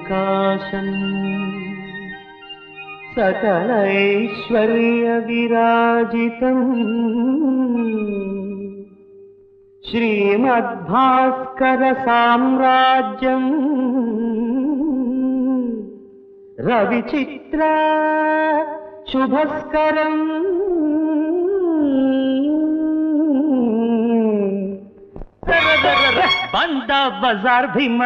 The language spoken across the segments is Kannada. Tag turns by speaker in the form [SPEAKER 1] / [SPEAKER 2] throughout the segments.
[SPEAKER 1] काशम् सकलैश्वर्यविराजितम् श्रीमद्भास्करसाम्राज्यम् रविचित्र शुभस्करम् ಬಂದ ಬಜಾರ್ ಭೀಮ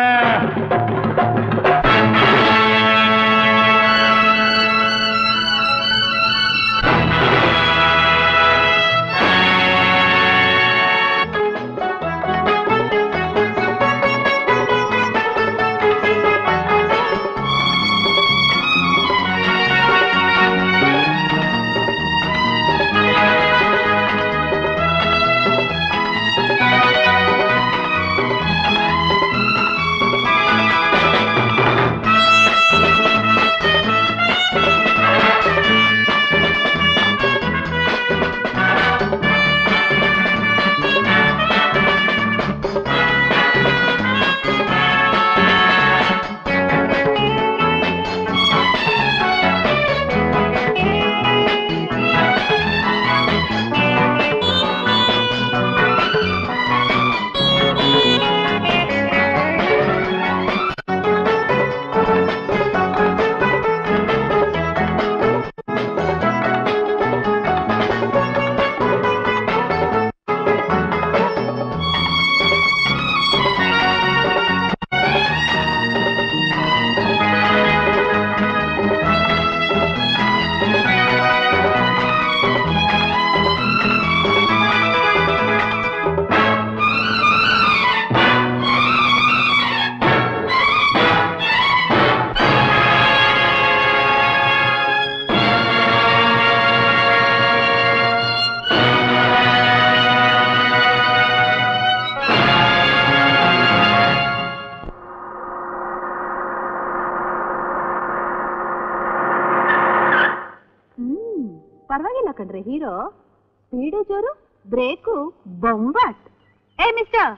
[SPEAKER 2] ಹ್ಮ್ ಪರವಾಗಿಲ್ಲ ಕಣ್ರಿ ಹೀರೋ ಸ್ಪೀಡು ಜೋರು ಬ್ರೇಕು ಬೊಂಬಾಟ್ ಏ ಮಿಸ್ಟರ್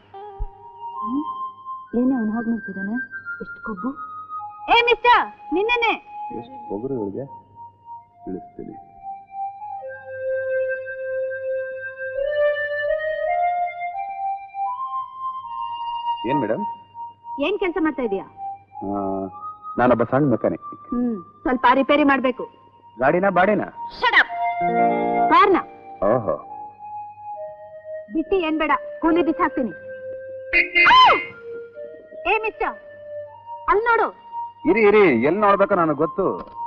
[SPEAKER 2] ಏನೇ ಅವನು ಹಾಗೆ ಮಾಡ್ತಿದ್ದಾನೆ ಎಷ್ಟು ಕೊಬ್ಬು ಏ ಮಿಸ್ಟರ್ ನಿನ್ನೆನೆ
[SPEAKER 3] ಎಷ್ಟು ಪೊಗರು ಇವಳಿಗೆ ತಿಳಿಸ್ತೀನಿ ಏನ್ ಮೇಡಮ್
[SPEAKER 2] ಏನ್ ಕೆಲಸ ಮಾಡ್ತಾ ಇದೀಯಾ
[SPEAKER 3] ನಾನೊಬ್ಬ ಸಣ್ಣ ಮೆಕ್ಯಾನಿಕ್
[SPEAKER 2] ಹ್ಮ್ ಸ್ವಲ್ಪ ರಿಪೇರಿ ಮಾಡ್ಬೇಕು
[SPEAKER 3] ಗಾಡಿನ ಬಾಡಿನ
[SPEAKER 2] ಕಾರ್ನ
[SPEAKER 3] ಓಹೋ
[SPEAKER 2] ಬಿಟ್ಟಿ ಏನ್ ಬೇಡ ಕೂಲಿ ಬಿಸಾಕ್ತೀನಿ ಏ ಮಿಸ್ಟರ್ ಅಲ್ಲಿ ನೋಡು
[SPEAKER 3] ಇರಿ ಇರಿ ಎಲ್ಲಿ ನೋಡ್ಬೇಕು ನನಗೆ ಗೊತ್ತು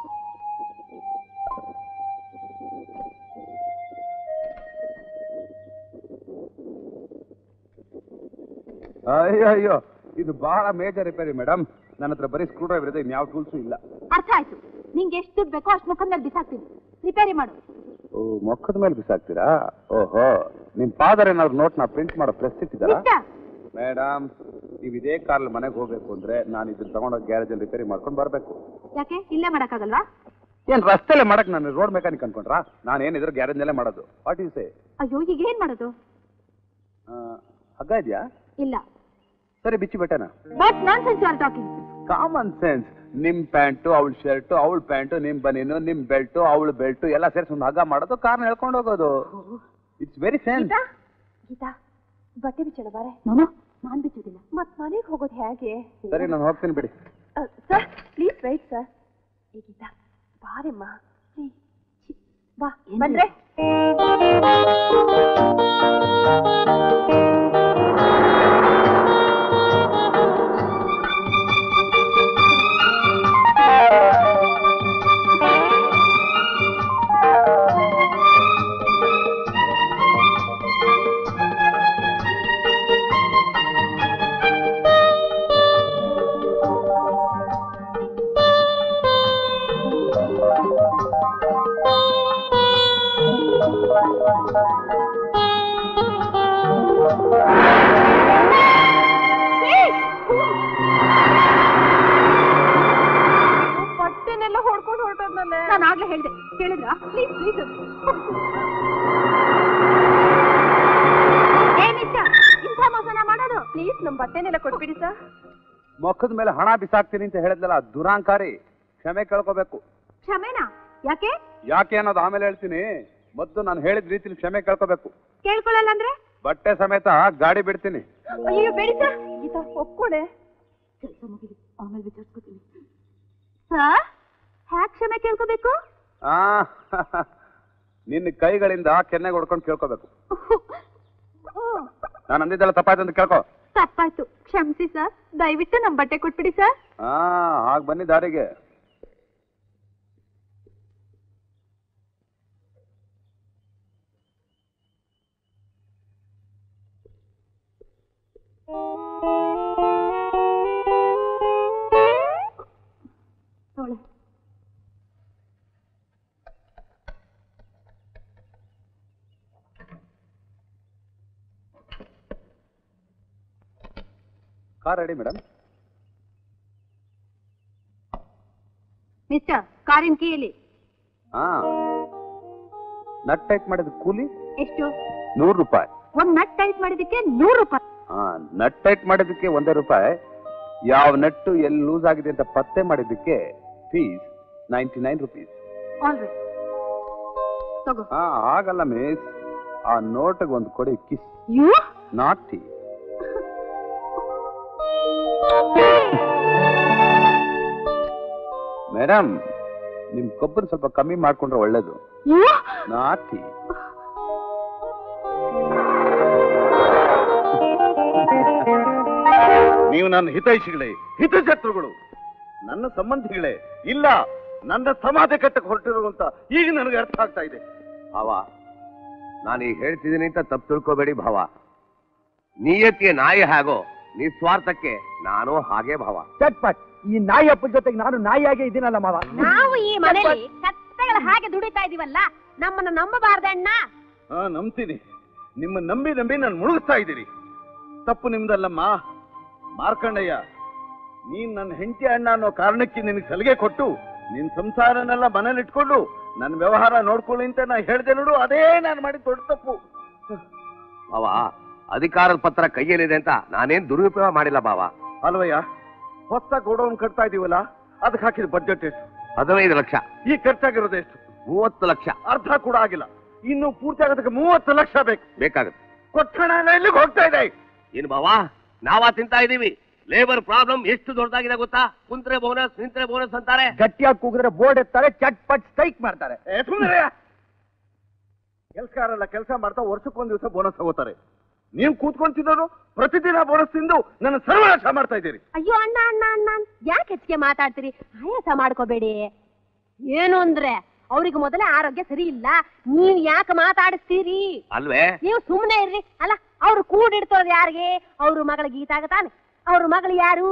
[SPEAKER 3] ಅಯ್ಯೋ ಅಯ್ಯೋ ಇದು ಬಹಳ ಮೇಜರ್ ರಿಪೇರಿ ಮೇಡಮ್ ನನ್ನ ಹತ್ರ ಬರೀ ಸ್ಕ್ರೂ ಡ್ರೈವರ್ ಇದೆ ಇನ್ಯಾವ ಟೂಲ್ಸು ಇಲ್ಲ
[SPEAKER 2] ಅರ್ಥ ಆಯ್ತು ನಿಂಗೆ ಎಷ್ಟು ದುಡ್ಡು ಬೇಕೋ ಅಷ್ಟು ಮುಖದ ಮೇಲೆ ಬಿಸಾಕ್ತೀನಿ ರಿಪೇರಿ ಮಾಡು
[SPEAKER 3] ಓ ಮೊಕ್ಕದ ಮೇಲೆ ಬಿಸಾಕ್ತೀರಾ ಓಹೋ ನಿಮ್ ಫಾದರ್ ಏನಾದ್ರು ನೋಟ್ನ ಪ್ರಿಂಟ್ ಮಾಡೋ ಪ್ರೆಸ್ ಇಟ್ಟಿದ್ದಾರಾ
[SPEAKER 2] ಮಿಸ್ಟರ್
[SPEAKER 3] ಮೇಡಮ್ ನೀವು ಇದೇ ಕಾರಲ್ಲಿ ಮನೆಗೆ ಹೋಗ್ಬೇಕು ಅಂದ್ರೆ ನಾನು ಇದನ್ನ ತಗೊಂಡೋಗಿ ಗ್ಯಾರೇಜಲ್ಲಿ ರಿಪೇರಿ ಮಾಡ್ಕೊಂಡು ಬರಬೇಕು
[SPEAKER 2] ಯಾಕೆ ಇಲ್ಲೇ ಮಾಡಕ್ಕಾಗಲ್ವಾ
[SPEAKER 3] ಏನ್ ರಸ್ತೆಲೆ ಮಾಡಕ್ ನಾನು ರೋಡ್ ಮೆಕ್ಯಾನಿಕ್ ಅನ್ಕೊಂಡ್ರಾ ನಾನು ಏನಿದ್ರು ಗ್ಯಾರೇಜ್ನಲ್ಲೇ ಮಾಡೋದು ವಾಟ್ ಯು ಸೇ
[SPEAKER 2] ಅಯ್ಯೋ ಈಗ ಏನ್ ಮಾಡೋದು
[SPEAKER 3] ಹಗ್ಗ ಇದೆಯಾ
[SPEAKER 2] ಇಲ್ಲ
[SPEAKER 3] ಸರಿ ಬಿಚ್ಚಿ ಬಿಟ್ಟೆನಾ
[SPEAKER 2] but nonsense are talking
[SPEAKER 3] common sense ನಿಮ್ ಪ್ಯಾಂಟು ಅವಳ ಶರ್ಟು ಅವಳ ಪ್ಯಾಂಟು ನಿಮ್ ಬನೀನು ನಿಮ್ ಬೆಲ್ಟು ಅವಳ ಬೆಲ್ಟು ಎಲ್ಲ ಸೇರಿಸಿ ಒಂದು ಹಗ್ಗ ಮಾಡೋದು ಕಾರ್ನ ಹೇಳ್ಕೊಂಡು ಹೋಗೋದು ಇಟ್ಸ್ ವೆರಿ ಸೆನ್ಸ್
[SPEAKER 2] ಗೀತಾ ಬಟ್ಟೆ ಬಿಚ್ಚೋಣ ಬಾರೆ ನಾನು ನಾನ್ ಬಿಚ್ಚೋದಿಲ್ಲ ಮತ್ ಮನೆಗೆ ಹೋಗೋದು ಹೇಗೆ
[SPEAKER 3] ಸರಿ ನಾನು ಹೋಗ್ತೀನಿ ಬಿಡಿ
[SPEAKER 2] ಸರ್ ಪ್ಲೀಸ್ ವೈಟ್ ಸರ್ ಏ ಗೀತಾ ಬಾರಮ್ಮ ಬಾ ಬಂದ್ರೆ
[SPEAKER 4] ಬಟ್ಟೆನೆಲ್ಲ ಹೊಡ್ಕೊಂಡು ಹೊರಟೋದ್ನಲ್ಲೇ
[SPEAKER 2] ನಾನು ಆಗ್ಲೇ ಹೇಳ್ದೆ ಕೇಳಿದ್ರ ಪ್ಲೀಸ್ ಪ್ಲೀಸ್ ಏನಿಷ್ಟ ಇಂಥ ಮೋಸನ ಮಾಡೋದು
[SPEAKER 4] ಪ್ಲೀಸ್ ನಮ್ ಬಟ್ಟೆನೆಲ್ಲ ಕೊಟ್ಬಿಡಿ ಸರ್
[SPEAKER 3] ಮುಖದ ಮೇಲೆ ಹಣ ಬಿಸಾಕ್ತೀನಿ ಅಂತ ಹೇಳಿದ್ಲಲ್ಲ ದುರಾಂಕಾರಿ ಕ್ಷಮೆ ಕೇಳ್ಕೋಬೇಕು
[SPEAKER 2] ಕ್ಷಮೆನಾ ಯಾಕೆ
[SPEAKER 3] ಯಾಕೆ ಅನ್ನೋದು ಆಮೇಲೆ ಹೇಳ್ತೀನಿ ಮೊದಲು ನಾನು ಹೇಳಿದ ರೀತಿಲಿ ಕ್ಷಮೆ ಕೇಳ್ಕೋಬೇಕು
[SPEAKER 2] ಕೇಳ್ಕೊಳ್ಳಲ್ಲ ಅಂದ್ರೆ
[SPEAKER 3] ಬಟ್ಟೆ ಸಮೇತ ಗಾಡಿ ಬಿಡ್ತೀನಿ
[SPEAKER 2] ಅಯ್ಯೋ ಬೇಡಿ ಸರ್
[SPEAKER 4] ಗೀತಾ ಒಪ್ಕೊಡೆ
[SPEAKER 2] ಕೆಲಸ ಮುಗಿಲಿ ಆಮೇಲೆ ವಿಚಾರಿಸ್ಕೊತೀನಿ ಸರ್ ಹ್ಯಾಕ್ ಕ್ಷಮೆ ಕೇಳ್ಕೋಬೇಕು
[SPEAKER 3] ಆ ನಿನ್ನ ಕೈಗಳಿಂದ ಕೆನ್ನೆಗೆ ಹೊಡ್ಕೊಂಡು ಕೇಳ್ಕೋಬೇಕು ನಾನು ಅಂದಿದ್ದೆಲ್ಲ ತಪ್ಪಾಯ್ತು ಅಂತ ಕೇಳ್ಕೊ
[SPEAKER 2] ತಪ್ಪಾಯ್ತು ಕ್ಷಮಿಸಿ ಸರ್ ದಯವಿಟ್ಟು ನಮ್ ಬಟ್ಟೆ ಕೊಟ್ಬಿಡಿ ಸರ್
[SPEAKER 3] ಹಾ ಹಾಗೆ ಬನ್ನಿ ದಾರಿಗೆ
[SPEAKER 2] ತೊಳೆ
[SPEAKER 3] ಕಾರ್ ರೆಡಿ ಮೇಡಮ್
[SPEAKER 2] ಮಿಸ್ಟರ್ ಕಾರಿನ ಕೀಲಿ
[SPEAKER 3] ಹಾ ನಟ್ ಟೈಟ್ ಮಾಡಿದ ಕೂಲಿ
[SPEAKER 2] ಎಷ್ಟು
[SPEAKER 3] ನೂರು ರೂಪಾಯಿ
[SPEAKER 2] ಒಂದ್ ನಟ್ ಟೈಟ್ ಮಾಡಿದಕ್ಕೆ ನೂರು ರೂಪಾಯಿ
[SPEAKER 3] ಹಾ ನಟ್ ಟೈಟ್ ಮಾಡಿದ್ದಕ್ಕೆ ಒಂದೇ ರೂಪಾಯಿ ಯಾವ ನಟ್ಟು ಎಲ್ಲಿ ಲೂಸ್ ಆಗಿದೆ ಅಂತ ಪತ್ತೆ ಮಾಡಿದ್ದಕ್ಕೆ fees ninety nine rupees
[SPEAKER 2] alright ತಗೋ
[SPEAKER 3] ಹಾ ಹಾಗಲ್ಲ ಮಿಸ್ ಆ ನೋಟಿಗೆ ಒಂದು ಕೊಡಿ ಕಿಸ್
[SPEAKER 2] ಯು
[SPEAKER 3] ನಾಟಿ ಮೇಡಮ್ ನಿಮ್ ಕೊಬ್ಬರಿ ಸ್ವಲ್ಪ ಕಮ್ಮಿ ಮಾಡ್ಕೊಂಡ್ರೆ ಒಳ್ಳೇದು
[SPEAKER 2] ಯು
[SPEAKER 3] ನಾಟಿ
[SPEAKER 5] ನೀವು ನನ್ನ ಹಿತೈಷಿಗಳೇ ಹಿತಶತ್ರುಗಳು ನನ್ನ ಸಂಬಂಧಿಗಳೇ ಇಲ್ಲ ನನ್ನ ಸಮಾಧಿ ಕಟ್ಟಕ್ಕೆ ಹೊರಟಿರುವಂತ ಈಗ ನನಗೆ ಅರ್ಥ ಆಗ್ತಾ ಇದೆ
[SPEAKER 6] ಭಾವ ನಾನು ಈಗ ಹೇಳ್ತಿದ್ದೀನಿ ಅಂತ ತಪ್ಪು ತಿಳ್ಕೋಬೇಡಿ ಭಾವ ನಿಯತಿಯ ನಾಯಿ ಹಾಗೋ ನಿಸ್ವಾರ್ಥಕ್ಕೆ ನಾನು ಹಾಗೆ ಭಾವ
[SPEAKER 7] ಚಟ್ಪಟ್ ಈ ನಾಯಿ ಅಪ್ಪನ ಜೊತೆಗೆ ನಾನು ನಾಯಿಯಾಗೆ ಇದ್ದೀನಲ್ಲ ಮಾವ
[SPEAKER 2] ನಾವು ಈ ಮನೆಯಲ್ಲಿ ಕತ್ತೆಗಳ ಹಾಗೆ ದುಡಿತಾ ಇದೀವಲ್ಲ ನಮ್ಮನ್ನ ನಂಬಬಾರ್ದಣ್ಣ
[SPEAKER 5] ಹಾ ನಂಬ್ತೀನಿ ನಿಮ್ಮ ನಂಬಿ ನಂಬಿ ನಾನು ಮುಳುಗಿಸ್ತಾ ಇದ್ದೀರಿ ತಪ್ಪು ನಿಮ್ದಲ್ಲಮ್ಮ ಮಾರ್ಕಂಡಯ್ಯ ನೀನ್ ನನ್ನ ಹೆಂಡತಿ ಅಣ್ಣ ಅನ್ನೋ ಕಾರಣಕ್ಕೆ ನಿನಗೆ ಸಲಿಗೆ ಕೊಟ್ಟು ನಿನ್ ಸಂಸಾರನೆಲ್ಲ ಮನೇಲಿಟ್ಕೊಂಡು ನನ್ನ ವ್ಯವಹಾರ ನೋಡ್ಕೊಳ್ಳಿ ಅಂತ ನಾ ಹೇಳ್ದೆ ನೋಡು ಅದೇ ನಾನು ಮಾಡಿದ ದೊಡ್ಡ ತಪ್ಪು
[SPEAKER 6] ಭಾವ ಅಧಿಕಾರದ ಪತ್ರ ಕೈಯಲ್ಲಿದೆ ಅಂತ ನಾನೇನ್ ದುರುಪಯೋಗ ಮಾಡಿಲ್ಲ ಭಾವ
[SPEAKER 5] ಅಲ್ವಯ್ಯ ಹೊಸ ಗೋಡೌನ್ ಕಟ್ತಾ ಇದೀವಲ್ಲ ಅದಕ್ಕೆ ಹಾಕಿದ ಬಡ್ಜೆಟ್ ಎಷ್ಟು
[SPEAKER 6] ಹದಿನೈದು ಲಕ್ಷ
[SPEAKER 5] ಈ ಖರ್ಚಾಗಿರೋದು ಎಷ್ಟು
[SPEAKER 6] ಮೂವತ್ತು ಲಕ್ಷ
[SPEAKER 5] ಅರ್ಧ ಕೂಡ ಆಗಿಲ್ಲ ಇನ್ನು ಪೂರ್ತಿ ಆಗೋದಕ್ಕೆ ಮೂವತ್ತು ಲಕ್ಷ ಬೇಕು
[SPEAKER 6] ಬೇಕಾಗುತ್ತೆ
[SPEAKER 5] ಕೊಟ್ಟಣ ಎಲ್ಲಿಗೆ ಹೋಗ್ತಾ ಇದೆ
[SPEAKER 6] ಏನು ಭಾವ ನಾವಾ ತಿಂತಾ ಇದೀವಿ ಲೇಬರ್ ಪ್ರಾಬ್ಲಮ್ ಎಷ್ಟು ದೊಡ್ಡದಾಗಿದೆ ಗೊತ್ತಾ ಕುಂತ್ರೆ ಬೋನಸ್ ನಿಂತ್ರೆ ಬೋನಸ್ ಅಂತಾರೆ
[SPEAKER 7] ಗಟ್ಟಿಯಾಗಿ ಕೂಗಿದ್ರೆ ಬೋರ್ಡ್ ಎತ್ತಾರೆ ಚಟ್ಪಟ್ ಸ್ಟ್ರೈಕ್ ಮಾಡ್ತಾರೆ
[SPEAKER 5] ಏ, ಸುಮ್ನಿರೆ. ಕೆಲ್ಸಗಾರಲ್ಲ ಕೆಲಸ ಮಾಡ್ತಾ ವರ್ಷಕ್ಕೊಂದ್ ದಿವಸ ಬೋನಸ್ ತಗೋತಾರೆ ನೀವು ಕೂತ್ಕೊಂಡ್ ತಿನ್ನೋರು ಪ್ರತಿದಿನ ಬೋನಸ್ ತಿಂದು ನನ್ನ ಸರ್ವನಾಶ ಮಾಡ್ತಾ ಇದ್ದೀರಿ
[SPEAKER 2] ಅಯ್ಯೋ ಅಣ್ಣ ಅಣ್ಣ ಅಣ್ಣ ಯಾಕೆ ಹೆಚ್ಚಿಗೆ ಮಾತಾಡ್ತೀರಿ ಆಯಾಸ ಮಾಡ್ಕೋಬೇಡಿ ಏನು ಅಂದ್ರೆ ಅವ್ರಿಗೆ ಮೊದಲೇ ಆರೋಗ್ಯ ಸರಿ ಇಲ್ಲ ನೀವ್ ಯಾಕೆ ಮಾತಾಡಿಸ್ತೀರಿ
[SPEAKER 6] ಅಲ್ವೇ
[SPEAKER 2] ನೀವು ಸುಮ್ಮನೆ ಇರ್ರಿ ಅಲ್ಲ ಅವ್ರು ಕೂಡಿಡ್ತೋದ್ ಯಾರಿಗೆ ಅವ್ರ ಮಗಳ ಗೀತಾಗ ತಾನೆ ಅವ್ರ ಮಗಳು ಯಾರು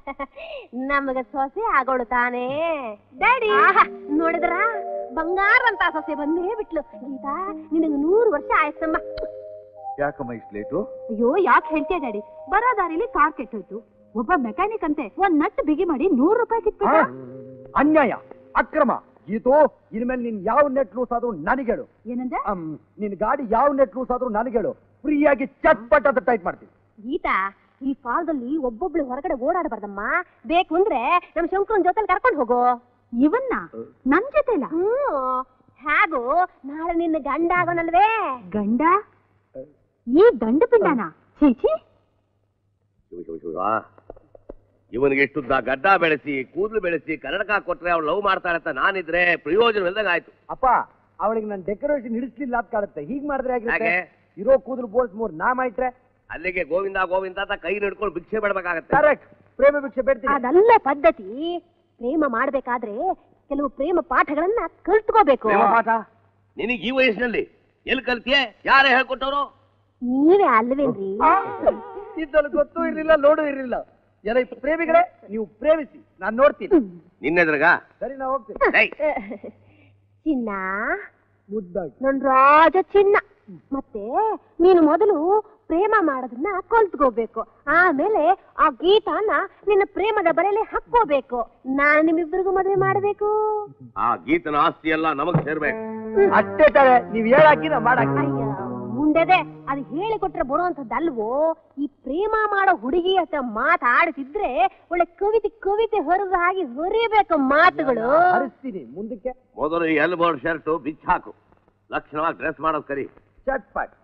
[SPEAKER 2] ನಮಗ ಸೊಸೆ ಆಗೋಳು ತಾನೆ ಡ್ಯಾಡಿ ನೋಡಿದ್ರ ಬಂಗಾರ ಅಂತ ಸೊಸೆ ಬಂದೇ ಬಿಟ್ಲು ಗೀತಾ ನಿನಗೆ ನೂರು ವರ್ಷ ಆಯ್ತಮ್ಮ
[SPEAKER 5] ಯಾಕಮ್ಮ ಇಷ್ಟು ಲೇಟು
[SPEAKER 2] ಅಯ್ಯೋ ಯಾಕೆ ಹೇಳ್ತೀಯ ಡ್ಯಾಡಿ ಬರೋ ದಾರಿಲಿ ಕಾರ್ ಕೆಟ್ಟೋಯ್ತು ಒಬ್ಬ ಮೆಕ್ಯಾನಿಕ್ ಅಂತೆ ಒಂದ್ ನಟ್ ಬಿಗಿ ಮಾಡಿ ನೂರು ರೂಪಾಯಿ ಕಿತ್ಬಿಟ್ಟ
[SPEAKER 7] ಆ? ಅನ್ಯಾಯ ಅಕ್ರಮ ಇದು ಇನ್ಮೇಲೆ ನಿನ್ ಯಾವ ನೆಟ್ ಲೂಸ್ ಆದ್ರೂ ನನಗೇಳು
[SPEAKER 2] ಏನಂದ್ರೆ
[SPEAKER 7] ಅಮ್, ನಿನ್ ಗಾಡಿ ಯಾವ ನೆಟ್ ಲೂಸ್ ಆದ್ರೂ ನನಗೇಳು ಫ್ರೀಯಾಗಿ ಚಟ್ಪಟ್ ಅಂತ ಟೈಟ್ ಮಾಡ್ತೀನಿ
[SPEAKER 2] ಗೀತಾ ಈ ಕಾಲದಲ್ಲಿ ಒಬ್ಬೊಬ್ಳು ಹೊರಗಡೆ ಓಡಾಡಬಾರ್ದಮ್ಮ ಬೇಕು ಅಂದ್ರೆ ನಮ್ ಶಂಕರನ್ ಜೊತೆ ಕರ್ಕೊಂಡು ಹೋಗು ಇವನ್ನ ನನ್ ಜೊತೆ ಹ್ಮ್ ಹೇಗೂ ನಾಳೆ ನಿನ್ನ ಗಂಡ ಆಗೋನಲ್ವೇ ಗಂಡ ಈ ಗಂಡ ಪಿಂಡನ ಚೀಚಿ
[SPEAKER 6] ಇವನಿಗೆ ಎಷ್ಟುದ್ದ ಗಡ್ಡ ಬೆಳೆಸಿ ಕೂದಲು ಬೆಳೆಸಿ ಕನ್ನಡಕ ಕೊಟ್ರೆ ಅವ್ಳು ಲವ್ ಮಾಡ್ತಾಳೆ ಅಂತ ನಾನಿದ್ರೆ ಪ್ರಯೋಜನವಿಲ್ಲದಂಗ ಆಯ್ತು
[SPEAKER 7] ಅಪ್ಪ ಅವಳಿಗೆ ನಾನು ಡೆಕೋರೇಷನ್ ಹಿಡಿಸ್ಲಿಲ್ಲ ಅಂತ ಕಾಣುತ್ತೆ ಹೀಗ್ ಮಾಡಿದ್ರೆ ಆಗಿರುತ್ತೆ
[SPEAKER 6] ಯಾಕೆ?
[SPEAKER 7] ಇರೋ ಕೂದಲು ಬೋಳ್ಸ್ ಮೂರ್ ನಾ ಮಾಡಿಟ್ರೆ
[SPEAKER 6] ಅಲ್ಲಿಗೆ ಗೋವಿಂದ ಗೋವಿಂದ ಅಂತ ಕೈ ಹಿಡ್ಕೊಂಡು ಭಿಕ್ಷೆ ಬಿಡ್ಬೇಕಾಗತ್ತೆ
[SPEAKER 7] ಕರೆಕ್ಟ್ ಪ್ರೇಮ ಭಿಕ್ಷೆ ಬೇಡ್ತೀನಿ
[SPEAKER 2] ಅದಲ್ಲ ಪದ್ಧತಿ ಪ್ರೇಮ ಮಾಡ್ಬೇಕಾದ್ರೆ ಕೆಲವು ಪ್ರೇಮ ಪಾಠಗಳನ್ನ ಕಲ್ತ್ಕೋಬೇಕು
[SPEAKER 6] ಪ್ರೇಮ ಪಾಠ ನಿನಗೆ ಈ ವಯಸ್ಸಿನಲ್ಲಿ ಎಲ್ಲಿ ಕಲ್ತಿಯೇ ಯಾರೇ ಹೇಳ್ಕೊಟ್ಟವ್ರು
[SPEAKER 2] ನೀವೇ ಅಲ್ವೇನ್ರಿ
[SPEAKER 7] ಇದ್ದಲ್ಲಿ ಗೊತ್ತೂ ಇರ್ಲಿಲ್ಲ ನೋಡೂ ಇರ್ಲಿಲ್ಲ ಎಲ್ಲ ಈ ಪ್ರೇಮಿಗಳೇ ನೀವು ಪ್ರೇಮಿಸಿ ನಾನ್ ನೋಡ್ತೀನಿ
[SPEAKER 6] ನಿನ್ನೆದ್ರಗ
[SPEAKER 7] ಸರಿ ನಾ ಹೋಗ್ತೀನಿ
[SPEAKER 6] ಏಯ್,
[SPEAKER 2] ಚಿನ್ನ
[SPEAKER 7] ಮುದ್ದಾಗಿ
[SPEAKER 2] ನನ್ ರಾಜ ಚಿನ್ನ ಮತ್ತೆ ನೀನು ಮೊದಲು ಪ್ರೇಮ ಮಾಡೋದನ್ನ ಕಲ್ತ್ಕೋಬೇಕು ಆಮೇಲೆ ಆ ಗೀತಾನ ನಿನ್ನ ಪ್ರೇಮದ ಬಲೆಯಲ್ಲಿ ಹಾಕೋಬೇಕು ನಾನ್ ನಿಮ್ಮಿಬ್ಬರಿಗೂ ಮದುವೆ ಮಾಡಬೇಕು
[SPEAKER 6] ಆ ಗೀತನ ಆಸ್ತಿ ಎಲ್ಲ ನಮಗ್ ಸೇರ್ಬೇಕು
[SPEAKER 7] ಅಷ್ಟೇ ತಾರೆ ನೀವ್ ಹೇಳಾಕಿ ನಾ ಮಾಡಾಕಿ
[SPEAKER 2] ಅಯ್ಯ ಮುಂಡ ಗುಂಡೆದೆ ಅದು ಹೇಳಿಕೊಟ್ರೆ ಬರುವಂತದ್ದಲ್ವೋ ಈ ಪ್ರೇಮ ಮಾಡೋ ಹುಡುಗಿ ಹತ್ರ ಮಾತಾಡ್ತಿದ್ರೆ ಒಳ್ಳೆ ಕವಿತೆ ಕವಿತೆ ಹೊರದ ಹಾಗೆ ಹೊರಿಬೇಕು ಮಾತುಗಳು
[SPEAKER 7] ಹರಿಸ್ತೀನಿ ಮುಂದಕ್ಕೆ
[SPEAKER 6] ಮೊದಲು ಈ ಎಲ್ಬೋರ್ಡ್ ಶರ್ಟ್ ಬಿಚ್ಚ ಹಾಕು ಲಕ್ಷಣವಾಗಿ ಡ್ರೆಸ್ ಮಾಡೋದು ಕರಿ
[SPEAKER 7] ಚಟ್ಪಟ್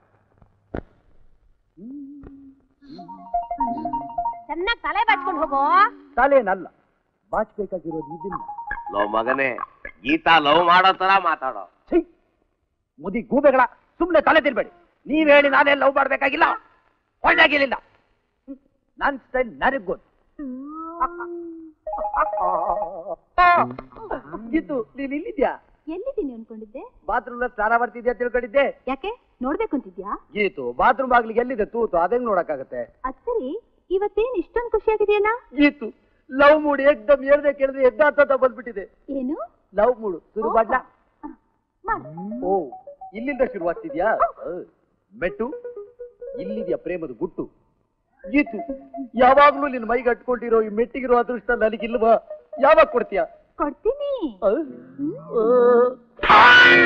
[SPEAKER 2] ಚೆನ್ನಾಗಿ ತಲೆ ಬಾಚ್ಕೊಂಡು ಹೋಗೋ
[SPEAKER 7] ತಲೆನಲ್ಲ ಬಾಚ್ಬೇಕಾಗಿರೋದು ಇದನ್ನ
[SPEAKER 6] ಲವ್ ಮಗನೇ ಗೀತಾ ಲವ್ ಮಾಡೋ ತರ ಮಾತಾಡೋ
[SPEAKER 7] ಛೀ ಮುದಿ ಗೂಬೆಗಳ ಸುಮ್ನೆ ತಲೆ ತಿನ್ಬೇಡಿ ನೀವ್ ಹೇಳಿ ನಾನೇ ಲವ್ ಮಾಡ್ಬೇಕಾಗಿಲ್ಲ ಒಳ್ಳಾಗಿಲಿಲ್ಲ ನನ್ ಸ್ಟೈಲ್ ನನಗ್ ಗೊತ್ತು ಗೀತು ನೀನ್ ಇಲ್ಲಿದ್ಯಾ
[SPEAKER 2] ಎಲ್ಲಿದ್ದೀನಿ ಅನ್ಕೊಂಡಿದ್ದೆ
[SPEAKER 7] ಬಾತ್ರೂಮ್ ಸ್ನಾನ ಮಾಡ್ತಿದ್ಯಾ ತಿಳ್ಕೊಂಡಿದ್ದೆ
[SPEAKER 2] ಯಾಕೆ ನೋಡ್ಬೇಕು ಅಂತಿದ್ಯಾ
[SPEAKER 7] ಗೀತು ಬಾತ್ರೂಮ್ ಬಾಗ್ಲಿಗೆ ಎಲ್ಲಿದೆ ತೂತು ಅದಂಗ್ ನೋಡಕ್ಕಾಗತ್ತೆ
[SPEAKER 2] ಅದ್ ಸರಿ ಇವತ್ತೇನ್ ಇಷ್ಟೊಂದು ಖುಷಿಯಾಗಿದೆಯಲ್ಲ
[SPEAKER 7] ಗೀತು ಲವ್ ಮೂಡ್ ಏಕ್ದಮ್ ಹೇಳ್ದೆ ಕೇಳಿದ್ರೆ ಎದ್ದಾತ ಬಂದ್ಬಿಟ್ಟಿದೆ
[SPEAKER 2] ಏನು
[SPEAKER 7] ಲವ್ ಮೂಡು ಶುರು ಮಾಡ್ಲಾ
[SPEAKER 2] ಮಾಡು.
[SPEAKER 7] ಓ ಇಲ್ಲಿಂದ ಶುರುವಾಗ್ತಿದ್ಯಾ ಅಹ್, ಮೆಟ್ಟು ಇಲ್ಲಿದ್ಯಾ ಪ್ರೇಮದ ಗುಟ್ಟು ಗೀತು ಯಾವಾಗ್ಲೂ ನಿನ್ ಮೈಗೆ ಅಟ್ಕೊಂಡಿರೋ ಈ ಮೆಟ್ಟಿಗಿರೋ ಅದೃಷ್ಟ ನನಗಿಲ್ವಾ ಯಾವಾಗ ಕೊಡ್ತೀಯಾ
[SPEAKER 2] ಕೊಡ್ತೀನಿ
[SPEAKER 7] ಅಹ್, ಅಹ್.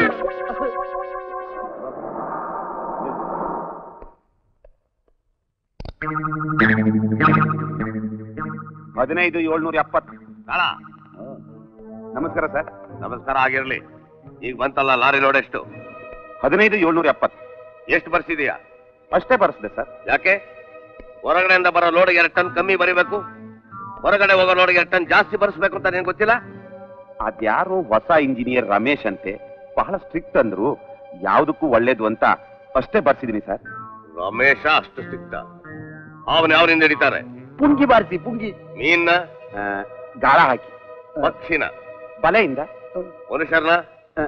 [SPEAKER 3] ಹದಿನೈದು ಏಳ್ನೂರ ಎಪ್ಪತ್ತು
[SPEAKER 6] ಕಾಳ
[SPEAKER 3] ನಮಸ್ಕಾರ ಸರ್
[SPEAKER 6] ನಮಸ್ಕಾರ ಆಗಿರ್ಲಿ ಈಗ ಬಂತಲ್ಲ ಲಾರಿ ಲೋಡ್ ಎಷ್ಟು
[SPEAKER 3] ಹದಿನೈದು ಏಳ್ನೂರ ಎಪ್ಪತ್ತು
[SPEAKER 6] ಎಷ್ಟು ಬರ್ಸಿದೀಯಾ
[SPEAKER 3] ಅಷ್ಟೇ ಬರ್ಸಿದೆ ಸರ್
[SPEAKER 6] ಯಾಕೆ ಹೊರಗಡೆಯಿಂದ ಬರೋ ಲೋಡ್ಗೆ ಎರಡು ಟನ್ ಕಮ್ಮಿ ಬರಿಬೇಕು ಹೊರಗಡೆ ಹೋಗೋ ಲೋಡ್ಗೆ ಎರಡು ಟನ್ ಜಾಸ್ತಿ ಬರ್ಸ್ಬೇಕು ಅಂತ ನಿನ್ ಗೊತ್ತಿಲ್ಲ
[SPEAKER 3] ಅದ್ಯಾರೋ ಹೊಸ ಇಂಜಿನಿಯರ್ ರಮೇಶ್ ಅಂತೆ ಬಹಳ ಸ್ಟ್ರಿಕ್ಟ್ ಅಂದ್ರು ಯಾವ್ದಕ್ಕೂ ಒಳ್ಳೇದು ಅಂತ ಅಷ್ಟೇ ಬರ್ಸಿದೀನಿ ಸರ್
[SPEAKER 6] ರಮೇಶ ಅಷ್ಟು ಸಿಕ್ತ ಅವನ್ ಯಾವನಿಂದ ಹಿಡಿತಾರೆ
[SPEAKER 7] ಪುಂಗಿ ಬಾರಿಸಿ ಪುಂಗಿ
[SPEAKER 6] ಮೀನ್ನ
[SPEAKER 3] ಆ, ಗಾಳ ಹಾಕಿ
[SPEAKER 6] ಪಕ್ಷಿನ
[SPEAKER 3] ಬಲೆಯಿಂದ
[SPEAKER 6] ಮನುಷ್ಯರ್ನ
[SPEAKER 3] ಆ,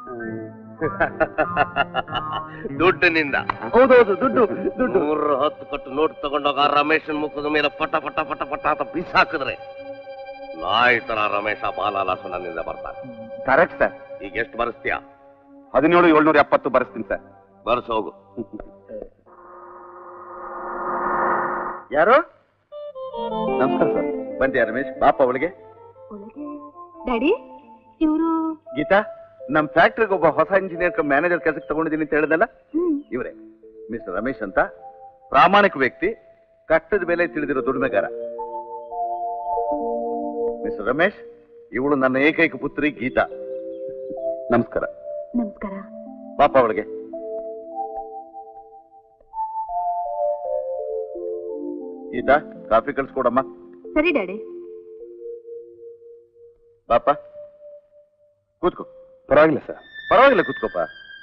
[SPEAKER 6] ದುಡ್ಡಿನಿಂದ
[SPEAKER 7] ಹೌದೌದು ದುಡ್ಡು ದುಡ್ಡು
[SPEAKER 6] ನೂರ ಹತ್ತು ಕಟ್ಟು ನೋಟ್ ತಗೊಂಡೋಗ ಆ ರಮೇಶನ್ ಮುಖದ ಮೇಲೆ ಪಟ ಪಟ ಪಟ ಪಟ ಅಂತ ಬಿಸಾಕಿದ್ರೆ ನಾಯಿ ತರ ರಮೇಶ ಬಾಲಾಲಾಸನಿಂದ ಬರ್ತಾನೆ
[SPEAKER 3] ಕರೆಕ್ಟ್ ಸರ್
[SPEAKER 6] ಈಗ ಎಷ್ಟು ಬರ್ಸ್ತೀಯಾ
[SPEAKER 3] ಹದಿನೇಳು ಏಳ್ನೂರ ಎಪ್ಪತ್ತು ಬರ್ಸ್ತೀನಿ ಸರ್
[SPEAKER 6] ಬರ್ಸ್ ಹೋಗು
[SPEAKER 5] ಯಾರು
[SPEAKER 3] ನಮಸ್ಕಾರ ಸರ್
[SPEAKER 5] ಬಂದ್ಯಾ ರಮೇಶ್ ಬಾಪ ಅವಳಿಗೆ
[SPEAKER 2] ಒಳಗೆ ಡ್ಯಾಡಿ ಇವರು
[SPEAKER 5] ಗೀತಾ ನಮ್ ಫ್ಯಾಕ್ಟ್ರಿಗೆ ಒಬ್ಬ ಹೊಸ ಇಂಜಿನಿಯರ್ ಮ್ಯಾನೇಜರ್ ಕೆಲಸಕ್ಕೆ ತಗೊಂಡಿದ್ದೀನಿ ಅಂತ ಹೇಳಿದಲ್ಲ
[SPEAKER 2] ಹ್ಮ್
[SPEAKER 5] ಇವರೇ ಮಿಸ್ಟರ್ ರಮೇಶ್ ಅಂತ ಪ್ರಾಮಾಣಿಕ ವ್ಯಕ್ತಿ ಕಟ್ಟದ ಬೆಲೆ ತಿಳಿದಿರೋ ದುಡಿಮೆಗಾರ ಮಿಸ್ಟರ್ ರಮೇಶ್ ಇವಳು ನನ್ನ ಏಕೈಕ ಪುತ್ರಿ ಗೀತಾ
[SPEAKER 3] ನಮಸ್ಕಾರ
[SPEAKER 2] ನಮಸ್ಕಾರ
[SPEAKER 5] ಪಾಪ ಅವಳಿಗೆ ಗೀತಾ ಕಾಫಿ ಕಳ್ಸ್ಕೊಡಮ್ಮ
[SPEAKER 2] ಸರಿ ಡ್ಯಾಡಿ
[SPEAKER 5] ಬಾಪ ಕೂತ್ಕೋ
[SPEAKER 3] ಪರವಾಗಿಲ್ಲ ಸರ್
[SPEAKER 5] ಪರವಾಗಿಲ್ಲ ಕೂತ್ಕೋಪ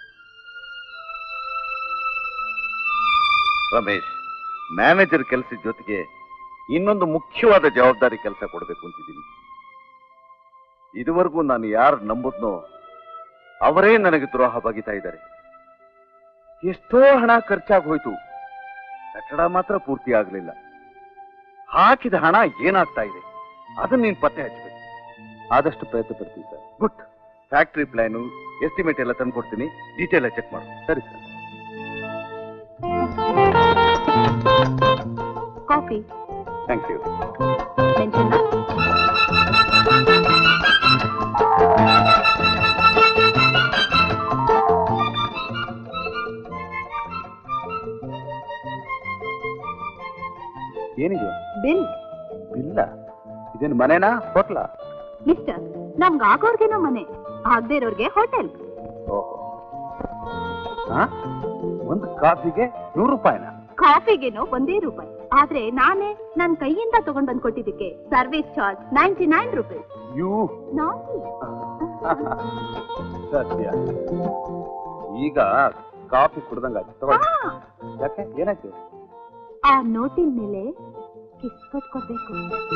[SPEAKER 5] ರಮೇಶ್ ಮ್ಯಾನೇಜರ್ ಕೆಲಸದ ಜೊತೆಗೆ ಇನ್ನೊಂದು ಮುಖ್ಯವಾದ ಜವಾಬ್ದಾರಿ ಕೆಲಸ ಕೊಡಬೇಕು ಅಂತಿದ್ದೀನಿ ಇದುವರೆಗೂ ನಾನು ಯಾರು ನಂಬುದ್ನೋ ಅವರೇ ನನಗೆ ದ್ರೋಹ ಬಗಿತಾ ಇದ್ದಾರೆ ಎಷ್ಟೋ ಹಣ ಖರ್ಚಾಗಿ ಹೋಯ್ತು ಕಟ್ಟಡ ಮಾತ್ರ ಪೂರ್ತಿ ಆಗಲಿಲ್ಲ ಹಾಕಿದ ಹಣ ಏನಾಗ್ತಾ ಇದೆ ಅದನ್ನ ನೀನ್ ಪತ್ತೆ ಹಚ್ಚಬೇಕು
[SPEAKER 3] ಆದಷ್ಟು ಪ್ರಯತ್ನ ಪಡ್ತೀನಿ sir
[SPEAKER 5] good factory plan estimate ಎಲ್ಲ ತಂದು ಕೊಡ್ತೀನಿ ಡೀಟೇಲ್ ಚೆಕ್ ಮಾಡು
[SPEAKER 3] ಸರಿ sir
[SPEAKER 2] coffee
[SPEAKER 3] thank you
[SPEAKER 2] mention
[SPEAKER 3] ಏನಿದು
[SPEAKER 2] ಬಿಲ್
[SPEAKER 3] ಇಲ್ಲ ಇದೇನು ಮನೆನಾ ಹೋಟ್ಲಾ
[SPEAKER 2] ಮಿಸ್ಟರ್ ನಮ್ಗೆ ಆಗೋರ್ಗೇನೋ ಮನೆ ಆಗದೆ ಇರೋರ್ಗೆ ಹೋಟೆಲ್
[SPEAKER 3] ಓಹೋ ಹಾ ಒಂದು ಕಾಫಿಗೆ ನೂರು ರೂಪಾಯಿನ
[SPEAKER 2] ಕಾಫಿಗೇನೋ ಒಂದೇ ರೂಪಾಯಿ ಆದ್ರೆ ನಾನೇ ನನ್ ಕೈಯಿಂದ ತಗೊಂಡ್ ಬಂದ್ ಕೊಟ್ಟಿದ್ದಕ್ಕೆ service charge ninety nine rupees
[SPEAKER 3] you Satya ಈಗ ಕಾಫಿ ಕುಡ್ದಂಗಾಯ್ತು ತಗೊಳ್ಳಿ ಯಾಕೆ ಏನಾಯ್ತು
[SPEAKER 2] ಆ ನೋಟಿನ ಮೇಲೆ ಕಿಸ್ ಕೊಟ್ಕೊಡ್ಬೇಕು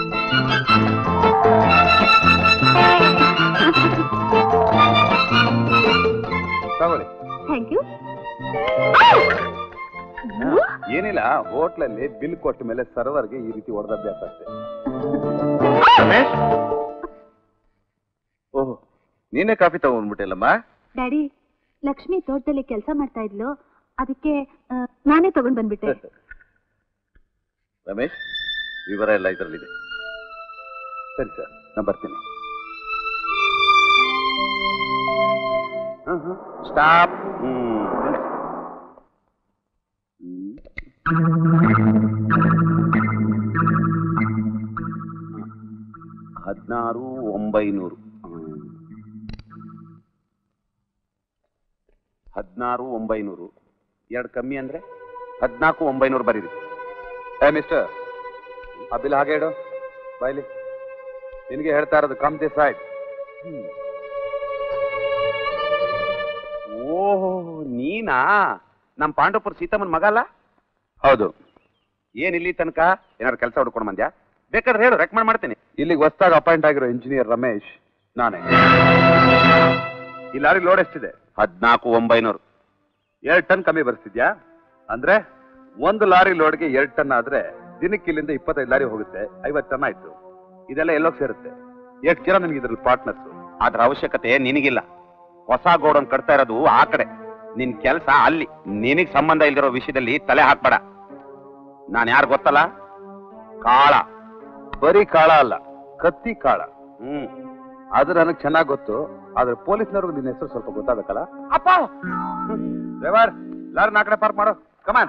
[SPEAKER 3] ತಗೊಳ್ಳಿ
[SPEAKER 2] ಥ್ಯಾಂಕ್ ಯು
[SPEAKER 3] ಏನಿಲ್ಲ ಹೋಟ್ಲಲ್ಲಿ ಬಿಲ್ ಕೊಟ್ಟ ಮೇಲೆ ಸರ್ವರ್ಗೆ ಈ ರೀತಿ ಹೊಡೆದ ಅಭ್ಯಾಸ ಅಷ್ಟೇ
[SPEAKER 5] ರಮೇಶ್ ಓಹೋ ನೀನೇ ಕಾಫಿ ತಗೊಂಡ್ಬಿಟ್ಟಿಲ್ಲಮ್ಮ
[SPEAKER 2] ಡ್ಯಾಡಿ ಲಕ್ಷ್ಮಿ ತೋಟದಲ್ಲಿ ಕೆಲಸ ಮಾಡ್ತಾ ಇದ್ಲು ಅದಕ್ಕೆ ಆ, ನಾನೇ ತಗೊಂಡ್ ಬಂದ್ಬಿಟ್ಟೆ
[SPEAKER 5] ರಮೇಶ್ ವಿವರ ಎಲ್ಲ ಇದರಲ್ಲಿದೆ
[SPEAKER 3] ಸರಿ ಸರ್ ನಾನು ಬರ್ತೀನಿ ಸ್ಟಾಪ್ ಹದಿನಾರು ಒಂಬೈನೂರು ಹ್ಮ್. ಹದಿನಾರು ಒಂಬೈನೂರು ಎರಡು ಕಮ್ಮಿ ಅಂದ್ರೆ ಹದಿನಾಲ್ಕು ಒಂಬೈನೂರು ಬರೀರಿ ಏ ಮಿಸ್ಟರ್ ಆ ಬಿಲ್ ಹಾಗೆ ಇಡು ಬಾಯ್ಲಿ ನಿನಗೆ ಹೇಳ್ತಾ ಇರೋದು ಕಮ್ ದಿಸ್ ಸೈಡ್ ಓಹೋ ನೀನಾ ನಮ್ಮ ಪಾಂಡವಪುರ ಸೀತಮ್ಮನ ಮಗ ಅಲ್ಲ ಹೌದು ಏನ್ ಇಲ್ಲಿ ತನಕ ಏನಾದ್ರು ಕೆಲಸ ಹುಡ್ಕೊಂಡು ಬಂದ್ಯಾ ಬೇಕಾದ್ರೆ ಹೇಳು ರೆಕಮೆಂಡ್ ಮಾಡ್ತೀನಿ ಇಲ್ಲಿಗೆ ಹೊಸ್ದಾಗಿ ಅಪಾಯಿಂಟ್ ಆಗಿರೋ ಇಂಜಿನಿಯರ್ ರಮೇಶ್ ನಾನೇ ಈ ಲಾರಿ ಲೋಡ್ ಎಷ್ಟಿದೆ ಹದಿನಾಲ್ಕು ಒಂಬೈನೂರು ಎರಡು ಟನ್ ಕಮ್ಮಿ ಬರ್ತಿದ್ಯಾ ಅಂದ್ರೆ ಒಂದು ಲಾರಿ ಲೋಡ್ಗೆ ಎರಡು ಟನ್ ಆದ್ರೆ ದಿನಕ್ಕೆ ಇಲ್ಲಿಂದ ಇಪ್ಪತ್ತೈದು ಲಾರಿ ಹೋಗುತ್ತೆ ಐವತ್ತು ಟನ್ ಆಯ್ತು ಇದೆಲ್ಲ ಎಲ್ಲೋಗ್ ಸೇರುತ್ತೆ ಎಷ್ಟು ಜನ ನಿನ್ಗೆ ಇದ್ರಲ್ಲಿ ಪಾರ್ಟ್ನರ್ಸ್ ಅದ್ರ ಅವಶ್ಯಕತೆ ನಿನಗಿಲ್ಲ ಹೊಸ ಗೋಡನ್ ಕಟ್ತಾ ಇರೋದು ಆ ಕಡೆ ನಿನ್ ಕೆಲಸ ಅಲ್ಲಿ ನಿನಗ್ ಸಂಬಂಧ ಇಲ್ದಿರೋ ವಿಷಯದಲ್ಲಿ ತಲೆ ಹಾಕ್ಬೇಡ ನಾನ್ ಯಾರು ಗೊತ್ತಲ್ಲ ಕಾಳ ಬರೀ ಕಾಳ ಅಲ್ಲ ಕತ್ತಿ ಕಾಳ ಹ್ಮ್ ಅದು ನನಗೆ ಚೆನ್ನಾಗಿ ಗೊತ್ತು ಆದ್ರೆ ಪೊಲೀಸ್ನವ್ರಿಗೆ ನಿನ್ನ ಹೆಸರು ಸ್ವಲ್ಪ ಗೊತ್ತಾಗಬೇಕಲ್ಲ ಅಪ್ಪ ಡ್ರೈವರ್ ಲಾರಿ ನಾ ಕಡೆ ಪಾರ್ಕ್ ಮಾಡು ಕಮಾನ್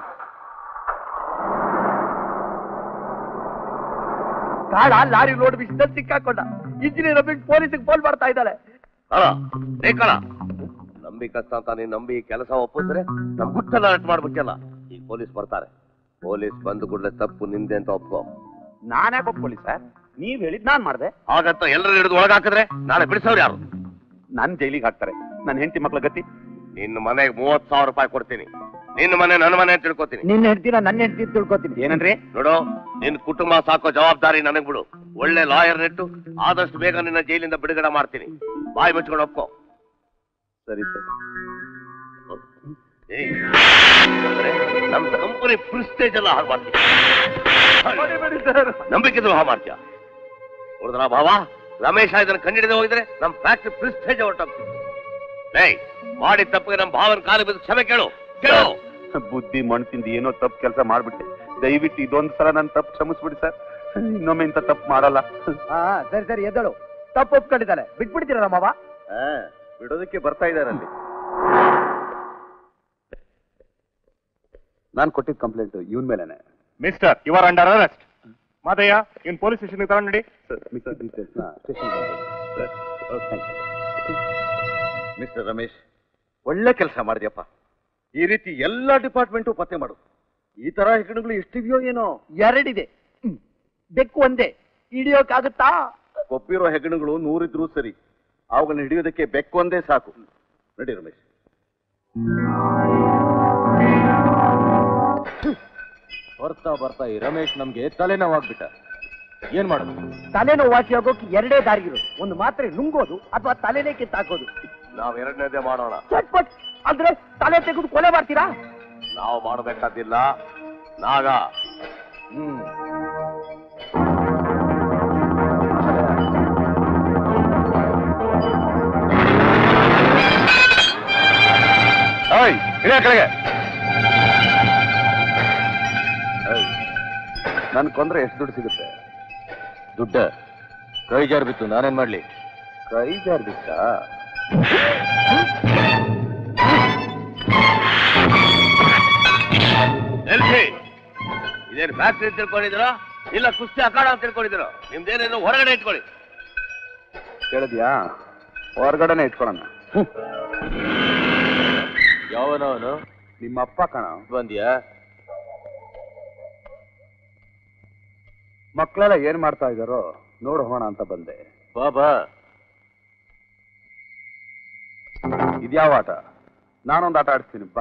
[SPEAKER 7] ಕಾಳ ಲಾರಿ ಲೋಡ್ ವಿಷಯದಲ್ಲಿ ಸಿಕ್ಕಾಕೊಂಡ ಇಂಜಿನಿಯರ್ ಬಿಟ್ಟು ಪೊಲೀಸಿಗೆ ಫೋನ್ ಮಾಡ್ತಾ ಇದ್ದಾಳೆ
[SPEAKER 6] ಅಲ್ಲ ಬೇಕಲ್ಲ ನಂಬಿಕಸ್ತ ಅಂತ ನೀನ್ ನಂಬಿ ಕೆಲಸ ಒಪ್ಪಿದ್ರೆ ನಮ್ ಗುಟ್ಟೆಲ್ಲ ಅರೆಸ್ಟ್ ಮಾಡ್ಬಿಟ್ಟಲ್ಲ ಈಗ ಪೊಲೀಸ್ ಬರ್ತಾರೆ ಪೊಲೀಸ್ ಬಂದು ಕೂಡಲೇ ತಪ್ಪು ನಿಂದೆ ಅಂತ ಒಪ್ಕೋ
[SPEAKER 3] ನಾನೇ ಪೊಲೀಸ್ ಸರ್ ನೀವ್ ಹೇಳಿದ್ ನಾನ್ ಮಾಡ್ದೆ
[SPEAKER 6] ಹಾಗಂತ ಎಲ್ಲರೂ ಹಿಡಿದು ಒಳಗಾಕಿದ್ರೆ ನಾಳೆ ಬಿಡಿಸೋರು ಯಾರು
[SPEAKER 3] ನನ್ ಜೈಲಿಗೆ ಹಾಕ್ತಾರೆ ನನ್ನ ಹೆಂಡತಿ ಮಕ್ಳ ಗತಿ
[SPEAKER 6] ನಿನ್ನ ಮನೆಗೆ ಮೂವತ್ ಸಾವಿರ ರೂಪಾಯಿ ಕೊಡ್ತೀನಿ ನಿನ್ನ ಮನೆ ನನ್ನ ಮನೆ ಅಂತ ತಿಳ್ಕೊತೀನಿ
[SPEAKER 7] ನಿನ್ನ ಹೆಂಡ್ತಿನ ನನ್ನ ಹೆಂಡ್ತಿ ಅಂತ ತಿಳ್ಕೊತೀನಿ
[SPEAKER 3] ಏನಂದ್ರಿ
[SPEAKER 6] ನೋಡು ನಿನ್ ಕುಟುಂಬ ಸಾಕೋ ಜವಾಬ್ದಾರಿ ನನಗ್ ಬಿಡು ಒಳ್ಳೆ ಲಾಯರ್ ನೆಟ್ಟು ಆದಷ್ಟು ಬೇಗ ನಿನ್ನ ಜೈಲಿಂದ ಬಿಡುಗಡೆ ಮಾಡ್ತೀನಿ ಬಾಯಿ ಮುಚ್ಕೊಂಡು ಒಪ್ಕೋ
[SPEAKER 3] ಸರಿ ಸರ್
[SPEAKER 6] ಏಯ್, ಅಂದ್ರೆ ನಮ್ ಕಂಪನಿ ಪ್ರಿಸ್ಟೇಜ್ ಎಲ್ಲ ಹಾಳು ಮಾಡ್ತೀಯ ನಂಬಿಕೆ ದ್ರೋಹ ಮಾಡ್ತೀಯ ನೋಡಿದ್ರ ಭಾವ ರಮೇಶ ಇದನ್ನ ಕಂಡಿಡದೆ ಹೋಗಿದ್ರೆ ನಮ್ ಫ್ಯಾಕ್ಟ್ರಿ ಪ್ರಿಸ್ಟೇಜ್ ಹೊರಟೋಗ್ತೀವಿ ಏಯ್ ಮಾಡಿ ತಪ್ಪಿಗೆ ನಮ್ ಭಾವನ ಕಾಲು ಬಿದ್ದು ಕ್ಷಮೆ ಕೇಳು ಕೇಳು
[SPEAKER 3] ಬುದ್ಧಿ ಮಣ್ತಿಂದ ಏನೋ ತಪ್ಪು ಕೆಲಸ ಮಾಡ್ಬಿಟ್ಟೆ ದಯವಿಟ್ಟು ಇದೊಂದು ಸಲ ನನ್ನ ತಪ್ಪು ಕ್ಷಮಿಸ್ಬಿಡಿ ಸರ್ ಇನ್ನೊಮ್ಮೆ ಇಂಥ ತಪ್ಪು ಮಾಡಲ್ಲ
[SPEAKER 7] ಹಾ ಸರಿ ಸರಿ ಎದ್ದಳು ತಪ್ಪು ಒಪ್ಕೊಂಡಿದ್ದಾಳೆ ಬಿಟ್ಬಿಡ್ತೀರ ನಮ್ಮವ
[SPEAKER 3] ಬಿಡೋದಕ್ಕೆ ಬರ್ತಾ ಇದ್ದಾರೆ ಅಲ್ಲಿ ನಾನು ಕೊಟ್ಟಿದ್ದ ಕಂಪ್ಲೇಂಟ್ ಇವನ್ ಮೇಲೆನೆ
[SPEAKER 8] mister you are under arrest Madayya in police station ತಗೊಂಡಿ
[SPEAKER 3] ಮಿಕ್ಕಿದ ಡೀಟೇಲ್ಸ್ನ ಸ್ಟೇಷನ್
[SPEAKER 5] ಮಿಸ್ಟರ್ ರಮೇಶ್ ಒಳ್ಳೆ ಕೆಲಸ ಮಾಡಿದ್ಯಪ್ಪ ಈ ರೀತಿ ಎಲ್ಲಾ ಡಿಪಾರ್ಟ್ಮೆಂಟು ಪತ್ತೆ ಮಾಡು ಈ ತರ ಹೆಗಣಗಳು ಎಷ್ಟಿವೆಯೋ ಏನೋ
[SPEAKER 7] ಎರಡಿದೆ ಹ್ಮ್. ಬೆಕ್ಕು ಒಂದೇ ಹಿಡಿಯೋಕ್ಕಾಗುತ್ತಾ
[SPEAKER 5] ಕೊಪ್ಪಿರೋ ಹೆಗಣಗಳು ನೂರಿದ್ರೂ ಸರಿ ಅವುಗಳನ್ನ ಹಿಡಿಯೋದಕ್ಕೆ ಬೆಕ್ಕೊಂದೇ ಸಾಕು ನಡಿ ರಮೇಶ್
[SPEAKER 8] ಬರ್ತಾ ಬರ್ತಾ ಈ ರಮೇಶ್ ನಮ್ಗೆ ತಲೆನೋವಾಗ್ಬಿಟ್ಟ ಏನ್ ಮಾಡೋದು
[SPEAKER 7] ತಲೆನೋವು ವಾಸಿ ಆಗೋಕೆ ಎರಡೇ ದಾರಿಗಳು ಒಂದು ಮಾತ್ರೆ ನುಂಗೋದು ಅಥವಾ ತಲೆನೇ ಕಿತ್ತಾಕೋದು
[SPEAKER 6] ನಾವ್ ಎರಡನೇದೇ ಮಾಡೋಣ
[SPEAKER 7] ಚಟ್ಪಟ್ ಅಂದ್ರೆ ತಲೆ ತೆಗೆದು ಕೊಲೆ ಮಾಡ್ತೀರಾ
[SPEAKER 6] ನಾವು ಮಾಡಬೇಕಾದಿಲ್ಲ ನಾಗ
[SPEAKER 7] ಹ್ಮ್
[SPEAKER 3] ಓಯ್ ಇಳಿಯ ಕೆಳಗೆ ನನ್ ಕೊಂದ್ರೆ ಎಷ್ಟು ದುಡ್ಡು ಸಿಗುತ್ತೆ
[SPEAKER 8] ದುಡ್ಡ ಕೈ ಜಾರ್ ಬಿತ್ತು ನಾನೇನ್ ಮಾಡ್ಲಿ
[SPEAKER 3] ಕೈ ಜಾರ್ ಬಿತ್ತಾ
[SPEAKER 6] ಎಲ್ಸಿ ಇದೇನು ಫ್ಯಾಕ್ಟ್ರಿ ತಿಳ್ಕೊಂಡಿದ್ದೀರೋ ಇಲ್ಲ ಕುಸ್ತಿ ಅಖಾಡ ಅಂತ ತಿಳ್ಕೊಂಡಿದ್ದೀರೋ ನಿಮ್ದೇನೇನು ಹೊರಗಡೆ ಇಟ್ಕೊಳ್ಳಿ
[SPEAKER 3] ಕೇಳಿದ್ಯಾ ಹೊರಗಡೆನೆ ಇಟ್ಕೊಳ್ಳೋಣ
[SPEAKER 8] ಯಾವನವನು
[SPEAKER 3] ನಿಮ್ಮ ಅಪ್ಪ ಕಣ
[SPEAKER 8] ಬಂದ್ಯಾ
[SPEAKER 3] ಮಕ್ಕಳೆಲ್ಲ ಏನ್ ಮಾಡ್ತಾ ಇದಾರೋ ನೋಡ್ ಹೋಗೋಣ ಅಂತ ಬಂದೆ
[SPEAKER 8] ಬಾಬಾ
[SPEAKER 3] ಇದ್ಯಾವ ಆಟ ನಾನೊಂದು ಆಟ ಆಡಿಸ್ತೀನಿ ಬಾ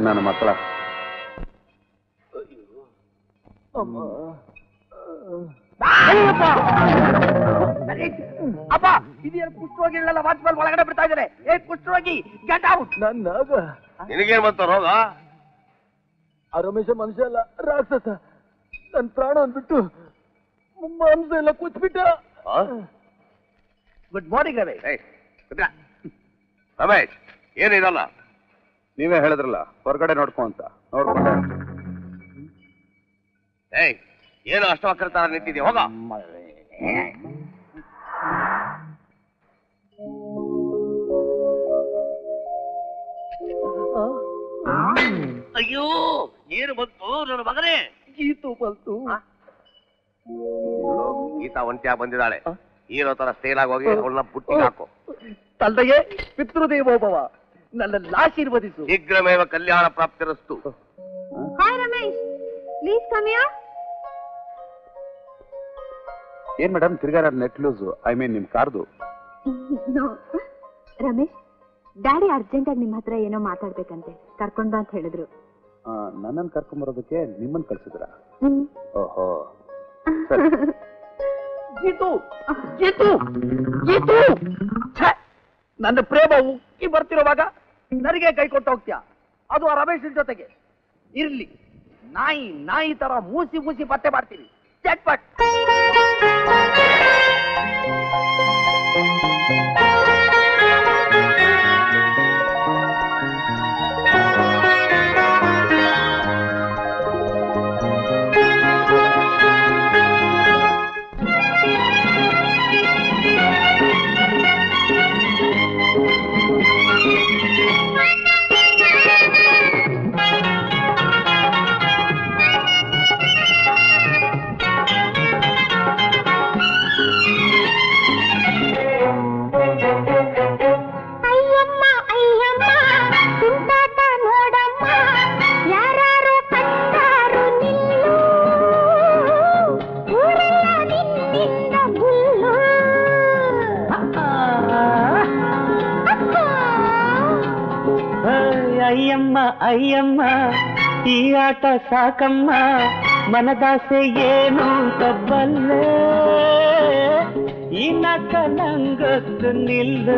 [SPEAKER 3] ನನ್ನ ಮಕ್ಕಳ
[SPEAKER 7] ಅಪ್ಪ ಇದೇನು ಕುಷ್ಠರೋಗಿಗಳೆಲ್ಲ ವಾಚ್ಮನ್ ಒಳಗಡೆ ಬಿಡ್ತಾ ಇದ್ದಾರೆ ಏ ಕುಷ್ಠರೋಗಿ ಗೆಟ್ ಔಟ್
[SPEAKER 8] ನನ್ನಾಗ
[SPEAKER 6] ನಿನಗೇನ್ ಬಂತ ರೋಗ
[SPEAKER 8] ಆ ರಮೇಶ ಮನುಷ್ಯ ಅಲ್ಲ ರಾಕ್ಷಸ ನನ್ ಪ್ರಾಣ ಅಂದ್ಬಿಟ್ಟು ಮಾಂಸ ಎಲ್ಲ ಕುಚ್ಬಿಟ್ಟ
[SPEAKER 7] ಗುಡ್ ಮಾರ್ನಿಂಗ್ ರವಿ
[SPEAKER 6] ಏಯ್, ಕುತ್ಕ. ರಮೇಶ್ ಏನಿದಲ್ಲ
[SPEAKER 3] ನೀವೇ ಹೇಳಿದ್ರಲ್ಲ ಹೊರಗಡೆ ನೋಡ್ಕೊ ಅಂತ ನೋಡ್ಕೊಂಡೆ
[SPEAKER 6] ಏಯ್ ಏನು ಅಷ್ಟವಕ್ಕರ ತರ ನಿಂತಿದ್ಯಾ ಹೋಗ ಅಯ್ಯೋ ಏನು ಬಂತು ನನ್ನ ಮಗನೇ
[SPEAKER 7] ಗೀತು ಬಂತು
[SPEAKER 6] ಗೀತಾ ಒಂಟಿಯಾಗಿ ಬಂದಿದ್ದಾಳೆ ಹೀರೋ ತರ ಸ್ಟೈಲ್ ಆಗಿ ಹೋಗಿ ಅವಳನ್ನ ಬುಟ್ಟಿಗೆ ಹಾಕು
[SPEAKER 7] ತಂದೆಗೆ ಪಿತೃದೇವೋಭವ ನನ್ನನ್ನು ಆಶೀರ್ವದಿಸು
[SPEAKER 6] ಶೀಘ್ರಮೇವ ಕಲ್ಯಾಣ ಪ್ರಾಪ್ತಿರಸ್ತು
[SPEAKER 2] hi Ramesh please come here
[SPEAKER 3] ಏನ್ ಮೇಡಮ್ ತಿರ್ಗಾರ ನೆಟ್ ಲೂಸ್ ಐ ಮೀನ್ ನಿಮ್ ಕಾರ್ದು
[SPEAKER 2] ನೋ ರಮೇಶ್ ಡ್ಯಾಡಿ ಅರ್ಜೆಂಟ್ ಆಗಿ ನಿಮ್ಮ ಹತ್ರ ಏನೋ ಮಾತಾಡ್ಬೇಕಂತೆ ಕರ್ಕೊಂಡ್ ಬಾ ಅಂತ ಹೇಳಿದ್ರು
[SPEAKER 3] ನನ್ನನ್ನು ಕರ್ಕೊಂಬರೋದಕ್ಕೆ ನಿಮ್ಮನ್ನ ಕಳ್ಸಿದ್ರ
[SPEAKER 2] ಹ್ಮ್
[SPEAKER 3] ಓಹೋ
[SPEAKER 7] ಗೀತು ಗೀತು ಗೀತು ಛೆ! ನನ್ನ ಪ್ರೇಮ ಉಕ್ಕಿ ಬರ್ತಿರುವಾಗ ನನಗೆ ಕೈ ಕೊಟ್ಟು ಹೋಗ್ತೀಯ ಅದು ಆ ರಮೇಶನ್ ಜೊತೆಗೆ ಇರ್ಲಿ ನಾಯಿ ನಾಯಿ ತರ ಮೂಸಿ ಮೂಸಿ ಪತ್ತೆ ಮಾಡ್ತೀನಿ ಚಟ್ಪಟ್
[SPEAKER 2] ಅಯ್ಯಮ್ಮ ಅಯ್ಯಮ್ಮ ತುಂಟಾಟ ನೋಡಮ್ಮ ಯಾರು ಕಂಡಾರು ನಿಲ್ಲು ಊರೆಲ್ಲ ನಿನ್ನಿಂದ ಗುಲ್ಲು
[SPEAKER 1] ಅಯ್ಯಮ್ಮ ಅಯ್ಯಮ್ಮ ಈ ಆಟ ಸಾಕಮ್ಮ ಮನದಾಸೆ ಏನು ಅಂತ ಬಲ್ಲೆ ಈ ನಾಟ ನಂಗೊತ್ತು ನಿಲ್ಲು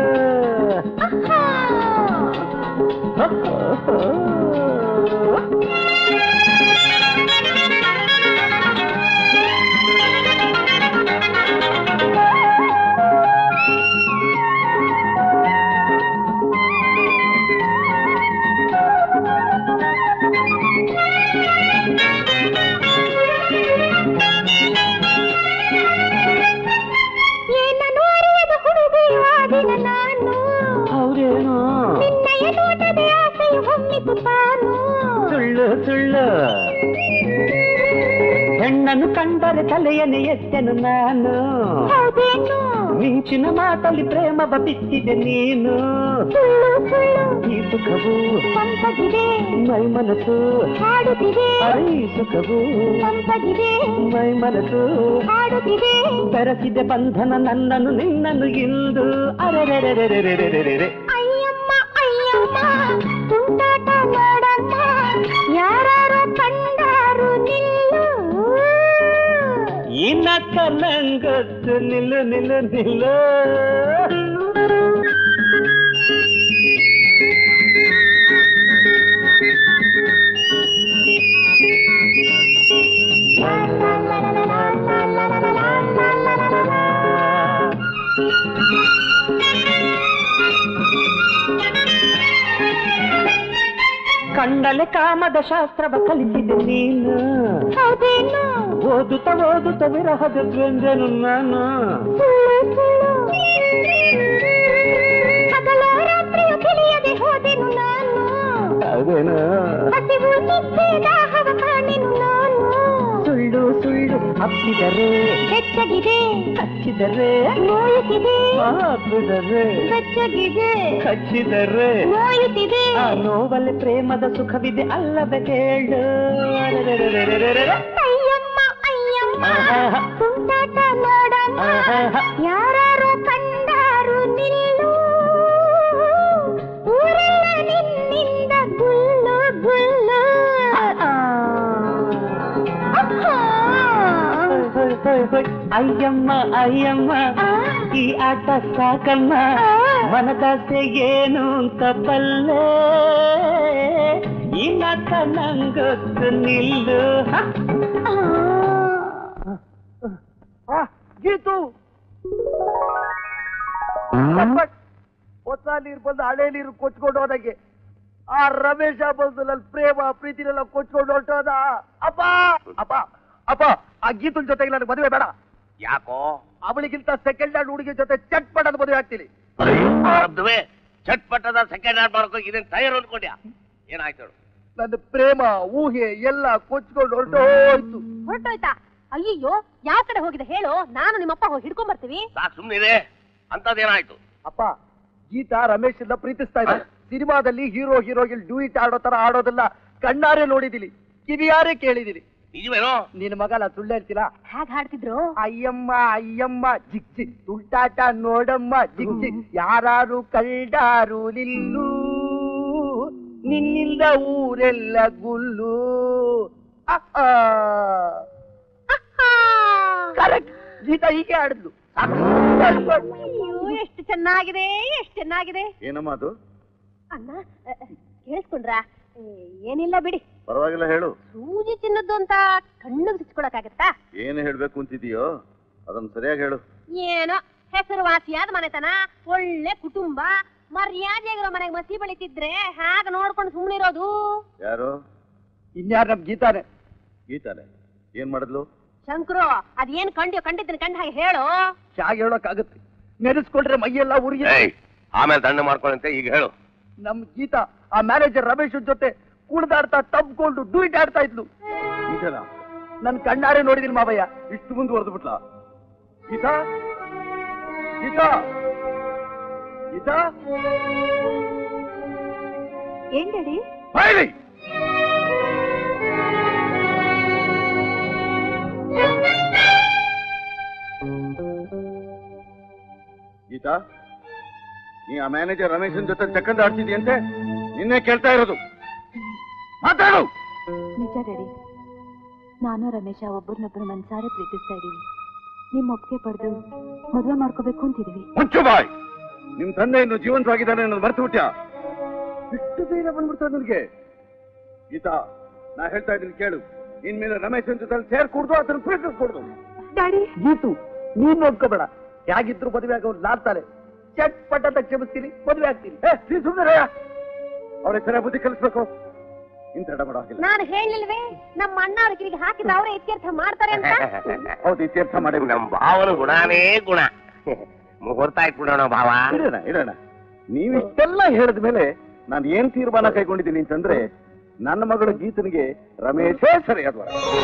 [SPEAKER 2] ಏನನ್ನು ಅರಿಯದ ಹುಡುಗಿಯಾಗಿನ ನಾನು
[SPEAKER 1] ಅವ್ರೇನು
[SPEAKER 2] ನಿನ್ನಯ ನೋಟದ ಆಸೆಯು ಹೊಮ್ಮಿತು ತಾನು
[SPEAKER 1] ಸುಳ್ಳು ಸುಳ್ಳು ಹೆಣ್ಣನ್ನು ಕಂಡರೆ ತಲೆಯನ್ನು ಎತ್ತೆನು ನಾನು
[SPEAKER 2] ಹೌದೇನು
[SPEAKER 1] ಮಿಂಚಿನ ಮಾತಲ್ಲಿ ಪ್ರೇಮ ಬಿತ್ತಿದೆ ನೀನು
[SPEAKER 2] ಸುಳ್ಳು ಸುಳ್ಳು
[SPEAKER 1] ಈ ಸುಖವು
[SPEAKER 2] ಸಂಪದಿದೆ
[SPEAKER 1] ಮೈ ಮನಸ್ಸು
[SPEAKER 2] ಹಾಡುತ್ತಿದೆ
[SPEAKER 1] ಅರೆ ಈ ಸುಖವು
[SPEAKER 2] ಸಂಪದಿದೆ
[SPEAKER 1] ಮೈ ಮನಸ್ಸು
[SPEAKER 2] ಹಾಡುತ್ತಿದೆ
[SPEAKER 1] ಬೆರೆಸಿದೆ ಬಂಧನ ನನ್ನನ್ನು ನಿನ್ನನ್ನು ಇಂದು ಅರೆರೆರೆರೆರೆರೆರೆರೆ
[SPEAKER 2] ಅಯ್ಯಮ್ಮ ಅಯ್ಯಮ್ಮ ತುಂಟಾಟ ನೋಡಮ್ಮ ಯಾರು ಕಂಡಾರು ನಿಲ್ಲು
[SPEAKER 1] ಈ ನಕ್ಕ ನಂಗೊತ್ತು ನಿಲ್ಲು ನಿಲ್ಲು ನಿಲ್ಲು ಕಂಡಲೆ ಕಾಮದ ಶಾಸ್ತ್ರವ ಕಲಿಸಿದೆ ನೀನು
[SPEAKER 2] ಹೌದೇನು
[SPEAKER 1] ಓದುತ್ತ ಓದುತ್ತ ವಿರಹದ ದ್ವಂದ್ವನು ನಾನು
[SPEAKER 2] ಸುಳ್ಳು ಸುಳ್ಳು ಹಗಲೋ ರಾತ್ರಿಯು ತಿಳಿಯದೆ ಹೋದೆನು ನಾನು
[SPEAKER 1] ಅದೇನು
[SPEAKER 2] ಹಸಿವು ನಿದ್ದೆ ದಾಹವ ಕಾಣೆನು ನಾನು
[SPEAKER 1] ಸುಳ್ಳು ಸುಳ್ಳು ಹಪ್ಪಿದರೆ
[SPEAKER 2] ಬೆಚ್ಚಗಿದೆ
[SPEAKER 1] ಹಚ್ಚಿದರೆ
[SPEAKER 2] ನೋಯುತ್ತಿದೆ
[SPEAKER 1] ಹಾಕಿದರೆ
[SPEAKER 2] ಬೆಚ್ಚಗಿದೆ
[SPEAKER 1] ಹಚ್ಚಿದರೆ
[SPEAKER 2] ನೋಯುತ್ತಿದೆ
[SPEAKER 1] ಆ ನೋವಲ್ಲಿ ಪ್ರೇಮದ ಸುಖವಿದೆ ಅಲ್ಲದ ಕೇಳು ಅರೆರೆರೆರೆರೆರೆರೆ.
[SPEAKER 2] ಅಯ್ಯಮ್ಮ ಅಯ್ಯಮ್ಮ
[SPEAKER 1] ಆಹಾ.
[SPEAKER 2] ತುಂಟಾಟ ನೋಡಮ್ಮ
[SPEAKER 1] ಆಹಾ.
[SPEAKER 2] ಯಾರು ಕಂಡಾರು ನಿಲ್ಲು ಊರೆಲ್ಲ ನಿನ್ನಿಂದ ಗುಲ್ಲು
[SPEAKER 1] ಹೋಯ್ ಹೋಯ್ ಹೋಯ್ ಅಯ್ಯಮ್ಮ ಅಯ್ಯಮ್ಮ ಈ ಆಟ ಸಾಕಮ್ಮ ಮನದಾಸೆ ಏನು ಅಂತ ಬಲ್ಲೆ ಈ ನಾಟ ನಂಗೊತ್ತು ನಿಲ್ಲು ಹ?
[SPEAKER 7] ಆ, ಗೀತು ಬಟ್ ಹೊಸ ನೀರು ಬಂದು ಹಳೆ ನೀರು ಕೊಚ್ಕೊಂಡು ಹೋದಂಗೆ ಆ ರಮೇಶ ಬಂದು ನನ್ನ ಪ್ರೇಮ ಪ್ರೀತಿನೆಲ್ಲ ಕೊಚ್ಕೊಂಡು ಹೊರಟೋದ ಅಪ್ಪ ಅಪ್ಪ ಅಪ್ಪ ಆ ಗೀತನ್ ಜೊತೆಗೆ ನನಗೆ ಮದುವೆ ಬೇಡ
[SPEAKER 6] ಯಾಕೋ
[SPEAKER 7] ಅವಳಿಗಿಂತ ಸೆಕೆಂಡ್ ಹ್ಯಾಂಡ್ ಹುಡುಗಿ ಜೊತೆ ಚಟ್ ಪಡೋದು ಮದುವೆ ಆಗ್ತೀನಿ
[SPEAKER 6] ಪ್ರಾರಬ್ಧವೇ ಚಟ್ಪಟ್ಟದ ಸೆಕೆಂಡ್ ಹ್ಯಾಂಡ್ ಮಾಡೋಕೆ ಇದನ್ನ ತಯಾರು ಅನ್ಕೊಂಡ್ಯಾ ಏನಾಯ್ತು ಹೇಳು
[SPEAKER 7] ನನ್ನ ಪ್ರೇಮ ಊಹೆ ಎಲ್ಲ ಕೊಚ್ಕೊಂಡು ಹೊರಟೋಯ್ತು
[SPEAKER 2] ಹೊರಟೋಯ್ತಾ ಅಯ್ಯಯ್ಯೋ ಯಾವ ಕಡೆ ಹೋಗಿದೆ ಹೇಳು ನಾನು ನಿಮ್ಮಪ್ಪ ಹೋಗಿ ಹಿಡ್ಕೊಂಡ್ ಬರ್ತೀವಿ
[SPEAKER 6] ಸಾಕು ಸುಮ್ಮನಿದೆ ಅಂತದೇನಾಯ್ತು
[SPEAKER 7] ಅಪ್ಪ ಗೀತಾ ರಮೇಶ್ ಇಂದ ಪ್ರೀತಿಸ್ತಾ ಇದ್ದಾರೆ ಸಿನಿಮಾದಲ್ಲಿ ಹೀರೋ ಹೀರೋಗಿಲ್ ಡೂಯಿಟ್ ಆಡೋ ತರ ಆಡೋದನ್ನ ಕಣ್ಣಾರೆ ನೋಡಿದಿನಿ ಕಿವಿಯಾರೆ ಕೇಳಿದಿನಿ
[SPEAKER 6] ನಿಜವೇನೋ
[SPEAKER 7] ನಿನ್ ಮಗನ ಸುಳ್ಳು ಹೇಳ್ತೀರಾ
[SPEAKER 2] ಹೇಗ್ ಹಾಡ್ತಿದ್ರು
[SPEAKER 7] ಅಯ್ಯಮ್ಮ ಅಯ್ಯಮ್ಮ ಜಿಗ್ ಜಿಗ್ ತುಂಟಾಟ ನೋಡಮ್ಮ ಜಿಗ್ ಜಿಗ್ ಯಾರು ಕಳ್ದಾರು ನಿಲ್ಲು ನಿನ್ನಿಂದ ಊರೆಲ್ಲ ಗುಲ್ಲು ಕರೆಕ್ಟ್ ಗೀತಾ ಹೀಗೆ ಆಡಿದ್ಲು
[SPEAKER 2] ಅಯ್ಯೋ ಎಷ್ಟು ಚೆನ್ನಾಗಿದೆ ಎಷ್ಟು ಚೆನ್ನಾಗಿದೆ
[SPEAKER 5] ಏನಮ್ಮ ಅದು
[SPEAKER 2] ಅಣ್ಣ ಅ, ಅ, ಕೇಳಿಸ್ಕೊಂಡ್ರಾ ಏ, ಏನಿಲ್ಲ ಬಿಡಿ
[SPEAKER 5] ಪರವಾಗಿಲ್ಲ ಹೇಳು
[SPEAKER 2] ಸೂಜಿ ಚಿನ್ನದ್ದು ಅಂತ ಕಣ್ಣಿಗೆ ಸಿಚ್ಕೊಳಕಾಗತ್ತಾ
[SPEAKER 5] ಏನು ಹೇಳ್ಬೇಕು ಅಂತಿದೀಯೋ ಅದನ್ನ ಸರಿಯಾಗಿ ಹೇಳು
[SPEAKER 2] ಏನೋ ಹೆಸರುವಾಸಿಯಾದ ಮನೆತನ ಒಳ್ಳೆ ಕುಟುಂಬ ಮರ್ಯಾದೆಗಿರೋ ಮನೆಗೆ ಮಸಿ ಬೆಳಿತಿದ್ರೆ ಹಾಗ ನೋಡ್ಕೊಂಡು ಸುಮ್ಮನಿರೋದು
[SPEAKER 5] ಯಾರು
[SPEAKER 7] ಇನ್ಯಾರು ನಮ್ ಗೀತಾನೆ
[SPEAKER 5] ಗೀತಾನೆ ಏನ್ ಮಾಡಿದ್ಲು
[SPEAKER 2] ಶಂಕರು ಅದೇನ್ ಕಂಡ್ಯೋ ಕಂಡಿದ್ದೀನಿ ಕಂಡ ಹಾಗೆ ಹೇಳು
[SPEAKER 7] ಹೇಗೆ ಹೇಳೋಕ್ಕಾಗತ್ತೆ ನೆನೆಸ್ಕೊಂಡ್ರೆ ಮೈಯೆಲ್ಲ ಉರಿ
[SPEAKER 6] ಏಯ್ ಆಮೇಲೆ ದಂಡ ಮಾಡ್ಕೊಳ್ಳಂತೆ ಈಗ ಹೇಳು
[SPEAKER 7] ನಮ್ ಗೀತಾ ಆ ಮ್ಯಾನೇಜರ್ ರಮೇಶ್ ಜೊತೆ ಕುಣಿದಾಡ್ತಾ ತಬ್ಕೊಂಡು ಡೂಯಿಟ್ ಆಡ್ತಾ ಇದ್ಲು
[SPEAKER 5] ಗೀತನ
[SPEAKER 7] ನನ್ ಕಣ್ಣಾರೆ ನೋಡಿದೀನಿ ಮಾವಯ್ಯ
[SPEAKER 5] ಇಷ್ಟು ಮುಂದುವರೆದು ಬಿಟ್ಲ ಗೀತಾ ಗೀತಾ ಗೀತಾ
[SPEAKER 2] ಏನ್ ಡ್ಯಾಡಿ
[SPEAKER 5] ಬಾಯ್ಲಿ ಗೀತಾ ನೀ ಆ ಮ್ಯಾನೇಜರ್ ರಮೇಶನ್ ಜೊತೆ ಚಕ್ಕಂದ ಆಡ್ತಿದ್ಯಂತೆ ನಿನ್ನೆ ಕೇಳ್ತಾ ಇರೋದು ಮಾತಾಡು
[SPEAKER 4] ನಿಜ ಡ್ಯಾಡಿ ನಾನು ರಮೇಶ ಒಬ್ಬರನ್ನೊಬ್ಬರು ಮನ್ಸಾರೆ ಪ್ರೀತಿಸ್ತಾ ಇದೀವಿ ನಿಮ್ಮ ಒಪ್ಪಿಗೆ ಪಡೆದು ಮದುವೆ ಮಾಡ್ಕೋಬೇಕು ಅಂತಿದೀವಿ
[SPEAKER 5] ಮುಚ್ಚು ಬಾಯ್ ನಿಮ್ ತಂದೆ ಇನ್ನು ಜೀವಂತವಾಗಿದ್ದಾನೆ ಅನ್ನೋದು ಮರ್ತು ಬಿಟ್ಯಾ ಇಷ್ಟು ಬೇಗ ಬಂದ್ಬಿಡ್ತಾ ನಿನ್ಗೆ ಗೀತಾ ನಾ ಹೇಳ್ತಾ ಇದ್ದೀನಿ ಕೇಳು ಇನ್ಮೇಲೆ ರಮೇಶನ್ ಜೊತೆ ಸೇರ್ ಕುಡ್ದು ಅದನ್ನ ಪ್ರೀತಿಸ್ಕೊಡ್ದು
[SPEAKER 4] ಡ್ಯಾಡಿ
[SPEAKER 7] ಗೀತು ನೀನ್ ನೋಡ್ಕೋಬೇಡ ಹೇಗಿದ್ರು ಮದುವೆ ಆಗೋರು ನಾಡ್ತಾಳೆ ಚಟ್ ಪಟ್ ಅಂತ ಕ್ಷಮಿಸ್ತೀನಿ ಮದುವೆ ಆಗ್ತೀನಿ
[SPEAKER 5] ಏ ನೀ ಸುಮ್ಮನೆ ಅವ್ರಿಗೆ ಸರಿಯಾಗಿ ಬುದ್ಧಿ ಕಲಿಸ್ಬೇಕು ಇಂತ ತಡ ಮಾಡೋ ಹಾಗಿಲ್ಲ
[SPEAKER 2] ನಾನು ಹೇಳಿಲ್ವೇ ನಮ್ಮ ಅಣ್ಣ ಅವ್ರ ಕಿವಿಗೆ ಹಾಕಿದ್ರೆ ಅವರೇ ಇತ್ಯರ್ಥ ಮಾಡ್ತಾರೆ ಅಂತ
[SPEAKER 5] ಹೌದು ಇತ್ಯರ್ಥ ಮಾಡಿ
[SPEAKER 6] ನಮ್ ಭಾವನ ಗುಣನೇ ಗುಣ ಮುಹೂರ್ತ ಇಟ್ಬಿಡೋಣ ಭಾವ
[SPEAKER 5] ಇಡೋಣ ಇಡೋಣ ನೀವಿಷ್ಟೆಲ್ಲ ಹೇಳಿದ ಮೇಲೆ ನಾನು ಏನ್ ತೀರ್ಮಾನ ಕೈಗೊಂಡಿದ್ದೀನಿ ಅಂತಂದ್ರೆ ನನ್ನ ಮಗಳು ಗೀತನಿಗೆ ರಮೇಶೇ ಸರಿಯಾದ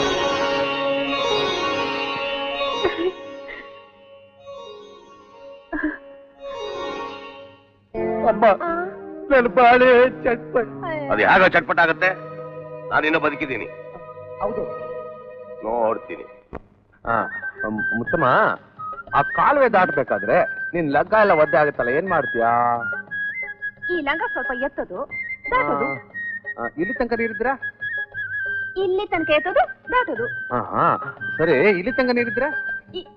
[SPEAKER 7] ಅಮ್ಮ ನನ್ನ ಬಾಳೆ ಚಟ್ಪಟ್
[SPEAKER 6] ಅದು ಹೇಗ ಚಟ್ಪಟ ಆಗತ್ತೆ ನಾನಿನ್ನೂ ಬದುಕಿದ್ದೀನಿ
[SPEAKER 7] ಹೌದು
[SPEAKER 6] ನೋಡ್ತೀನಿ
[SPEAKER 3] ಮುತ್ತಮ್ಮ ಆ ಕಾಲುವೆ ದಾಟ್ಬೇಕಾದ್ರೆ ನಿನ್ ಲಗ್ಗ ಎಲ್ಲ ಒದ್ದೆ ಆಗುತ್ತಲ್ಲ ಏನ್ ಮಾಡ್ತೀಯಾ
[SPEAKER 2] ಈ ಲಂಗ ಸ್ವಲ್ಪ ಎತ್ತದು ದಾಟೋದು
[SPEAKER 3] ಆ, ಇಲ್ಲಿ ತನಕ ನೀರಿದ್ರಾ
[SPEAKER 2] ಇಲ್ಲಿ ತನಕ ಎತ್ತದು ದಾಟೋದು
[SPEAKER 3] ಹಾ ಹಾ ಸರಿ ಇಲ್ಲಿ ತನಕ ನೀರಿದ್ರಾ
[SPEAKER 2] ಈ-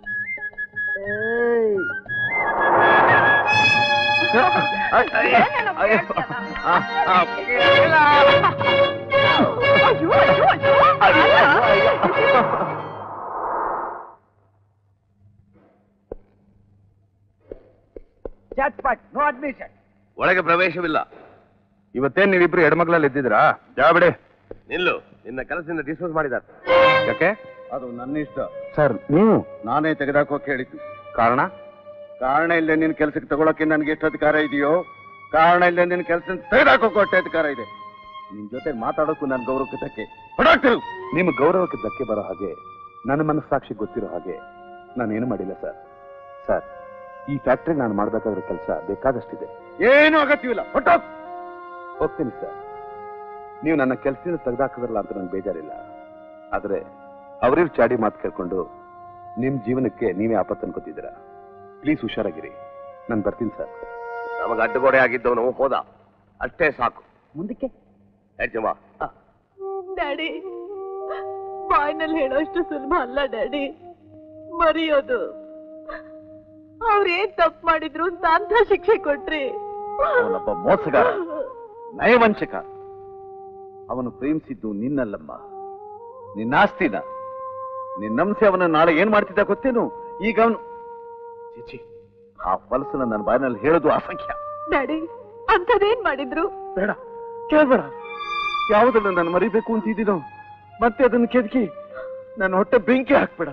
[SPEAKER 7] ಚಟ್ಪಟ್ ನೋ ಅಡ್ಮಿಷನ್
[SPEAKER 6] ಒಳಗೆ ಪ್ರವೇಶವಿಲ್ಲ
[SPEAKER 3] ಇವತ್ತೇನ್ ನೀವಿಬ್ರು ಹೆಣ್ಮಕ್ಳಲ್ಲಿ ಇದ್ದಿದ್ರಾ ಯಾವ ಬಿಡಿ
[SPEAKER 6] ನಿಲ್ಲು ನಿನ್ನ ಕೆಲಸದಿಂದ ಡಿಸ್ಮಿಸ್ ಮಾಡಿದ್ದಾರೆ
[SPEAKER 3] ಯಾಕೆ
[SPEAKER 5] ಅದು ನನ್ನ ಇಷ್ಟ
[SPEAKER 3] ಸರ್ ನೀವು
[SPEAKER 5] ನಾನೇ ತೆಗೆದಾಕೋಕೆ ಹೇಳಿದ್ದು
[SPEAKER 3] ಕಾರಣ
[SPEAKER 5] ಕಾರಣ ಇಲ್ಲದೆ ನಿನ್ ಕೆಲ್ಸಕ್ಕೆ ತಗೊಳಕ್ಕೆ ನನ್ಗೆ ಎಷ್ಟು ಅಧಿಕಾರ ಇದೆಯೋ ಕಾರಣ ಇಲ್ಲದೆ ನಿನ್ ಕೆಲಸ ತೆಗೆದಾಕೋಕೆ ಅಷ್ಟೇ ಅಧಿಕಾರ ಇದೆ ನಿನ್ ಜೊತೆ ಮಾತಾಡೋಕ್ಕೂ ನನ್ನ ಗೌರವಕ್ಕೆ ಧಕ್ಕೆ ಹೊರಡ್ತಿರು
[SPEAKER 3] ನಿಮ್ಮ ಗೌರವಕ್ಕೆ ಧಕ್ಕೆ ಬರೋ ಹಾಗೆ ನನ್ನ ಮನಸ್ಸಾಕ್ಷಿ ಗೊತ್ತಿರೋ ಹಾಗೆ ನಾನೇನು ಮಾಡಿಲ್ಲ ಸರ್ ಸರ್ ಈ ಫ್ಯಾಕ್ಟ್ರಿ ನಾನು ಮಾಡ್ಬೇಕಾಗಿರೋ ಕೆಲಸ ಬೇಕಾದಷ್ಟಿದೆ
[SPEAKER 5] ಏನು ಅಗತ್ಯವಿಲ್ಲ ಹೊಟ್ಟೋಗ್
[SPEAKER 3] ಹೋಗ್ತೀನಿ ಸರ್ ನೀವು ನನ್ನ ಕೆಲಸದಿಂದ ತೆಗೆದಾಕಿದ್ರಲ್ಲ ಅಂತ ನಂಗೆ ಬೇಜಾರಿಲ್ಲ ಆದ್ರೆ ಅವ್ರಿವ್ರ ಚಾಡಿ ಮಾತು ಕೇಳ್ಕೊಂಡು ನಿಮ್ ಜೀವನಕ್ಕೆ ನೀವೇ ಆಪತ್ತು ಅನ್ಕೋತಿದ್ದೀರಾ ಪ್ಲೀಸ್ ಹುಷಾರಾಗಿರಿ ನಾನು ಬರ್ತೀನಿ ಸರ್
[SPEAKER 6] ನಮಗೆ ಅಡ್ಡಗೋಡೆ ಆಗಿದ್ದವನು ಹೋದ ಅಷ್ಟೇ ಸಾಕು
[SPEAKER 7] ಮುಂದಕ್ಕೆ
[SPEAKER 6] ಹೆಚ್ಚಮ್ಮ
[SPEAKER 4] ಡ್ಯಾಡಿ ಬಾಯ್ನಲ್ಲಿ ಹೇಳೋಷ್ಟು ಸುಲಭ ಅಲ್ಲ ಡ್ಯಾಡಿ ಮರೆಯೋದು ಅವ್ರೇನ್ ತಪ್ಪು ಮಾಡಿದ್ರು ಅಂತ ಅಂತ ಶಿಕ್ಷೆ ಕೊಟ್ರಿ
[SPEAKER 5] ಅವನೊಬ್ಬ ಮೋಸಗಾರ ನಯವಂಚಕ ಅವನು ಪ್ರೇಮಿಸಿದ್ದು ನಿನ್ನಲ್ಲಮ್ಮ ನಿನ್ನ ಆಸ್ತಿನ ನಿನ್ನಂಸೆ ಅವನ ನಾಳೆ ಏನ್ ಮಾಡ್ತಿದ್ದ ಗೊತ್ತೇನು ಈಗ ಅವನು ಚಿಚಿ ಆ ಫಲಸನ ನನ್ನ ಬಾಯಿನಲ್ಲಿ ಹೇಳೋದು ಅಸಂಖ್ಯ
[SPEAKER 4] ಡ್ಯಾಡಿ ಅಂಥದ್ದೇನ್ ಮಾಡಿದ್ರು
[SPEAKER 5] ಬೇಡ ಕೇಳ್ಬೇಡ ಯಾವುದನ್ನು ನಾನು ಮರಿಬೇಕು ಅಂತಿದ್ದೀನೋ ಮತ್ತೆ ಅದನ್ನು ಕೆದಕಿ ನನ್ನ ಹೊಟ್ಟೆ ಬೆಂಕಿ ಹಾಕ್ಬೇಡ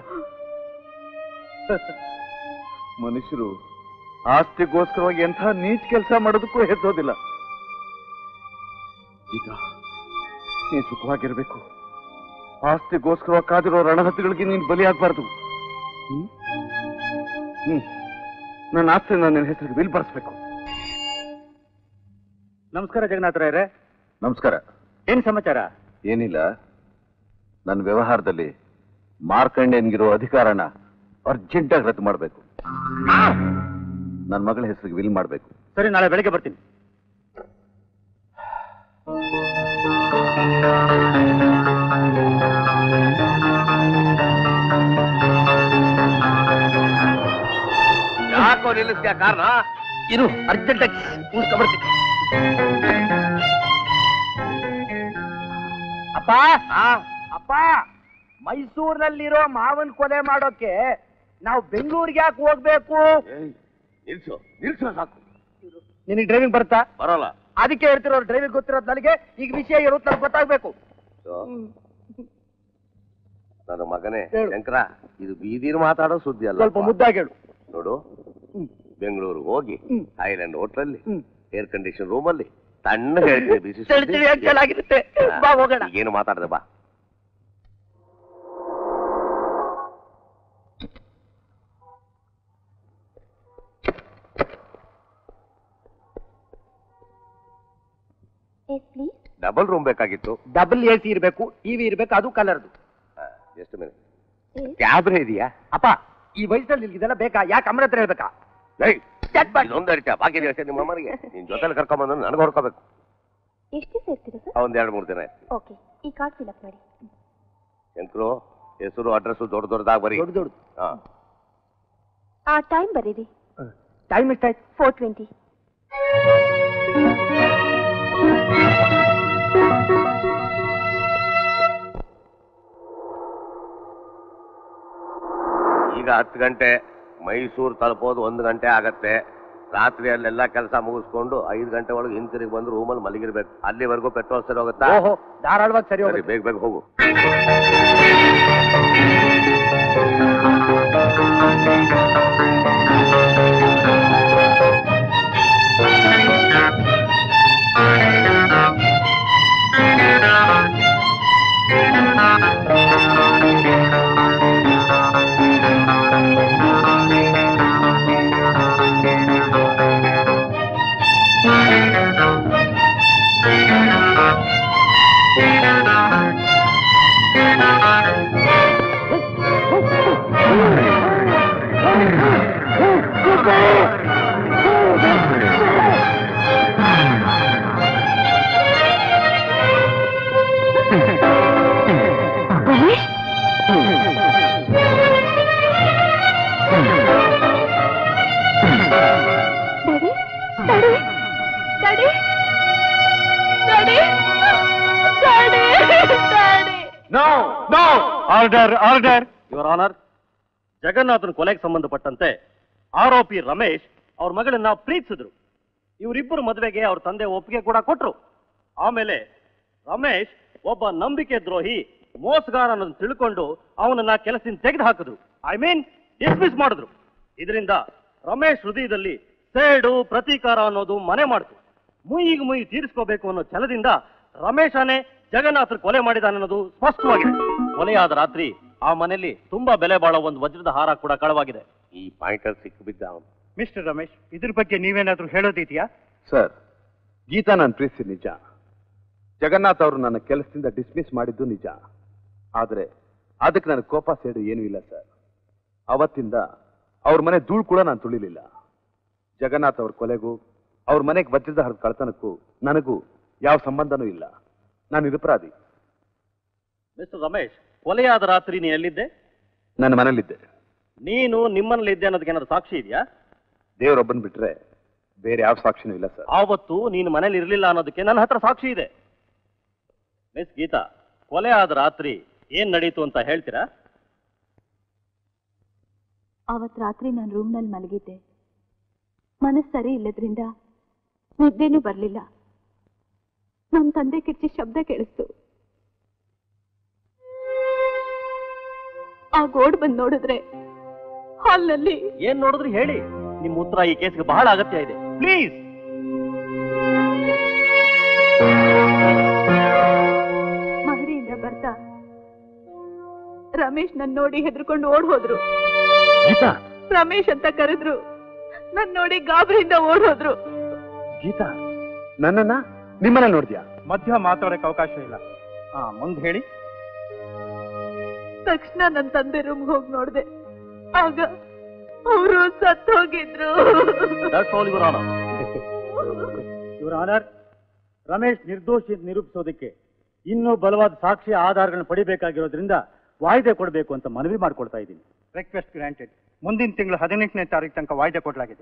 [SPEAKER 5] ಮನುಷ್ಯರು ಆಸ್ತಿಗೋಸ್ಕರವಾಗಿ ಎಂಥ ನೀಚ್ ಕೆಲಸ ಮಾಡೋದಕ್ಕೂ ಹೆದೋದಿಲ್ಲ ಈಗ ನೀನ್ ಸುಖವಾಗಿರ್ಬೇಕು ಆಸ್ತಿಗೋಸ್ಕರವಾಗಿ ಕಾದಿರೋ ರಣಹದ್ದುಗಳಿಗೆ ನೀನು ಬಲಿಯಾಗಬಾರ್ದು ಹ್ಮ್ ಹ್ಮ್ ನನ್ನ ಆಸ್ತಿ ನನ್ನ ಹೆಸರಿಗೆ ಬಿಲ್ ಬರ್ಸ್ಬೇಕು
[SPEAKER 7] ನಮಸ್ಕಾರ ಜಗನ್ನಾಥರಾಯರೇ
[SPEAKER 5] ನಮಸ್ಕಾರ
[SPEAKER 7] ಏನ್ ಸಮಾಚಾರ
[SPEAKER 5] ಏನಿಲ್ಲ ನನ್ನ ವ್ಯವಹಾರದಲ್ಲಿ ಮಾರ್ಕಂಡೇನ್ಗಿರೋ ಅಧಿಕಾರನ ಅರ್ಜೆಂಟಾಗಿ ರದ್ದು ಮಾಡಬೇಕು ನನ್ನ ಮಗಳ ಹೆಸರಿಗೆ ವಿಲ್ ಮಾಡಬೇಕು
[SPEAKER 7] ಸರಿ ನಾಳೆ ಬೆಳಗ್ಗೆ ಬರ್ತೀನಿ
[SPEAKER 6] ಯಾಕೋ ನಿಲ್ಲಿಸ್ತೀಯ ಕಾರಣ
[SPEAKER 7] ಇರು ಅರ್ಜೆಂಟಾಗಿ ಕೂರ್ಸ್ಕೊಂಡ್ಬರ್ತೀನಿ ಅಪ್ಪ ಅಪ್ಪ ಮೈಸೂರಿನಲ್ಲಿರೋ ಮಾವನ್ ಕೊಲೆ ಮಾಡೋಕೆ ನಾವು ಬೆಂಗಳೂರಿಗೆ ಯಾಕೆ ಹೋಗ್ಬೇಕು
[SPEAKER 6] ನಿಲ್ಸು ನಿಲ್ಸು ಸಾಕು
[SPEAKER 7] ನಿನಗೆ ಡ್ರೈವಿಂಗ್ ಬರುತ್ತಾ
[SPEAKER 6] ಬರೋಲ್ಲ
[SPEAKER 7] ಅದಕ್ಕೆ ಹೇಳ್ತಿರೋ ಡ್ರೈವಿಂಗ್ ಗೊತ್ತಿರೋದು ನನಗೆ ಈಗ ವಿಷಯ ಇರುತ್ತೆ ನನಗೆ ಗೊತ್ತಾಗ್ಬೇಕು
[SPEAKER 6] ನನ್ನ ಮಗನೇ
[SPEAKER 7] ಹೇಳು.
[SPEAKER 6] ಶಂಕರ ಇದು ಬೀದಿರು ಮಾತಾಡೋ ಸುದ್ದಿ ಅಲ್ಲ
[SPEAKER 7] ಸ್ವಲ್ಪ ಮುದ್ದಾಗಿ ಹೇಳು
[SPEAKER 6] ನೋಡು ಬೆಂಗಳೂರು ಹೋಗಿ
[SPEAKER 7] ಹ್ಮ್.
[SPEAKER 6] ಐಲ್ಯಾಂಡ್ ಹೋಟ್ಲಲ್ಲಿ
[SPEAKER 7] ಹ್ಮ್.
[SPEAKER 6] ಏರ್ ಕಂಡೀಷನ್ ರೂಮ್ ಅಲ್ಲಿ ತಣ್ಣ ಹೇಳ್ತೀನಿ ಬಿಸಿ
[SPEAKER 7] ಚಳಿ ಚಳಿಯಾಗಿ ಚೆನ್ನಾಗಿರುತ್ತೆ ಬಾ ಹೋಗೋಣ
[SPEAKER 6] ಏನು ಮಾತಾಡದೆ ಬಾ
[SPEAKER 2] ಎಸ್ ಪ್ಲೀಸ್
[SPEAKER 6] ಡಬಲ್ ರೂಮ್ ಬೇಕಾಗಿತ್ತು
[SPEAKER 7] ಡಬಲ್ ಎ ಸಿ ಇರಬೇಕು ಟಿವಿ ಇರಬೇಕು ಅದು ಕಲರ್ದು
[SPEAKER 6] ಆ, ಎಷ್ಟು ಮೇಲೆ ಕ್ಯಾಬ್ರೆ ಇದೆಯಾ
[SPEAKER 7] ಅಪ್ಪ ಈ ವಯಸ್ಸಲ್ಲಿ ನಿನ್ಗೆ ಇದೆಲ್ಲ ಬೇಕಾ ಯಾಕೆ ಅಮ್ಮನ ಹತ್ರ ಹೇಳ್ಬೇಕಾ
[SPEAKER 6] ಏಯ್,
[SPEAKER 7] ಚಟ್ ಮಾಡಿ.
[SPEAKER 6] ಇದೊಂದು ಅರಿತ ಬಾಕಿ ದಿವಸ ನಿಮ್ಮ ಅಮ್ಮನಿಗೆ ನಿನ್ ಜೊತೆಲಿ ಕರ್ಕೊಂಬಂದು ನನಗೆ ಹೊಡ್ಕೋಬೇಕು
[SPEAKER 2] ಎಷ್ಟು ದಿವಸ ಇರ್ತೀರಾ ಸರ್
[SPEAKER 6] ಒಂದ್ ಎರಡು ಮೂರು ದಿನ ಆಯ್ತು
[SPEAKER 2] ಓಕೆ ಈ ಕಾರ್ಡ್ ಫಿಲ್ ಅಪ್ ಮಾಡಿ
[SPEAKER 6] ಶಂಕರು ಹೆಸರು ಅಡ್ರೆಸ್ ದೊಡ್ಡ ದೊಡ್ಡದಾಗಿ ಬರೀ
[SPEAKER 7] ದೊಡ್ಡ ದೊಡ್ಡ
[SPEAKER 6] ಹಾ
[SPEAKER 2] ಆ ಟೈಮ್ ಬರೀರಿ
[SPEAKER 7] ಟೈಮ್ ಎಷ್ಟಾಯ್ತು
[SPEAKER 2] ಫೋರ್ ಟ್ವೆಂಟಿ
[SPEAKER 6] ಈಗ ಹತ್ತು ಗಂಟೆ ಮೈಸೂರು ತಲುಪೋದು ಒಂದು ಗಂಟೆ ಆಗತ್ತೆ ರಾತ್ರಿ ಅಲ್ಲೆಲ್ಲ ಕೆಲಸ ಮುಗಿಸ್ಕೊಂಡು ಐದು ಗಂಟೆ ಒಳಗೆ ಹಿಂತಿರುಗಿ ಬಂದು ರೂಮಲ್ಲಿ ಮಲಗಿರ್ಬೇಕು ಅಲ್ಲಿವರೆಗೂ ಪೆಟ್ರೋಲ್ ಸರಿ ಹೋಗುತ್ತಾ
[SPEAKER 7] ಓಹೋ ಧಾರಾಳವಾಗಿ ಸರಿ
[SPEAKER 6] ಸರಿ
[SPEAKER 7] ಹೋಗುತ್ತೆ
[SPEAKER 6] ಬೇಗ ಬೇಗ ಹೋಗು
[SPEAKER 2] daddy daddy daddy daddy daddy daddy
[SPEAKER 7] no no order order your honour Jagannathan ಕೊಲೆಗೆ ಸಂಬಂಧಪಟ್ಟಂತೆ ಆರೋಪಿ ರಮೇಶ್ ಅವ್ರ ಮಗಳನ್ನ ಪ್ರೀತಿಸಿದ್ರು ಇವರಿಬ್ಬರು ಮದುವೆಗೆ ಅವ್ರ ತಂದೆ ಒಪ್ಪಿಗೆ ಕೂಡ ಕೊಟ್ರು ಆಮೇಲೆ ರಮೇಶ್ ಒಬ್ಬ ನಂಬಿಕೆ ದ್ರೋಹಿ ಮೋಸಗಾರ ಅನ್ನೋದನ್ನ ತಿಳ್ಕೊಂಡು ಅವನನ್ನ ಕೆಲಸದಿಂದ ತೆಗೆದು ಹಾಕಿದ್ರು ಐ ಮೀನ್ ಡಿಸ್ಮಿಸ್ ಮಾಡಿದ್ರು ಇದರಿಂದ ರಮೇಶ್ ಹೃದಯದಲ್ಲಿ ಸೇಡು ಪ್ರತೀಕಾರ ಅನ್ನೋದು ಮನೆ ಮಾಡಿತು ಮುಯಿಗೆ ಮುಯಿ ತೀರಿಸ್ಕೋಬೇಕು ಅನ್ನೋ ಛಲದಿಂದ ರಮೇಶನೇ ಜಗನ್ನಾಥ್ ಕೊಲೆ ಮಾಡಿದಾನೆ ಅನ್ನೋದು ಸ್ಪಷ್ಟವಾಗಿದೆ ಕೊಲೆಯಾದ ರಾತ್ರಿ ಆ ಮನೆಯಲ್ಲಿ ತುಂಬಾ ಬೆಲೆ ಬಾಳೋ ಒಂದು ವಜ್ರದ ಹಾರ ಕೂಡ ಕಳವಾಗಿದೆ
[SPEAKER 6] ಈ ಪಾಯಿಂಟಲ್ಲಿ ಸಿಕ್ಕು ಬಿದ್ದ ಅವನು
[SPEAKER 7] ಮಿಸ್ಟರ್ ರಮೇಶ್ ಇದ್ರ ಬಗ್ಗೆ ನೀವೇನಾದ್ರೂ ಹೇಳೋದಿದೆಯಾ
[SPEAKER 3] ಸರ್ ಗೀತಾ ನಾನು ಪ್ರೀತಿಸಿ ನಿಜ ಜಗನ್ನಾಥ್ ಅವರು ನನ್ನ ಕೆಲಸದಿಂದ ಡಿಸ್ಮಿಸ್ ಮಾಡಿದ್ದು ನಿಜ ಆದರೆ ಅದಕ್ಕೆ ನನಗೆ ಕೋಪ ಸೇಡು ಏನೂ ಇಲ್ಲ ಸರ್ ಅವತ್ತಿಂದ ಅವ್ರ ಮನೆ ಧೂಳು ಕೂಡ ನಾನು ತುಳಿಲಿಲ್ಲ ಜಗನ್ನಾಥ್ ಅವ್ರ ಕೊಲೆಗೂ ಅವ್ರ ಮನೆಗೆ ವಜ್ರದ ಹರಿದ ಕಳ್ತನಕ್ಕೂ ನನಗೂ ಯಾವ ಸಂಬಂಧನೂ ಇಲ್ಲ ನಾನು ನಿರಪರಾಧಿ
[SPEAKER 7] ಮಿಸ್ಟರ್ ರಮೇಶ್ ಕೊಲೆಯಾದ ರಾತ್ರಿ ನೀ ಎಲ್ಲಿದ್ದೆ
[SPEAKER 3] ನನ್ನ ಮನೇಲಿದ್ದೆ
[SPEAKER 7] ನೀನು ನಿಮ್ಮನೇಲಿದ್ದೆ ಅನ್ನೋದಕ್ಕೆ ಏನಾದ್ರು ಸಾಕ್ಷಿ ಇದೆಯಾ
[SPEAKER 3] ದೇವರೊಬ್ಬನ್ ಬಿಟ್ರೆ ಬೇರೆ ಯಾವ ಸಾಕ್ಷಿನೂ ಇಲ್ಲ ಸರ್
[SPEAKER 7] ಆವತ್ತು ನೀನು ಮನೇಲಿ ಇರಲಿಲ್ಲ ಅನ್ನೋದಕ್ಕೆ ನನ್ನ ಹತ್ರ ಸಾಕ್ಷಿ ಇದೆ ಮಿಸ್ ಗೀತಾ ಕೊಲೆ ಆದ ರಾತ್ರಿ ಏನ್ ನಡೀತು ಅಂತ ಹೇಳ್ತೀರಾ
[SPEAKER 4] ಅವತ್ ರಾತ್ರಿ ನಾನು ರೂಮ್ನಲ್ಲಿ ಮಲಗಿದ್ದೆ ಮನಸ್ಸು ಸರಿ ಇಲ್ಲದ್ರಿಂದ ನಿದ್ದೆನೂ ಬರಲಿಲ್ಲ ನಮ್ಮ ತಂದೆ ಕಿರ್ಚಿ ಶಬ್ದ ಕೇಳಿಸ್ತು ಆ ಗೋಡ್ ಬಂದು ನೋಡಿದ್ರೆ ಹಾಲ್ನಲ್ಲಿ
[SPEAKER 7] ಏನ್ ನೋಡಿದ್ರಿ ಹೇಳಿ ನಿಮ್ ಉತ್ತರ ಈ ಕೇಸ್ಗೆ ಬಹಳ ಅಗತ್ಯ ಇದೆ ಪ್ಲೀಸ್
[SPEAKER 4] ಮಹಡಿಯಿಂದ ಬರ್ತಾ ರಮೇಶ್ ನನ್ ನೋಡಿ ಹೆದರ್ಕೊಂಡು ಓಡ್ ಹೋದ್ರು
[SPEAKER 3] ಗೀತಾ
[SPEAKER 4] ರಮೇಶ್ ಅಂತ ಕರೆದ್ರು ನನ್ ನೋಡಿ ಗಾಬರಿಯಿಂದ ಓಡ್ ಹೋದ್ರು
[SPEAKER 3] ಗೀತಾ ನನ್ನನ್ನ ನಿಮ್ಮನ್ನ ನೋಡಿದ್ಯಾ
[SPEAKER 7] ಮಧ್ಯ ಮಾತಾಡಕ್ಕೆ ಅವಕಾಶ ಇಲ್ಲ ಹಾ ಮುಂದೆ ಹೇಳಿ
[SPEAKER 4] ತಕ್ಷಣ ನನ್ ತಂದೆ ರೂಮ್ ಹೋಗಿ ನೋಡ್ದೆ ಆಗ ಅವರು ಸತ್ ಹೋಗಿದ್ರು
[SPEAKER 7] that's all your honour your honour Ramesh ನಿರ್ದೋಷಿ ಅಂತ ನಿರೂಪಿಸೋದಕ್ಕೆ ಇನ್ನೂ ಬಲವಾದ ಸಾಕ್ಷಿ ಆಧಾರಗಳನ್ನ ಪಡಿಬೇಕಾಗಿರೋದ್ರಿಂದ ವಾಯ್ದೆ ಕೊಡಬೇಕು ಅಂತ ಮನವಿ ಮಾಡ್ಕೊಳ್ತಾ ಇದ್ದೀನಿ ರಿಕ್ವೆಸ್ಟ್ ಗ್ರಾಂಟೆಡ್ ಮುಂದಿನ ತಿಂಗಳು ಹದಿನೆಂಟನೇ ತಾರೀಕು ತನಕ ವಾಯ್ದೆ ಕೊಡಲಾಗಿದೆ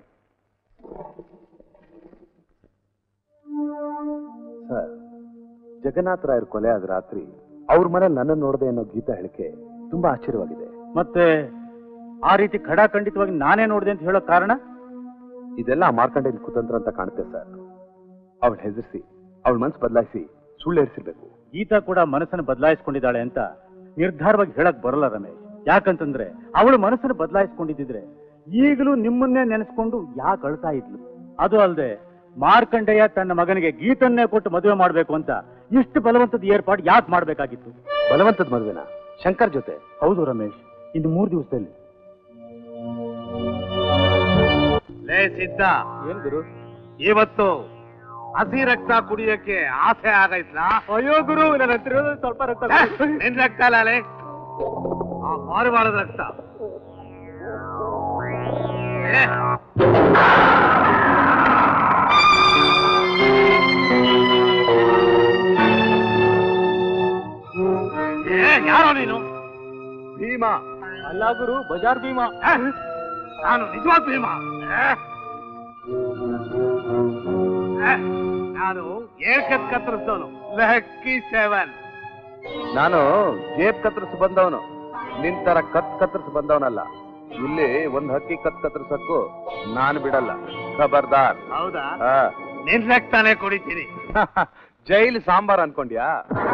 [SPEAKER 3] ಸರ್ ಜಗನ್ನಾಥ ರಾಯರ್ ಕೊಲೆ ಆದ ರಾತ್ರಿ ಅವ್ರ ಮನೇಲಿ ನನ್ನ ನೋಡದೆ ಅನ್ನೋ ಗೀತಾ ಹೇಳಿಕೆ ತುಂಬಾ ಆಶ್ಚರ್ಯವಾಗಿದೆ
[SPEAKER 7] ಮತ್ತೆ ಆ ರೀತಿ ಖಡಾಖಂಡಿತವಾಗಿ ನಾನೇ ನೋಡಿದೆ ಅಂತ ಹೇಳೋ ಕಾರಣ
[SPEAKER 3] ಇದೆಲ್ಲ ಮಾರ್ಕಂಡೇಯನ್ ಕುತಂತ್ರ ಅಂತ ಕಾಣುತ್ತೆ ಸರ್ ಅವಳು ಹೆದರ್ಸಿ ಅವಳ ಮನ್ಸು ಬದಲಾಯಿಸಿ ಸುಳ್ಳು ಹೇರಿಸಿರ್ಬೇಕು
[SPEAKER 7] ಗೀತಾ ಕೂಡ ಮನಸ್ಸನ್ನು ಬದಲಾಯಿಸ್ಕೊಂಡಿದ್ದಾಳೆ ಅಂತ ನಿರ್ಧಾರವಾಗಿ ಹೇಳಕ್ ಬರಲ್ಲ ರಮೇಶ್ ಯಾಕಂತಂದ್ರೆ ಅವಳು ಮನಸ್ಸನ್ನು ಬದಲಾಯಿಸ್ಕೊಂಡಿದ್ದಿದ್ರೆ ಈಗಲೂ ನಿಮ್ಮನ್ನೇ ನೆನೆಸ್ಕೊಂಡು ಯಾಕೆ ಅಳ್ತಾ ಇದ್ಲು ಅದು ಅಲ್ಲದೆ ಮಾರ್ಕಂಡೇಯ ತನ್ನ ಮಗನಿಗೆ ಗೀತನ್ನೇ ಕೊಟ್ಟು ಮದುವೆ ಮಾಡಬೇಕು ಅಂತ ಇಷ್ಟು ಬಲವಂತದ ಏರ್ಪಾಡು ಯಾಕೆ ಮಾಡಬೇಕಾಗಿತ್ತು
[SPEAKER 3] ಬಲವಂತದ ಮದುವೆನ ಶಂಕರ್ ಜೊತೆ
[SPEAKER 7] ಹೌದು ರಮೇಶ್ ಇನ್ನು ಮೂರು ದಿವಸದಲ್ಲಿ
[SPEAKER 6] ಲೇ ಸಿದ್ಧ
[SPEAKER 7] ಏನ್ ಗುರು
[SPEAKER 6] ಇವತ್ತು ಹಸಿ ರಕ್ತ ಕುಡಿಯಕ್ಕೆ ಆಸೆ ಆಗೈತ್ಲಾ
[SPEAKER 7] ಅಯ್ಯೋ ಗುರು ನನ್ನ ಹತ್ರ ಸ್ವಲ್ಪ ರಕ್ತ
[SPEAKER 6] ನಿನ್ ರಕ್ತ ಅಲ್ಲ ಲೇ. ಆ ಪಾರಿವಾಳದ ರಕ್ತ ಏ, ಏ, ಯಾರೋ ನೀನು ಭೀಮಾ
[SPEAKER 7] ಅಲ್ಲ ಗುರು ಬಜಾರ್ ಭೀಮಾ
[SPEAKER 6] ಏ, ನಾನು ನಿಜವಾದ ಭೀಮಾ ಏ? ಏ, ನಾನು ಏಕತ್ ಕತ್ತರಿಸಿದವನು ಲಕ್ಕಿ ಸೆವೆನ್
[SPEAKER 3] ನಾನು ಜೇಬ್ ಕತ್ತರಿಸಿ ಬಂದವನು ನಿನ್ ತರ ಕತ್ ಕತ್ತರಿಸಿ ಬಂದವನಲ್ಲ ಇಲ್ಲಿ ಒಂದ್ ಹಕ್ಕಿ ಕತ್ ಕತ್ತರಿಸಕ್ಕೂ ನಾನು ಬಿಡಲ್ಲ ಖಬರ್ದಾರ್
[SPEAKER 6] ಹೌದಾ
[SPEAKER 3] ಆ.
[SPEAKER 6] ನಿನ್ ರಕ್ತಾನೆ ಕುಡಿತೀನಿ
[SPEAKER 3] ಜೈಲ್ ಸಾಂಬಾರ್ ಅನ್ಕೊಂಡ್ಯಾ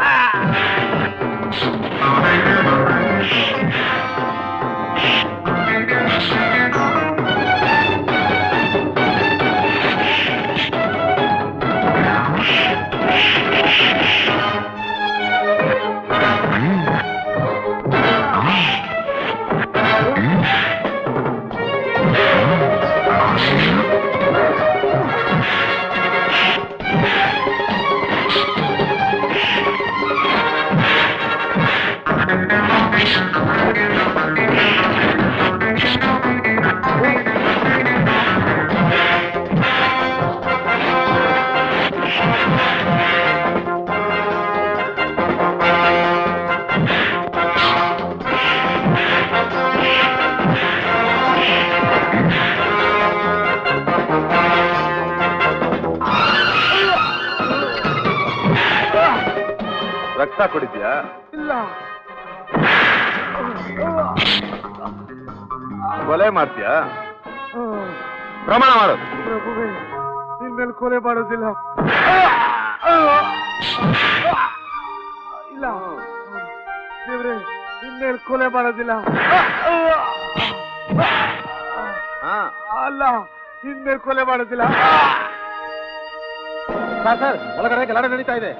[SPEAKER 3] ರಕ್ತ ಕುಡಿದ್ಯಾ ಕೊಲೆ ಮಾಡ್ತೀಯಾ ಪ್ರಮಾಣ ಮಾಡು
[SPEAKER 6] ನಿನ್ಮೇಲೆ ಕೊಲೆ ಮಾಡೋದಿಲ್ಲ ಇಲ್ಲ ದೇವ್ರೆ ನಿನ್ಮೇಲೆ ಕೊಲೆ ಮಾಡೋದಿಲ್ಲ
[SPEAKER 3] ಹಾ
[SPEAKER 6] ಅಲ್ಲ ನಿನ್ಮೇಲೆ ಕೊಲೆ ಮಾಡೋದಿಲ್ಲ
[SPEAKER 7] ಸರ್ ಒಳಗಡೆ ಗಲಾಟೆ ನಡೀತಾ ಇದೆ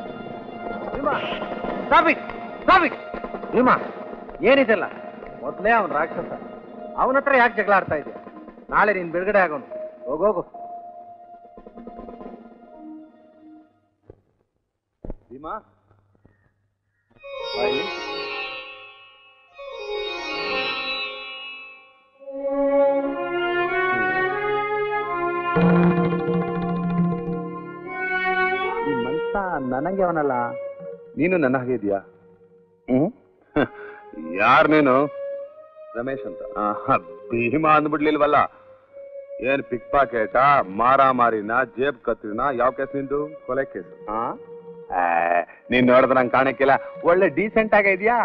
[SPEAKER 8] ಭೀಮಾ ಏನಿದೆಲ್ಲ ಮೊದ್ಲೇ ಅವನ್ ರಾಕ್ಷಸ ಅವನ ಹತ್ರ ಯಾಕೆ ಜಗಳ ಆಡ್ತಾ ಇದೆಯಾ ನಾಳೆ ನೀನ್ ಬಿಡುಗಡೆ ಆಗೋನು ಹೋಗೋಗು
[SPEAKER 3] ಭೀಮಾ ಬಾಯಲ್ಲಿ. ಈ ಮನ್ಸ ನನಗೆ ಅವನಲ್ಲ ನೀನು ನನ್ನ ಹಾಗೆ ಇದೆಯಾ ಹ್ಮ್ ಯಾರ್ ನೀನು ರಮೇಶ್ ಅಂತ ಆಹಾ, ಭೀಮಾ ಅಂದ್ಬಿಡ್ಲಿಲ್ವಲ್ಲ ಏನ್ ಪಿಕ್ ಪಾಕೆಟ ಮಾರಾಮಾರಿನ ಜೇಬ್ ಕತ್ರಿನ ಯಾವ ಕೇಸ್ ನಿಂದು ಕೊಲೆ ಕೇಸ್ ನೀನ್ ನೋಡಿದ್ರೆ ನಂಗೆ ಕಾಣಕ್ಕಿಲ್ಲ ಒಳ್ಳೆ ಡೀಸೆಂಟ್ ಆಗ ಇದೆಯಾ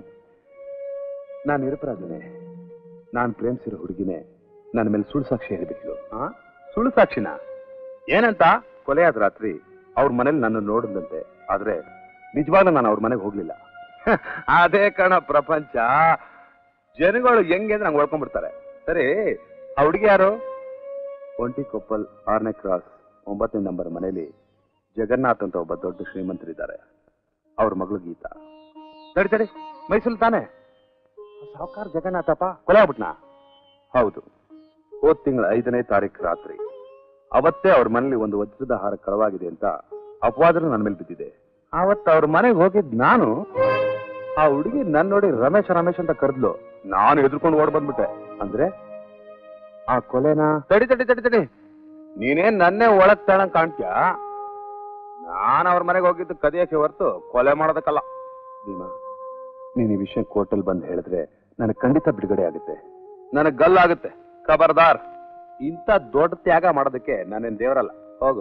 [SPEAKER 3] ನಾನು ನಿರಪರಾಧನೆ ನಾನ್ ಪ್ರೇಮಿಸಿರೋ ಹುಡುಗಿನೇ ನನ್ನ ಮೇಲೆ ಸುಳ್ಳು ಸಾಕ್ಷಿ ಹೇಳ್ಬಿಟ್ಲು ಆ ಸುಳ್ಳು ಸಾಕ್ಷಿನ ಏನಂತ ಕೊಲೆ ಆದ ರಾತ್ರಿ ಅವ್ರ ಮನೇಲಿ ನನ್ನ ನೋಡಿದಂತೆ ಆದ್ರೆ ನಿಜವಾಗ್ಲೂ ನಾನು ಅವ್ರ ಮನೆಗೆ ಹೋಗ್ಲಿಲ್ಲ ಅದೇ ಕಣ ಪ್ರಪಂಚ ಜನಗಳು ಹೆಂಗೆ ಅಂದ್ರೆ ನಂಗೆ ಒಳ್ಕೊಂಡ್ಬಿಡ್ತಾರೆ ಸರಿ ಆ ಹುಡುಗಿ ಯಾರು ಒಂಟಿ ಕೊಪ್ಪಲ್ ಆರನೇ ಕ್ರಾಸ್ ಒಂಬತ್ತನೇ ನಂಬರ್ ಮನೇಲಿ ಜಗನ್ನಾಥ್ ಅಂತ ಒಬ್ಬ ದೊಡ್ಡ ಶ್ರೀಮಂತರಿದ್ದಾರೆ ಅವ್ರ ಮಗಳು ಗೀತಾ ತಡಿ ತಡಿ ಮೈಸೂರು ತಾನೆ ಸಾವುಕಾರ ಜಗನ್ನಾಥಪ್ಪ ಕೊಲೆ ಆಗ್ಬಿಟ್ನಾ ಹೌದು ಹೋದ್ ತಿಂಗಳ ಐದನೇ ತಾರೀಕು ರಾತ್ರಿ ಅವತ್ತೇ ಅವ್ರ ಮನೇಲಿ ಒಂದು ವಜ್ರದ ಹಾರ ಕಳವಾಗಿದೆ ಅಂತ ಅಪವಾದ ನನ್ನ ಮೇಲೆ ಬಿದ್ದಿದೆ ಅವತ್ತು ಅವ್ರ ಮನೆಗೆ ಹೋಗಿದ್ ನಾನು ಆ ಹುಡುಗಿ ನನ್ ನೋಡಿ ರಮೇಶ್ ರಮೇಶ್ ಅಂತ ಕರೆದ್ಲು ನಾನು ಎದ್ರುಕೊಂಡು ಓಡ್ ಬಂದ್ಬಿಟ್ಟೆ ಅಂದ್ರೆ ಆ ಕೊಲೆನ ತಡಿ ತಡಿ ತಡಿ ತಡಿ ನೀನೇನ್ ನನ್ನೇ ಒಳಗ್ ತಳಂಗ್ ಕಾಣ್ತ್ಯಾ ನಾನು ಅವ್ರ ಮನೆಗೆ ಹೋಗಿದ್ದು ಕದಿಯಕ್ಕೆ ಹೊರ್ತು ಕೊಲೆ ಮಾಡೋದಕ್ಕಲ್ಲ ಭೀಮಾ ನೀನ್ ಈ ವಿಷಯ ಕೋರ್ಟಲ್ಲಿ ಬಂದು ಹೇಳಿದ್ರೆ ನನಗೆ ಖಂಡಿತ ಬಿಡುಗಡೆ ಆಗುತ್ತೆ ನನಗ್ ಗಲ್ಲಾಗುತ್ತೆ ಖಬರ್ದಾರ್ ಇಂಥ ದೊಡ್ಡ ತ್ಯಾಗ ಮಾಡೋದಕ್ಕೆ ನಾನೇನ್ ದೇವರಲ್ಲ ಹೋಗು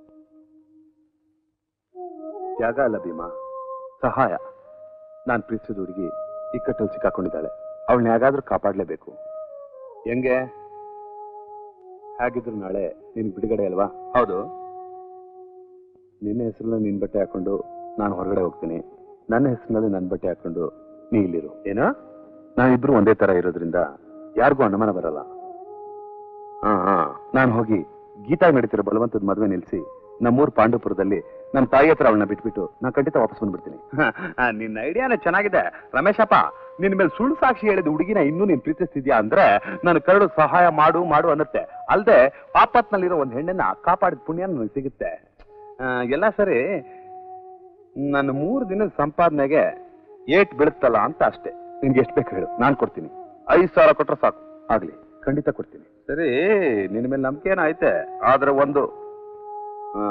[SPEAKER 3] ತ್ಯಾಗ ಅಲ್ಲ ಭೀಮಾ ಸಹಾಯ ನಾನ್ ಪ್ರೀತಿಸಿದ ಹುಡುಗಿ ಇಕ್ಕಟ್ಟಲ್ಲಿ ಸಿಕ್ಕಾಕೊಂಡಿದ್ದಾಳೆ ಅವಳನ್ನ ಹೇಗಾದ್ರೂ ಕಾಪಾಡ್ಲೇಬೇಕು ಹೆಂಗೆ ಹೇಗಿದ್ರು ನಾಳೆ ನಿನ್ ಬಿಡುಗಡೆ ಅಲ್ವಾ ಹೌದು ನಿನ್ನ ಹೆಸರಲ್ಲಿ ನಿನ್ ಬಟ್ಟೆ ಹಾಕೊಂಡು ನಾನು ಹೊರಗಡೆ ಹೋಗ್ತೀನಿ ನನ್ನ ಹೆಸರಿನಲ್ಲಿ ನನ್ನ ಬಟ್ಟೆ ಹಾಕೊಂಡು ನೀ ಇಲ್ಲಿರು ಏನೋ ನಾವಿಬ್ರು ಒಂದೇ ತರ ಇರೋದ್ರಿಂದ ಯಾರಿಗೂ ಅನುಮಾನ ಬರಲ್ಲ ಹಾ ಹಾ ನಾನು ಹೋಗಿ ಗೀತಾ ನಡೀತಿರೋ ಬಲವಂತದ ಮದುವೆ ನಿಲ್ಸಿ ನಮ್ಮೂರ್ ಪಾಂಡುಪುರದಲ್ಲಿ ನಮ್ಮ ತಾಯಿ ಹತ್ರ ಅವಳನ್ನ ಬಿಟ್ಬಿಟ್ಟು ನಾ ಖಂಡಿತ ವಾಪಸ್ ಬಂದ್ಬಿಡ್ತೀನಿ ನಿನ್ನ ಐಡಿಯಾನೇ ಚೆನ್ನಾಗಿದೆ ರಮೇಶಪ್ಪ ನಿನ್ ಮೇಲೆ ಸುಳ್ಳು ಸಾಕ್ಷಿ ಹೇಳಿದ ಹುಡುಗಿನ ಇನ್ನೂ ನೀನ್ ಪ್ರೀತಿಸ್ತಿದ್ಯಾ ಅಂದ್ರೆ ನನ್ನ ಕರಡು ಸಹಾಯ ಮಾಡು ಮಾಡು ಅನ್ನತ್ತೆ ಅಲ್ದೆ ಪಾಪತ್ನಲ್ಲಿರೋ ಒಂದ್ ಹೆಣ್ಣನ್ನ ಕಾಪಾಡಿದ ಪುಣ್ಯ ನನಗೆ ಸಿಗುತ್ತೆ ಆ, ಎಲ್ಲ ಸರಿ ನನ್ನ ಮೂರು ದಿನದ ಸಂಪಾದನೆಗೆ ಏಟ್ ಬೀಳುತ್ತಲ್ಲ ಅಂತ ಅಷ್ಟೇ ನಿನ್ಗೆ ಎಷ್ಟು ಬೇಕು ಹೇಳು ನಾನ್ ಕೊಡ್ತೀನಿ ಐದು ಸಾವಿರ ಕೊಟ್ರೆ ಸಾಕು ಆಗ್ಲಿ ಖಂಡಿತ ಕೊಡ್ತೀನಿ ಸರಿ ನಿನ್ನ ಮೇಲೆ ನಂಬಿಕೆ ಏನೋ ಐತೆ ಆದ್ರೆ ಒಂದು ಆ,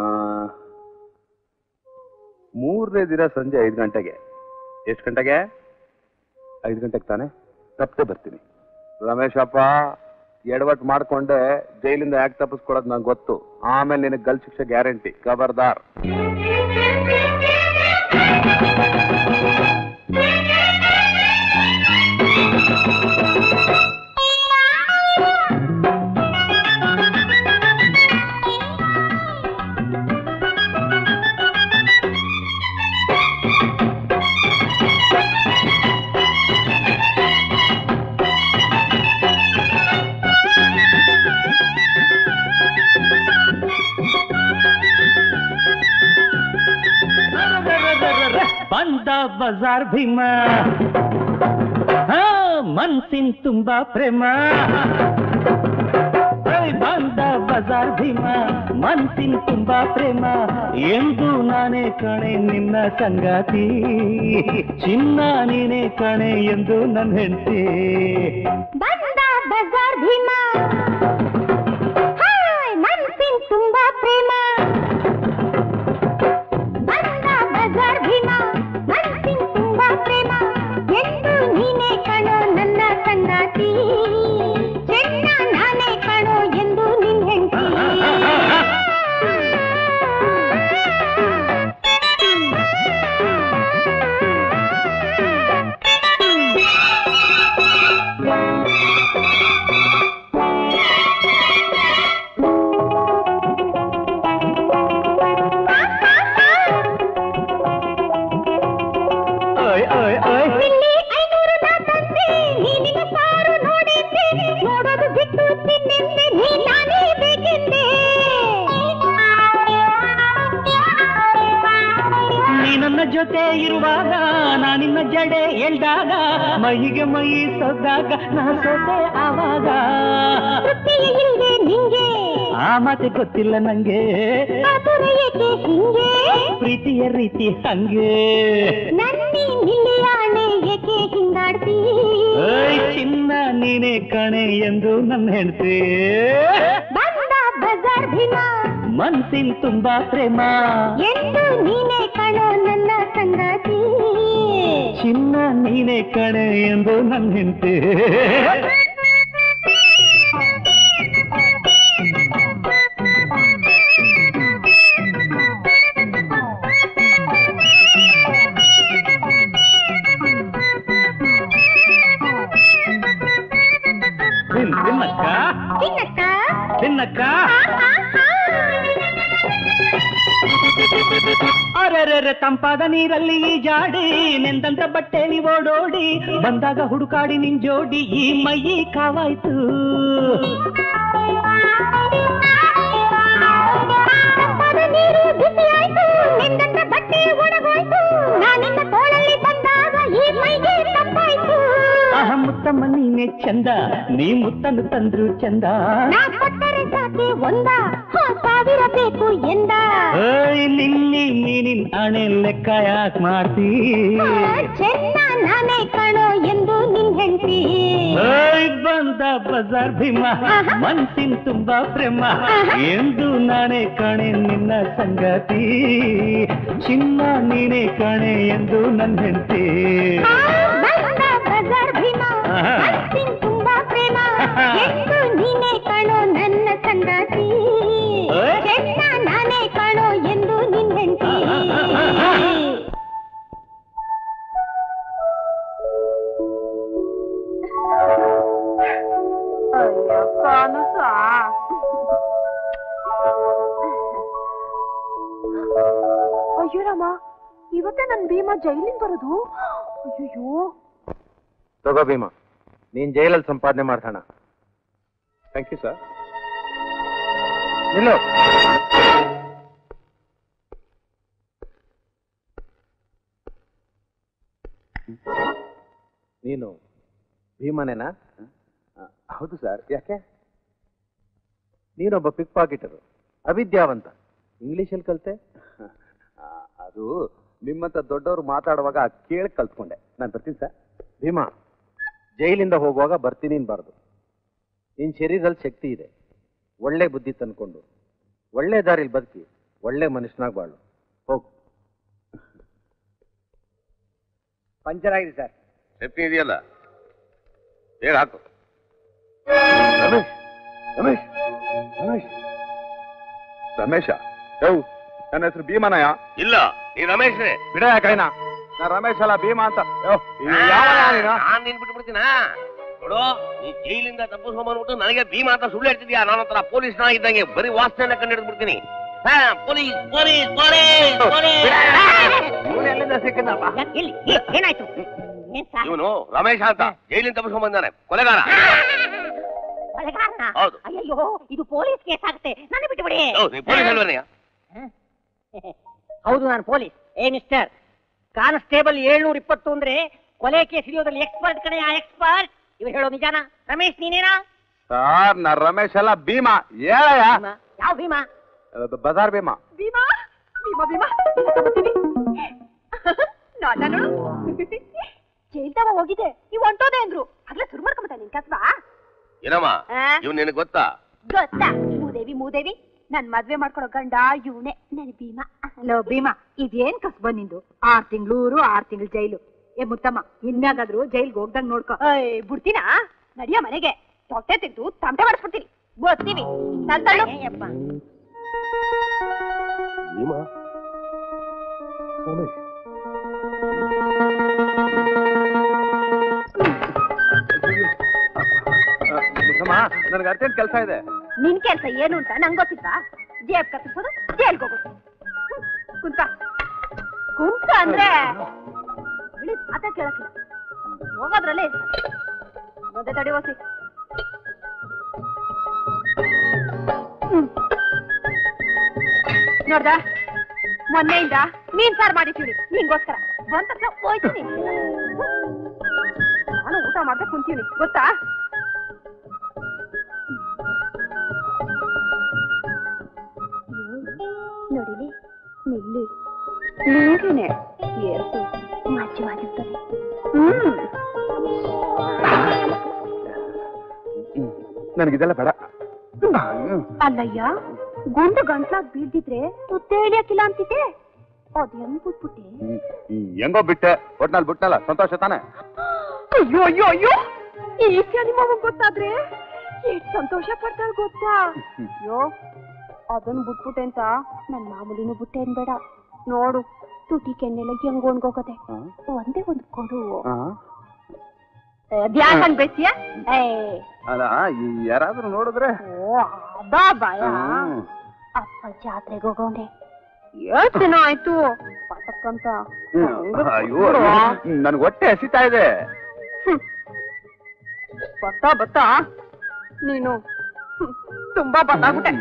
[SPEAKER 3] ಮೂರನೇ ದಿನ ಸಂಜೆ ಐದು ಗಂಟೆಗೆ ಎಷ್ಟು ಗಂಟೆಗೆ ಐದು ಗಂಟೆಗೆ ತಾನೆ ತಪ್ಪದೆ ಬರ್ತೀನಿ ರಮೇಶಪ್ಪ ಎಡವಟ್ ಮಾಡ್ಕೊಂಡೆ ಜೈಲಿಂದ ಯಾಕೆ ತಪ್ಪಿಸ್ಕೊಳೋದು ನಂಗೆ ಗೊತ್ತು ಆಮೇಲೆ ನಿನಗೆ ಗಲ್ ಶಿಕ್ಷೆ ಗ್ಯಾರಂಟಿ ಖಬರ್ದಾರ್
[SPEAKER 1] ಬಂದ ಬಜಾರ್ ಭೀಮ ಹಾ ಮನ್ಸಿನ್ ತುಂಬಾ ಪ್ರೇಮ ಏಯ್, ಬಂದ ಬಜಾರ್ ಭೀಮ ಮನ್ಸಿನ್ ತುಂಬಾ ಪ್ರೇಮ ಎಂದು ನಾನೇ ಕಣೆ ನಿನ್ನ ಸಂಗಾತಿ ಚಿನ್ನ ನೀನೇ ಕಣೆ ಎಂದು ನನ್ನ ಹೆಂಡತಿ
[SPEAKER 2] ಬಂದ ಬಜಾರ್ ಭೀಮ ಹಾಯ್ ಮನ್ಸಿನ್ ತುಂಬಾ ಪ್ರೇಮ ಬಂದ ಬಜಾರ್ ಭೀಮ ಮನ್ಸಿನ್ ತುಂಬಾ ಪ್ರೇಮ ಎಂದು ನೀನೇ ಕಣೋ ನನ್ನ ಸಂಗಾತಿ ಚೆನ್ನ ನಾನೇ ಕಣೋ ಎಂದು ನಿನ್ ಹೆಂಡತಿ
[SPEAKER 1] ಓಯ್ ಓಯ್ ಓಯ್
[SPEAKER 2] ಇಲ್ಲಿ ಐನೂರು ನಾ ತಂದೆ ನೀನಿನ ಸಾರು ನೋಡಿದ್ದೆ ನೋಡೋದು ಬಿಟ್ಟು ತಿನ್ನೆಂದೆ ನೀ ನಾನೇ ಬೇಕೆಂದೆ
[SPEAKER 1] ನೀ ನನ್ನ ಜೊತೆ ಇರುವಾಗ ನಾನಿನ್ನ ಜಡೆ ಎಳ್ದಾಗ ಮೈಗೆ ಮೈ ಸೊದ್ದಾಗ ನಾ ಸೋತೆ ಆವಾಗ
[SPEAKER 2] ತೃಪ್ತಿಯೇ ಇಲ್ದೆ ನಿಂಗೆ
[SPEAKER 1] ಆ ಮಾತೆ ಗೊತ್ತಿಲ್ಲ ನಂಗೆ
[SPEAKER 2] ಆತುರ ಏಕೆ ಹಿಂಗೆ
[SPEAKER 1] ಪ್ರೀತಿಯ ರೀತಿ ಹಂಗೆ
[SPEAKER 2] ನನ್ನಿ ನಿಲ್ಲಿಯಾಣೆ ಏಕೆ ಹಿಂಗಾಡ್ತಿ
[SPEAKER 1] ಓಯ್ ಚಿನ್ನ ನೀನೇ ಕಣೆ ಎಂದು ನನ್ನ ಹೆಂಡತಿ
[SPEAKER 2] ಬಂದ ಬಜಾರ್ ಭೀಮ
[SPEAKER 1] ಮನ್ಸಿನ್ ತುಂಬಾ ಪ್ರೇಮ
[SPEAKER 2] ಎಂದು ನೀನೇ ಕಣೋ ನನ್ನ ಸಂಗಾತಿ
[SPEAKER 1] ಚಿನ್ನ ನೀನೇ ಕಣೆ ಎಂದು ನನ್ನ ಹೆಂಡತಿ ತಿನ್ ತಿನ್ನಕ್ಕ
[SPEAKER 2] ತಿನ್ನಕ್ಕ
[SPEAKER 1] ತಿನ್ನಕ್ಕ ಅರೆರೆರೆ ತಂಪಾದ ನೀರಲ್ಲಿ ಜಾಡಿ ನೆಂದಂತ ಬಟ್ಟೆಲಿ ಓಡೋಡಿ ಬಂದಾಗ ಹುಡುಕಾಡಿ ನಿನ್ ಜೋಡಿ ಈ ಮೈ ಕಾವಾಯ್ತು
[SPEAKER 2] ತಂಪಾದ ನೀರು ಬಿಸಿ ಆಯ್ತು ನಿಂದಂತ ಬಟ್ಟೆ ಒಣಗೋಯ್ತು ನಾನಿನ್ನ ತೋಳಲ್ಲಿ ಬಂದಾಗ ಈ ಮೈಗೆ ತಂಪಾಯ್ತು
[SPEAKER 1] ಆಹ ಮುತ್ತಮ್ಮ ನೀನೆ ಚಂದ ನೀ ಮುತ್ತನ್ನು ತಂದ್ರು ಚಂದ
[SPEAKER 2] ನಾ ಕೊಟ್ಟರೆ ಸಾಕೆ ಒಂದ ಹಾ, ಸಾವಿರ ಬೇಕು ಎಂದ
[SPEAKER 1] ಏಯ್ ಲಿಲ್ಲಿ ನೀನಿನ್ ಹಣೆ ಲೆಕ್ಕ ಯಾಕೆ ಮಾಡ್ತೀ
[SPEAKER 2] ಆ, ಚೆನ್ನ ನಾನೇ ಕಾಣೋ ಎಂದು ನಿನ್ ಹೆಂಡತಿ
[SPEAKER 1] ಏಯ್ ಬಂದ ಬಜಾರ್ ಭೀಮ
[SPEAKER 2] ಆಹಾ.
[SPEAKER 1] ಮನ್ಸಿನ್ ತುಂಬಾ ಪ್ರೇಮ
[SPEAKER 2] ಆಹಾ.
[SPEAKER 1] ಎಂದು ನಾನೇ ಕಾಣೆ ನಿನ್ನ ಸಂಗತಿ ಚಿನ್ನ ನೀನೇ ಕಾಣೆ ಎಂದು ನನ್ನ ಹೆಂಡತಿ
[SPEAKER 2] ಬಂದ ಬಜಾರ್ ಭೀಮ
[SPEAKER 1] ಆಹಾ.
[SPEAKER 2] ಮನ್ಸಿನ್ ತುಂಬಾ ಪ್ರೇಮ ಎಂದು ನೀನೇ ಕಾಣೋ ನನ್ನ ಸಂಗಾತಿ
[SPEAKER 1] ಓಯ್.
[SPEAKER 2] ಚೆನ್ನ ನಾನೇ ಕಾಣೋ ಎಂದು ನಿನ್ ಹೆಂಡತಿ ಅಯ್ಯೋ ರಾಮ ಇವತ್ತೇ ನನ್ ಭೀಮಾ ಜೈಲಿಂದ ಬರೋದು ಅಯ್ಯೋ
[SPEAKER 7] ತಗೋ ಭೀಮಾ ನೀನ್ ಜೈಲಲ್ಲಿ ಸಂಪಾದನೆ ಮಾಡ್ತಾಣ
[SPEAKER 3] ಥ್ಯಾಂಕ್ ಯು ಸರ್
[SPEAKER 7] ನಿಲ್ಲು ನೀನು ಭೀಮನೇನಾ
[SPEAKER 3] ಹೌದು ಸರ್ ಯಾಕೆ
[SPEAKER 7] ನೀನೊಬ್ಬ ಪಿಕ್ ಪಾಕೆಟರು ಅವಿದ್ಯಾವಂತ ಇಂಗ್ಲಿಷಲ್ಲಿ ಕಲ್ತೆ
[SPEAKER 3] ಆ, ಅದು ನಿಮ್ಮಂತ ದೊಡ್ಡವರು ಮಾತಾಡುವಾಗ ಕೇಳಿ ಕಲ್ತ್ಕೊಂಡೆ ನಾನು ಬರ್ತೀನಿ ಸರ್
[SPEAKER 7] ಭೀಮಾ ಜೈಲಿಂದ ಹೋಗುವಾಗ ಬರ್ತೀನಿ ಅನ್ಬಾರ್ದು ನಿನ್ ಶರೀರದಲ್ಲಿ ಶಕ್ತಿ ಇದೆ ಒಳ್ಳೆ ಬುದ್ಧಿ ತಂದ್ಕೊಂಡು ಒಳ್ಳೆ ದಾರಿಲಿ ಬದುಕಿ ಒಳ್ಳೆ ಮನುಷ್ಯನಾಗ್ ಬಾಳು ಹೋಗು
[SPEAKER 8] ಪಂಚರ್ ಆಗಿದೆ ಸರ್
[SPEAKER 6] ಸ್ಟೆಪ್ನಿ ಇದೆಯಲ್ಲ ಹೇಳಿ ಹಾಕು
[SPEAKER 3] ರಮೇಶ್ ರಮೇಶ್ ರಮೇಶ್ ರಮೇಶ ಯೋ ನನ್ನ ಹೆಸರು ಭೀಮನಯ
[SPEAKER 6] ಇಲ್ಲ ನೀ ರಮೇಶ್ರೇ
[SPEAKER 3] ಬಿಡ ಕೈನ ನಾ ರಮೇಶ್ ಅಲ್ಲ ಭೀಮಾ ಅಂತ ಯೋ ಇವ್ ಯಾವನ ನೀನು?
[SPEAKER 6] ನಾನ್ ನಿನ್ ಬಿಟ್ಟು ಬಿಡ್ತೀನ ನೋಡು ನೀ ಜೈಲಿಂದ ತಪ್ಪಿಸ್ಕೊಂಡ್ಬಂದ್ಬಿಟ್ಟು ನನಗೆ ಭೀಮಾ ಅಂತ ಸುಳ್ಳು ಹೇಳ್ತಿದ್ಯಾ ನಾನು ಹತ್ರ ಪೊಲೀಸ್ ನಾ ಇದ್ದಂಗೆ ಬರೀ ವಾಸನೆ ಕಂಡು ಬಿಡ್ತೀನಿ ಹಾ ಪೊಲೀಸ್ ಪೊಲೀಸ್ ಪೊಲೀಸ್ ಪೊಲೀಸ್
[SPEAKER 3] ಇವ್ನು ಎಲ್ಲಿಂದ ಸಿಕ್ಕಿದ್ದಪ್ಪ?
[SPEAKER 2] ಎಲ್ಲಿ ಏನಾಯ್ತು ಏನ್ ಸಾ
[SPEAKER 6] ಇವನು ರಮೇಶ್ ಅಂತ ಜೈಲಿಂದ ತಪ್ಪಿಸ್ಕೊಂಡ್ ಬಂದಾನೆ ಕೊಲೆಗಾರ
[SPEAKER 2] ಕೊಲೆಗಾರನ?
[SPEAKER 6] ಹೌದು.
[SPEAKER 2] ಅಯ್ಯಯ್ಯೋ ಇದು ಪೊಲೀಸ್ ಕೇಸ್ ಆಗುತ್ತೆ ನನ್ನ ಬಿಟ್ಟು ಬಿಡಿ
[SPEAKER 6] ಹೌದು, ನೀ ಪೊಲೀಸ್ ಅಲ್ವೇನೆಯ
[SPEAKER 9] ಹೌದು ನಾನು ಪೊಲೀಸ್ ಏ ಮಿಸ್ಟರ್ ಕಾನ್ಸ್ಟೇಬಲ್ ಏಳ್ನೂರ ಇಪ್ಪತ್ತು ಅಂದ್ರೆ ಕೊಲೆ ಕೇಸ್ ಹಿಡಿಯೋದ್ರಲ್ಲಿ ಎಕ್ಸ್ಪರ್ಟ್ ಕಣೆ ಆ ಎಕ್ಸ್ಪರ್ಟ್ ಇವ್ರು ಹೇಳೋ ನಿಜಾನ ರಮೇಶ್ ನೀನೇನಾ
[SPEAKER 3] ಸರ್ ನಾ ರಮೇಶ್ ಅಲ್ಲ ಭೀಮಾ ಹೇಳಯ್ಯ
[SPEAKER 9] ಭೀಮಾ? ಯಾವ ಭೀಮಾ
[SPEAKER 3] ಅದು ಬಜಾರ್ ಭೀಮಾ
[SPEAKER 2] ಭೀಮಾ ಭೀಮಾ ಭೀಮಾ ತಗೋತೀವಿ ನಾನು ಜೈಲ್ದಾಗ ಹೋಗಿದೆ ನೀವು ಹೊಂಟೋದೆ ಅಂದ್ರು ಆಗ್ಲೇ ಶುರು ಮಾಡ್ಕೊಂಬಿಟ್ಟ ನಿನ್ ಕಸ್ಬಾ
[SPEAKER 6] ಏನಮ್ಮ
[SPEAKER 2] ಆ?
[SPEAKER 6] ಇವ್ ನಿನಗೆ ಗೊತ್ತಾ
[SPEAKER 2] ಗೊತ್ತಾ ಮೂದೇವಿ ಮೂದೇವಿ ನನ್ ಮದ್ವೆ ಮಾಡ್ಕೊಳೋ ಗಂಡ ಇವನೇ ನನ್ ಭೀಮಾ
[SPEAKER 4] ಲೋ ಭೀಮಾ ಇದೇನ್ ಕಸ್ಬ ನಿಂದು ಆರ್ ತಿಂಗ್ಳೂರು ಆರ್ ತಿಂಗಳು ಜೈಲು ಏ ಮುತ್ತಮ್ಮ ಇನ್ಯಾಗಾದ್ರೂ ಜೈಲ್ಗೆ ಹೋಗ್ದಂಗ್ ನೋಡ್ಕೊ
[SPEAKER 2] ಏಯ್ ಬಿಡ್ತೀನಾ ನಡಿಯ ಮನೆಗೆ ತೊಟ್ಟೆ ತೆಗ್ದು ತಮಟೆ ಮಾಡಿಸ್ಬಿಡ್ತೀನಿ ಗೊತ್ತೀವಿ ನನ್ ತಳ್ಳು.
[SPEAKER 3] ಮುಸಮ್ಮ ನನಗೆ ಅರ್ಜೆಂಟ್ ಕೆಲಸ ಇದೆ
[SPEAKER 2] ನಿನ್ ಕೆಲ್ಸ ಏನು ಅಂತ ನಂಗ್ ಗೊತ್ತಿಲ್ವಾ ಜೇಬ್ ಕತ್ತಿಸೋದು ಜೈಲ್ಗೆ ಹೋಗೋದು ಹ್ಮ್, ಕುಂತ ಕುಂತ ಅಂದ್ರೆ ಹೇಳಿದ್ ಮಾತಾ ಕೇಳಕ್ಕಿಲ್ಲ ಹೋಗೋದ್ರಲ್ಲೇ ಇರ್ತಾರೆ. ಮುಂದೆ ತಡಿ ಹೋಸಿ ನೋಡ್ದ ಮೊನ್ನೆಯಿಂದ ಮೀನ್ ಸಾರ್ ಮಾಡಿದ್ದೀವಿ ನಿಂಗೋಸ್ಕರ ಬಂದ ತಕ್ಷಣ ಹೋಯ್ತೀನಿ ನಾನು ಊಟ ಮಾಡ್ದೆ ಕುಂತೀವಿ ಗೊತ್ತಾ ನೋಡಿಲಿ ನಿಲ್ಲಿ ನೀರೇನೆ ಏರ್ಸು ಮಜ್ಜವಾಗಿರ್ತದೆ ಹ್ಮ್
[SPEAKER 3] ನನಗಿದೆಲ್ಲ ಬೇಡ
[SPEAKER 2] ಅಲ್ಲಯ್ಯ ಗುಂಡು ಗಂಟ್ಲಾಗ್ ಬೀಳ್ದಿದ್ರೆ ತುತ್ತೆ ಹಿಡಿಯಕ್ಕಿಲ್ಲ ಅಂತಿದ್ದೆ ಅದ್ ಹೆಂಗ್ ಬಿಟ್ಬಿಟ್ಟೆ
[SPEAKER 3] ಹ್ಮ್, ಹ್ಮ್, ಹೆಂಗೋ ಬಿಟ್ಟೆ ಒಟ್ನಲ್ಲಿ ಬಿಟ್ನಲ್ಲ ಸಂತೋಷ ತಾನೆ
[SPEAKER 2] ಅಯ್ಯೋ ಅಯ್ಯೋ ಅಯ್ಯೋ ಈ ವಿಷಯ ನಿಮ್ಮ ಅಮ್ಮಂಗ್ ಗೊತ್ತಾದ್ರೆ ಎಷ್ಟ್ ಸಂತೋಷ ಪಡ್ತಾಳ ಗೊತ್ತಾ ಅಯ್ಯೋ ಅದನ್ನ ಬಿಟ್ಬಿಟ್ಟೆ ಅಂತ ನನ್ ಮಾಮೂಲಿನೂ ಬಿಟ್ಟೆ ಅನ್ಬೇಡ ನೋಡು ತುಟಿ ಕೆನ್ನೆಲ್ಲ ಹೆಂಗ್ ಒಣ್ಗೋಗದೆ ಒಂದೇ ಒಂದು ಕೊಡು ಅದ್ಯಾಕಂಗ್ ಬೆಚ್ಚಿಯ ಏ
[SPEAKER 3] ಅಲ್ಲ ಈ ಯಾರಾದ್ರೂ ನೋಡಿದ್ರೆ
[SPEAKER 2] ಓ ಅದಾ ಭಯ
[SPEAKER 3] ಹ್ಮ್.
[SPEAKER 2] ಅಪ್ಪ ಜಾತ್ರೆಗೆ ಹೋಗೋನೆ ಎಷ್ಟ್ ದಿನ ಆಯ್ತು ಪಟಕ್ಕಂತ
[SPEAKER 3] ಅಯ್ಯೋ ನನ್ಗೆ ಹೊಟ್ಟೆ ಹಸಿತಾ ಇದೆ
[SPEAKER 2] ಬತ್ತಾ ಬತ್ತಾ ನೀನು ಹ್ಮ್, ತುಂಬಾ ಬತ್ತಾಗ್ಬಿಟ್ಟೆ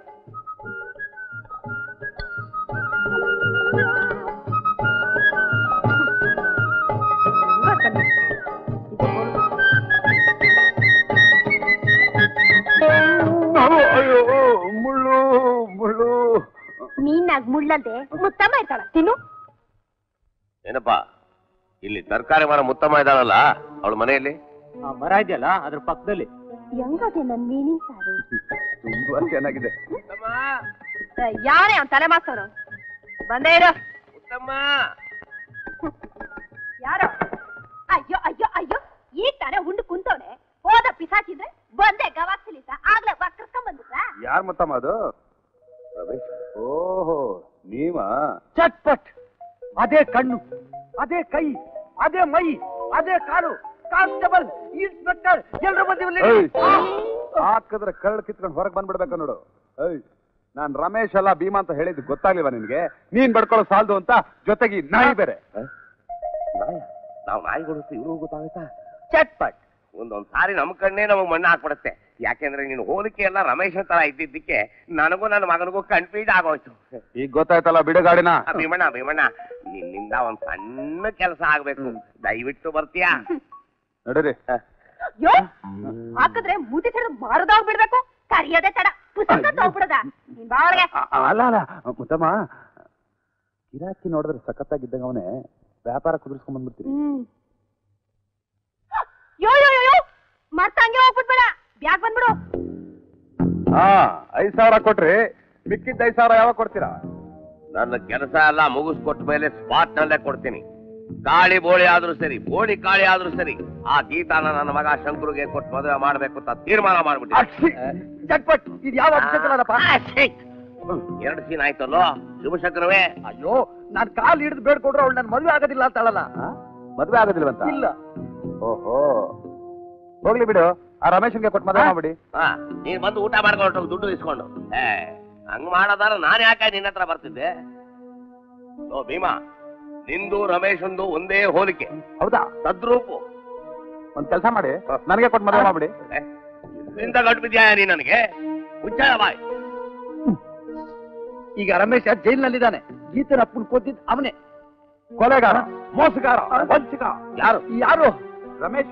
[SPEAKER 3] ಅಯ್ಯೋ ಮುಳ್ಳು ಮುಳ್ಳು
[SPEAKER 2] ನೀನಾಗ್ ಮುಳ್ಳಲ್ದೆ ಮುತ್ತಮ್ಮ ಇರ್ತಾಳ ತಿನ್ನು
[SPEAKER 6] ಏನಪ್ಪ ಇಲ್ಲಿ ತರಕಾರಿ ಮರ ಮುತ್ತಮ್ಮ ಇದ್ದಾಳಲ್ಲ ಅವಳ ಮನೆಯಲ್ಲಿ
[SPEAKER 8] ಆ ಮರ ಇದೆಯಲ್ಲ ಅದ್ರ ಪಕ್ಕದಲ್ಲಿ
[SPEAKER 2] ಹೆಂಗದೆ ನನ್ ಮೀನಿನ ಸಾರು
[SPEAKER 3] ತುಂಬಾ ಚೆನ್ನಾಗಿದೆ
[SPEAKER 2] ಯಾರೇ ಅವ್ನ್ ತಲೆ ಮಾಸ್ತವನು ಬಂದೇ ಇರೋ
[SPEAKER 6] ಮುತ್ತಮ್ಮ
[SPEAKER 2] ಯಾರೋ ಅಯ್ಯೋ ಅಯ್ಯೋ ಅಯ್ಯೋ ಈಗ ತಾನೇ ಉಂಡು ಕುಂತವ್ನೆ ಹೋದ ಪಿಸಾಚಿದ್ರೆ ಬಂದೆ ಗವಾಕ್ಸಲಿತ ಆಗ್ಲೇ ಕರ್ಕೊಂಡ್ ಬಂದಿದ್ರ
[SPEAKER 3] ಯಾರ್ ಮತ್ತಮ್ಮ ಅದು ಓಹೋ ನೀವಾ
[SPEAKER 8] ಚಟ್ಪಟ್ ಅದೇ ಕಣ್ಣು ಅದೇ ಕೈ ಅದೇ ಮೈ ಅದೇ ಕಾಲು ಕಾನ್ಸ್ಟೇಬಲ್ ಇನ್ಸ್ಪೆಕ್ಟರ್ ಎಲ್ಲರೂ ಬಂದಿವಲ್ಲಿ
[SPEAKER 3] ಏಯ್, ಹಾಕಿದ್ರೆ ಕಳ್ಳು ಕಿತ್ಕೊಂಡು ಹೊರಗೆ ಬಂದ್ಬಿಡ್ಬೇಕು ನೋಡು ಏಯ್ ನಾನ್ ರಮೇಶ್ ಅಲ್ಲ ಭೀಮಾ ಅಂತ ಹೇಳಿದ್ದು ಗೊತ್ತಾಗ್ಲಿಲ್ವಾ ನಿನ್ಗೆ ನೀನ್ ಬಡ್ಕೊಳ್ಳೋ ಸಾಲದು ಅಂತ ಜೊತೆಗೆ ಈ ನಾಯಿ ಬೇರೆ
[SPEAKER 6] ನಾಯ ನಾವು ನಾಯಿ ಕೊಡುತ್ತೆ ಇವ್ರಿಗೂ ಗೊತ್ತಾಗುತ್ತಾ
[SPEAKER 8] ಚಟ್ಪಟ್
[SPEAKER 6] ಒಂದೊಂದ್ ಸಾರಿ ನಮ್ ಕಣ್ಣೇ ನಮಗ್ ಮಣ್ಣು ಹಾಕ್ಬಿಡುತ್ತೆ ಯಾಕೆಂದ್ರೆ ನೀನು ಹೋಲಿಕೆ ಎಲ್ಲ ರಮೇಶ್ ತರ ಇದ್ದಿದ್ದಕ್ಕೆ ನನಗೂ ನನ್ನ ಮಗನಿಗೂ ಕನ್ಫ್ಯೂಸ್ ಆಗೋಯ್ತು
[SPEAKER 3] ಈಗ ಗೊತ್ತಾಯ್ತಲ್ಲ ಬಿಡುಗಾಡಿನ
[SPEAKER 6] ಆ, ಭೀಮಣ್ಣ ಭೀಮಣ್ಣ ನಿನ್ನಿಂದ ಒಂದ್ ಸಣ್ಣ ಕೆಲಸ ಆಗ್ಬೇಕು ದಯವಿಟ್ಟು ಬರ್ತೀಯಾ
[SPEAKER 3] ನಡೀರಿ
[SPEAKER 2] ಯೋ ಹಾಕಿದ್ರೆ ಮೂತಿ ಹಿಡಿದು ಮಾರದಾಗ ಬಿಡ್ಬೇಕು ಕರಿಯೋದೇ ತಡ ಪುಸ್ತಕ ತಗೋಬಿಡದ ನೀನ್ ಬಾವಳಿಗೆ
[SPEAKER 3] ಅ- ಅಲ್ಲ ಅಲ್ಲ ಮುತ್ತಮ್ಮ ಗಿರಾಕಿ ನೋಡಿದ್ರೆ ಸಖತ್ತಾಗಿದ್ದಂಗ ಅವನೇ ವ್ಯಾಪಾರ ಕುದುರಿಸ್ಕೊಂಡ್ ಬಂದ್ಬಿಡ್ತೀರಿ
[SPEAKER 2] ಹ್ಮ್ ಯೋ ಯೋ ಯೋ ಯೋ ಮತ್ತ ಹಂಗೆ ಹೋಗ್ಬಿಡ್ಬೇಡ ಬ್ಯಾಗ್ ಬಂದ್ಬಿಡು
[SPEAKER 3] ಹಾ ಐದ್ ಸಾವಿರ ಕೊಟ್ರಿ ಮಿಕ್ಕಿದ್ದ ಐದ್ ಸಾವಿರ ಯಾವಾಗ ಕೊಡ್ತೀರಾ
[SPEAKER 6] ನನ್ನ ಕೆಲಸ ಎಲ್ಲ ಮುಗಿಸ್ಕೊಟ್ಟ ಮೇಲೆ ಸ್ಪಾಟ್ ನಲ್ಲೇ ಕೊಡ್ತೀನಿ ಗಾಳಿ ಬೋಳಿ ಆದ್ರೂ ಸರಿ ಬೋಳಿ ಕಾಳಿ ಆದ್ರೂ ಸರಿ ಆ ಗೀತಾನ ನನ್ನ ಮಗ ಶಂಕರುಗೆ ಕೊಟ್ಟು ಮದುವೆ ಮಾಡ್ಬೇಕು ಅಂತ ತೀರ್ಮಾನ ಮಾಡ್ಬಿಟ್ಟಿ
[SPEAKER 8] ಚಟ್ಪಟ್ ಇದು ಯಾವ ಅಭಿಷೇಕನಪ್ಪ
[SPEAKER 6] ಎರಡು ಸೀನ್ ಆಯ್ತಲ್ಲೋ ಶಿವಶಂಕರವೇ
[SPEAKER 8] ಅಯ್ಯೋ ನಾನ್ ಕಾಲ್ ಹಿಡಿದು ಬೇಡ್ಕೊಂಡ್ರೆ ಅವಳು ನನ್ ಮದುವೆ ಆಗೋದಿಲ್ಲ ಅಂತಾಳಲ್ಲ
[SPEAKER 3] ಆ? ಮದ್ವೆ ಆಗೋದಿಲ್ವಂತ
[SPEAKER 8] ಇಲ್ಲ
[SPEAKER 3] ಓಹೋ ಹೋಗ್ಲಿ ಬಿಡು ಆ ರಮೇಶನ್ಗೆ ಕೊಟ್ಟು ಮದುವೆ ಮಾಡ್ಬಿಡಿ
[SPEAKER 6] ಹಾ ನೀನ್ ಬಂದು ಊಟ ಮಾಡ್ಕೊಂಡು ಹೋಗು, ದುಡ್ಡು ಇಸ್ಕೊಂಡು ಏ ಹಂಗ್ ಮಾಡೋದಾರ ನಾನ್ ಯಾಕೆ ನಿನ್ನ ಹತ್ರ ಬರ್ತಿದ್ದೆ ಓ ಭೀಮಾ ನಿಂದು ರಮೇಶಂದು ಒಂದೇ ಹೋಲಿಕೆ
[SPEAKER 3] ಹೌದಾ
[SPEAKER 6] ತದ್ರೂಪು
[SPEAKER 3] ಒಂದ್ ಕೆಲಸ ಮಾಡಿ ನನಗೆ ಕೊಟ್ಟು ಮದುವೆ ಮಾಡ್ಬಿಡಿ
[SPEAKER 6] ಏ, ಇಲ್ಲಿಂದ ಗಟ್ಟು ಬಿದ್ಯಾ ನೀ ನನಗೆ ಮುಚ್ಚಾಯ ಬಾಯ್
[SPEAKER 8] ಈಗ ರಮೇಶ ಜೈಲ್ನಲ್ಲಿದ್ದಾನೆ ಗೀತನ ಅಪ್ಪನ್ ಕೊದ್ದಿದ್ ಅವನೇ
[SPEAKER 3] ಕೊಲೆಗಾರ ಮೋಸಗಾರ ವಂಚಕ
[SPEAKER 6] ಯಾರು
[SPEAKER 8] ಯಾರು
[SPEAKER 3] ರಮೇಶ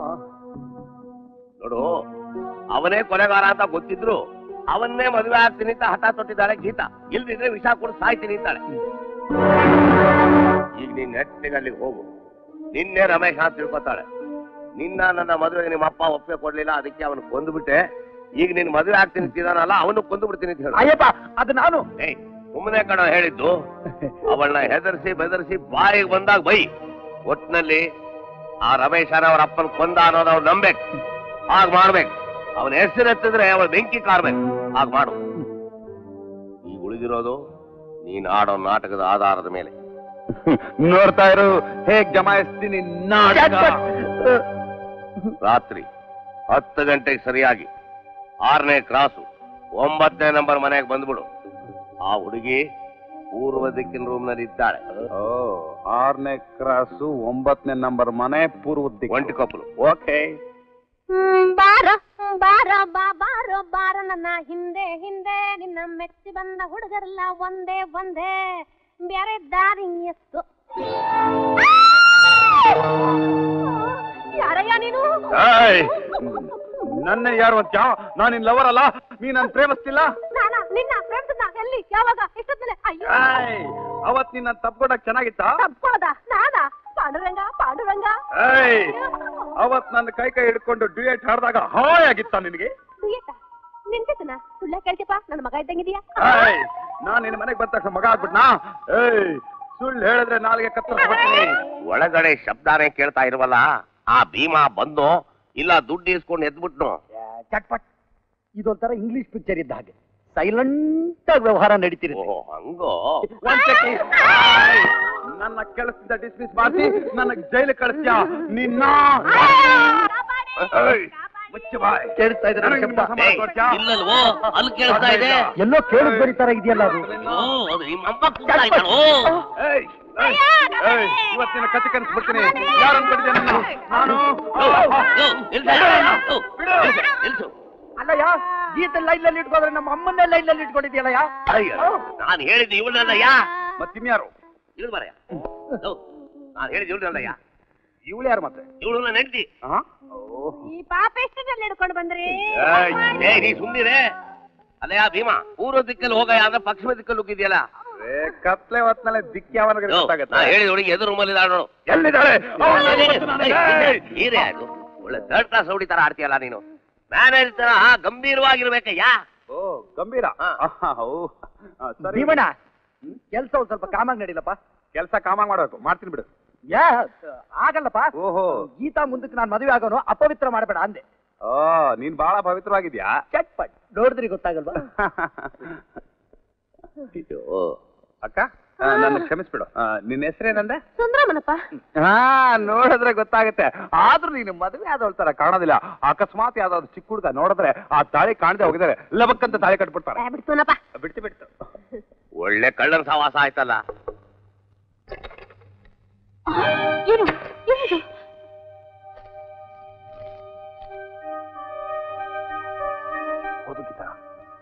[SPEAKER 6] ನೋಡು ಅವನೇ ಕೊಲೆಗಾರ ಅಂತ ಗೊತ್ತಿದ್ರು ಅವನ್ನೇ ಮದುವೆ ಆಗ್ತೀನಿ ಅಂತ ಹಠ ತೊಟ್ಟಿದ್ದಾಳೆ ಗೀತಾ ಇಲ್ದಿದ್ರೆ ವಿಷ ಕೊಡು ಸಾಯ್ತೀನಿ ಅಂತಾಳೆ ಈಗ ನೀನ್ ನೆಟ್ಟಿಗೆ ಅಲ್ಲಿಗೆ ಹೋಗು ನಿನ್ನೆ ರಮೇಶ್ ಅಂತ ತಿಳ್ಕೊತಾಳೆ ನಿನ್ನ ನನ್ನ ಮದುವೆಗೆ ನಿಮ್ಮ ಅಪ್ಪ ಒಪ್ಪಿಗೆ ಕೊಡ್ಲಿಲ್ಲ ಅದಕ್ಕೆ ಅವನು ಕೊಂದುಬಿಟ್ಟೆ ಈಗ ನೀನ್ ಮದುವೆ ಆಗ್ತೀನಿ ಅಂತಿದಾನಲ್ಲ ಅವನು ಕೊಂದು ಬಿಡ್ತೀನಿ ಅಂತ ಹೇಳು
[SPEAKER 8] ಅಯ್ಯಪ್ಪ ಅದು ನಾನು
[SPEAKER 6] ಏಯ್ ಸುಮ್ಮನೆ ಕಣ ಹೇಳಿದ್ದು ಅವಳನ್ನ ಹೆದರ್ಸಿ ಬೆದರ್ಸಿ ಬಾಯಿಗೆ ಬಂದಾಗ ಬೈ ಒಟ್ನಲ್ಲಿ ಆ ರಮೇಶನ ಅವ್ರ ಅಪ್ಪನ ಕೊಂದ ಅನ್ನೋದು ಅವ್ರು ನಂಬೇಕು ಹಾಗ್ ಮಾಡ್ಬೇಕು ಅವನ ಹೆಸರೆತ್ತಿದ್ರೆ ಅವಳ ಬೆಂಕಿ ಕಾರ್ಬೇಕು ಹಾಗ್ ಮಾಡು ಈಗ ಉಳಿದಿರೋದು ನೀನ್ ಆಡೋ ನಾಟಕದ ಆಧಾರದ ಮೇಲೆ
[SPEAKER 3] ನೋಡ್ತಾ ಇರು ಹೇಗ್ ಜಮಾಯಿಸ್ತೀನಿ ನಾಟಕ
[SPEAKER 6] ರಾತ್ರಿ ಹತ್ತು ಗಂಟೆಗೆ ಸರಿಯಾಗಿ ಆರನೇ ಕ್ರಾಸು ಒಂಬತ್ತನೇ ನಂಬರ್ ಮನೆಗೆ ಬಂದ್ಬಿಡು ಆ ಹುಡುಗಿ ಪೂರ್ವ ದಿಕ್ಕಿನ ರೂಮ್ ನಲ್ಲಿ ಇದ್ದಾಳೆ
[SPEAKER 3] ಓ ಆರನೇ ಕ್ರಾಸು ಒಂಬತ್ತನೇ ನಂಬರ್ ಮನೆ ಪೂರ್ವದ ದಿಕ್ಕು.
[SPEAKER 6] ಒಂಟಿ ಕಪ್ಪಲು
[SPEAKER 3] ಓಕೆ
[SPEAKER 2] ಹ್ಮ್, ಬಾರೋ ಹ್ಮ್, ಬಾರೋ ಬಾ ಬಾರೋ ಬಾರೋ ನನ್ನ ಹಿಂದೆ ಹಿಂದೆ ನಿನ್ನ ಮೆಚ್ಚಿ ಬಂದ ಹುಡುಗರೆಲ್ಲ ಒಂದೇ ಒಂದೇ ಬೇರೆ ದಾರಿ ಎಷ್ಟು ಯಾರಯ್ಯ ನೀನು
[SPEAKER 3] ಏಯ್! ನನ್ನ ಯಾರು ಅಂತ ನಾನು ನಿನ್ ಲವರ್ ಅಲ್ಲ ನೀ ನನ್ ಪ್ರೇಮಿಸ್ತಿಲ್ಲ
[SPEAKER 2] ನಾನಾ ನಿನ್ನ ಫ್ರೆಂಡ್ ಎಲ್ಲಿ ಯಾವಾಗ ಎಷ್ಟೊತ್ತಲೆ ಅಯ್ಯೋ
[SPEAKER 3] ಏಯ್! ಅವತ್ ನಿನ್ನ ತಪ್ಕೊಡಕ್ ಚೆನ್ನಾಗಿತ್ತಾ
[SPEAKER 2] ತಪ್ಕೋದ ನಾನಾ ಪಾಂಡುರಂಗ ಪಾಂಡುರಂಗ
[SPEAKER 3] ಏಯ್! ಅವತ್ ನನ್ನ ಕೈ ಕೈ ಹಿಡ್ಕೊಂಡು ಡ್ಯೂಯೇಟ್ ಹಾಡ್ದಾಗ ಹಾಯಾಗಿತ್ತ ನಿನಗೆ
[SPEAKER 2] ಸುಯೇತ ನಿಂತಿತ್ತನ ಸುಳ್ಳ ಕೇಳ್ತಿಪ್ಪ ನನ್ನ ಮಗ ಇದ್ದಂಗಿದೀಯಾ
[SPEAKER 3] ಏಯ್! ನಾನ್ ನಿನ್ನ ಮನೆಗೆ ಬಂದ ತಕ್ಷಣ ಮಗ ಆಗ್ಬಿಟ್ನಾ ಏಯ್ ಸುಳ್ಳು ಹೇಳಿದ್ರೆ ನಾಲ್ಗೆ ಕತ್ತರಿಸ್ಬಿಡ್ತೀನಿ
[SPEAKER 6] ಒಳಗಡೆ ಶಬ್ದಾನೇ ಕೇಳ್ತಾ ಇರುವಲ್ಲ ಆ ಭೀಮಾ ಬಂದು ಇಲ್ಲ ದುಡ್ಡು ಇಸ್ಕೊಂಡು ಎದ್ಬಿಟ್ನು
[SPEAKER 7] ಚಟ್ಪಟ್ ಇದೊಂಥರ ಇಂಗ್ಲಿಷ್ ಪಿಕ್ಚರ್ ಇದ್ದ ಹಾಗೆ ಸೈಲೆಂಟ್ ಆಗಿ ವ್ಯವಹಾರ ನಡೀತಿರುತ್ತೆ
[SPEAKER 6] ಓ ಹಂಗೋ
[SPEAKER 3] ಒಂದ್ ಸೆಕೆಂಡ್. ಆಯ್, ನನ್ನ ಕೆಲಸದಿಂದ ಡಿಸ್ಮಿಸ್ ಮಾಡಿಸಿ ನನ್ನ ಜೈಲು ಕಳಿಸ್ಯಾ ನಿನ್ನ ಏಯ್, ಮುಚ್ಚು ಬಾಯ್.
[SPEAKER 7] ಕೇಳಿಸ್ತಾ ಇದೆ ನನ್ನ
[SPEAKER 3] ನನಗೆ
[SPEAKER 7] ಶಬ್ದ
[SPEAKER 3] ಮೋಸ ಮಾಡಕ್ ಹೊರ್ಟ್ಯಾ?
[SPEAKER 6] ಇಲ್ಲಲ್ವೋ ಅಲ್ಲಿ ಕೇಳಿಸ್ತಾ ಇದೆ
[SPEAKER 7] ಎಲ್ಲೋ ಕೇಳಿದ್ ಬರೀ ತರ ಇದೆಯಲ್ಲ ಅದು
[SPEAKER 6] ಓ, ಅದು ನಿಮ್ಮ ಅಮ್ಮ ಕೂಗ್ತಾ ಇದ್ದಾಳೋ?
[SPEAKER 3] ಏಯ್, ಏಯ್, ಏಯ್, ಇವತ್ತಿನ ಕತೆ ಕನ್ಸ್ಬಿಡ್ತೀನಿ ಯಾರನ್ನ ಕಡಿದೆ ನನ್ನ ನಾನು
[SPEAKER 6] ಓ, ಓ, ನಿಲ್ಸು, ಓ, ನಿಲ್ಸು, ನಿಲ್ಸು.
[SPEAKER 7] ಅಲ್ಲಯ್ಯ ಗೀತೆ ಲೈನ್ ನಲ್ಲಿ ಇಟ್ಕೊಂಡ್ರೆ ನಮ್ಮ ಅಮ್ಮನ್ನೇ ಲೈನ್ ನಲ್ಲಿ ಇಟ್ಕೊಂಡಿದ್ಯಲ್ಲಯ್ಯ
[SPEAKER 6] ಅಯ್ಯೋ, ನಾನು ಹೇಳಿದ್ದು ಇವಳಲ್ಲಯ್ಯ
[SPEAKER 3] ಮತ್ತಿನ್ಯಾರು
[SPEAKER 6] ಇಳು ಬರಯ್ಯ ನಾನು ಹೇಳಿದ್ದು ಇವಳಲ್ಲಯ್ಯ
[SPEAKER 3] ಇವಳು ಯಾರು ಮತ್ತೆ
[SPEAKER 6] ಇವಳು ನನ್ನ ಹೆಂಡತಿ
[SPEAKER 3] ಹಾ?
[SPEAKER 2] ಈ ಪಾಪ ಎಷ್ಟು ಜನ ಹಿಡ್ಕೊಂಡು ಬಂದ್ರಿ
[SPEAKER 3] ಏಯ್,
[SPEAKER 6] ಏ ನೀ ಸುಮ್ಮನಿರೆ ಅಲ್ಲಯ್ಯ ಭೀಮಾ ಪೂರ್ವ ದಿಕ್ಕಲ್ಲಿ ಹೋಗಯ್ಯ ಅಂದ್ರೆ ಪಶ್ಚಿಮ ದಿಕ್ಕಲ್ಲಿ ಹೋಗಿದ್ಯಲ್ಲ
[SPEAKER 3] ಏ, ಕತ್ಲೆ ಹೊತ್ನಲ್ಲೇ ದಿಕ್ಕಿ ಯಾವನಿಗೆ
[SPEAKER 6] ನಾ
[SPEAKER 3] ಗೊತ್ತಾಗತ್ತೆ
[SPEAKER 6] ಹೇಳಿದ ಹುಡುಗಿ ಎದುರು ರೂಮಲ್ಲಿ ನೋಡು
[SPEAKER 3] ಎಲ್ಲಿದ್ದಾಳೆ ಅವಳನ್ನ ಗೊತ್ತು ನನಗೆ. ಏಯ್,
[SPEAKER 6] ಹೀರೆ ಅದು ಒಳ್ಳೆ ಥರ್ಡ್ ಕ್ಲಾಸ್ ರೌಡಿ ತರ ಆಡ್ತೀಯಲ್ಲ ನೀನು ಮ್ಯಾನೇಜ್ ತರ ಗಂಭೀರವಾಗಿರ್ಬೇಕಯ್ಯ
[SPEAKER 3] ಓ ಗಂಭೀರ
[SPEAKER 6] ಹಾ.
[SPEAKER 3] ಆಹಾ, ಓ. ಆ, ಸರಿ
[SPEAKER 7] ಭೀಮಣ್ಣ ಕೆಲ್ಸ ಒಂದ್ ಸ್ವಲ್ಪ ಕಾಮಾಗಿ ನಡೀಲಪ್ಪ
[SPEAKER 3] ಕೆಲಸ ಕಾಮಾಗ್ ಮಾಡ್ಬೇಕು ಮಾಡ್ತೀನಿ ಬಿಡು
[SPEAKER 7] ಯಾ ಆಗಲ್ಲಪ್ಪ
[SPEAKER 3] ಓಹೋ
[SPEAKER 7] ಗೀತಾ ಮುಂದಕ್ಕೆ ನಾನು ಮದುವೆ ಆಗೋನು ಅಪವಿತ್ರ ಮಾಡಬೇಡ ಅಂದೆ
[SPEAKER 3] ಓ ನೀನ್ ಬಹಳ ಪವಿತ್ರವಾಗಿದ್ಯಾ
[SPEAKER 7] ಚಟ್ಪಟ್ ನೋಡಿದ್ರಿ ಗೊತ್ತಾಗಲ್ವಾ
[SPEAKER 6] ಇದು
[SPEAKER 3] ಅಕ್ಕ ಆ, ನನ್ನ ಕ್ಷಮಿಸ್ಬಿಡು ಆ, ನಿನ್ನ ಹೆಸರೇನಂದೆ
[SPEAKER 2] ಸುಂದ್ರಮನಪ್ಪ
[SPEAKER 3] ಹಾ ನೋಡಿದ್ರೆ ಗೊತ್ತಾಗುತ್ತೆ ಆದ್ರೂ ನೀನು ಮದುವೆ ಆದವಳ ತರ ಕಾಣೋದಿಲ್ಲ ಅಕಸ್ಮಾತ್ ಯಾವ್ದಾದ್ರು ಚಿಕ್ಕ ಹುಡುಗ ನೋಡಿದ್ರೆ ಆ ತಾಳಿ ಕಾಣದೆ ಹೋಗಿದ್ದಾರೆ ಲಬಕ್ಕಂತ ತಾಳಿ ಕಟ್ಬಿಡ್ತಾರೆ
[SPEAKER 2] ಬಿಡ್ತೋನಪ್ಪ
[SPEAKER 3] ಬಿಡ್ತು ಬಿಡ್ತು
[SPEAKER 6] ಒಳ್ಳೆ ಕಳ್ಳನ ಸವಾಸ ಆಯ್ತಲ್ಲ
[SPEAKER 4] ಏನು ಏನಿದು
[SPEAKER 3] ಓದುಗಿತ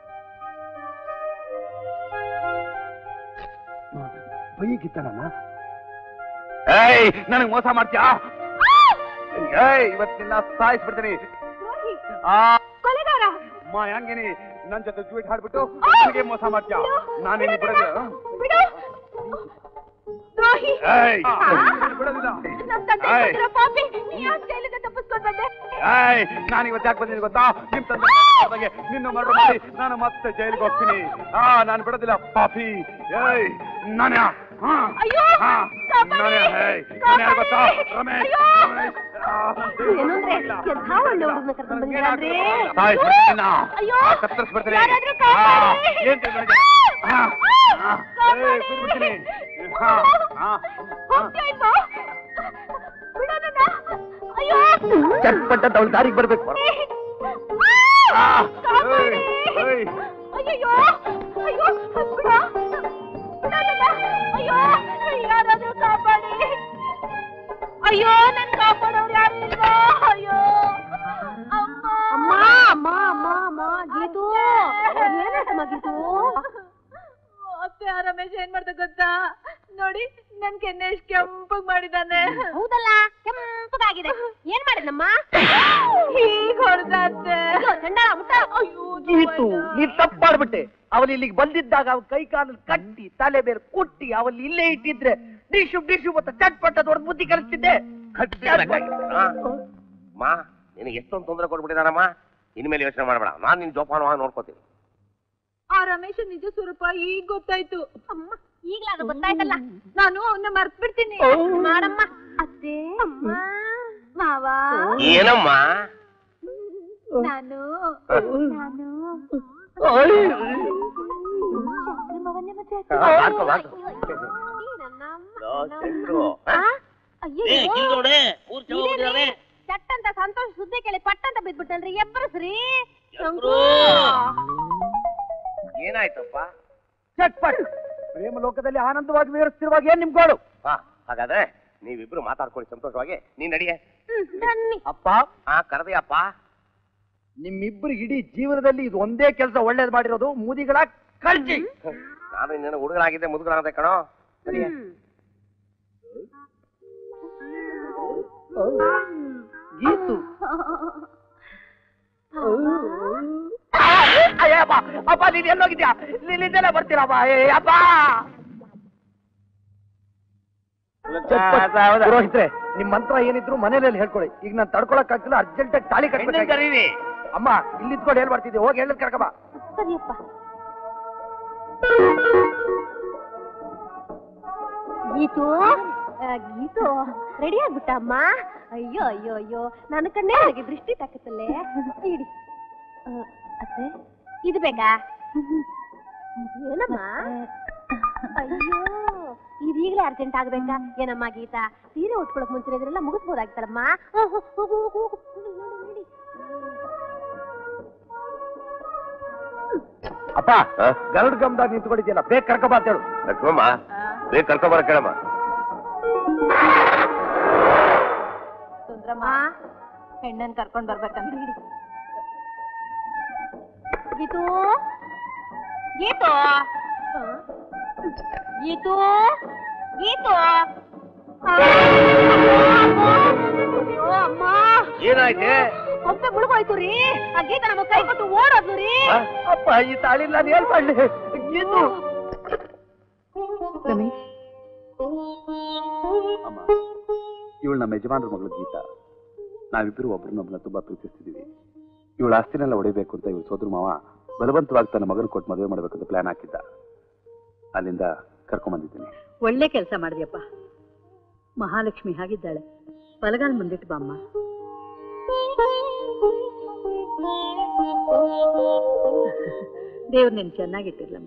[SPEAKER 3] ಬೈಗಿತ್ತ ನನ್ನ ಏಯ್ ನನಗ್ ಮೋಸ ಮಾಡ್ತೀಯಾ ಏಯ್ ಇವತ್ತಿನ ಸಾಯಿಸ್ಬಿಡ್ತೀನಿ ಆ
[SPEAKER 2] ಕೊಲೆಗಾರ
[SPEAKER 3] ಅಮ್ಮ ಹೆಂಗೇನಿ ನನ್ ಜೊತೆ ಜೂಟ್ ಹಾಡ್ಬಿಟ್ಟು ನನಗೆ ಮೋಸ ಮಾಡ್ತೀಯಾ ನಾನೇನು ಬಿಡೋದು
[SPEAKER 2] ಬಿಡು ದ್ರೋಹಿ
[SPEAKER 3] ಏಯ್ ಬಿಡೋದಿಲ್ಲ
[SPEAKER 2] ನಮ್ ತಂದೆ
[SPEAKER 3] ಏಯ್.
[SPEAKER 2] ಕೊಟ್ಟಿರೋ ಪಾಪಿ ನೀ ಯಾಕೆ ಜೈಲಿಂದ ತಪ್ಪಿಸ್ಕೊಂಡ್ ಬಂದೆ
[SPEAKER 3] ಏಯ್ ನಾನು ಇವತ್ತು ಯಾಕೆ ಬಂದಿದ್ದೀನಿ ಗೊತ್ತಾ ನಿಮ್ ತಂದೆ ಮಾಡ್ದಂಗೆ ನಿನ್ನ ಮರಳು ಮಾಡಿ ನಾನು ಮತ್ತೆ ಜೈಲಿಗೆ ಹೋಗ್ತೀನಿ ಹಾ ನಾನು ಬಿಡೋದಿಲ್ಲ ಪಾಪಿ ಏಯ್ ನಾನೇ ಹಾ
[SPEAKER 2] ಅಯ್ಯೋ,
[SPEAKER 3] ಹಾ
[SPEAKER 2] ಕಾಪಾಡಿ,
[SPEAKER 3] ನಾನೇ ಏಯ್ ನಾನೇ ಯಾರು ಗೊತ್ತಾ ರಮೇಶ್
[SPEAKER 2] ಅಯ್ಯೋ.
[SPEAKER 3] ರಮೇಶ್ ಆ,
[SPEAKER 2] ಏನು ಅಂದ್ರೆ ಎಂಥ ಒಳ್ಳೆ ಹುಡುಗನ ಕರ್ಕೊಂಡ್ ಬಂದಿದ್ದೀರಲ್ರಿ?
[SPEAKER 3] ಸಾಯಿಸ್ಬಿಡ್ತೀನಿ
[SPEAKER 2] ಅಯ್ಯೋ,
[SPEAKER 3] ಆ, ಕತ್ತರಿಸ್ಬಿಡ್ತೀನಿ
[SPEAKER 2] ಯಾರಾದ್ರೂ
[SPEAKER 3] ಆ,
[SPEAKER 2] ಕಾಪಾಡಿ.
[SPEAKER 3] ಏನ್ ತಿಳ್ಕೊಂಡಿದ್ದೆ? ಹಾ, ಹಾ, ಏಯ್, ಬಿಡ್ಬಿಡ್ತೀನಿ ಹಾ ಹಾ
[SPEAKER 2] ಹೋಗ್ತೀಯ ಇಲ್ವೋ? ಬಿಡು ನನ್ನ. ಅಯ್ಯೋ
[SPEAKER 7] ಚಟ್ಪಟ್ ಅಂತ ಅವಳ ದಾರಿಗೆ ಬರ್ಬೇಕು
[SPEAKER 3] ಆ,
[SPEAKER 2] ಕಾಪಾಡಿ.
[SPEAKER 3] ಏಯ್, ಏಯ್.
[SPEAKER 2] ಅಯ್ಯಯ್ಯೋ ಅಯ್ಯೋ ಬಿಡ ಬಿಡಲ್ಲ ಅಯ್ಯೋ ಯಾರಾದ್ರೂ ಕಾಪಾಡಿ ಅಯ್ಯೋ ನನ್ ಕಾಪಾಡೋರು ಯಾರು ಇಲ್ವಾ ಅಯ್ಯೋ ಅಮ್ಮ ಅಮ್ಮ ಅಮ್ಮ ಅಮ್ಮ ಅಮ್ಮ ಗೀತು ಏನಾಯ್ತಮ್ಮ ಗೀತು
[SPEAKER 4] ಅತ್ತೆ ಆ ರಮೇಶ್ ಏನ್ ಮಾಡ್ದ ಗೊತ್ತಾ ನೋಡಿ ನನ್ ಕೆನ್ನೆ ಎಷ್ಟ್ ಕೆಂಪಗ್ ಮಾಡಿದಾನೆ
[SPEAKER 2] ಹೌದಲ್ಲ ಕೆಂಪಗಾಗಿದೆ ಏನ್ ಮಾಡಿದ್ನಮ್ಮ
[SPEAKER 4] ಹೀಗ್ ಹೊಡ್ದ ಅತ್ತೆ
[SPEAKER 2] ಅಯ್ಯೋ ಚಂಡಾಳ ಮುಟ್ಟ
[SPEAKER 4] ಅಯ್ಯೋ
[SPEAKER 7] ಗೀತು ನೀನ್ ತಪ್ಪು ಮಾಡ್ಬಿಟ್ಟೆ ಅವನು ಇಲ್ಲಿಗೆ ಬಂದಿದ್ದಾಗ ಅವನ ಕೈ ಕಾಲಲ್ಲಿ ಕಟ್ಟಿ ತಲೆ ಮೇಲೆ ಕುಟ್ಟಿ ಅವಲ್ಲಿ ಇಲ್ಲೇ ಇಟ್ಟಿದ್ರೆ ಡಿಶು ಡಿಶು ಮತ್ತೆ ಚಟ್ಪಟ್ಟ ದೊಡ್ಡ ಬುದ್ಧಿ ಕಲಿಸ್ತಿದ್ದೆ
[SPEAKER 6] ಮಾ ನಿನಗೆ ಎಷ್ಟೊಂದು ತೊಂದರೆ ಕೊಟ್ಬಿಟ್ಟಿದಾನಮ್ಮ ಇನ್ಮೇಲೆ ಯೋಚನೆ ಮಾಡಬೇಡ ನಾನು ನಿನ್ ಜೋಪಾನವಾಗಿ ನೋಡ್ಕೋತೀನಿ
[SPEAKER 4] ಆ ರಮೇಶ್ ನಿಜ ಸ್ವರೂಪ ಈಗ ಗೊತ್ತಾಯ್ತು
[SPEAKER 2] ಅಮ್ಮ ಈಗ್ಲಾಗ ಗೊತ್ತಾಯ್ತಲ್ಲ
[SPEAKER 4] ನಾನು ಅವನ್ನ ಮರ್ತ್ ಬಿಡ್ತೀನಿ
[SPEAKER 2] ಮಾಡಮ್ಮ ಅತ್ತೆ ಅಮ್ಮ ಮಾವ
[SPEAKER 6] ಏನಮ್ಮ
[SPEAKER 4] ನಾನು
[SPEAKER 2] ನಾನು
[SPEAKER 4] ಮಾವನ್ನೇ ಮತ್ತೆ
[SPEAKER 6] ಮಾಡ್ಕೊ, ಮಾಡ್ಕೊ. ಲೋ, ಚಂದ್ರು. ಏ, ಕಿಲ್ದೋಡೆ, ಮೂರ್ ಚೌ ಹೋಗ್ಬಿಟ್ಟಿದಾವೆ.
[SPEAKER 2] ಚಟ್ ಅಂತ ಸಂತೋಷ ಸುದ್ದಿ ಕೇಳಿ ಪಟ್ ಅಂತ ಬಿದ್ಬಿಟ್ಟಲ್ರಿ ಎಬ್ಬರಸ್ರಿ
[SPEAKER 6] ಚಂದ್ರು. ಏನಾಯ್ತಪ್ಪ
[SPEAKER 7] ಚಟ್ಪಟ್ ಪ್ರೇಮ ಲೋಕದಲ್ಲಿ ಆನಂದವಾಗಿ ವಿವರಿಸ್ತಿರುವಾಗ ಏನ್ ನಿಮ್ಗೋಳು
[SPEAKER 6] ಹಾ ಹಾಗಾದ್ರೆ ನೀವಿಬ್ರು ಮಾತಾಡ್ಕೊಳ್ಳಿ ಸಂತೋಷವಾಗಿ ನೀನ್ ನಡಿಯೇ
[SPEAKER 2] ಬನ್ನಿ
[SPEAKER 7] ಅಪ್ಪ
[SPEAKER 6] ಹಾ ಕರೆದೆಯಪ್ಪ
[SPEAKER 7] ನಿಮ್ಮಿಬ್ರು ಇಡೀ ಜೀವನದಲ್ಲಿ ಇದು ಒಂದೇ ಕೆಲಸ ಒಳ್ಳೇದ್ ಮಾಡಿರೋದು ಮುದಿಗಳ ಕಳ್ಜಿ
[SPEAKER 6] ನಾನು ಇನ್ನೇನು ಹುಡುಗರಾಗಿದ್ದೆ ಮುದುಗರಾಗದೆ ಕಣೋ ಸರಿಯೇ
[SPEAKER 7] ಗೀತು ಅಯ್ಯಪ್ಪ ಅಪ್ಪ ನೀನ್ ಎಲ್ಲೋಗಿದ್ಯಾ ನೀನ್ ಇಲ್ಲೆಲ್ಲ ಬರ್ತೀರಪ್ಪ ಏ ಅಪ್ಪ ಚಟ್ಪಟ್. ಪುರೋಹಿತ್ರೆ ನಿಮ್ ಮಂತ್ರ ಏನಿದ್ರು ಮನೇಲಿ ಹೇಳ್ಕೊಳ್ಳಿ ಈಗ ನಾನು ತಡ್ಕೊಳಕ್ ಆಗ್ತಿಲ್ಲ ಅರ್ಜೆಂಟ್ ಆಗಿ ತಾಳಿ
[SPEAKER 6] ಹೆಣ್ಣನ್
[SPEAKER 7] ಕಟ್ಬೇಕು
[SPEAKER 6] ಕರೀರಿ
[SPEAKER 7] ಅಮ್ಮ ಇಲ್ಲಿ ಇದ್ಕೊಂಡು ಏನ್ ಮಾಡ್ತಿದ್ದೆ ಹೋಗಿ ಹೇಳಿ ಕರ್ಕಮ್ಮ
[SPEAKER 2] ಸರಿಯಪ್ಪ ಗೀತು ಆ, ಗೀತು ರೆಡಿ ಆಗ್ಬಿಟ್ಟಮ್ಮ ಅಯ್ಯೋ ಅಯ್ಯೋ ಅಯ್ಯೋ ನನ್ನ ಕಣ್ಣೇ ನನಗೆ ದೃಷ್ಟಿ ತಕ್ಕತ್ತಲ್ಲೇ ಇಡಿ ಆ, ಅತ್ತೆ ಇದು ಬೇಕಾ ಏನಮ್ಮ ಅಯ್ಯೋ ಇದೀಗಲೇ ಅರ್ಜೆಂಟ್ ಆಗ್ಬೇಕಾ ಏನಮ್ಮ ಗೀತಾ ಸೀರೆ ಉಟ್ಕೊಳಕ್ ಮುಂಚೆ ಇದನ್ನೆಲ್ಲ ಮುಗಿಸ್ಬೋದಾಗಿತ್ತಲ್ಲಮ್ಮ ಹೋಗು ಹೋಗು ಹೋಗು ಹೋಗು ನೋಡಿ ನೋಡಿ
[SPEAKER 7] ಅಪ್ಪ ಗರುಡ್ ಗಮ್ದಾಗ ನಿಂತ್ಕೊಂಡಿದ್ಯಲ್ಲ ಬೇಗ ಕರ್ಕೊಂಬ ಅಂತ ಹೇಳು
[SPEAKER 6] ಲಕ್ಷ್ಮಮ್ಮ ಬೇಗ ಕರ್ಕೊಂಬರ ಕೇಳಮ್ಮ
[SPEAKER 4] ಸುಂದ್ರಮ್ಮ ಹೆಣ್ಣನ್ ಕರ್ಕೊಂಡ್ ಬರ್ಬೇಕಂತ
[SPEAKER 2] ಗೀತು ಗೀತು ಆ? ಗೀತು ಗೀತು ಆ, ಅಮ್ಮ, ಅಯ್ಯೋ, ಅಮ್ಮ
[SPEAKER 6] ಏನಾಯ್ತೆ
[SPEAKER 2] ಒಬ್ಬೆ ಮುಳುಗೋಯ್ತು ರೀ ಆ ಗೀತ ನಮ್ಮ ಕೈ ಕೊಟ್ಟು ಓಡೋದ್ಲು ರೀ
[SPEAKER 7] ಅಪ್ಪ ಈ ತಾಳಿ ನಾನು ಏನ್ ಮಾಡ್ಲಿ ಗೀತು
[SPEAKER 4] ರಮೇಶ್
[SPEAKER 3] ಅಮ್ಮ ಇವಳು ನಮ್ಮ ಯಜಮಾನ್ರ ಮಗಳು ಗೀತಾ ನಾವಿಬ್ಬರು ಒಬ್ರನ್ನೊಬ್ಬನ ತುಂಬಾ ಪ್ರೀತಿಸ್ತಿದೀವಿ ಇವಳ ಆಸ್ತಿನೆಲ್ಲ ಹೊಡಿಬೇಕು ಅಂತ ಇವಳು ಸೋದರ ಮಾವ ಬಲವಂತವಾಗಿ ತನ್ನ ಮಗನ ಕೊಟ್ಟು ಮದುವೆ ಮಾಡ್ಬೇಕಂತ ಪ್ಲಾನ್ ಹಾಕಿದ್ದ ಅಲ್ಲಿಂದ ಕರ್ಕೊಂಡ್ ಬಂದಿದ್ದೀನಿ
[SPEAKER 10] ಒಳ್ಳೆ ಕೆಲಸ ಮಾಡಿದ್ಯಪ್ಪ ಮಹಾಲಕ್ಷ್ಮಿ ಹಾಗಿದ್ದಾಳೆ ಬಲಗಾಲ್ ಮುಂದಿಟ್ಟು ಬಾಮ್ಮ ದೇವ್ರು ನಿನ್ ಚೆನ್ನಾಗಿಟ್ಟಿರ್ಲಮ್ಮ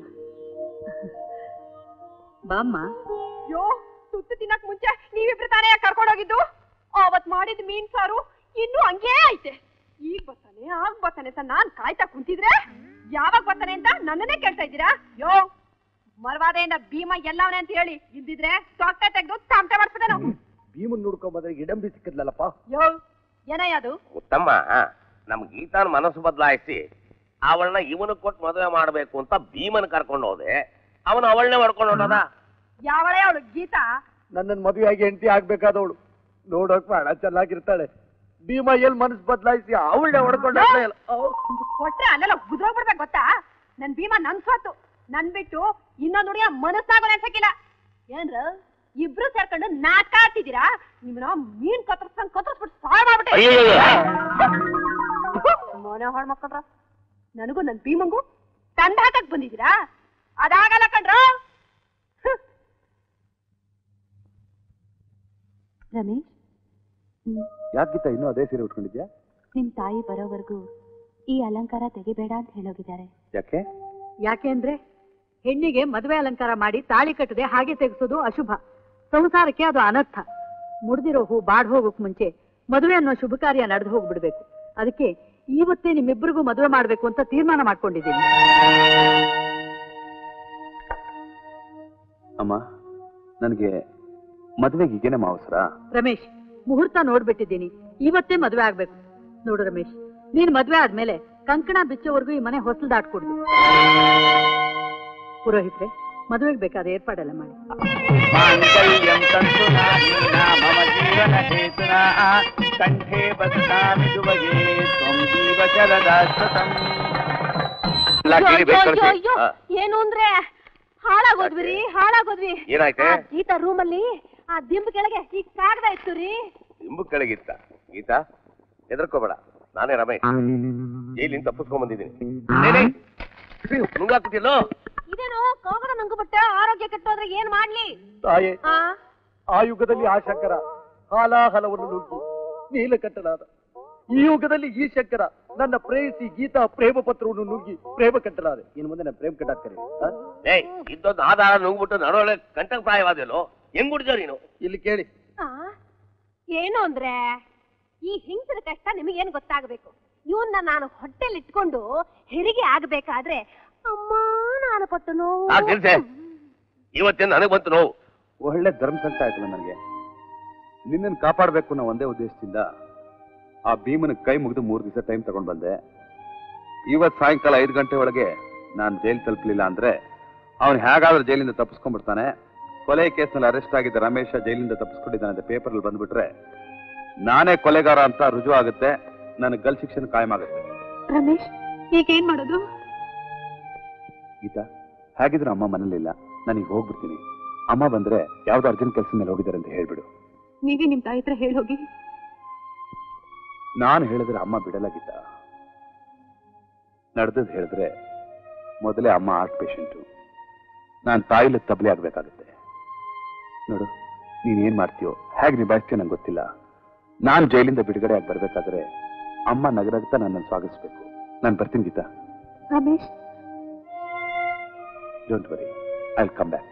[SPEAKER 10] ಬಾಮ್ಮ
[SPEAKER 4] ಅಯ್ಯೋ ಸುತ್ತು ತಿನ್ನಕ್ ಮುಂಚೆ ನೀವಿಬ್ರು ತಾನೇ ಕರ್ಕೊಂಡು ಹೋಗಿದ್ದು ಅವತ್ ಮಾಡಿದ ಮೀನ್ ಸಾರು ಇನ್ನೂ ಹಂಗೇ ಐತೆ ಈಗ ಬರ್ತಾನೆ ಆಗ ಬರ್ತಾನೆ ಅಂತ ನಾನ್ ಕಾಯ್ತಾ ಕುಂತಿದ್ರೆ ಯಾವಾಗ ಬರ್ತಾನೆ ಅಂತ ನನ್ನನ್ನೇ ಕೇಳ್ತಾ ಇದ್ದೀರಾ ಯೋ ಮರವಾದೆಯಿಂದ ಭೀಮ ಎಲ್ಲವನೇ ಅಂತ ಹೇಳಿ ಇಲ್ದಿದ್ರೆ ತೊಟ್ಟೆ ತೆಗೆದು ತಮಟೆ ಮಾಡ್ಸ್ಬಿಟ್ಟೆ ನಾವು
[SPEAKER 7] ಭೀಮನ್ ನೋಡ್ಕೊಂಡ್ ಬಂದ್ರೆ ಇಡಂಬಿ ಸಿಕ್ಕಿದ್ಲಲ್ಲಪ್ಪ
[SPEAKER 4] ಯೋ ಏನಯ್ಯ ಅದು
[SPEAKER 6] ಉತ್ತಮ್ಮ ನಮ್ ಗೀತಾನ್ ಮನಸ್ಸು ಬದಲಾಯಿಸಿ ಅವಳನ್ನ ಇವನು ಕೊಟ್ಟು ಮದುವೆ ಮಾಡ್ಬೇಕು ಅಂತ ಭೀಮನ್ ಕರ್ಕೊಂಡು ಹೋದೆ ಅವನು ಅವಳನ್ನೇ ಮಾಡ್ಕೊಂಡು ಹೊಂಟದ
[SPEAKER 4] ಯಾವಳೇ ಅವಳು ಗೀತಾ
[SPEAKER 7] ನನ್ನನ್ ಮದುವೆಯಾಗಿ ಹೆಂಡತಿ ಆಗ್ಬೇಕಾದವಳು ನೋಡೋಕ್ ಬಹಳ ಚೆನ್ನಾಗಿರ್ತಾಳೆ ಭೀಮ ಎಲ್ ಮನಸ್ ಬದಲಾಯಿಸಿ ಅವಳನ್ನೇ ಹೊಡ್ಕೊಂಡ
[SPEAKER 4] ಕೊಟ್ರೆ ಅಲ್ಲೆಲ್ಲ ಗುದ್ರೋಗ್ಬಿಡ್ಬೇಕು ಗೊತ್ತಾ ನನ್ ಭೀಮ ನನ್ ಸ್ವತ್ತು ನನ್ ಬಿಟ್ಟು ಇನ್ನೊಂದ್ ಹುಡುಗ ಮನಸ್ಸಾಗೋಣ ಅನ್ಸಕ್ಕಿಲ್ಲ ಏನ್ರ ಇಬ್ರು ಸೇರ್ಕೊಂಡು ನಾಟಕ ಆಡ್ತಿದ್ದೀರಾ ನಿಮ್ಮನ್ನ ಮೀನ್ ಕತ್ತರ್ಸ್ಕೊಂಡ್ ಕತ್ತರಿಸ್ಬಿಟ್ಟು ಸಾಯ್ ಮಾಡ್ಬಿಟ್ಟೆ ಮನೆ ಹಾಳ್ ಮಕ್ಕಳ್ರ ನನಗೂ ನನ್ ಭೀಮಂಗೂ ತಂಡ ಹಾಕಕ್ ಬಂದಿದ್ದೀರಾ ಅದಾಗಲ್ಲ ಕಣ್ರ ರಮೇಶ್
[SPEAKER 3] ಯಾಕೆ ಗೀತಾ ಇನ್ನೂ ಅದೇ ಸೀರೆ ಉಟ್ಕೊಂಡಿದ್ಯಾ
[SPEAKER 4] ನಿಮ್ ತಾಯಿ ಬರೋವರೆಗೂ ಈ ಅಲಂಕಾರ ತೆಗಿಬೇಡ ಅಂತ ಹೇಳೋಗಿದ್ದಾರೆ
[SPEAKER 3] ಯಾಕೆ
[SPEAKER 10] ಯಾಕೆ ಅಂದ್ರೆ ಹೆಣ್ಣಿಗೆ ಮದುವೆ ಅಲಂಕಾರ ಮಾಡಿ ತಾಳಿ ಕಟ್ಟದೆ ಹಾಗೆ ತೆಗೆಸೋದು ಅಶುಭ ಸಂಸಾರಕ್ಕೆ ಅದು ಅನರ್ಥ ಮುಡ್ದಿರೋ ಹೂ ಬಾಡ್ ಹೋಗೋಕ್ ಮುಂಚೆ ಮದುವೆ ಅನ್ನೋ ಶುಭ ಕಾರ್ಯ ನಡೆದು ಹೋಗ್ಬಿಡ್ಬೇಕು ಅದಕ್ಕೆ ಇವತ್ತೇ ನಿಮ್ಮಿಬ್ಬರಿಗೂ ಮದುವೆ ಮಾಡ್ಬೇಕು ಅಂತ ತೀರ್ಮಾನ ಮಾಡ್ಕೊಂಡಿದ್ದೀನಿ
[SPEAKER 3] ಅಮ್ಮ ನನಗೆ ಮದುವೆಗೆ ಈಗೇನೆ ಅವಸರ
[SPEAKER 10] ರಮೇಶ್ ಮುಹೂರ್ತ ನೋಡ್ಬಿಟ್ಟಿದ್ದೀನಿ ಇವತ್ತೇ ಮದುವೆ ಆಗ್ಬೇಕು ನೋಡು ರಮೇಶ್ ನೀನ್ ಮದ್ವೆ ಆದ್ಮೇಲೆ ಕಂಕಣ ಬಿಚ್ಚೋವರೆಗೂ ಈ ಮನೆ ಹೊಸಲು ದಾಟ್ಕೊಡ್ದು ಪುರೋಹಿತ್ರೆ ಮದುವೆಗೆ ಬೇಕಾದ ಏರ್ಪಾಡೆಲ್ಲ ಮಾಡಿ
[SPEAKER 1] ಮಾಂಗಲ್ಯಂ ತಂತುನಾನೇನ ಮಮ ಜೀವನ ಹೇತುನಾ ಕಂಠೆ ಬದ್ನಾಮಿ ದುವಗೆ ತ್ವಂ ಜೀವ ಚಲದಾಶ್ವತಂ
[SPEAKER 2] ಅಯ್ಯೋ, ಅಯ್ಯೋ, ಅಯ್ಯೋ, ಏನು ಅಂದ್ರೆ ಹಾಳಾಗೋದ್ವಿ ರೀ ಹಾಳಾಗೋದ್ವಿ
[SPEAKER 6] ಏನಾಯ್ತೆ
[SPEAKER 2] ಆ ಗೀತಾ ರೂಮ್ ಅಲ್ಲಿ ಆ ದಿಂಬು ಕೆಳಗೆ ಈ ಕಾಗದ ಇತ್ತು ರೀ
[SPEAKER 6] ಇಂಬು ಕೆಳಗಿತ್ತ ಗೀತಾ ಹೆದರ್ಕೋಬೇಡ ನಾನೇ ರಮೇಶ್ ಜೈಲಿಂದ ತಪ್ಪಿಸ್ಕೊಂಡ್ ಬಂದಿದ್ದೀನಿ ನುಂಗಾಕ್ತಿಲ್ಲೋ
[SPEAKER 2] ಇದೇನು ಕಾಗದ ನಂಗು ಬಿಟ್ಟೆ ಆರೋಗ್ಯ ಕೆಟ್ಟೋದ್ರೆ ಏನ್ ಮಾಡ್ಲಿ
[SPEAKER 7] ತಾಯೇ
[SPEAKER 2] ಆ
[SPEAKER 7] ಆ ಯುಗದಲ್ಲಿ ಆ ಶಂಕರ ಹಾಲಾಹಲವನ್ನು ನುಗ್ಗಿ ನೀಲಕಂಠನಾದ ಈ ಯುಗದಲ್ಲಿ ಈ ಶಂಕರ ನನ್ನ ಪ್ರೇಯಸಿ ಗೀತಾ ಪ್ರೇಮ ಪತ್ರವನ್ನು ನುಗ್ಗಿ ಪ್ರೇಮ ಕಂಠನಾದೆ ಇನ್ನು ಮುಂದೆ ನನ್ನ ಪ್ರೇಮ ಕಂಠ ಕರೆ
[SPEAKER 6] ಏಯ್ ಇದ್ದೊಂದು ಆಧಾರ ನುಂಗ್ಬಿಟ್ಟು ನಡವಳೆ ಕಂಟಕ ಪ್ರಾಯವಾದಿಲ್ಲೋ ಹೆಂಗ್ ಹುಡ್ಜೋ ನೀನು
[SPEAKER 7] ಇಲ್ಲಿ ಕೇಳಿ
[SPEAKER 2] ಆ? ಏನು ಅಂದ್ರೆ ಈ ಹಿಂಸದ ಕಷ್ಟ ನಿಮಗೇನು ಗೊತ್ತಾಗಬೇಕು ಇವನ್ನ ನಾನು ಹೊಟ್ಟೆಲ್ ಇಟ್ಕೊಂಡು ಹೆರಿಗೆ ಆಗ್ಬೇಕಾದ್ರೆ ಅಮ್ಮ ನಾನು ಪಟ್ಟು ನೋವು
[SPEAKER 6] ಸಾಕ್ ನಿಲ್ಸೆ ಇವತ್ತೇನು ನನಗ್ ಬಂತು ನೋವು
[SPEAKER 3] ಒಳ್ಳೆ ಧರ್ಮ ಸಂಕಟ ಆಯ್ತಲ್ಲ ನನಗೆ ನಿನ್ನನ್ನು ಕಾಪಾಡಬೇಕು ಅನ್ನೋ ಒಂದೇ ಉದ್ದೇಶದಿಂದ ಆ ಭೀಮನ ಕೈ ಮುಗಿದು ಮೂರು ದಿವಸ ಟೈಮ್ ತಗೊಂಡ್ ಬಂದೆ ಇವತ್ ಸಾಯಂಕಾಲ ಐದು ಗಂಟೆ ಒಳಗೆ ನಾನು ಜೈಲ್ ತಲುಪಲಿಲ್ಲ ಅಂದ್ರೆ ಅವನು ಹೇಗಾದ್ರೂ ಜೈಲಿಂದ ತಪ್ಪಿಸ್ಕೊಂಡ್ಬಿಡ್ತಾನೆ ಕೊಲೆ ಕೇಸ್ನಲ್ಲಿ ಅರೆಸ್ಟ್ ಆಗಿದ್ದ ರಮೇಶ ಜೈಲಿಂದ ತಪ್ಪಿಸ್ಕೊಂಡಿದ್ದಾನೆ ಅಂತ ಪೇಪರ್ ಬಂದ್ಬಿಟ್ರೆ ನಾನೇ ಕೊಲೆಗಾರ ಅಂತ ರುಜು ಆಗುತ್ತೆ ನನಗೆ ಗಲ್ ಶಿಕ್ಷಣ ಕಾಯಂ ಆಗುತ್ತೆ
[SPEAKER 4] ರಮೇಶ್ ಈಗ ಏನ್ ಮಾಡೋದು
[SPEAKER 3] ಗೀತಾ ಹೇಗಿದ್ರು ಅಮ್ಮ ಮನೇಲಿಲ್ಲ ನನಗೆ ಹೋಗ್ಬಿಡ್ತೀನಿ ಅಮ್ಮ ಬಂದ್ರೆ ಯಾವ್ದೋ ಅರ್ಜೆಂಟ್ ಕೆಲಸ ಮೇಲೆ ಹೋಗಿದ್ದಾರೆ ಅಂತ ಹೇಳ್ಬಿಡು
[SPEAKER 4] ನೀವೇ ನಿಮ್ ತಾಯಿ ಹತ್ರ ಹೇಳೋಗಿ
[SPEAKER 3] ನಾನು ಹೇಳಿದ್ರೆ ಅಮ್ಮ ಬಿಡಲ್ಲ ಗೀತಾ ನಡೆದದ್ದು ಹೇಳಿದ್ರೆ ಮೊದಲೇ ಅಮ್ಮ ಹಾರ್ಟ್ ಪೇಷಂಟು ನಾನು ತಾಯಿಲ ತಬ್ಲಿ ಆಗ್ಬೇಕಾಗುತ್ತೆ ನೋಡು ನೀನ್ ಏನ್ ಮಾಡ್ತೀಯೋ ಹೇಗೆ ನಿಭಾಯಿಸ್ತೀಯೋ ನಂಗೆ ಗೊತ್ತಿಲ್ಲ ನಾನ್ ಜೈಲಿಂದ ಬಿಡುಗಡೆ ಆಗಿ ಬರ್ಬೇಕಾದ್ರೆ ಅಮ್ಮ ನಗರಗ್ತಾ ನನ್ನನ್ನು ಸ್ವಾಗತಿಸ್ಬೇಕು ನಾನು ಬರ್ತೀನಿ Geetha
[SPEAKER 2] Ramesh
[SPEAKER 3] don't worry I come back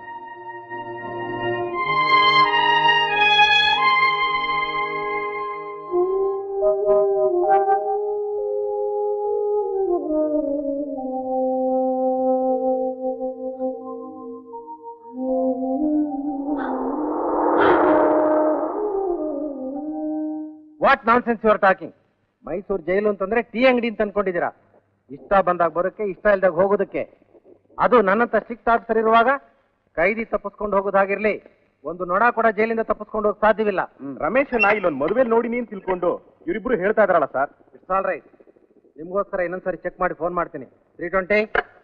[SPEAKER 8] what nonsense your talking Mysuru jail ಅಂತಂದ್ರೆ ಟೀ ಅಂಗಡಿ ಅಂತ ಅನ್ಕೊಂಡಿದ್ದೀರಾ ಇಷ್ಟ ಬಂದಾಗ ಬರೋಕ್ಕೆ ಇಷ್ಟ ಇಲ್ದಾಗ ಹೋಗೋದಕ್ಕೆ ಅದು ನನ್ನಂತ ಸ್ಟ್ರಿಕ್ಟ್ ಆಫೀಸರ್ ಇರುವಾಗ ಕೈದಿ ತಪ್ಪಿಸ್ಕೊಂಡು ಹೋಗೋದಾಗಿರ್ಲಿ ಒಂದು ನೊಣ ಕೂಡ ಜೈಲಿಂದ ತಪ್ಪಿಸ್ಕೊಂಡು ಹೋಗಕ್ ಸಾಧ್ಯವಿಲ್ಲ
[SPEAKER 5] ರಮೇಶ್ ನಾ ಇಲ್ಲೊಂದು ಮದುವೆ ನೋಡಿ ನೀನ್ ತಿಳ್ಕೊಂಡು ಇವರಿಬ್ರು ಹೇಳ್ತಾ ಇದ್ರಲ್ಲ ಸರ್
[SPEAKER 8] ಇಟ್ಸ್ ಆಲ್ ರೈಟ್ ನಿಮ್ಗೋಸ್ಕರ ಇನ್ನೊಂದ್ಸರಿ ಚೆಕ್ ಮಾಡಿ ಫೋನ್ ಮಾಡ್ತೀನಿ ತ್ರೀ ಟ್ವೆಂಟಿ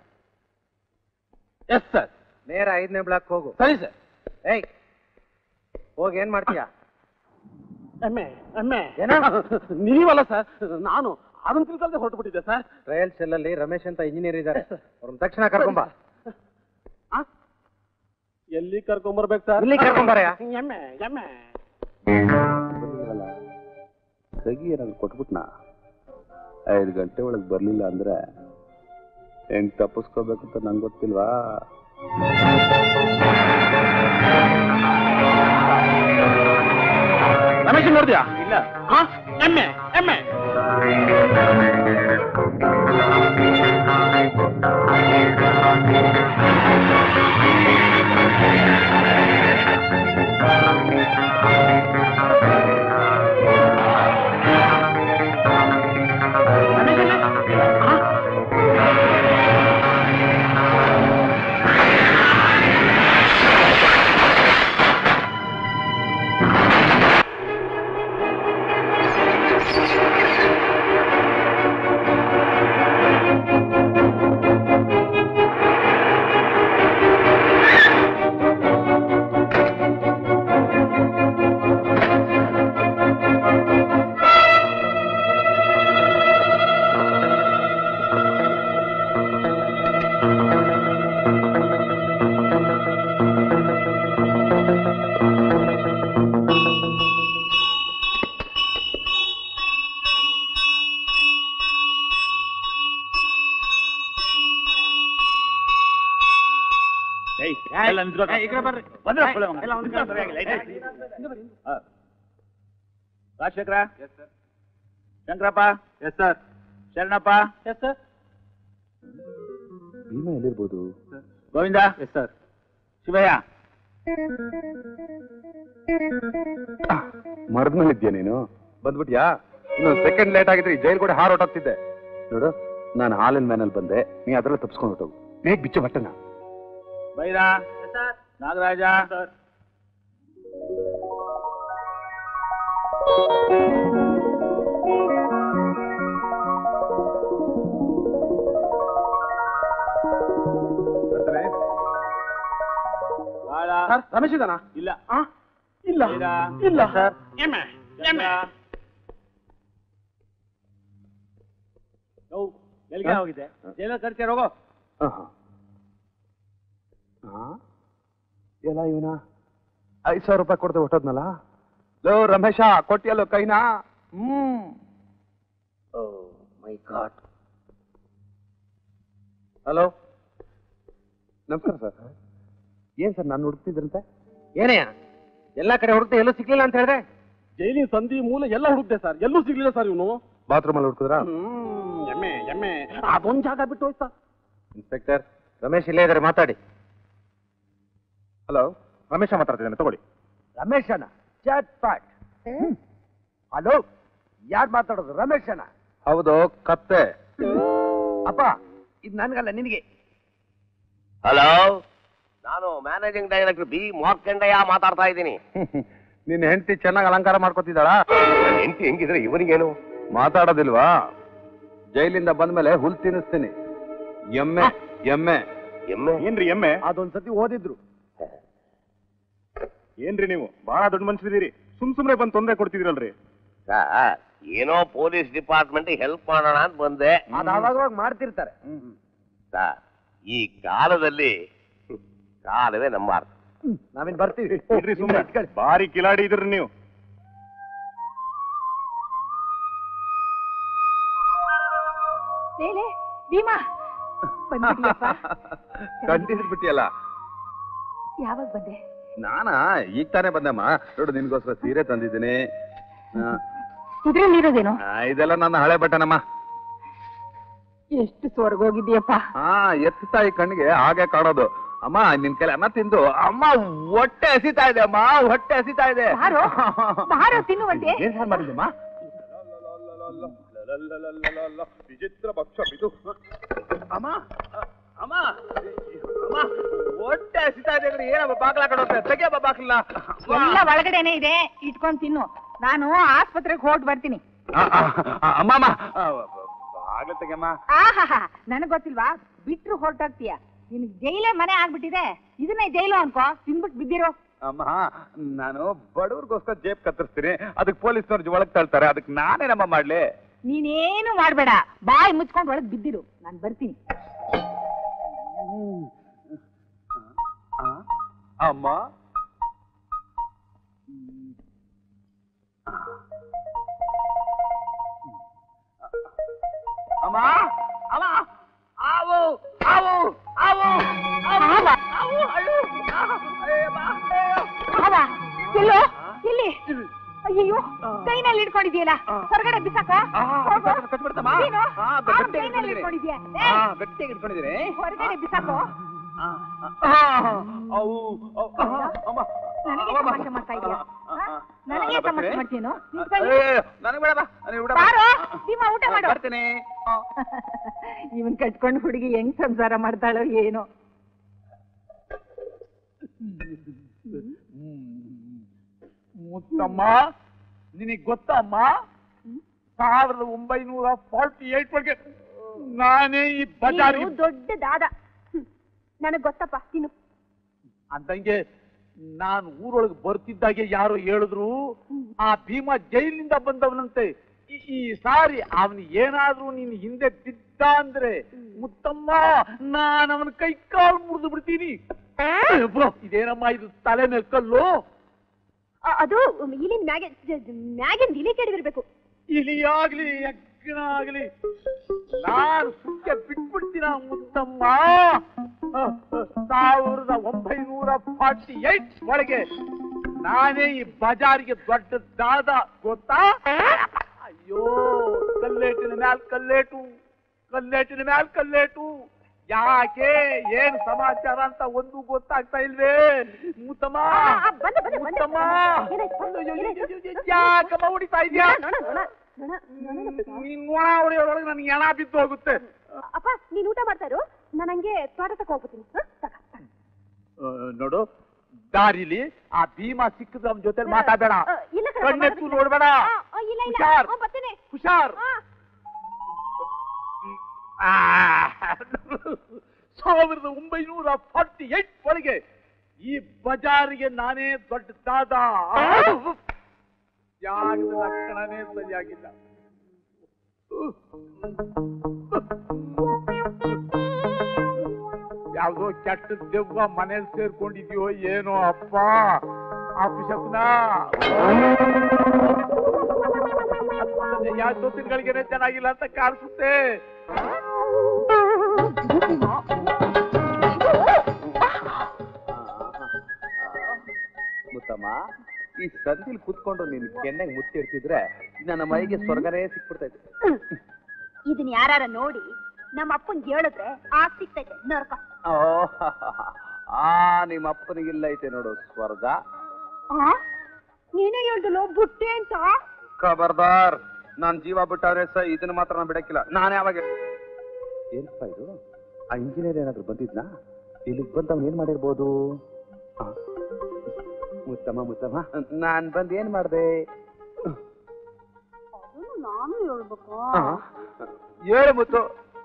[SPEAKER 5] ಎಸ್ ಸರ್
[SPEAKER 8] ನೇರ ಐದನೇ ಬ್ಲಾಕ್ ಹೋಗು
[SPEAKER 5] ಸರಿ ಸರ್
[SPEAKER 8] ಏಯ್ ಹೋಗಿ ಏನ್ ಮಾಡ್ತೀಯಾ
[SPEAKER 5] ಎಮ್ಮೆ ಎಮ್ಮೆ ನೀವಲ್ಲ ಸರ್ ನಾನು ಅದನ್ನ ತಿಳ್ಕೊಳ್ದೆ ಹೊರಟು ಬಿಟ್ಟಿದ್ದೆ ಸರ್
[SPEAKER 8] ಟ್ರಯಲ್ ಸೆಲ್ ಅಲ್ಲಿ ರಮೇಶ್ ಅಂತ ಇಂಜಿನಿಯರ್ ಇದ್ದಾರೆ ಅವ್ರನ್ನ ತಕ್ಷಣ ಕರ್ಕೊಂಬ
[SPEAKER 5] ಎಲ್ಲಿ ಕರ್ಕೊಂಬರ್ಬೇಕು ಸರ್
[SPEAKER 8] ಇಲ್ಲಿ ಕರ್ಕೊಂಬರಯ್ಯ.
[SPEAKER 5] ಎಮ್ಮೆ ಎಮ್ಮೆ
[SPEAKER 3] ಕಗಿ ಏನಾದ್ರು ಕೊಟ್ಬಿಟ್ನಾ ಐದು ಗಂಟೆ ಒಳಗೆ ಬರ್ಲಿಲ್ಲ ಅಂದ್ರೆ ಹೆಂಗ್ ತಪ್ಪಿಸ್ಕೋಬೇಕು ಅಂತ ನಂಗೆ ಗೊತ್ತಿಲ್ವಾ
[SPEAKER 5] ರಮೇಶ್ ನೋಡಿದ್ಯಾ ಇಲ್ಲ ಹಾ ಎಮ್ಮೆ ಎಮ್ಮೆ Rajashekara Shankarappa yes sir Sharanappa yes sir
[SPEAKER 3] Bhima ಎಲ್ಲಿರ್ಬೋದು
[SPEAKER 5] ಗೋವಿಂದ ಎಸ್ ಸರ್ ಶಿವಯ್ಯ
[SPEAKER 3] ಮರದ ಮೇಲಿದ್ಯಾ ನೀನು ಬಂದ್ಬಿಟ್ಯಾ ಇನ್ನೊಂದು ಸೆಕೆಂಡ್ ಲೇಟ್ ಆಗಿದ್ರೆ ಈ ಜೈಲ್ ಕೂಡ ಹಾರ್ ಹೊಟ್ಟೋಗ್ತಿದ್ದೆ ನೋಡು ನಾನು ಹಾಲಿನ ಮ್ಯಾನಲ್ಲಿ ಬಂದೆ ನೀ ಅದರಲ್ಲೇ ತಪ್ಸ್ಕೊಂಡು ಹೊಟ್ಟೋಗು ಬೇಗ ಬಿಚ್ಚು ಬಟ್ಟನ
[SPEAKER 5] ಬೈರಾ ನಾಗರಾಜ ರಮೇಶ್ ಇದಾನ ಇಲ್ಲ ಇಲ್ಲ ಇಲ್ಲ ಸರ್ ಎಮ್ಮೆ ಎಮ್ಮೆ ಎಲ್ಲಿಗೆ ಹೋಗಿದೆ ಜೈಲ ಕರ್ತೀರ ಹೋಗೋ
[SPEAKER 3] ಎಲ್ಲ ಇವನ ಐದ್ ಸಾವಿರ ರೂಪಾಯಿ ಕೊಡ್ದೆ ಹೊಟ್ಟೋದ್ನಲ್ಲ ಲೋ ರಮೇಶ ಕೊಟ್ಟಿಯಲ್ಲೋ ಕೈನಾ ಹ್ಮ್
[SPEAKER 8] ಮೈ ಗಾಡ್ ಹಲೋ
[SPEAKER 3] ನಮಸ್ಕಾರ ಸರ್ ಏನ್ ಸರ್ ನಾನು ಹುಡುಕ್ತಿದ್ರಂತೆ
[SPEAKER 8] ಏನಯ್ಯ ಎಲ್ಲಾ ಕಡೆ ಹುಡುಕ್ತೆ ಎಲ್ಲೂ ಸಿಗ್ಲಿಲ್ಲ ಅಂತ ಹೇಳಿದೆ
[SPEAKER 5] ಜೈಲಿನ ಸಂಧಿ ಮೂಲ ಎಲ್ಲ ಹುಡುಕ್ದೆ ಸರ್ ಎಲ್ಲೂ ಸಿಗ್ಲಿಲ್ಲ ಸರ್ ಇವನು
[SPEAKER 3] ಬಾತ್ರೂಮ್ ಅಲ್ಲಿ ಹುಡುಕಿದ್ರ
[SPEAKER 5] ಹ್ಮ್ ಎಮ್ಮೆ ಎಮ್ಮೆ ಅದೊಂದ್ ಜಾಗ ಬಿಟ್ಟು ಹೋಯ್ತು ಸರ್
[SPEAKER 8] ಇನ್ಸ್ಪೆಕ್ಟರ್ ರಮೇಶ್ ಇಲ್ಲೇ ಇದ್ದಾರೆ ಮಾತಾಡಿ
[SPEAKER 3] ಹಲೋ ರಮೇಶ ಮಾತಾಡ್ತಿದ್ದಾನೆ ತಗೊಳ್ಳಿ
[SPEAKER 8] ರಮೇಶನ ಚಾಟ್ ಪಾಟ್ ಹಲೋ ಯಾರು ಮಾತಾಡೋದು ರಮೇಶನ
[SPEAKER 3] ಹೌದು ಕತ್ತೆ
[SPEAKER 8] ಅಪ್ಪ ಇದು ನನ್ಗಲ್ಲ ನಿನಗೆ
[SPEAKER 6] ಹಲೋ ನಾನು ಮ್ಯಾನೇಜಿಂಗ್ ಡೈರೆಕ್ಟರ್ ಬಿ ಮಾರ್ಕಂಡಯ್ಯ ಮಾತಾಡ್ತಾ ಇದ್ದೀನಿ
[SPEAKER 3] ನಿನ್ನ ಹೆಂಡತಿ ಚೆನ್ನಾಗಿ ಅಲಂಕಾರ ಮಾಡ್ಕೊತಿದ್ದಾಳ
[SPEAKER 6] ಹೆಂಡತಿ ಹೆಂಗಿದ್ರೆ ಇವನಿಗೇನು
[SPEAKER 3] ಮಾತಾಡೋದಿಲ್ವಾ ಜೈಲಿಂದ ಬಂದ್ಮೇಲೆ ಹುಲ್ ತಿನ್ನಿಸ್ತೀನಿ ಎಮ್ಮೆ ಎಮ್ಮೆ
[SPEAKER 6] ಎಮ್ಮೆ
[SPEAKER 5] ಏನ್ರಿ ಎಮ್ಮೆ
[SPEAKER 8] ಅದೊಂದ್ಸತಿ ಓದಿದ್ರು
[SPEAKER 5] ಏನ್ರಿ ನೀವು ಬಹಳ ದೊಡ್ಡ ಮನುಷ್ಯರಿದ್ದೀರಿ ಸುಮ್ ಸುಮ್ನೆ ಬಂದು ತೊಂದರೆ ಕೊಡ್ತಿದ್ರಲ್ರಿ
[SPEAKER 6] ಸರ್ ಏನೋ ಪೊಲೀಸ್ ಡಿಪಾರ್ಟ್ಮೆಂಟ್ ಹೆಲ್ಪ್ ಮಾಡೋಣ ಅಂತ ಬಂದೆ
[SPEAKER 8] ಅದು ಅವಾಗವಾಗ ಮಾಡ್ತಿರ್ತಾರೆ
[SPEAKER 6] ಸರ್ ಈ ಕಾಲದಲ್ಲಿ ಹ್ಮ್, ಕಾಲವೇ ನಮ್ಮ ಅರ್ಥ
[SPEAKER 7] ನಾವೇನ್ ಬರ್ತೀವಿ
[SPEAKER 5] ಇಡ್ರಿ ಸುಮ್ಮನೆ ಭಾರಿ ಕಿಲಾಡಿ ಇದ್ರಿ ನೀವು
[SPEAKER 10] ಲೇಲೆ ಭೀಮಾ ಬಂದ್ಬಿಟ್ಟಿಯಪ್ಪ
[SPEAKER 3] ಕಂಡಿದ್ಬಿಟ್ಟಿಯಲ್ಲ
[SPEAKER 10] ಯಾವಾಗ ಬಂದೆ
[SPEAKER 3] ನಾನಾ ಈಗ ತಾನೇ ಬಂದಮ್ಮ ನೋಡು ನಿನ್ಗೋಸ್ಕರ ಸೀರೆ ತಂದಿದ್ದೀನಿ ಆ,
[SPEAKER 10] ಇದ್ರಲ್ಲಿರೋದೇನು
[SPEAKER 3] ಆ, ಇದೆಲ್ಲ ನನ್ನ ಹಳೆ ಬಟ್ಟನಮ್ಮ
[SPEAKER 10] ಎಷ್ಟು ಸ್ವರ್ಗೋಗಿದ್ಯಪ್ಪ
[SPEAKER 3] ಹಾ ಎತ್ತು ತಾಯಿ ಕಣ್ಣಿಗೆ ಹಾಗೆ ಕಾಣೋದು ಅಮ್ಮ ನಿನ್ ಕೈಲಿ ಅನ್ನ ತಿಂದು ಅಮ್ಮ ಹೊಟ್ಟೆ ಹಸಿತಾ ಇದೆ ಅಮ್ಮ ಹೊಟ್ಟೆ ಹಸಿತಾ ಇದೆ
[SPEAKER 10] ಬಾರೋ, ಬಾರೋ ತಿನ್ನುವಂತೆ.
[SPEAKER 3] ಏನ್ ಸಾರ್ ಮಾಡಿದ್ದಮ್ಮ
[SPEAKER 5] ವಿಚಿತ್ರ ಭಕ್ಷ ಇದು
[SPEAKER 3] ಅಮ್ಮ ಅಮ್ಮ ಅಮ್ಮ ಹೊಟ್ಟೆ ಹಸಿತಾ ಇದೆ ಅಂದ್ರೆ ಏನಮ್ಮ ಬಾಗ್ಲ ಕಡೋಕೆ ತೆಗಿಯಮ್ಮ ಬಾಗ್ಲ
[SPEAKER 10] ಎಲ್ಲ ಒಳಗಡೆನೆ ಇದೆ ಇಟ್ಕೊಂಡ್ ತಿನ್ನು ನಾನು ಆಸ್ಪತ್ರೆಗೆ ಹೊರಟ್ ಬರ್ತೀನಿ
[SPEAKER 3] ಅಮ್ಮ ಅಮ್ಮ ಬಾಗ್ಲ ತೆಗಿಯಮ್ಮ
[SPEAKER 10] ಆಹಾಹಾ ನನಗ್ ಗೊತ್ತಿಲ್ವಾ ಬಿಟ್ರು ಹೊರಟಾಗ್ತೀಯ ನಿನ್ಗ್ ಜೈಲೇ ಮನೆ ಆಗ್ಬಿಟ್ಟಿದೆ ಇದನ್ನೇ ಜೈಲು ಅನ್ಕೋ ತಿನ್ಬಿಟ್ ಬಿದ್ದಿರೋ
[SPEAKER 3] ಅಮ್ಮ ನಾನು ಬಡವ್ರಿಗೋಸ್ಕರ ಜೇಬ್ ಕತ್ತರಿಸ್ತೀನಿ ಅದಕ್ಕೆ ಪೊಲೀಸ್ನವ್ರು ಒಳಗ್ ತಳ್ತಾರೆ ಅದಕ್ಕೆ ನಾನೇನಮ್ಮ ಮಾಡ್ಲಿ
[SPEAKER 10] ನೀನೇನು ಮಾಡ್ಬೇಡ ಬಾಯಿ ಮುಚ್ಕೊಂಡ್ ಒಳಗ್ ಬಿದ್ದಿರು ನಾನ್ ಬರ್ತೀನಿ
[SPEAKER 3] ಅಮ್ಮ ಅಮ್ಮ ಅಮ್ಮ ಆವು ಆವು ಆವು ಆವು ಆವು ಅಯ್ಯೋ ಅಯ್ಯಮ್ಮ
[SPEAKER 10] ಅವ ಎಲ್ಲೋ ಎಲ್ಲಿ ಅಯ್ಯೋ ಕೈನಲ್ಲಿ ಇಟ್ಕೊಂಡಿದ್ಯಲ್ಲ ಹೊರಗಡೆ ಬಿಸಾಕ
[SPEAKER 3] ಕಚ್ಬಿಡ್ತಮ್ಮ
[SPEAKER 10] ನೀನು?
[SPEAKER 3] ಹಾ,
[SPEAKER 10] ಆ,
[SPEAKER 3] ಗಟ್ಟಿಯಾಗಿ
[SPEAKER 10] ಕೈನಲ್ಲಿ
[SPEAKER 3] ಹಿಡ್ಕೊಂಡಿದ್ದೀನಿ.
[SPEAKER 10] ಇಟ್ಕೊಂಡಿದ್ಯಾ
[SPEAKER 3] ಹಾ,
[SPEAKER 10] ಏ,
[SPEAKER 3] ಗಟ್ಟಿಯಾಗಿ ಇಟ್ಕೊಂಡಿದ್ದೀನಿ
[SPEAKER 10] ಹೊರಗಡೆ ಬಿಸಾಕೋ
[SPEAKER 3] ಅವು ಅವು, ಅಮ್ಮ
[SPEAKER 10] ನನಗೆ
[SPEAKER 3] ಅಮ್ಮ.
[SPEAKER 10] ತಮಾಷೆ ಮಾಡ್ತಾ ಇದ್ಯಾ
[SPEAKER 3] ಆ,
[SPEAKER 10] ಹಾ?
[SPEAKER 3] ಆ,
[SPEAKER 10] ನನಗೆ
[SPEAKER 3] ಆ,
[SPEAKER 10] ತಮಾಷೆ
[SPEAKER 3] ಬರ್ತೀನಿ.
[SPEAKER 10] ಮಾಡ್ತೀನೋ ನಿನ್
[SPEAKER 3] ಏ,
[SPEAKER 10] ಕೈ-
[SPEAKER 3] ನನಗೆ ಬೇಡ ಬಾ ನನಗೆ ಊಟ
[SPEAKER 10] ಬಾರೋ,
[SPEAKER 3] ಮಾಡು.
[SPEAKER 10] ಭೀಮಾ, ಊಟ ಮಾಡು.
[SPEAKER 3] ಬರ್ತೀನಿ ಆ.
[SPEAKER 10] ಇವನ್ ಕಟ್ಕೊಂಡು ಹುಡುಗಿ ಹೆಂಗ್ ಸಂಸಾರ ಮಾಡ್ತಾಳೋ ಏನೋ
[SPEAKER 7] ಮುತ್ತಮ್ಮ ನಿನಗ್ ಗೊತ್ತಮ್ಮ ಸಾವಿರದ ಒಂಬೈನೂರ ಫಾರ್ಟಿ ಏಟ್ ಒಳಗೆ ನಾನೇ ಈ ಬಜಾರಿಗೆ
[SPEAKER 2] ನೀನು ದೊಡ್ಡ ದಾದ ಹ್ಮ್. ನನಗ್ ಗೊತ್ತಪ್ಪ ತಿನ್ನು
[SPEAKER 7] ಅಂದಂಗೆ ನಾನು ಊರೊಳಗೆ ಬರ್ತಿದ್ದಾಗೆ ಯಾರೋ ಹೇಳಿದ್ರು ಆ ಭೀಮ ಜೈಲಿನಿಂದ ಬಂದವನಂತೆ ಈ- ಈ ಸಾರಿ ಅವನು ಏನಾದ್ರೂ ನೀನು ಹಿಂದೆ ಬಿದ್ದ ಅಂದ್ರೆ ಮುತ್ತಮ್ಮ ನಾನು ಅವನ ಕೈ ಕಾಲು ಮುರಿದು ಬಿಡ್ತೀನಿ ಅಬ್ಬಾ, ಇದೇನಮ್ಮ ಇದು ತಲೆ ಮೇಲೆ ಕಲ್ಲು
[SPEAKER 2] ಅ- ಅದು ಇಲ್ಲಿನ ಮ್ಯಾಗೆ ಜ- ಜ- ಮ್ಯಾಗಿಂದ ಇಲಿ ಕೆಡವಿರ್ಬೇಕು
[SPEAKER 7] ಇಲಿಯಾಗ್ಲಿ ಯಜ್ಞ ನಾನು ಸುಕ್ಕೆ ಬಿಟ್ಬಿಡ್ತೀನ ಮುತ್ತಮ್ಮ ಸಾವಿರದ ಒಂಬೈನೂರ ಫಾರ್ಟಿ ಏಟ್ ಒಳಗೆ ನಾನೇ ಈ ಬಜಾರಿಗೆ ದೊಡ್ಡ ದಾದ ಗೊತ್ತಾ ಅಯ್ಯೋ ಕಲ್ಲೇಟಿನ ಮ್ಯಾಲ್ ಕಲ್ಲೇಟು ಕಲ್ಲೇಟಿನ ಮ್ಯಾಲ್ ಕಲ್ಲೇಟು ಯಾಕೆ ಏನ್ ಸಮಾಚಾರ ಅಂತ ಒಂದು ಗೊತ್ತಾಗ್ತಾ ಇಲ್ವೇ ಮುತ್ತಮ್ಮ
[SPEAKER 2] ಆ, ಆ, ಬಂದೆ, ಬಂದೆ, ಬಂದೆ.
[SPEAKER 7] ಮುತ್ತಮ್ಮ
[SPEAKER 2] ಏನಾಯ್ತು?
[SPEAKER 7] ಅಯ್ಯೋ,
[SPEAKER 2] ಏನಾಯ್ತು?
[SPEAKER 7] ಅಯ್ಯೋ, ಅಯ್ಯೋ, ಯಾಕಮ್ಮ ಹೊಡಿತಾ ಇದ್ಯಾ
[SPEAKER 2] ನೋಣ, ನೋಣ, ನೋಣ, ನೋಣ ಬಿಡು.
[SPEAKER 7] ನೀನ್ ನೋಣ ಹೊಡೆಯೋದ್ರೊಳಗೆ ನನ್ಗೆ ಎಣ ಬಿದ್ದು ಹೋಗುತ್ತೆ
[SPEAKER 2] ಅಪ್ಪ ನೀನ್ ಊಟ ಮಾಡ್ತಾ ಇರು ನಾನು ಹಂಗೆ ತೋಟ ತಕ ಹೋಗ್ತೀನಿ ಹ? ತಕ, ತಕ.
[SPEAKER 7] ಆ, ನೋಡು ದಾರಿಲಿ ಆ ಭೀಮಾ ಸಿಕ್ಕದ ಅವನ ಜೊತೆ ಮಾತಾಡಬೇಡ
[SPEAKER 2] ಆ, ಇಲ್ಲ ಕಣಪ್ಪ,
[SPEAKER 7] ಕಣ್ಣೆತ್ತು
[SPEAKER 2] ಮಾಡೋದಿಲ್ಲ.
[SPEAKER 7] ನೋಡ್ಬೇಡ
[SPEAKER 2] ಆ, ಆ, ಇಲ್ಲ ಇಲ್ಲ
[SPEAKER 7] ಹುಷಾರ್.
[SPEAKER 2] ಆ, ಬರ್ತೀನಿ
[SPEAKER 7] ಹುಷಾರ್
[SPEAKER 2] ಆ.
[SPEAKER 7] ಆ, ಸಾವಿರದ ಒಂಬೈನೂರ ಫಾರ್ಟಿ ಏಟ್ ಒಳಗೆ ಈ ಬಜಾರಿಗೆ ನಾನೇ ದೊಡ್ಡ ದಾದ ಯಾಗದ ಲಕ್ಷಣನೇ ಸರಿಯಾಗಿಲ್ಲ ಯಾವ್ದೋ ಕೆಟ್ಟ ದೆವ್ವ ಮನೇಲಿ ಸೇರ್ಕೊಂಡಿದ್ಯೋ ಏನೋ ಅಪ್ಪ ಅಪಶಕುನ ಯಾವ ಸೊತ್ತಿನಗಳಿಗೇನೆ ಚೆನ್ನಾಗಿಲ್ಲ ಅಂತ ಕಾಣಿಸುತ್ತೆ
[SPEAKER 3] ಮುತ್ತಮ್ಮ ಈ ಸಂದಿಲ್ ಕುತ್ಕೊಂಡು ನೀನ್ ಕೆನ್ನೆಗೆ ಮುತ್ತಿಡ್ತಿದ್ರೆ ನನ್ನ ಮೈಗೆ ಸ್ವರ್ಗನೇ ಸಿಕ್ಬಿಡ್ತಾ ಇತ್ತು
[SPEAKER 2] ಇದನ್ ಯಾರ ನೋಡಿ ನಮ್ಮ ಅಪ್ಪನ್ ಹೇಳಿದ್ರೆ ಆಗ್ ಸಿಗ್ತೈತೆ ನರ್ಕ
[SPEAKER 3] ಓ, ಆ ನಿಮ್ಮ ಅಪ್ಪನಿಗಿಲ್ಲ ಐತೆ ನೋಡು ಸ್ವರ್ಗ
[SPEAKER 2] ನೀನೇ ಹೇಳ್ದಲ್ಲೋ ಬುಟ್ಟೆ ಅಂತ
[SPEAKER 3] ಖಬರ್ದಾರ್ ನಾನ್ ಜೀವ ಬಿಟ್ಟಾದ್ರೆ ಸ ಇದನ್ನ ಮಾತ್ರ ನಾನು ಬಿಡಕ್ಕಿಲ್ಲ ನಾನು ಯಾವಾಗ ಏನಪ್ಪ ಇದು ಆ ಇಂಜಿನಿಯರ್ ಏನಾದ್ರು ಬಂದಿದ್ನಾ ಇಲ್ಲಿಗೆ ಬಂದವನ್ ಏನ್ ಮಾಡಿರ್ಬೋದು ಆ, ಮುತ್ತಮ್ಮ ಮುತ್ತಮ್ಮ ನಾನ್ ಬಂದ್ ಏನ್ ಮಾಡ್ದೆ
[SPEAKER 2] ನಾನು ಹೇಳ್ಬೇಕು
[SPEAKER 3] ಆ, ಹೇಳು ಮುತ್ತು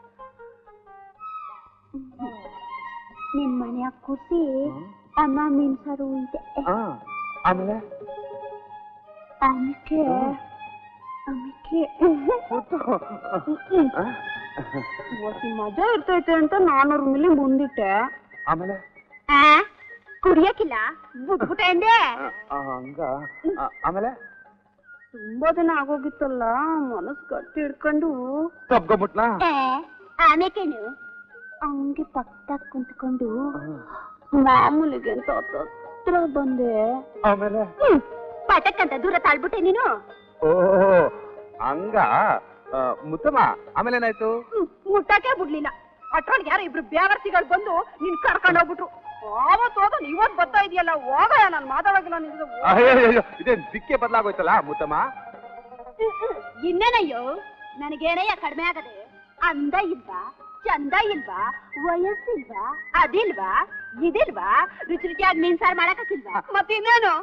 [SPEAKER 2] ನಿಮ್ ಮನೆಯ ಕುಸಿ ಅನ್ನ ಮೀನ್ಸಾರು ಇದೆ
[SPEAKER 3] ಆ, ಆಮೇಲೆ
[SPEAKER 2] ಆಮೇಲೆ ಆಮೇಲೆ
[SPEAKER 3] ಮುತ್ತು ಆ,
[SPEAKER 2] ಮಜಾ ಇರ್ತೈತೆ ಅಂತ ನಾನೂರು ಮಿಲಿ ಮುಂದಿಟ್ಟೆ
[SPEAKER 3] ಆಮೇಲೆ
[SPEAKER 2] ಆ? ಕುಡಿಯಕ್ಕಿಲ್ಲ ಬಿಟ್ಬಿಟ್ಟೆ ಅಂದೆ
[SPEAKER 3] ಹಂಗ ಆಮೇಲೆ
[SPEAKER 2] ತುಂಬಾ ದಿನ ಆಗೋಗಿತ್ತಲ್ಲ ಮನಸ್ ಗಟ್ಟಿ ಹಿಡ್ಕೊಂಡು
[SPEAKER 3] ತಪ್ಕೊಂಬಿಟ್ಲಾ
[SPEAKER 2] ಆಮೇಕೇನು ಹಂಗೆ ಪಕ್ಕದಾಗ ಕುಂತ್ಕೊಂಡು ಮಾಮೂಲಿಗೆ ಅಂತ ಹತ್ರ ಬಂದೆ
[SPEAKER 3] ಆಮೇಲೆ
[SPEAKER 2] ಹ್ಮ್, ಪಟಕ್ಕಂತ ದೂರ ತಾಳ್ಬಿಟ್ಟೆ ನೀನು
[SPEAKER 3] ಓ ಹಂಗ ಆ, ಮುತ್ತಮ್ಮ ಆಮೇಲೆ ಏನಾಯ್ತು
[SPEAKER 4] ಹ್ಮ್, ಮುಟ್ಟಕ್ಕೆ ಬಿಡ್ಲಿಲ್ಲ ಅಟ್ರೊಳಗೆ ಯಾರೋ ಇಬ್ರು ಬೇವರ್ಸಿಗಳು ಬಂದು ನಿನ್ ಕರ್ಕೊಂಡು ಹೋಗ್ಬಿಟ್ರು ಆವತ್ತು ಹೋದ ಇವತ್ ಬರ್ತಾ ಇದೆಯಲ್ಲ ಹೋಗಯ್ಯ ನಾನು ಮಾತಾಡೋಗಿಲ್ಲ ನಿನ್ಗೆ
[SPEAKER 3] ಅಯ್ಯಯ್ಯಯ್ಯೋ, ಇದೇನ್ ದಿಕ್ಕೆ ಬದಲಾಗೋಯ್ತಲ್ಲ ಮುತ್ತಮ್ಮ
[SPEAKER 2] ಇನ್ನೇನಯ್ಯೋ ನನಗೇನಯ್ಯ ಕಡಿಮೆ ಆಗದೆ ಅಂದ ಇಲ್ವಾ ಚಂದ ಇಲ್ವಾ ವಯಸ್ಸಿಲ್ವಾ ಅದಿಲ್ವಾ ಇದಿಲ್ವಾ ರುಚಿ ರುಚಿಯಾಗಿ ಮೀನ್ ಸಾರು ಮಾಡಕ್ಕಿಲ್ವಾ
[SPEAKER 4] ಮತ್ತಿನ್ನೇನು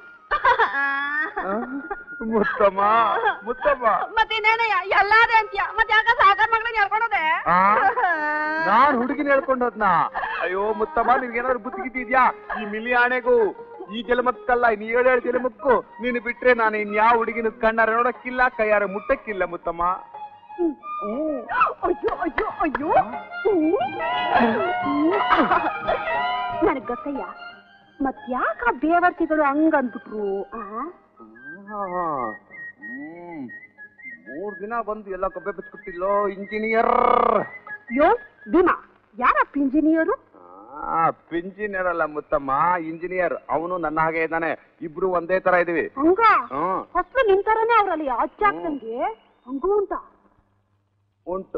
[SPEAKER 3] ಮುತ್ತಮ್ಮ ಮುತ್ತಮ್ಮ
[SPEAKER 4] ಮತ್ತಿನ್ನೇನಯ್ಯ ಎಲ್ಲಾದೆ ಅಂತ್ಯ ಮತ್ತೆ ಯಾಕ ಸಾಕಾರ ಮಗಳನ್ನ ಹೇಳ್ಕೊಳೋದೆ
[SPEAKER 3] ಆ? ನಾನ್ ಹುಡುಗಿನ ಹೇಳ್ಕೊಂಡೋದ್ನ ಅಯ್ಯೋ ಮುತ್ತಮ್ಮ ನಿನ್ಗೇನಾದ್ರು ಬುದ್ಧಿ ಗಿದ್ದಿ ಇದ್ಯಾ ಈ ಮಿಲಿ ಆಣೆಗೂ ಈ ಜಲಮಕ್ಕಲ್ಲ ಇನ್ ಏಳೇಳು ಜಲಮಕ್ಕೂ ನೀನು ಬಿಟ್ರೆ ನಾನು ಇನ್ಯಾವ ಹುಡುಗಿನ ಕಣ್ಣಾರ ನೋಡಕ್ಕಿಲ್ಲ ಕೈಯಾರ ಮುಟ್ಟಕ್ಕಿಲ್ಲ ಮುತ್ತಮ್ಮ
[SPEAKER 2] ಅಯ್ಯೋ ಅಯ್ಯೋ ಅಯ್ಯೋ ನನಗ್ ಗೊತ್ತಯ್ಯ ಮತ್ ಯಾಕ ಆ ಬೇವರ್ತಿಗಳು ಹಂಗ ಅಂದ್ಬಿಟ್ರು ಆ
[SPEAKER 3] ಹ್ಮ್ ಮೂರ್ ದಿನ ಬಂದು ಎಲ್ಲ ಕೊಬ್ಬೆ ಬಿಚ್ಕೊಟ್ಟಿಲ್ಲೋ ಇಂಜಿನಿಯರ್
[SPEAKER 2] ಯೋ ಭೀಮಾ ಯಾರಪ್ಪ ಇಂಜಿನಿಯರು
[SPEAKER 3] ಆ ಇಂಜಿನಿಯರ್ ಅಲ್ಲ ಮುತ್ತಮ್ಮ ಇಂಜಿನಿಯರ್ ಅವನು ನನ್ನ ಹಾಗೆ ಇದ್ದಾನೆ ಇಬ್ರು ಒಂದೇ ತರ ಇದೀವಿ
[SPEAKER 2] ಹಂಗ
[SPEAKER 3] ಹ್ಮ್
[SPEAKER 2] ಫಸ್ಟ್ ನಿನ್ ತರನೇ ಅವ್ರಲ್ಲಿ ಅಚ್ಚಾಕ್ದಂಗೆ ಹಂಗೂ ಅಂತ
[SPEAKER 3] ಉಂಟು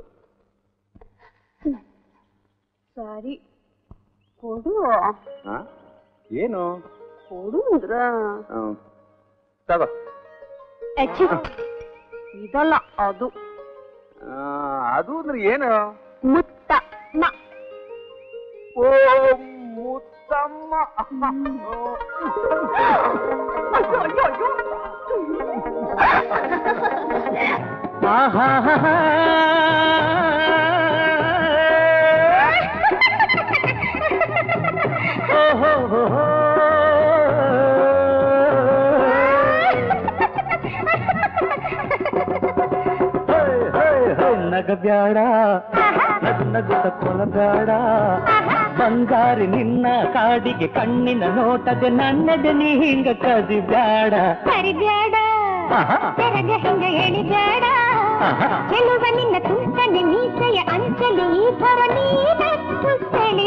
[SPEAKER 2] ಸರಿ ಕೊಡು
[SPEAKER 3] ಆ? ಏನು
[SPEAKER 2] ಕೊಡು ಅಂದ್ರ
[SPEAKER 3] ಹ್ಮ್. ತಗೋ
[SPEAKER 2] ಅಚ್ಚಿ ಇದಲ್ಲ ಅದು
[SPEAKER 3] ಆ, ಅದು ಅಂದ್ರೆ ಏನು
[SPEAKER 2] ಮುತ್ತ ಮ
[SPEAKER 3] ಓ ಮುತ್ತಮ್ಮ
[SPEAKER 1] ನಗಬ್ಯಾಡ ನಗು ನಗುತ್ತ ಕೊಲಬ್ಯಾಡ ಬಂಗಾರಿ ನಿನ್ನ ಕಾಡಿಗೆ ಕಣ್ಣಿನ ನೋಟದೆ ನನ್ನದೆ ನೀ ಹಿಂಗ ಕದಿಬ್ಯಾಡ
[SPEAKER 2] ಕರಿಬ್ಯಾಡ
[SPEAKER 1] ಆಹಾ.
[SPEAKER 2] ತೆರಗ ಹಿಂಗ ಹೇಳಿಬ್ಯಾಡ
[SPEAKER 1] ಆಹಾ.
[SPEAKER 2] ಚೆಲುವ ನಿನ್ನ ತುಂಟನೆ ಮೀಸೆಯ ಅಂಚಲಿ ಈ ಥರ ನೀನಷ್ಟು ಸೆಳಿ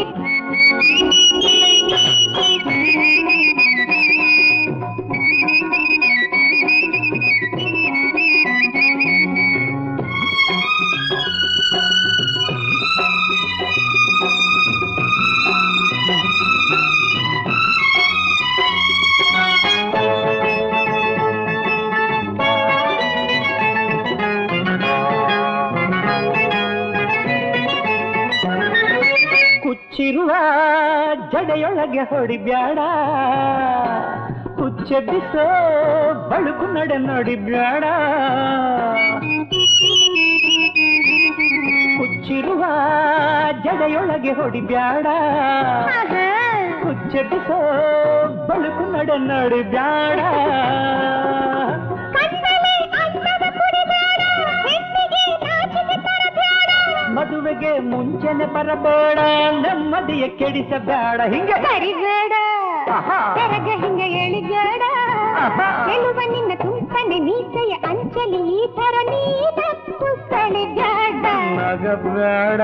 [SPEAKER 1] ಕುಚ್ಚಿರುವ ಜಡೆಯೊಳಗೆ ಹೊಡಿಬ್ಯಾಡ ಕುಚ್ಚೆಬ್ಬಿಸೋ ಬಳುಕು ನಡೆ ನೋಡಿಬ್ಯಾಡ ಕುಚ್ಚಿರುವ ಜಡೆಯೊಳಗೆ ಹೊಡಿಬ್ಯಾಡ ಕುಚ್ಚೆಬ್ಬಿಸೋ ಬಳುಕು ನಡೆ ನೋಡಿಬ್ಯಾಡ ಮದುವೆಗೆ ಮುಂಚೆನೆ ಬರಬೇಡ ನೆಮ್ಮದಿಯ ಕೆಡಿಸಬೇಡ ಹಿಂಗೆ
[SPEAKER 2] ಕರಿಬೇಡ
[SPEAKER 1] ಆಹಾ.
[SPEAKER 2] ತೆರಗ ಹಿಂಗ ಹೇಳಿಬ್ಯಾಡ
[SPEAKER 1] ಆಹಾ.
[SPEAKER 2] ಚೆಲುವ ನಿನ್ನ ತುಂಟನೆ ಮೀಸೆಯ ಅಂಚಲಿ ಈ ಥರ ನೀನಷ್ಟು ಸೆಳಿಬ್ಯಾಡ
[SPEAKER 1] ನಗಬೇಡ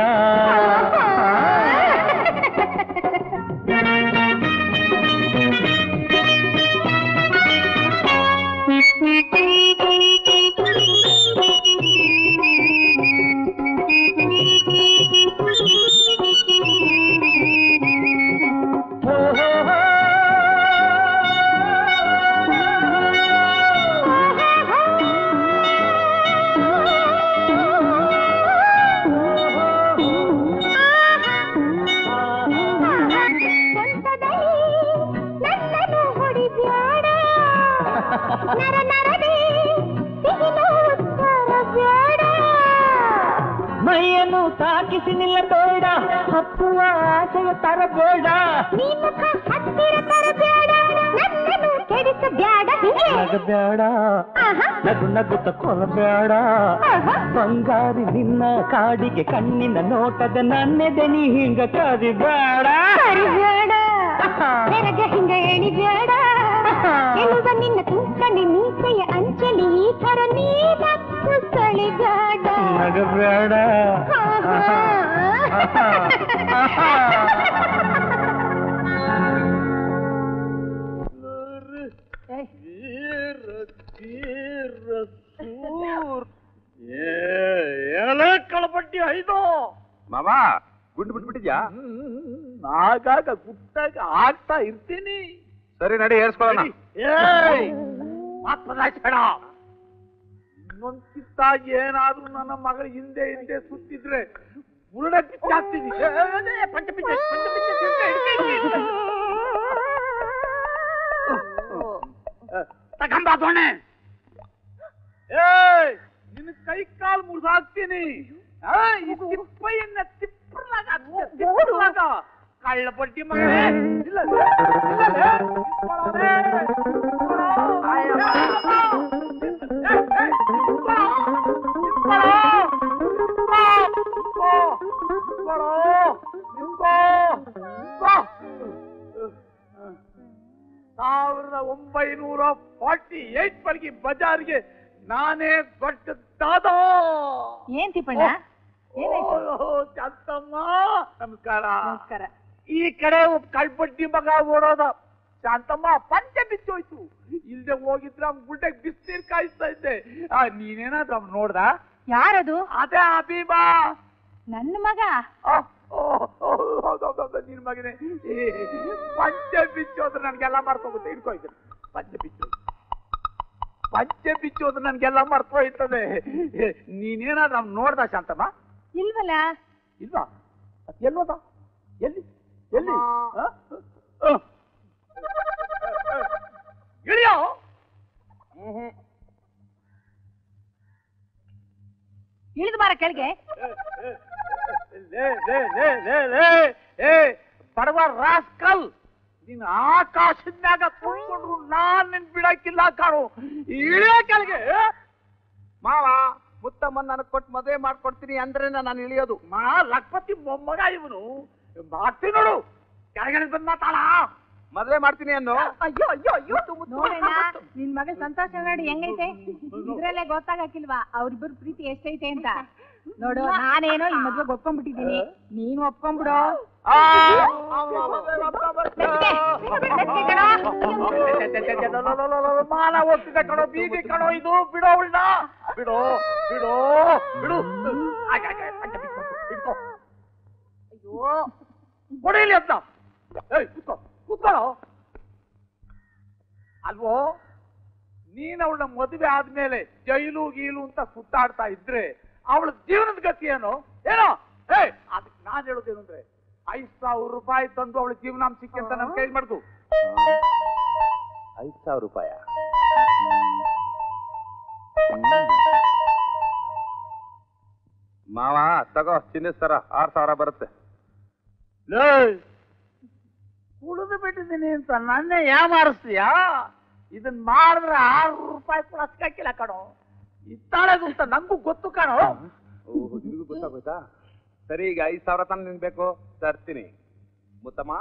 [SPEAKER 2] ನನ್ನನ್ನು ಹೊಡಿಬ್ಯಾಡ ನರ ನರದೆ ಸಿಹಿ ನೋವು ತರಬ್ಯಾಡ
[SPEAKER 1] ಮೈಯನ್ನು ತಾಕಿಸಿ ನಿಲ್ಲಬೇಡ ಹಪ್ಪುವ ಆಸೆಯ ತರಬೇಡ
[SPEAKER 2] ನೀ ಮುಖ ಹತ್ತಿರ ತರಬ್ಯಾಡ ನನ್ನನ್ನು ಕೆಡಿಸಬ್ಯಾಡ ಹೀಗೆ.
[SPEAKER 1] ನಗಬೇಡ
[SPEAKER 2] ಆಹಾ.
[SPEAKER 1] ನಗು ನಗುತ್ತ ಕೊಲಬೇಡ
[SPEAKER 2] ಆಹಾ.
[SPEAKER 1] ಬಂಗಾರಿ ನಿನ್ನ ಕಾಡಿಗೆ ಕಣ್ಣಿನ ನೋಟದ ನನ್ನೆದೆ ನೀ ಹಿಂಗ ಕದಿಬೇಡ
[SPEAKER 2] ಕರಿಬ್ಯಾಡ ಬೆರಗ ಹಿಂಗ ಎಳಿಬೇಡ ಎನ್ನುವ ನಿನ್ನ ತುಂಕಣೆ ಮೀಸೆಯ ಅಂಚಲಿ ಈ ಥರ ನೀನಕ್ಕು ಸಳಿಗಾಡ
[SPEAKER 1] ನಗಬೇಡ
[SPEAKER 7] ಎಲೆ ಕಳಪಟ್ಟಿ ಐದು
[SPEAKER 3] ಮಾಮ ಗುಂಡು ಬಿಟ್ಬಿಟ್ಟಿದ್ಯಾ
[SPEAKER 7] ಆಗಾಗ ಗುಟ್ಟಾಗ ಆಗ್ತಾ ಇರ್ತೀನಿ
[SPEAKER 3] ಸರಿ ನಡಿ ಏರ್ಸ್ಕೊಳ್ಳೋಣ
[SPEAKER 7] ಏಯ್! ಮಾತ್ ಬದಲಾಯಿಸ್ಬೇಡ ಇನ್ನೊಂದ್ ಏನಾದ್ರೂ ನನ್ನ ಮಗ ಹಿಂದೆ ಹಿಂದೆ ಸುತ್ತಿದ್ರೆ ಬುರುಡ ಕಿತ್ತಾಕ್ತೀನಿ ಏ, ಏ, ಏ, ಪಂಚ ಪಿಚ್ಚ, ಪಂಚ ಪಿಚ್ಚ, ಹಿಡ್ಕೊ, ಹಿಡ್ಕೊ, ಹಿಡ್ಕೊ. ಏ, ತಗೊಂಬ ದೊಣ್ಣೆ ಏಯ್ ನಿನ್ನ ಕೈ ಕಾಲು ಮುರಿದಾಕ್ತೀನಿ ಈ ತಿಪ್ಪಯ್ಯನ್ನ ತಿಪ್ಪರ್ಲಾಗ ಹಾಕ್ತೀನಿ, ತಿಪ್ಪರ್ಲಾಗ ಕಳ್ಳ ಪಟ್ಟಿ ಮಗನೇ ಇಲ್ಲ ಇಲ್ಲ, ಇಲ್ಲ, ನಿಂತ್ಕೊಳ್ಳೋನೆ. ನಿಂತ್ಕೊಳ್ಳೋ. ಏ, ಏ, ನಿಂತ್ಕೊಳ್ಳೋ. ನಿಂತ್ಕೊಳ್ಳೋ. ನಿಂತ್ಕೋ. ನಿಂತ್ಕೊಳ್ಳೋ. ನಿಂತ್ಕೋ. ನಿಂತ್ಕೋ. ಸಾವಿರದ ಒಂಬೈನೂರ ಫಾರ್ಟಿ ಏಟ್ ವರೆಗೆ ಬಜಾರ್ಗೆ ನಾನೇ ದೊಡ್ಡ ದಾದ
[SPEAKER 10] ಏನ್ ತಿಪ್ಪಣ್ಣ ಏನಾಯ್ತು
[SPEAKER 7] ಓ, ಶಾಂತಮ್ಮ ನಮಸ್ಕಾರ
[SPEAKER 10] ನಮಸ್ಕಾರ
[SPEAKER 7] ಈ ಕಡೆ ಒಬ್ಬ ಕಳ್ಪಟ್ಟಿ ಮಗ ಓಡೋದ ಶಾಂತಮ್ಮ ಪಂಚ ಬಿಚ್ಚೋಯ್ತು ಇಲ್ದೆ ಹೋಗಿದ್ರೆ ಅವ್ನ್ ಗುಡ್ಡೆಗ್ ಬಿಸ್ನೀರ್ ಕಾಯಿಸ್ತಾ ಇದ್ದೆ ಆ, ನೀನೇನಾದ್ರೂ ಅವ್ನ್ ನೋಡ್ದ
[SPEAKER 10] ಯಾರದು
[SPEAKER 7] ಅದೇ ಅಭಿಮಾ
[SPEAKER 10] ನನ್ನ ಮಗ
[SPEAKER 7] ಆ, ಓ, ಓ, ಹೌದೌದೌದು, ನಿನ್ ಮಗನೇ ಈ ಪಂಚ ಬಿಚ್ಚೋದ್ರೆ ನನ್ಗೆಲ್ಲ ಮರ್ತೋಗುತ್ತೆ ಇಟ್ಕೋ ಇದನ್ನ. ಪಂಚ ಬಿಚ್ಚೋದು ಪಂಚ ಬಿಚ್ಚೋದು ನನ್ಗೆಲ್ಲ ಮರ್ತೋಯ್ತದೆ ನೀನೇನಾದ್ರೂ ಅವ್ನ್ ನೋಡ್ದ ಶಾಂತಮ್ಮ
[SPEAKER 10] ಇಲ್ವಲ್ಲ
[SPEAKER 7] ಇಲ್ವಾ ಅದ್ ಎಲ್ಲೋದ ಎಲ್ಲಿ ಎಲ್ಲಿ ಆ? ಆ. ಇಳಿಯೋ
[SPEAKER 10] ಇಳಿದು ಬಾರ ಕೆಳಗೆ
[SPEAKER 7] ಲೇ ಲೇ ಲೇ ಲೇ ಲೇ ಏ ಬಡವ ರಾಸ್ಕಲ್ ನೀನ್ ಆಕಾಶದ ಮ್ಯಾಗ ಕುಳ್ಕೊಂಡ್ರು ನಾನ್ ನಿನ್ ಬಿಡಕ್ಕಿಲ್ಲ ಕಾಣು ಇಳಿಯ ಕೆಳಗೆ
[SPEAKER 8] ಮಾವ ಮುತ್ತಮ್ಮನ್ ನನಗ್ ಕೊಟ್ಟು ಮದುವೆ ಮಾಡ್ಕೊಡ್ತೀನಿ ಅಂದ್ರೆ ನಾನು ಇಳಿಯೋದು
[SPEAKER 7] ಮಾ ಲಕ್ಪತಿ ಮೊಮ್ಮಗ ಇವನು ಮಾಡ್ತೀನಿ ನೋಡು ಕೆಳಗಡೆ ಬಂದ್ ಮಾತಾಡ
[SPEAKER 8] ಮದುವೆ ಮಾಡ್ತೀನಿ ಅನ್ನೋ
[SPEAKER 7] ಅಯ್ಯೋ ಅಯ್ಯೋ ಅಯ್ಯೋ
[SPEAKER 10] ನೋಡೋಣ ನಿನ್ ಮಗಳ ಸಂತೋಷ ನೋಡಿ ಹೆಂಗೈತೆ ಇದ್ರಲ್ಲೇ ಗೊತ್ತಾಗಕ್ಕಿಲ್ವಾ ಅವ್ರಿಬ್ಬರು ಪ್ರೀತಿ ಎಷ್ಟೈತೆ ಅಂತ ನೋಡು ನಾನೇನೋ ಈ ಮದ್ವೆಗೆ ಒಪ್ಕೊಂಡ್ಬಿಟ್ಟಿದ್ದೀನಿ ನೀನು ಒಪ್ಕೊಂಡ್ಬಿಡು
[SPEAKER 7] ಮಾನ ಹೋಗ್ತಿದೆ ಕಣೋ ಬೀದಿ ಕಣೋ ಇದು ಬಿಡೋ ಉಳ್ಳ ಬಿಡೋ ಬಿಡೋ ಬಿಡು ಆಗ, ಆಗ, ಪಂಚ ಬಿಟ್ಕೊ, ಬಿಟ್ಕೊ. ಅಯ್ಯೋ ಕೊಡಿಲಿ ಅಂತ ಏಯ್ ಕೂತ್ಕೋ ಕೂತ್ಕೊಳ್ಳೋ ಅಲ್ವೋ ನೀನ್ ಅವಳ ಮದುವೆ ಆದ್ಮೇಲೆ ಜೈಲು ಗೀಲು ಅಂತ ಸುತ್ತಾಡ್ತಾ ಇದ್ರೆ ಅವಳ ಜೀವನದ ಗತಿ ಏನು ಏನೋ ಏ ಅದಕ್ಕೆ ನಾನ್ ಹೇಳೋದೇನು ಅಂದ್ರೆ ಐದ್ ಸಾವಿರ ರೂಪಾಯಿ ತಂದು ಅವಳ ಜೀವನಾಂಶಕ್ಕೆ ಅಂತ ನನ್ ಕೈ ಮಾಡ್ದು
[SPEAKER 3] ಐದ್ ಸಾವಿರ ರೂಪಾಯ ಮಾವ ತಗೋ ಚಿನ್ನದ ಸರ ಆರ್ ಸಾವಿರ ಬರುತ್ತೆ
[SPEAKER 7] ಕುಡಿದು ಬಿಟ್ಟಿದ್ದೀನಿ ಅಂತ ನನ್ನೇ ಯಾಮಾರಿಸ್ತೀಯಾ ಇದನ್ ಮಾಡಿದ್ರೆ ಆರು ರೂಪಾಯಿ ಕೂಡ ಸಿಕ್ಕಾಕಿಲ್ಲ ಕಣೋ ಇತ್ತಾಳದು ಅಂತ ನಂಗೂ ಗೊತ್ತು ಕಣೋ
[SPEAKER 3] ಓಹ್ ನಿನಗೂ ಗೊತ್ತಾಗೋಯ್ತಾ ಸರಿ ಈಗ ಐದ್ ಸಾವಿರ ತಾನೆ ನಿನ್ಗೆ ಬೇಕು ತರ್ತೀನಿ ಮುತ್ತಮ್ಮ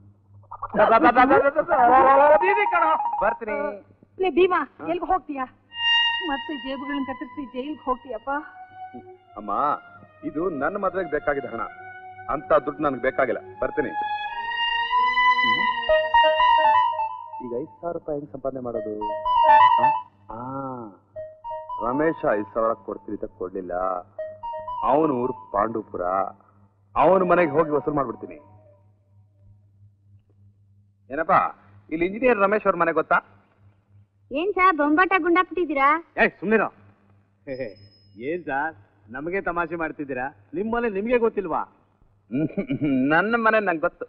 [SPEAKER 7] ಬೀದಿ ಕಣೋ
[SPEAKER 3] ಬರ್ತೀನಿ
[SPEAKER 10] ಲೇ ಭೀಮಾ ಎಲ್ಗ್ ಹೋಗ್ತೀಯಾ ಮತ್ತೆ ಜೇಬುಗಳನ್ನ ಕತ್ತರಿಸಿ ಜೈಲ್ಗೆ ಹೋಗ್ತೀಯಪ್ಪ
[SPEAKER 3] ಅಮ್ಮ ಇದು ನನ್ನ ಮದ್ವೆಗೆ ಬೇಕಾಗಿದ್ದ ಹಣ ಅಂತ ದುಡ್ಡು ನನಗೆ ಬೇಕಾಗಿಲ್ಲ ಬರ್ತೀನಿ ಹ್ಮ್. ಈಗ ಐದ್ ಸಾವಿರ ರೂಪಾಯಿ ಹೆಂಗ್ ಸಂಪಾದನೆ ಮಾಡೋದು ಹ? ಆ ರಮೇಶ ಐದ್ ಸಾವಿರ ಕೊಡ್ತೀನಿ ಅಂತ ಕೊಡ್ಲಿಲ್ಲ ಅವನ ಊರು ಪಾಂಡುಪುರ ಅವನ ಮನೆಗೆ ಹೋಗಿ ವಸೂಲ್ ಮಾಡ್ಬಿಡ್ತೀನಿ ಏನಪ್ಪಾ ಇಲ್ಲಿ ಇಂಜಿನಿಯರ್ ರಮೇಶ್ ಅವ್ರ ಮನೆ ಗೊತ್ತಾ
[SPEAKER 2] ಏನ್ ಸರ್ ಬೊಂಬಾಟ ಗುಂಡಾಕ್ಬಿಟ್ಟಿದ್ದೀರಾ
[SPEAKER 8] ಏ ಸುಮ್ಮನಿರೋ ಏನ್ ಸರ್ ನಮಗೆ ತಮಾಷೆ ಮಾಡ್ತಿದ್ದೀರಾ ನಿಮ್ಮನೆ ನಿಮ್ಗೆ ಗೊತ್ತಿಲ್ವಾ
[SPEAKER 3] ನನ್ನ ಮನೆ ನಂಗೆ ಗೊತ್ತು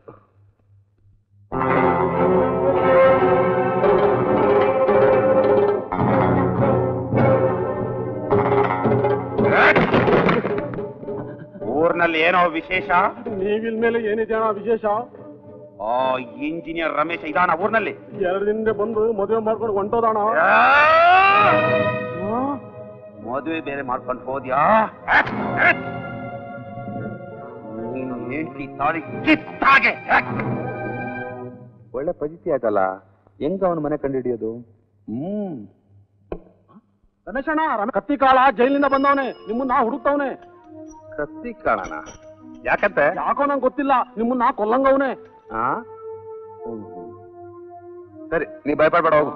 [SPEAKER 3] ಊರ್ನಲ್ಲಿ ಏನೋ ವಿಶೇಷ
[SPEAKER 8] ನೀವಿಲ್ ಮೇಲೆ ಏನಿದೆ ಅಣ್ಣ ವಿಶೇಷ
[SPEAKER 3] ಆ ಇಂಜಿನಿಯರ್ ರಮೇಶ್ ಇದಾನ ಊರ್ನಲ್ಲಿ
[SPEAKER 8] ಎರಡು ದಿನದಿಂದ ಬಂದು ಮದುವೆ ಮಾಡ್ಕೊಂಡು ಹೊಂಟೋದಣ
[SPEAKER 3] ಮದುವೆ ಬೇರೆ ಮಾಡ್ಕೊಂಡು ಹೋದ್ಯಾ ನೀನ್ ಹೆಂಡತಿ ತಾಳಿ ಕಿತ್ತಾಗೆ ಒಳ್ಳೆ ಪಜಿತಿ ಆಯ್ತಲ್ಲ ಹೆಂಗ ಅವನ ಮನೆ ಕಂಡುಹಿಡಿಯೋದು ಹ್ಮ್
[SPEAKER 8] ರಮೇಶಣ್ಣ ರಮ ಕತ್ತಿ ಕಾಳ ಜೈಲಿಂದ ಬಂದವನೆ ನಿಮ್ಮನ್ನ ಹುಡುಕ್ತವನೆ
[SPEAKER 3] ಕತ್ತಿ ಕಾಣಣ ಯಾಕಂತೆ
[SPEAKER 8] ಯಾಕೋ ನಂಗೆ ಗೊತ್ತಿಲ್ಲ ನಿಮ್ಮನ್ನ ಕೊಲ್ಲಂಗವನೆ
[SPEAKER 3] ಆ ಹ್ಮ್, ಹ್ಮ್. ಸರಿ ನೀ ಭಯಪಡ್ಬೇಡ ಹೋಗು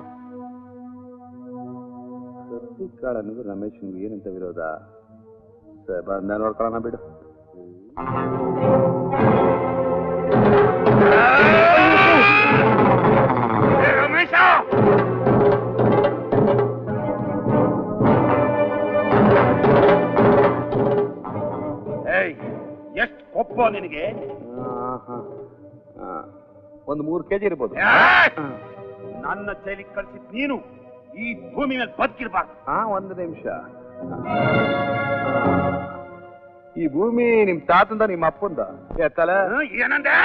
[SPEAKER 3] ಕತ್ತಿ ಕಾಳನಿಗೂ ರಮೇಶನ್ಗೂ ಏನಂತ ವಿರೋಧ ಸರಿ, ಬಂದ ನೋಡ್ಕೊಳ್ಳೋಣ ಬಿಡು
[SPEAKER 6] ರಮೇಶ ಏಯ್ ಎಷ್ಟು ಕೊಪ್ಪ ನಿನಗೆ
[SPEAKER 3] ಆಹಾ. ಆ, ಒಂದು ಮೂರು ಕೆಜಿ ಇರ್ಬೋದು
[SPEAKER 6] ಏಯ್! ನನ್ನ ಜೈಲಿಗೆ ಕಳಿಸಿದ್ ನೀನು ಈ ಭೂಮಿ ಮೇಲೆ ಬದುಕಿರ್ಬಾರ್ದು
[SPEAKER 3] ಹಾ ಒಂದು ನಿಮಿಷ ಈ ಭೂಮಿ ನಿಮ್ ತಾತಂದ ನಿಮ್ಮ ಅಪ್ಪಂದ ಎತ್ತಲ
[SPEAKER 6] ಹ್ಮ್, ಏನಂದೆ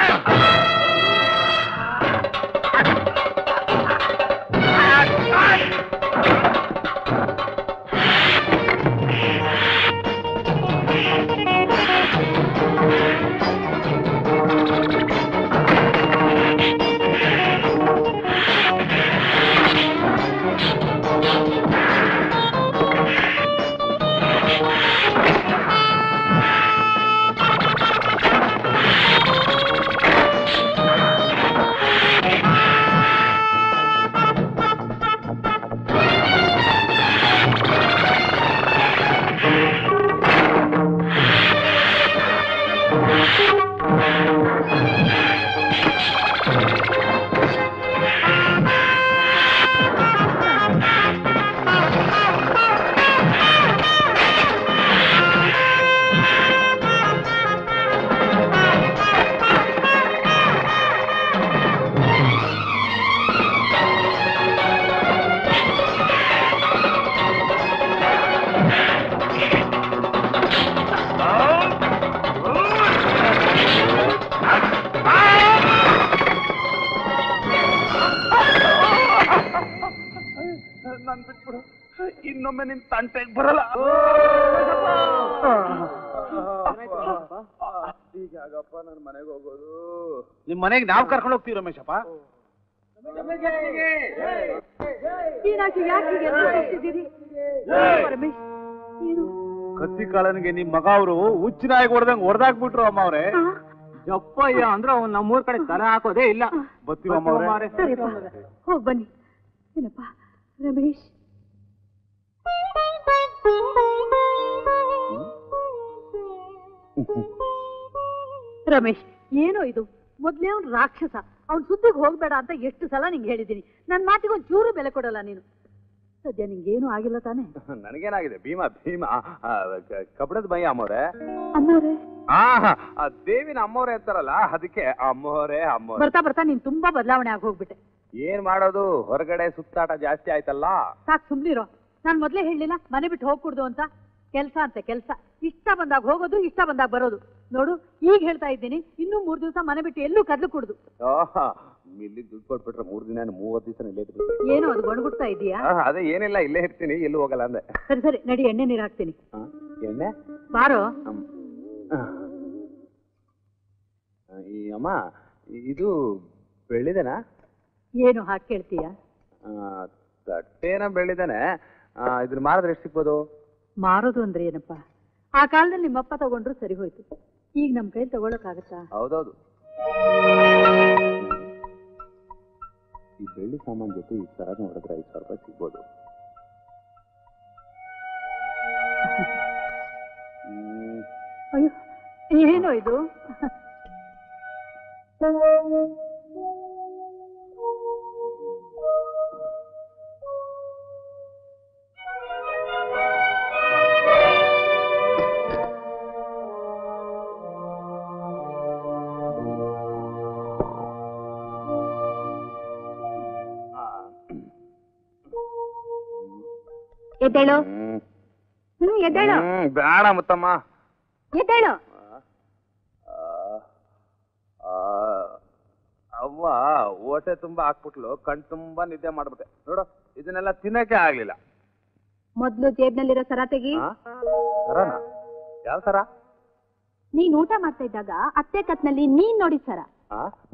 [SPEAKER 6] ನನ್ ಬಿಟ್ಬಿಡು ಇನ್ನೊಮ್ಮೆ ನಿನ್ ತಂಟೆಗೆ ಬರಲ್ಲ
[SPEAKER 3] ಈಗಾಗಪ್ಪ ನನ್ನ ಮನೆಗೆ ಹೋಗೋದು
[SPEAKER 8] ನಿಮ್ ಮನೆಗೆ ನಾವ್ ಕರ್ಕೊಂಡು ಹೋಗ್ತೀವಿ ರಮೇಶಪ್ಪ
[SPEAKER 10] ಏನಾಯ್ತು ಯಾಕೆ ಹೀಗೆ ಎಲ್ಲ ಹೋಗ್ತಿದ್ದೀರಿ? ರಮೇಶ್ ಏನು
[SPEAKER 8] ಕತ್ತಿ ಕಾಳನಿಗೆ ನಿಮ್ ಮಗ ಅವರು ಹುಚ್ಚಿನಾಗಿ ಹೊಡೆದಂಗ್ ಹೊಡೆದಾಕ್ಬಿಟ್ರು ಅಮ್ಮ ಅವ್ರೆ ಜಪ್ಪಯ್ಯ ಅಂದ್ರೆ ಅವ್ನ್ ನಮ್ಮೂರ್ ಕಡೆ ತಲೆ ಹಾಕೋದೇ ಇಲ್ಲ ಬತ್ತೀವಿ ಅಮ್ಮ ಅವ್ರೆ
[SPEAKER 10] ಸರಿಪ್ಪ ಹೋಗ್ ಬನ್ನಿ ಏನಪ್ಪ ರಮೇಶ್ ರಮೇಶ್ ಏನೋ ಇದು ಮೊದ್ಲೇ ಅವ್ನ್ ರಾಕ್ಷಸ ಅವ್ನ್ ಸುದ್ದಿಗೆ ಹೋಗ್ಬೇಡ ಅಂತ ಎಷ್ಟು ಸಲ ನಿಂಗೆ ಹೇಳಿದ್ದೀನಿ ನನ್ ಮಾತಿಗೆ ಒಂದ್ ಚೂರು ಬೆಲೆ ಕೊಡಲ್ಲ ನೀನು ಸದ್ಯ ನಿಂಗೇನು ಆಗಿಲ್ಲ ತಾನೆ
[SPEAKER 3] ನನಗೇನಾಗಿದೆ ಭೀಮಾ ಭೀಮಾ ಆ, ಕ- ಕಬ್ಬಣದ ಮೈ ಅಮ್ಮವ್ರೆ
[SPEAKER 10] ಅಮ್ಮವ್ರೆ
[SPEAKER 3] ಆ ಆ ದೇವಿನ ಅಮ್ಮವ್ರೆ ಅಂತಾರಲ್ಲ ಅದಕ್ಕೆ ಅಮ್ಮವ್ರೆ ಅಮ್ಮವ್ರೆ
[SPEAKER 10] ಬರ್ತಾ ಬರ್ತಾ ನೀನ್ ತುಂಬಾ ಬದಲಾವಣೆ ಆಗಿ ಹೋಗ್ಬಿಟ್ಟೆ
[SPEAKER 3] ಏನ್ ಮಾಡೋದು ಹೊರಗಡೆ ಸುತ್ತಾಟ ಜಾಸ್ತಿ ಆಯ್ತಲ್ಲ
[SPEAKER 10] ಸಾಕ್ ಸುಮ್ನಿರೋ ನಾನ್ ಮೊದ್ಲೇ ಹೇಳಿಲ್ಲ ಮನೆ ಬಿಟ್ಟು ಹೋಗ್ಕೂಡ್ದು ಅಂತ ಕೆಲ್ಸ ಅಂತೆ ಕೆಲ್ಸ ಇಷ್ಟ ಬಂದಾಗ ಹೋಗೋದು ಇಷ್ಟ ಬಂದಾಗ ಬರೋದು ನೋಡು ಈಗ ಹೇಳ್ತಾ ಇದ್ದೀನಿ ಇನ್ನೂ ಮೂರ್ ದಿವಸ ಮನೆ ಬಿಟ್ಟು ಎಲ್ಲೂ ಕದ್ಲು ಕುಡ್ದು
[SPEAKER 3] ಆಹಾ, ಇಲ್ಲಿ ದುಡ್ಡು ಕೊಟ್ಬಿಟ್ರೆ ಮೂರ್ ದಿನ ಮೂವತ್ ದಿವಸ ಇಲ್ಲೇ ಇರ್ಬೇಕು.
[SPEAKER 10] ಏನೋ ಅದು ಗೊಣಗುಡ್ತಾ ಇದೀಯಾ
[SPEAKER 3] ಆ, ಅದೇ ಏನಿಲ್ಲ ಇಲ್ಲೇ ಇರ್ತೀನಿ ಎಲ್ಲೂ ಹೋಗಲ್ಲ ಅಂದೆ
[SPEAKER 10] ಸರಿ ಸರಿ ನಡಿ ಎಣ್ಣೆ ನೀರ್ ಹಾಕ್ತೀನಿ
[SPEAKER 3] ಆ, ಎಣ್ಣೆ
[SPEAKER 10] ಬಾರೋ
[SPEAKER 3] ಅಮ್. ಆ. ಈ ಅಮ್ಮ ಇದು ಬೆಳ್ಳಿದೆನಾ
[SPEAKER 10] ಏನು ಹಾಕಿ ಕೇಳ್ತೀಯ
[SPEAKER 3] ಆ, ತಟ್ಟೆನ ಬೆಳ್ಳಿದಾನೆ ಇದ್ರ ಮಾರಿದ್ರೆ ಎಷ್ಟು ಸಿಗ್ಬೋದು
[SPEAKER 10] ಮಾರೋದು ಅಂದ್ರೆ ಏನಪ್ಪ ಆ ಕಾಲದಲ್ಲಿ ನಿಮ್ಮಪ್ಪ ತಗೊಂಡ್ರು ಸರಿ ಹೋಯ್ತು ಈಗ ನಮ್ ಕೈಲಿ ತಗೊಳಕ್ಕಾಗತ್ತಾ
[SPEAKER 3] ಹೌದೌದು ಈ ಬೆಳ್ಳಿ ಸಾಮಾನ್ ಜೊತೆ ಈ ತರ ನೋಡಿದ್ರೆ ಐದು ಸಾವಿರ ರೂಪಾಯಿ ಸಿಗ್ಬೋದು ಹ್ಮ್,
[SPEAKER 10] ಅಯ್ಯೋ ಏನೋ ಇದು
[SPEAKER 2] ಎದ್ದೇಳು
[SPEAKER 3] ಹ್ಮ್.
[SPEAKER 2] ಹ್ಮ್ ಎದ್ದೇಳು
[SPEAKER 3] ಹ್ಮ್, ಬೇಡ ಮುತ್ತಮ್ಮ
[SPEAKER 2] ಎದ್ದೇಳು
[SPEAKER 3] ಆ, ಆ, ಅವ್ವ ಹೊಟ್ಟೆ ತುಂಬಾ ಹಾಕ್ಬಿಟ್ಲು ಕಣ್ ತುಂಬಾ ನಿದ್ದೆ ಮಾಡ್ಬಿಟ್ಟೆ ನೋಡು ಇದನ್ನೆಲ್ಲ ತಿನ್ನಕ್ಕೆ ಆಗ್ಲಿಲ್ಲ
[SPEAKER 2] ಮೊದ್ಲು ಜೇಬ್ನಲ್ಲಿರೋ ಸರ ತೆಗಿ
[SPEAKER 3] ಆ? ಸರನಾ ಯಾವ ಸರ
[SPEAKER 2] ನೀನ್ ಊಟ ಮಾಡ್ತಾ ಇದ್ದಾಗ ಅತ್ತೆ ಕತ್ನಲ್ಲಿ ನೀನ್ ನೋಡಿ ಸರ
[SPEAKER 3] ಆ?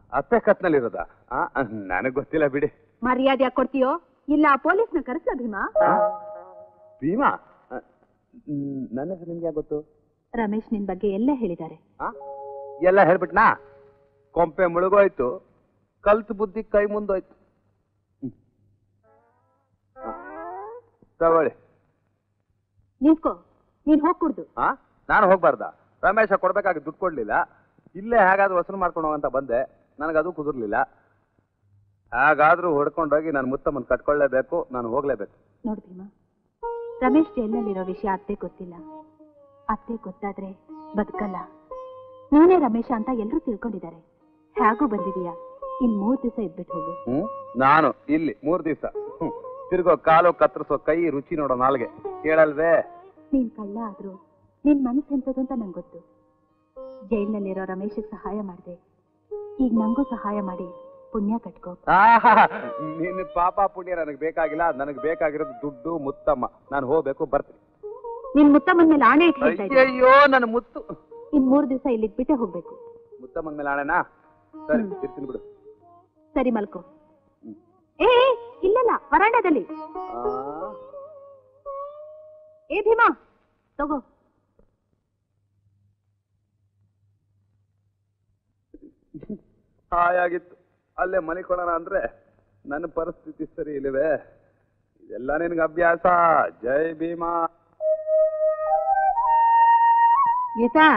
[SPEAKER 3] ಅತ್ತೆ ಕತ್ನಲ್ಲಿರೋದ ನನಗ್ ಗೊತ್ತಿಲ್ಲ ಬಿಡಿ
[SPEAKER 2] ಮರ್ಯಾದೆ ಕೊಡ್ತೀಯೋ ಇಲ್ಲ ಪೊಲೀಸ್ನ ಕರೆಸ್ಲ ಭೀಮಾ
[SPEAKER 3] ಭೀಮಾ ಆ, ಮ್, ನನ್ನ ಹೆಸರು ನಿಮ್ಗೆ ಯಾಕೆ ಗೊತ್ತು
[SPEAKER 2] ರಮೇಶ್ ನಿನ್ ಬಗ್ಗೆ ಎಲ್ಲ ಹೇಳಿದ್ದಾರೆ
[SPEAKER 3] ಆ? ಎಲ್ಲ ಹೇಳ್ಬಿಟ್ನಾ ಕೊಂಪೆ ಮುಳುಗೋಯ್ತು ಕಲ್ತು ಬುದ್ಧಿ ಕೈ ಮುಂದೋಯ್ತು ಹ್ಮ್. ಆ, ತಗೊಳ್ಳಿ
[SPEAKER 2] ನಿಂತ್ಕೋ ನೀನ್ ಹೋಗ್ಕೂಡ್ದು
[SPEAKER 3] ಹಾ ನಾನು ಹೋಗ್ಬಾರ್ದ ರಮೇಶ ಕೊಡ್ಬೇಕಾಗಿ ದುಡ್ಡು ಕೊಡ್ಲಿಲ್ಲ ಇಲ್ಲೇ ಹೇಗಾದ್ರೂ ವಸೂಲು ಮಾಡ್ಕೊಂಡು ಹೋಗಂತ ಬಂದೆ ನನಗದು ಕುದುರ್ಲಿಲ್ಲ ಹಾಗಾದ್ರೂ ಹೊಡ್ಕೊಂಡೋಗಿ ನಾನು ಮುತ್ತಮ್ಮನ್ ಕಟ್ಕೊಳ್ಳೇಬೇಕು ನಾನು ಹೋಗ್ಲೇಬೇಕು
[SPEAKER 2] ನೋಡು ಭೀಮಾ ರಮೇಶ್ ಜೈಲಲ್ಲಿರೋ ವಿಷಯ ಅತ್ತೆ ಗೊತ್ತಿಲ್ಲ ಅತ್ತೆ ಗೊತ್ತಾದ್ರೆ ಬದುಕಲ್ಲ ನೀನೇ ರಮೇಶ ಅಂತ ಎಲ್ರೂ ತಿಳ್ಕೊಂಡಿದ್ದಾರೆ ಹೇಗೂ ಬಂದಿದೀಯಾ ಇನ್ ಮೂರ್ ದಿವಸ ಇದ್ಬಿಟ್ಟು ಹೋಗು
[SPEAKER 3] ಹ್ಮ್ ನಾನು ಇಲ್ಲಿ ಮೂರ್ ದಿವ್ಸ ಹ್ಮ್. ತಿರ್ಗೋ ಕಾಲು ಕತ್ತರಿಸೋ ಕೈ ರುಚಿ ನೋಡೋ ನಾಲ್ಗೆ ಕೇಳಲ್ವೇ
[SPEAKER 2] ನೀನ್ ಕಳ್ಳ ಆದ್ರೂ ನಿನ್ ಮನಸ್ಸು ಎಂತದು ಅಂತ ನಂಗೆ ಗೊತ್ತು ಜೈಲ್ನಲ್ಲಿರೋ ರಮೇಶಿಗೆ ಸಹಾಯ ಮಾಡಿದೆ ಈಗ ನಂಗೂ ಸಹಾಯ ಮಾಡಿ ಪುಣ್ಯ ಕಟ್ಕೋ
[SPEAKER 3] ಆಹಾ, ನಿನ್ನ ಪಾಪ ಪುಣ್ಯ ನನಗೆ ಬೇಕಾಗಿಲ್ಲ ನನಗೆ ಬೇಕಾಗಿರೋದು ದುಡ್ಡು ಮುತ್ತಮ್ಮ ನಾನು ಹೋಗ್ಬೇಕು ಬರ್ತೀನಿ
[SPEAKER 2] ನಿನ್ ಮುತ್ತಮ್ಮನ ಮೇಲೆ ಆಣೆ ಇಟ್ಟು ಹೇಳ್ತಾ ಇದ್ದೀನಿ.
[SPEAKER 3] ಅಯ್ಯಯ್ಯೋ ನನ್ನ ಮುತ್ತು
[SPEAKER 2] ಇನ್ ಮೂರ್ ದಿವಸ ಇಲ್ಲಿಗ್ ಬಿಟ್ಟೆ ಹೋಗ್ಬೇಕು
[SPEAKER 3] ಮುತ್ತಮ್ಮನ ಮೇಲೆ ಆಣೆನಾ ಸರಿ ಇರ್ತೀನಿ ಬಿಡು
[SPEAKER 2] ಸರಿ ಮಲ್ಕೋ ಏ ಏ, ಇಲ್ಲಲ್ಲ ವರಾಂಡದಲ್ಲಿ
[SPEAKER 3] ಆ,
[SPEAKER 2] ಏ ಭೀಮಾ ತಗೋ
[SPEAKER 3] ಹಾಯಾಗಿತ್ತು ಅಲ್ಲೇ ಮಲಿಕೊಳ್ಳೋಣ ಅಂದ್ರೆ ನನ್ನ ಪರಿಸ್ಥಿತಿ ಸರಿ ಇಲ್ಲವೇ ಇದೆಲ್ಲ ನಿನ್ಗೆ ಅಭ್ಯಾಸ ಜೈ ಭೀಮಾ
[SPEAKER 10] ಗೀತಾ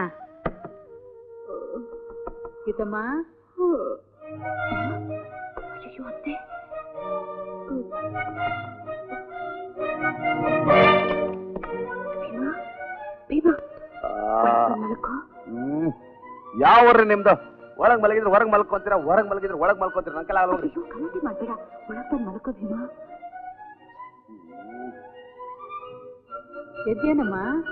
[SPEAKER 10] ಗೀತಮ್ಮ
[SPEAKER 2] ಅಯ್ಯೋ ಅತ್ತೆ ಭೀಮಾ ಭೀಮಾ
[SPEAKER 3] ಆ,
[SPEAKER 2] ಮಲ್ಕೋ
[SPEAKER 3] ಹ್ಮ್ ಯಾವ ಊರ್ರಿ ನಿಮ್ದು ಒಳಗ್ ಮಲಗಿದ್ರೆ ಹೊರಗ್ ಮಲ್ಕೊಂತೀರ ಹೊರಗ್ ಮಲಗಿದ್ರೆ ಒಳಗ್ ಮಲ್ಕೊಂತೀರ ನನ್ ಕೈಲಿ ಆಗಲ್ಲ ಹೋಗ್ರಿ.
[SPEAKER 2] ಅಯ್ಯೋ ಗಲಾಟೆ ಮಾಡ್ಬೇಡ ಒಳಗ್ ಬಂದ್ ಮಲ್ಕೋ ಭೀಮಾ
[SPEAKER 10] ಎದ್ದೇನಮ್ಮ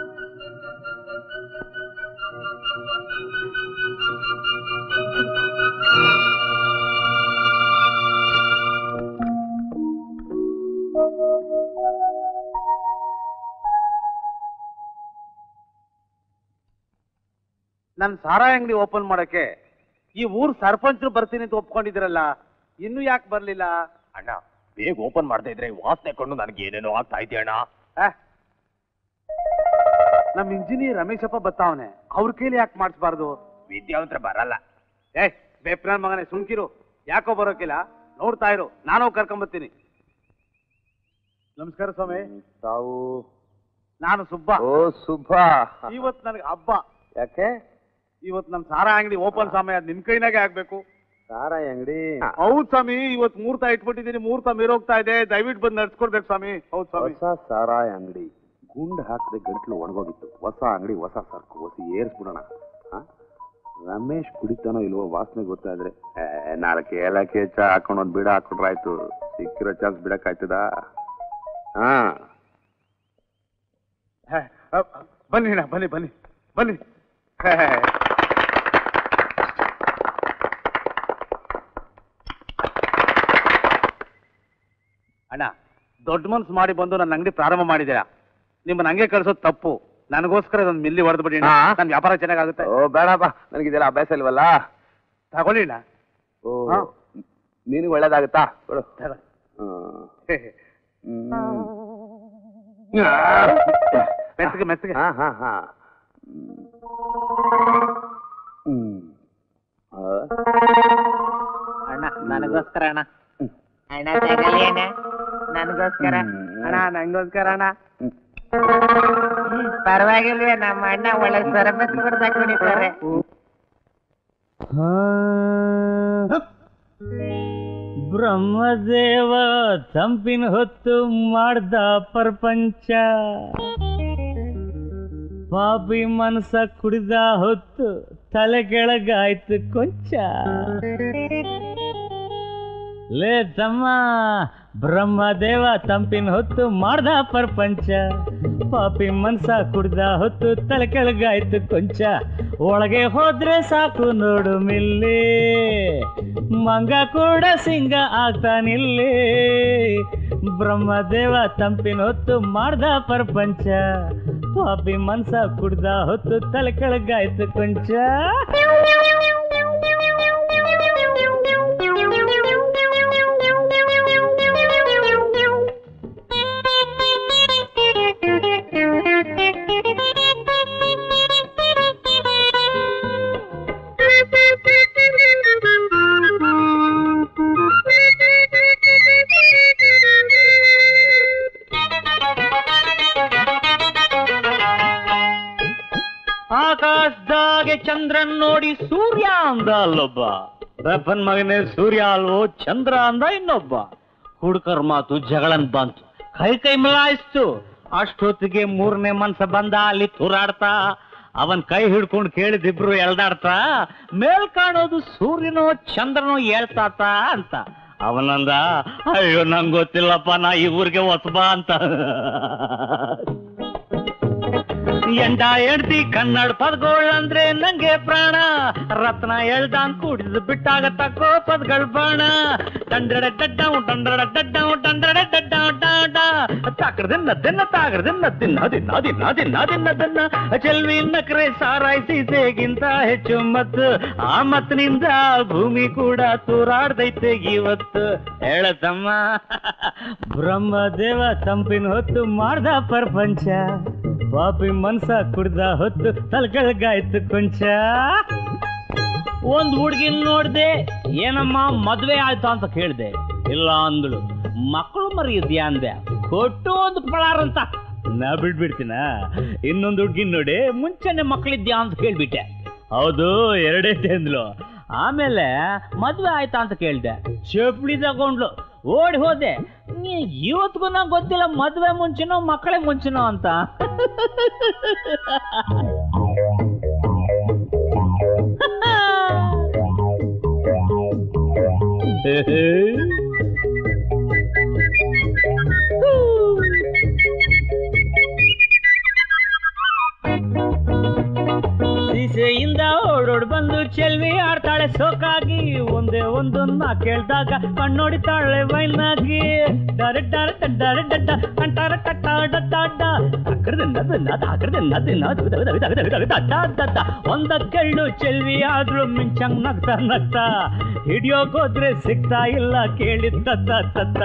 [SPEAKER 8] ನನ್ ಸಾರಾಯಿ ಅಂಗಡಿ ಓಪನ್ ಮಾಡಕ್ಕೆ ಈ ಊರ್ ಸರ್ಪಂಚರು ಬರ್ತೀನಿ ಅಂತ ಒಪ್ಕೊಂಡಿದ್ರಲ್ಲ ಇನ್ನು ಯಾಕೆ ಬರ್ಲಿಲ್ಲ
[SPEAKER 6] ಅಣ್ಣ ಬೇಗ ಓಪನ್ ಮಾಡದೇ ಇದ್ರೆ ಈ ವಾಸನೆ ಕೊಂಡು ನನಗೆ ಏನೇನೋ ಆಗ್ತಾ ಇದೆ ಅಣ್ಣ
[SPEAKER 8] ಆ? ನಮ್ ಇಂಜಿನಿಯರ್ ರಮೇಶಪ್ಪ ಬತ್ತಾವನೆ ಅವ್ರ ಕೈಲಿ ಯಾಕೆ ಮಾಡಿಸ್ಬಾರ್ದು
[SPEAKER 6] ವಿದ್ಯಾವಂತರ ಬರಲ್ಲ
[SPEAKER 8] ಏ ಬೇಪ್ರಾನ್ ಮಗನೇ ಸುಮ್ಕಿರು ಯಾಕೋ ಬರೋಕಿಲ್ಲ ನೋಡ್ತಾ ಇರು ನಾನು ಕರ್ಕೊಂಬರ್ತೀನಿ ನಮಸ್ಕಾರ ಸ್ವಾಮಿ
[SPEAKER 3] ತಾವು
[SPEAKER 8] ನಾನು ಸುಬ್ಬ
[SPEAKER 3] ಓ ಸುಬ್ಬಾ
[SPEAKER 8] ಇವತ್ ನನಗೆ ಹಬ್ಬ
[SPEAKER 3] ಯಾಕೆ
[SPEAKER 8] ಇವತ್ ನಮ್ ಸಾರಾ ಅಂಗಡಿ ಓಪನ್ ಸ್ವಾಮಿ ಅದ್ ನಿಮ್ ಕೈನಾಗೆ ಆಗ್ಬೇಕು
[SPEAKER 3] ಸಾರಾಯಿ ಅಂಗಡಿ
[SPEAKER 8] ಹೌದ್ ಸ್ವಾಮಿ ಇವತ್ ಮುಹೂರ್ತ ಇಟ್ಬಿಟ್ಟಿದೀನಿ ಮುಹೂರ್ತ ಮೀರೋಗ್ತಾ ಇದೆ ದಯವಿಟ್ಟು ಬಂದು ನಡ್ಸ್ಕೊಡ್ಬೇಕು ಸ್ವಾಮಿ ಹೌದ್ ಸ್ವಾಮಿ
[SPEAKER 3] ಹೊಸ ಸಾರಾಯಿ ಅಂಗಡಿ ಗುಂಡ್ ಹಾಕದೆ ಗಂಟ್ಲು ಒಣಗೋಗಿತ್ತು ಹೊಸ ಅಂಗಡಿ ಹೊಸ ಸರ್ಕು ಹೊಸ ಏರ್ಸ್ಬಿಡೋಣ ಆ? ರಮೇಶ್ ಕುಡಿತಾನೋ ಇಲ್ವೋ ವಾಸನೆ ಗೊತ್ತಾದ್ರೆ ಏ, ನಾಲ್ಕು ಏಲಕ್ಕಿ ಹೆಚ್ಚ ಹಾಕೊಂಡು ಒಂದ್ ಬಿಡ ಹಾಕೊಂಡ್ರಾಯ್ತು ಸಿಕ್ಕಿರೋ ಚಾನ್ಸ್ ಬಿಡಕ್ಕಾಯ್ತದ ಹಾ
[SPEAKER 8] ಹೇ, ಅ, ಬನ್ನಿ ಅಣ್ಣ ಬನ್ನಿ ಬನ್ನಿ ಬನ್ನಿ ಹೇ, ಹೇ, ಹೇ. ಅಣ್ಣ ದೊಡ್ಡ ಮನ್ಸು ಮಾಡಿ ಬಂದು ನನ್ನ ಅಂಗಡಿ ಪ್ರಾರಂಭ ಮಾಡಿದ್ದೀರಾ ನಿಮ್ಮನ್ನ ಹಂಗೆ ಕಳ್ಸೋದು ತಪ್ಪು ನನಗೋಸ್ಕರ ಒಂದು ಮಿಲ್ಲಿ ಹೊಡೆದು ಬಿಡಿ
[SPEAKER 3] ಹಾ.
[SPEAKER 8] ನನ್ನ ವ್ಯಾಪಾರ ಚೆನ್ನಾಗಾಗುತ್ತೆ
[SPEAKER 3] ಓ ಬೇಡಪ್ಪ ನನಗಿದೆಲ್ಲ ಅಭ್ಯಾಸ ಇಲ್ವಲ್ಲ
[SPEAKER 8] ತಗೊಳ್ಳಿ ಅಣ್ಣ
[SPEAKER 3] ಓ
[SPEAKER 8] ಹಾ.
[SPEAKER 3] ನಿನಗೆ ಒಳ್ಳೇದಾಗುತ್ತಾ ಕೊಡು
[SPEAKER 8] ತಗೊಳ್ಳಿ.
[SPEAKER 3] ಹ್ಮ್.
[SPEAKER 8] ಹೇ, ಹೇ.
[SPEAKER 3] ಹ್ಮ್.
[SPEAKER 8] ಮೆತ್ತಗೆ ಮೆತ್ತಗೆ
[SPEAKER 3] ಹಾ ಹಾ ಹಾ ಹ್ಮ್ ಆ,
[SPEAKER 9] ಅಣ್ಣ ನನಗೋಸ್ಕರ ಅಣ್ಣ ಅಣ್ಣ ತಗೊಳ್ಳಿ ಅಣ್ಣ ನನಗೋಸ್ಕರ ಅಣ್ಣ ನಂಗೋಸ್ಕರ ಅಣ್ಣ ಪರವಾಗಿಲ್ವೇ ನಮ್ಮ ಅಣ್ಣ ಒಳ್ಳೆ ಸರಬತ್ ಕೊಡ್ದಾಗ ಕುಡಿತಾರೆ
[SPEAKER 1] ಬ್ರಹ್ಮದೇವ ತಂಪಿನ ಹೊತ್ತು ಮಾಡ್ದ ಪ್ರಪಂಚ ಪಾಪಿ ಮನಸ ಕುಡಿದ ಹೊತ್ತು ತಲೆ ಕೆಳಗಾಯ್ತು ಕೊಂಚ ಲೇ ತಮ್ಮ ಬ್ರಹ್ಮದೇವ ತಂಪಿನ ಹೊತ್ತು ಮಾಡ್ದ ಪ್ರಪಂಚ ಪಾಪಿ ಮನ್ಸ ಕುಡ್ದ ಹೊತ್ತು ತಲೆ ಕೆಳಗಾಯ್ತು ಕೊಂಚ ಒಳಗೆ ಹೋದ್ರೆ ಸಾಕು ನೋಡು ಮಿಲ್ಲಿ ಮಂಗ ಕೂಡ ಸಿಂಗ ಆಗ್ತಾನಿಲ್ಲಿ ಬ್ರಹ್ಮದೇವ ತಂಪಿನ ಹೊತ್ತು ಮಾಡ್ದ ಪ್ರಪಂಚ ಪಾಪಿ ಮನ್ಸ ಕುಡ್ದ ಹೊತ್ತು ತಲೆ ಕೆಳಗಾಯ್ತು ಕೊಂಚ ಆಕಾಶದಾಗೆ ಚಂದ್ರನ್ ನೋಡಿ ಸೂರ್ಯ ಅಂದ ಅಲ್ಲೊಬ್ಬ ರಪ್ಪನ್ ಮಗನೇ ಸೂರ್ಯ ಅಲ್ವೋ ಚಂದ್ರ ಅಂದ ಇನ್ನೊಬ್ಬ ಹುಡುಕರ್ ಮಾತು ಜಗಳನ್ ಬಂತು ಕೈ ಕೈ ಮಿಲಾಯಿಸ್ತು ಅಷ್ಟೊತ್ತಿಗೆ ಮೂರನೇ ಮನ್ಸ ಬಂದ ಅಲ್ಲಿ ತೂರಾಡ್ತಾ ಅವನ್ ಕೈ ಹಿಡ್ಕೊಂಡು ಕೇಳಿದಿಬ್ರು ಎಳ್ದಾಡ್ತಾ ಮೇಲ್ ಕಾಣೋದು ಸೂರ್ಯನೋ ಚಂದ್ರನೋ ಹೇಳ್ತಾತ ಅಂತ ಅವನಂದ ಅಯ್ಯೋ ನಂಗ್ ಗೊತ್ತಿಲ್ಲಪ್ಪ ನಾ ಈ ಊರಿಗೆ ಹೊಸಬಾ ಅಂತ ಎಂಡ ಎಡ್ತಿ ಕನ್ನಡ ಪದಗಳಂದ್ರೆ ನಂಗೆ ಪ್ರಾಣ ರತ್ನ ಎಳ್ದಾನ್ ಕುಡಿದು ಬಿಟ್ಟಾಗ ತಕ್ಕೋ ಪದಗಳ ಬಾಣ ಡಂಡಡ ಡಡ್ಡಾವ್ ಡಂಡಡ ಡಡ್ಡಾವ್ ಡಂಡಡ ಡಡ್ಡಾವ್ ಡಾಡ ತಾಕಡ್ದಿನ್ನ ದಿನ್ನ ತಾಗಡ್ದಿನ್ನ ದಿನ್ನ ದಿನ್ನ ದಿನ್ನ ದಿನ್ನ ದಿನ್ನ ದಿನ್ನ ಚೆಲ್ವಿ ನಕ್ರೆ ಸಾರಾಯಿಸಿ ಸೇಗಿಂತ ಹೆಚ್ಚು ಮತ್ತು ಆ ಮತ್ತಿನಿಂದ ಭೂಮಿ ಕೂಡ ತೂರಾಡ್ದೈತೆ ಇವತ್ತು ಹೇಳತಮ್ಮ ಬ್ರಹ್ಮದೇವ ತಂಪಿನ ಹೊತ್ತು ಮಾಡ್ದ ಪ್ರಪಂಚ ಪಾಪಿ ಮನ್ಸ ಕುಡ್ದ ಹೊತ್ತು ತಲ್ಕಳ್ಗಾಯ್ತು ಕೊಂಚ ಒಂದ್ ಹುಡ್ಗಿನ್ ನೋಡ್ದೆ ಏನಮ್ಮ ಮದ್ವೆ ಆಯ್ತು ಅಂತ ಕೇಳ್ದೆ ಇಲ್ಲ ಅಂದಳು ಮಕ್ಕಳು ಮರಿ ಇದ್ಯಾ ಅಂದೆ ಕೊಟ್ಟು ಒಂದು ಪಳಾರ್ ಅಂತ ನಾ ಬಿಡ್ಬಿಡ್ತೀನ ಇನ್ನೊಂದು ಹುಡ್ಗಿನ್ ನೋಡಿ ಮುಂಚೆನೆ ಮಕ್ಕಳಿದ್ಯಾ ಅಂತ ಕೇಳ್ಬಿಟ್ಟೆ ಹೌದು ಎರಡೇ ಅಂದ್ಲು ಆಮೇಲೆ ಮದ್ವೆ ಆಯ್ತಾ ಅಂತ ಕೇಳ್ದೆ ಚಪ್ಪಲಿ ತಗೊಂಡ್ಲು ಓಡಿ ಹೋದೆ ನೀ ಇವತ್ತಿಗೂ ನಂಗೆ ಗೊತ್ತಿಲ್ಲ ಮದ್ವೆ ಮುಂಚೆನೋ ಮಕ್ಕಳೇ ಮುಂಚೆನೋ ಅಂತ ಸೀಸೆಯಿಂದ ಓಡೋಡ್ ಬಂದು ಚೆಲ್ವಿ ಆಡ್ತಾಳೆ ಸೋಕಾಗಿ ಒಂದೇ ಒಂದನ್ನ ಕೇಳ್ದಾಗ ಕಣ್ಣೊಡಿತಾಳೆ ವೈನಾಗಿ ಡರ ಡರ ಡರ ಡಡ್ಡ ಕಂಟಾರ ಕಟ್ಟ ಡಡ್ಡ ಒಂದಕ್ಕೆಳ್ಳು ಚೆಲ್ವಿ ಆದ್ರೂ ಮಿಂಚಂಗ್ ನಗ್ತಾ ನಗ್ತಾ ಹಿಡಿಯೋಕೋದ್ರೆ ಸಿಗ್ತಾ ಇಲ್ಲ ಕೇಳಿದ್ದ ತತ್ತ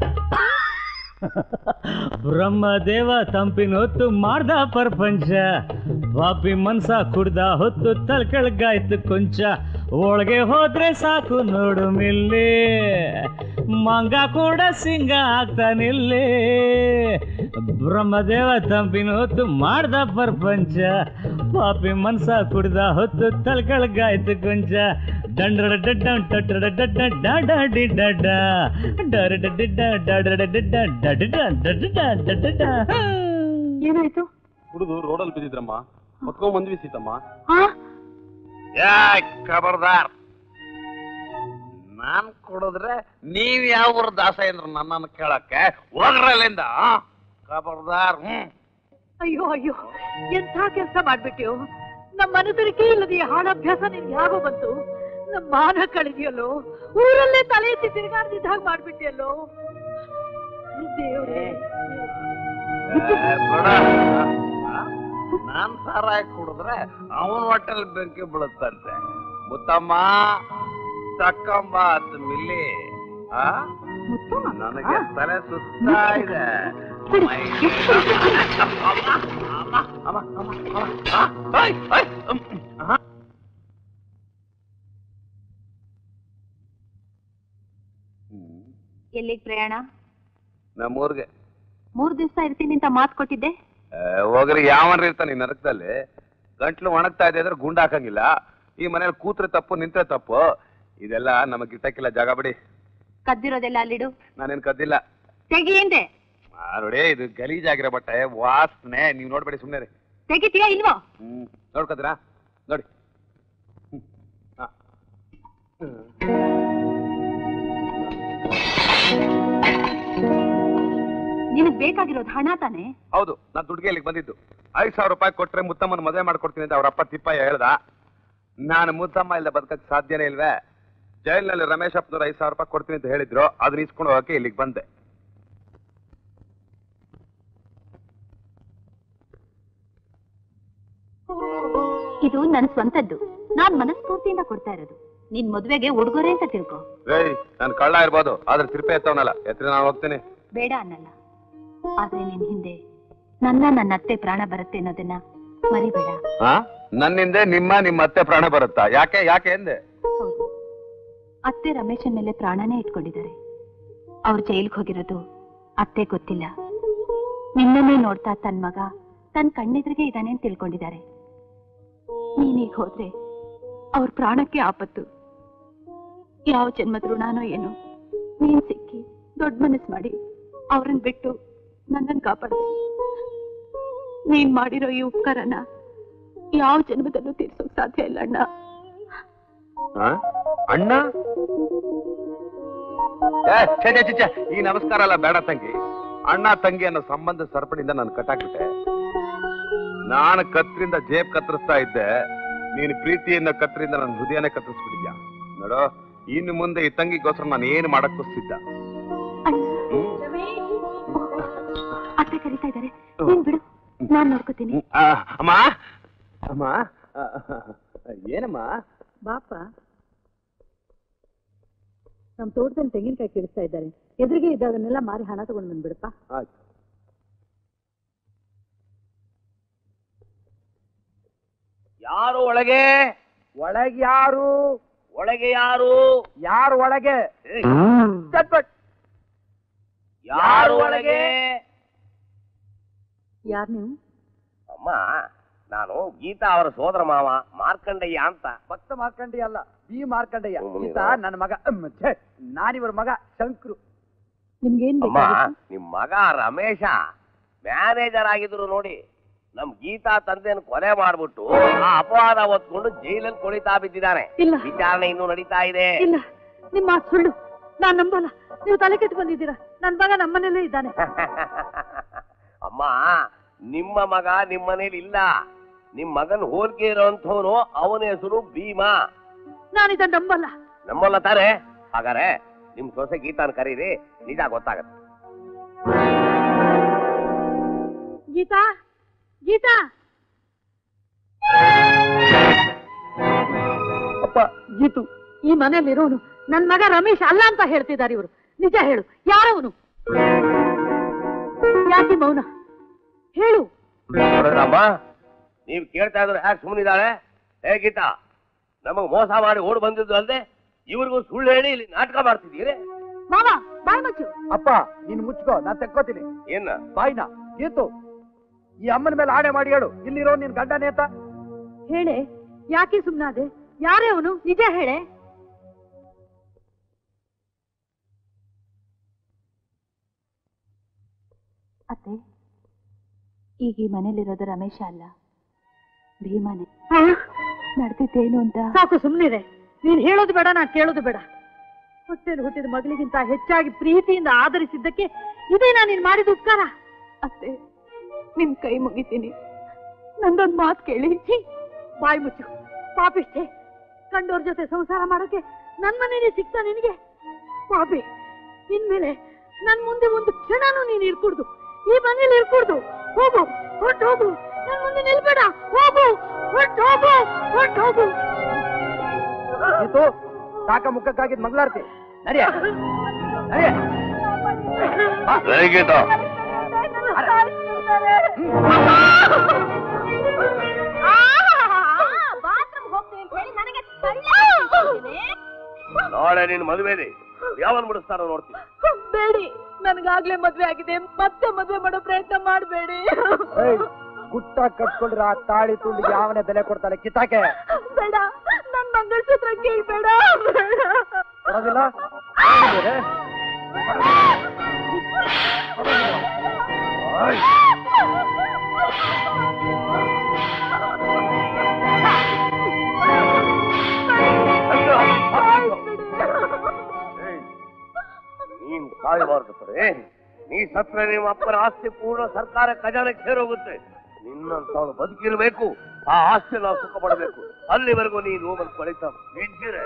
[SPEAKER 1] ಬ್ರಹ್ಮದೇವ ತಂಪಿನ ಹೊತ್ತು ಮಾಡ್ದ ಪ್ರಪಂಚ ಪಾಪಿ ಮನ್ಸ ಕುಡ್ದ ಹೊತ್ತು ತಲ್ಕಳ್ಗಾಯ್ತು ಕೊಂಚ ಒಳಗೆ ಹೋದ್ರೆ ಸಾಕು ನೋಡು ಮಿಲ್ಲಿ ಮಂಗ ಕೂಡ ಸಿಂಗ ಆಗ್ತಾನಿಲ್ಲಿ ಬ್ರಹ್ಮದೇವ ತಂಪಿನ ಹೊತ್ತು ಮಾಡ್ದ ಪ್ರಪಂಚ ಪಾಪಿ ಮನ್ಸ ಕುಡ್ದ ಹೊತ್ತು ತಲ್ಕಳ್ಗಾಯ್ತು ಕೊಂಚ ದಂಡಡ ಡಡ್ಡ ಡಡ್ಡ ಡಡ್ಡ ಡಾಡ ಡಿ ಡಡ್ಡ ಡರ ಡಡ್ಡ ಡಾಡ ಡಡ್ಡ ಡಡ್ಡ ಡಡ್ಡ ಡಡ್ಡ
[SPEAKER 10] ಏನಾಯ್ತು
[SPEAKER 3] ಹುಡುಗರು ರೋಡಲ್ಲಿ ಬಿದ್ದಿದ್ರಮ್ಮ ಹೊತ್ಕೊಂಡ್ ಬಂದ್ವಿ ಸೀತಮ್ಮ
[SPEAKER 10] ಹಾ
[SPEAKER 6] ಯಾಯ್ ಖಬರ್ದಾರ್ ನಾನ್ ಕೊಡಿದ್ರೆ ನೀವ್ ಯಾವ ಊರ್ ದಾಸ ಏನ್ರ ನನ್ನನ್ನು ಕೇಳಕ್ಕೆ ಹೋಗ್ರಲ್ಲಿಂದ ಆ? ಖಬರ್ದಾರ್ ಹ್ಮ್
[SPEAKER 10] ಅಯ್ಯೋ ಅಯ್ಯೋ ಎಂಥ ಕೆಲಸ ಮಾಡ್ಬಿಟ್ಯೋ ನಮ್ಮ ಮನದರಿಕೆ ಇಲ್ಲದ ಈ ಹಾಳಾಭ್ಯಾಸ ನಿನ್ಗೆ ಯಾಗೋ ಬಂತು ನಮ್ಮ ಮಾನ ಕಳೆದಿಯಲ್ಲೋ ಊರಲ್ಲೇ ತಲೆ ಎತ್ತಿ ತಿರುಗಾಡ್ದಿದ್ದ ಹಾಗೆ ಮಾಡ್ಬಿಟ್ಟಿಯಲ್ಲೋ ದೇವ್ರೇ
[SPEAKER 6] ಏ, ಬಿಡ. ಆ? ನಾನ್ ಸಾರಾಯ ಕುಡಿದ್ರೆ ಅವನ್ ಹೊಟ್ಟೆಲ್ ಬೆಂಕಿ ಬೀಳುತ್ತಂತೆ ಮುತ್ತಮ್ಮ ತಕ್ಕಂಬ ಅತ್ ಮಿಲ್ಲಿ ಆ ನನಗೆ ತಲೆ ಸುತ್ತಾ ಇದೆ ಮೈ- ಅಮ್ಮ, ಅಮ್ಮ, ಅಮ್ಮ, ಅಮ್ಮ, ಅಮ್ಮ. ಆ, ಐ, ಐ, ಅಮ್, ಆ.
[SPEAKER 2] ಎಲ್ಲಿಗ್ ಪ್ರಯಾಣ
[SPEAKER 6] ನಮ್ಮೂರ್ಗೆ
[SPEAKER 2] ಮೂರ್ ದಿವಸ ಇರ್ತೀನಿ ಅಂತ ಮಾತು ಕೊಟ್ಟಿದ್ದೆ
[SPEAKER 6] ಏ, ಹೋಗ್ರಿ ಯಾವನ್ರಿ ಇರ್ತಾನೆ ಈ ನರಕದಲ್ಲಿ ಗಂಟ್ಲು ಒಣಗ್ತಾ ಇದೆ ಅಂದ್ರೆ ಗುಂಡ್ ಹಾಕಂಗಿಲ್ಲ ಈ ಮನೇಲಿ ಕೂತ್ರೆ ತಪ್ಪು ನಿಂತ್ರೆ ತಪ್ಪು ಇದೆಲ್ಲ ನಮಗ್ ಗಿಟ್ಟಕ್ಕಿಲ್ಲ ಜಾಗ ಬಿಡಿ
[SPEAKER 2] ಕದ್ದಿರೋದೆಲ್ಲ ಅಲ್ಲಿಡು
[SPEAKER 6] ನಾನೇನ್ ಕದ್ದಿಲ್ಲ
[SPEAKER 2] ತೆಗಿ ಹಿಂದೆ
[SPEAKER 6] ಆ, ನೋಡಿ ಇದು ಗಲೀಜಾಗಿರೋ ಬಟ್ಟೆ ವಾಸನೆ ನೀವ್ ನೋಡ್ಬೇಡಿ ಸುಮ್ನೆ ರೀ
[SPEAKER 2] ತೆಗಿತೀಯಾ ಇಲ್ವೋ
[SPEAKER 6] ಹ್ಮ್ ನೋಡ್ಕದ್ರಾ ನೋಡಿ ಹ್ಮ್. ಆ.
[SPEAKER 2] ನಿನಗ್ ಬೇಕಾಗಿರೋದು ಹಣ ತಾನೆ
[SPEAKER 6] ಹೌದು ನಾನ್ ದುಡ್ಡಿಗೆ ಇಲ್ಲಿಗೆ ಬಂದಿದ್ದು ಐದ್ ಸಾವಿರ ರೂಪಾಯಿ ಕೊಟ್ರೆ ಮುತ್ತಮ್ಮನ ಮದುವೆ ಮಾಡ್ಕೊಡ್ತೀನಿ ಅಂತ ಅವ್ರ ಅಪ್ಪ ತಿಪ್ಪಯ್ಯ ಹೇಳ್ದ ನಾನು ಮುತ್ತಮ್ಮ ಇಲ್ಲದೆ ಬದುಕಕ್ ಸಾಧ್ಯನೇ ಇಲ್ವೇ ಜೈಲ್ನಲ್ಲಿ ರಮೇಶ್ ಅಪ್ಪನವ್ರು ಐದ್ ಸಾವಿರ ರೂಪಾಯಿ ಕೊಡ್ತೀನಿ ಅಂತ ಹೇಳಿದ್ರು ಅದನ್ನ ಇಸ್ಕೊಂಡು ಹೋಗಕ್ಕೆ ಇಲ್ಲಿಗೆ ಬಂದೆ
[SPEAKER 2] ಇದು ನನ್ ಸ್ವಂತದ್ದು ನಾನ್ ಮನಸ್ಫೂರ್ತಿಯಿಂದ ಕೊಡ್ತಾ ಇರೋದು ನಿನ್ ಮದ್ವೆಗೆ ಉಡುಗೊರೆ ಅಂತ ತಿಳ್ಕೊ
[SPEAKER 6] ಏಯ್ ನಾನು ಕಳ್ಳ ಇರ್ಬೋದು ಆದ್ರೆ ತಿರುಪೆ ಎತ್ತವನಲ್ಲ ಎತ್ತರ ನಾನು ಹೋಗ್ತೀನಿ
[SPEAKER 2] ಬೇಡ ಅನ್ನಲ್ಲ ಆದ್ರೆ ನಿನ್ ಹಿಂದೆ ನನ್ನ ನನ್ನ ಅತ್ತೆ ಪ್ರಾಣ ಬರುತ್ತೆ ಅನ್ನೋದನ್ನ ಮರಿಬೇಡ
[SPEAKER 6] ಹಾ ನನ್ನಿಂದೆ ನಿಮ್ಮ ನಿಮ್ಮ ಅತ್ತೆ ಪ್ರಾಣ ಬರುತ್ತಾ ಯಾಕೆ ಯಾಕೆ ಎಂದೆ
[SPEAKER 2] ಹೌದು ಅತ್ತೆ ರಮೇಶನ್ ಮೇಲೆ ಪ್ರಾಣನೇ ಇಟ್ಕೊಂಡಿದ್ದಾರೆ ಅವ್ರು ಜೈಲ್ಗೆ ಹೋಗಿರೋದು ಅತ್ತೆ ಗೊತ್ತಿಲ್ಲ ನಿನ್ನನ್ನೇ ನೋಡ್ತಾ ತನ್ ಮಗ ತನ್ ಕಣ್ಣೆದುರಿಗೆ ಇದ್ದಾನೆ ಅಂತ ತಿಳ್ಕೊಂಡಿದ್ದಾರೆ
[SPEAKER 11] ನೀನೀಗ ಹೋದ್ರೆ ಅವ್ರ ಪ್ರಾಣಕ್ಕೆ ಆಪತ್ತು ಯಾವ ಜನ್ಮದ ಋಣಾನೋ ಏನೋ ನೀನ್ ಸಿಕ್ಕಿ ದೊಡ್ಡ ಮನಸ್ಸು ಮಾಡಿ ಅವ್ರನ್ನ ಬಿಟ್ಟು ನನ್ನನ್ನು ಕಾಪಾಡ್ದೆ ನೀನ್ ಮಾಡಿರೋ ಈ ಉಪಕಾರನ ಯಾವ ಜನ್ಮದಲ್ಲೂ ತೀರ್ಸೋಕ್ ಸಾಧ್ಯ ಇಲ್ಲ ಅಣ್ಣ
[SPEAKER 3] ಆ? ಅಣ್ಣ ಏ, ಛೆ, ಛೆ, ಛೆ, ಛೆ, ಈ ನಮಸ್ಕಾರ ಎಲ್ಲ ಬೇಡ ತಂಗಿ ಅಣ್ಣ ತಂಗಿ ಅನ್ನೋ ಸಂಬಂಧ ಸರಪಣಿಯಿಂದ ನಾನು ಕಟ್ಟಾಕ್ಬಿಟ್ಟೆ ನಾನು ಕತ್ರಿಂದ ಜೇಬ್ ಕತ್ತರಿಸ್ತಾ ಇದ್ದೆ ನೀನು ಪ್ರೀತಿಯಿಂದ ಕತ್ತರಿಂದ ನನ್ನ ಹೃದಯನೇ ಕತ್ತರಿಸ್ಬಿಟ್ಟಿದ್ಯಾ ನೋಡೋ ಇನ್ನು ಮುಂದೆ ಈ ತಂಗಿಗೋಸ್ಕರ ನಾನು ಏನು ಮಾಡಕ್ಕೂ ಸಿದ್ಧ
[SPEAKER 11] ಅತ್ತೆ ಕರೀತಾ ಇದ್ದಾರೆ ನೀನ್ ಬಿಡು ನಾನ್ ನೋಡ್ಕೋತೀನಿ
[SPEAKER 3] ಆ, ಅಮ್ಮ ಅಮ್ಮ ಆ, ಏನಮ್ಮ
[SPEAKER 10] ಬಾಪ ನಮ್ ತೋಟದಲ್ಲಿ ತೆಂಗಿನಕಾಯಿ ಕೀಳಿಸ್ತಾ ಇದ್ದಾರೆ ಎದುರಿಗೆ ಇದ್ದದನ್ನೆಲ್ಲ ಮಾರಿ ಹಣ ತಗೊಂಡ್ ಬಂದ್ಬಿಡಪ್ಪ
[SPEAKER 3] ಆಯ್ತು
[SPEAKER 6] ಯಾರು ಒಳಗೆ
[SPEAKER 7] ಒಳಗೆ ಯಾರು
[SPEAKER 6] ಒಳಗೆ ಯಾರು
[SPEAKER 7] ಯಾರು ಒಳಗೆ
[SPEAKER 6] ಏಯ್,
[SPEAKER 7] ಚಟ್ಪಟ್
[SPEAKER 6] ಯಾರು ಒಳಗೆ
[SPEAKER 10] ಯಾರ್ ನೀವು
[SPEAKER 6] ಅಮ್ಮ ನಾನು ಗೀತಾ ಅವರ ಸೋದರ ಮಾವ ಮಾರ್ಕಂಡಯ್ಯ ಅಂತ
[SPEAKER 7] ಭಕ್ತ ಮಾರ್ಕಂಡಯ್ಯ ಅಲ್ಲ ಬಿ ಮಾರ್ಕಂಡಯ್ಯ
[SPEAKER 6] ಹ್ಮ್,
[SPEAKER 7] ಈತ ನನ್ನ ಮಗ ಅಮ್, ಛೆ, ನಾನಿವರ ಮಗ ಶಂಕ್ರು
[SPEAKER 10] ನಿಮ್ಗೇನ್
[SPEAKER 6] ಅಮ್ಮ
[SPEAKER 10] ಬೇಕಾಗಿತ್ತು
[SPEAKER 6] ನಿಮ್ ಮಗ ರಮೇಶ ಮ್ಯಾನೇಜರ್ ಆಗಿದ್ರು ನೋಡಿ ನಮ್ ಗೀತಾ ತಂದೆಯನ್ನು ಕೊಲೆ ಮಾಡ್ಬಿಟ್ಟು ಆ ಅಪವಾದ ಹೊತ್ಕೊಂಡು ಜೈಲಲ್ಲಿ ಕೊಳಿತಾ ಬಿದ್ದಿದ್ದಾನೆ
[SPEAKER 10] ಇಲ್ಲ
[SPEAKER 6] ವಿಚಾರಣೆ ಇನ್ನೂ ನಡೀತಾ ಇದೆ
[SPEAKER 10] ಇಲ್ಲ ನಿಮ್ಮ ಮಾತು ಸುಳ್ಳು ನಾನ್ ನಂಬಲ್ಲ ನೀವು ತಲೆ ಕೆಟ್ಟು ಬಂದಿದ್ದೀರಾ ನನ್ ಮಗ ನಮ್ಮನೇಲೇ ಇದ್ದಾನೆ
[SPEAKER 6] ಅಮ್ಮ ನಿಮ್ಮ ಮಗ ನಿಮ್ ಮನೇಲಿ ಇಲ್ಲ ನಿಮ್ ಮಗನ್ ಹೋಲಿಕೆ ಇರೋಂಥವನು ಅವನ ಹೆಸರು ಭೀಮಾ
[SPEAKER 10] ನಾನು ಇದನ್ನ ನಂಬಲ್ಲ
[SPEAKER 6] ನಮ್ಮಲ್ಲ ತಾನೆ ಹಾಗಾರೆ ನಿಮ್ ಸೊಸೆ ಗೀತಾನ್ ಕರೀರಿ ನಿಜ ಗೊತ್ತಾಗತ್ತೆ
[SPEAKER 10] ಗೀತಾ ಗೀತಾ
[SPEAKER 7] ಅಪ್ಪ ಗೀತು
[SPEAKER 10] ಈ ಮನೇಲಿರೋನು ನನ್ ಮಗ ರಮೇಶ್ ಅಲ್ಲ ಅಂತ ಹೇಳ್ತಿದ್ದಾರೆ ಇವರು ನಿಜ ಹೇಳು ಯಾರವನು ಯಾಕೆ ಮೌನ ಹೇಳು
[SPEAKER 6] ನೋಡಿದ್ರಮ್ಮ ನೀವ್ ಕೇಳ್ತಾ ಇದ್ರೆ ಯಾಕೆ ಸುಮ್ಮನಿದ್ದಾಳೆ ಹೇ ಗೀತಾ ನಮಗ್ ಮೋಸ ಮಾಡಿ ಓಡ್ ಬಂದಿದ್ದು ಅಲ್ದೆ ಇವ್ರಿಗೂ ಸುಳ್ಳು ಹೇಳಿ ಇಲ್ಲಿ ನಾಟಕ ಮಾಡ್ತಿದ್ದೀರಿ
[SPEAKER 10] ಮಾವ ಬಾಯ್ ಮುಚ್ಚು
[SPEAKER 7] ಅಪ್ಪ ನೀನ್ ಮುಚ್ಕೋ ನಾನ್ ತೆಕ್ಕೋತೀನಿ
[SPEAKER 6] ಏನ
[SPEAKER 7] ಬಾಯ್ನ ಗೀತು ಈ ಅಮ್ಮನ ಮೇಲೆ ಆಣೆ ಮಾಡಿ ಹೇಳು ಇಲ್ಲಿರೋ ನಿನ್ ಗಂಡನೇ ಅಂತ
[SPEAKER 10] ಹೇಳೆ ಯಾಕೆ ಸುಮ್ನಾದೆ ಯಾರೇ ಅವನು ನಿಜ ಹೇಳೆ
[SPEAKER 11] ಅತ್ತೆ ಈಗ ಈ ಮನೇಲಿರೋದು ರಮೇಶ ಅಲ್ಲ ಭೀಮಾನೆ ನಡೆದಿದ್ದೇನು ಅಂತ
[SPEAKER 10] ಸಾಕು ಸುಮ್ನಿರೆ ನೀನ್ ಹೇಳೋದು ಬೇಡ ನಾನ್ ಕೇಳೋದು ಬೇಡ ಹೊಟ್ಟೆಲಿ ಹುಟ್ಟಿದ ಮಗಳಿಗಿಂತ ಹೆಚ್ಚಾಗಿ ಪ್ರೀತಿಯಿಂದ ಆದರಿಸಿದ್ದಕ್ಕೆ ಇದೇನಾ ನೀನ್ ಮಾಡಿದ ಉಪಕಾರ
[SPEAKER 11] ಅತ್ತೆ ನಿಮ್ ಕೈ ಮುಗಿತೀನಿ ನಂದೊಂದ್ ಮಾತು ಕೇಳಿ
[SPEAKER 10] ಛೀ, ಬಾಯಿ ಮುಚ್ಚು ಪಾಪಿಷ್ಟೇ ಕಂಡೋರ್ ಜೊತೆ ಸಂಸಾರ ಮಾಡೋಕೆ ನನ್ ಮನೇಲಿ ಸಿಗ್ತಾ ನಿನಗೆ ಪಾಪಿ ಇನ್ಮೇಲೆ ನನ್ ಮುಂದೆ ಒಂದು ಕ್ಷಣನೂ ನೀನ್ ಇರ್ಕೂಡ್ದು ಈ ಮನೇಲಿ ಇರ್ಕೂಡ್ದು ಹೋಗು ಹೊಟ್ಟು ಹೋಗು ನನ್ ಮುಂದೆ ನಿಲ್ಬೇಡ ಹೋಗು ಹೊಟ್ಟು ಹೋಗು ಹೊಟ್ಟು ಹೋಗು
[SPEAKER 7] ಗೀತು ಕಾಕ ಮುಖಕ್ಕಾಗಿದ್ ಮಂಗಳಾರತಿ ನಡಿಯ ನಡಿಯ
[SPEAKER 6] ಗೀತಾ
[SPEAKER 2] ಬಾತ್ರೂಮ್ ಹೋಗ್ತೀನಿ ಅಂತ ಹೇಳಿ ನನಗೆ ಸರಿಯಾಗಿ
[SPEAKER 6] ನಾಳೆ ನಿನ್ ಮದುವೆದೆ ಯಾವನ್ ಬಿಡಿಸ್ತಾರೋ ನೋಡ್ತೀನಿ
[SPEAKER 11] ಬೇಡಿ ನನ್ಗಾಗ್ಲೇ ಮದ್ವೆ ಆಗಿದೆ ಮತ್ತೆ ಮದ್ವೆ ಮಾಡೋ ಪ್ರಯತ್ನ ಮಾಡಬೇಡಿ
[SPEAKER 7] ಏಯ್, ಗುಟ್ಟ ಕಟ್ಕೊಂಡ್ರೆ ಆ ತಾಳಿ ತುಂಡಿಗೆ ಯಾವನೇ ಬೆಲೆ ಕೊಡ್ತಾಳೆ ಕಿತ್ತಾಕೆ
[SPEAKER 11] ಬೇಡ ನನ್ ಮಂಗಳ್ಸೂತ್ರ ಕೇಳ್ಬೇಡ ಬೇಡ
[SPEAKER 7] ಕೊಡೋದಿಲ್ಲ ಏನಿದೆ? ಓಯ್.
[SPEAKER 6] ಏಯ್, ನೀನ್ ಸಾಯಬಾರ್ದು ಕಡೆ ನೀ ಸತ್ರ ನಿಮ್ಮ ಅಪ್ಪನ ಆಸ್ತಿ ಪೂರ್ಣ ಸರ್ಕಾರ ಖಜಾನೆಗೆ ಸೇರೋಗುತ್ತೆ ನಿನ್ನಂತವಳು ಬದುಕಿರ್ಬೇಕು ಆ ಆಸ್ತಿ ನಾವು ಸುಖ ಪಡಬೇಕು ಅಲ್ಲಿವರೆಗೂ ನೀನು ರೂಮಲ್ಲಿ ಕಳೀತಾ ಬಿದ್ದಿರೆ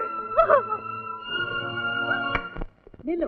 [SPEAKER 10] ನಿಲ್ಲು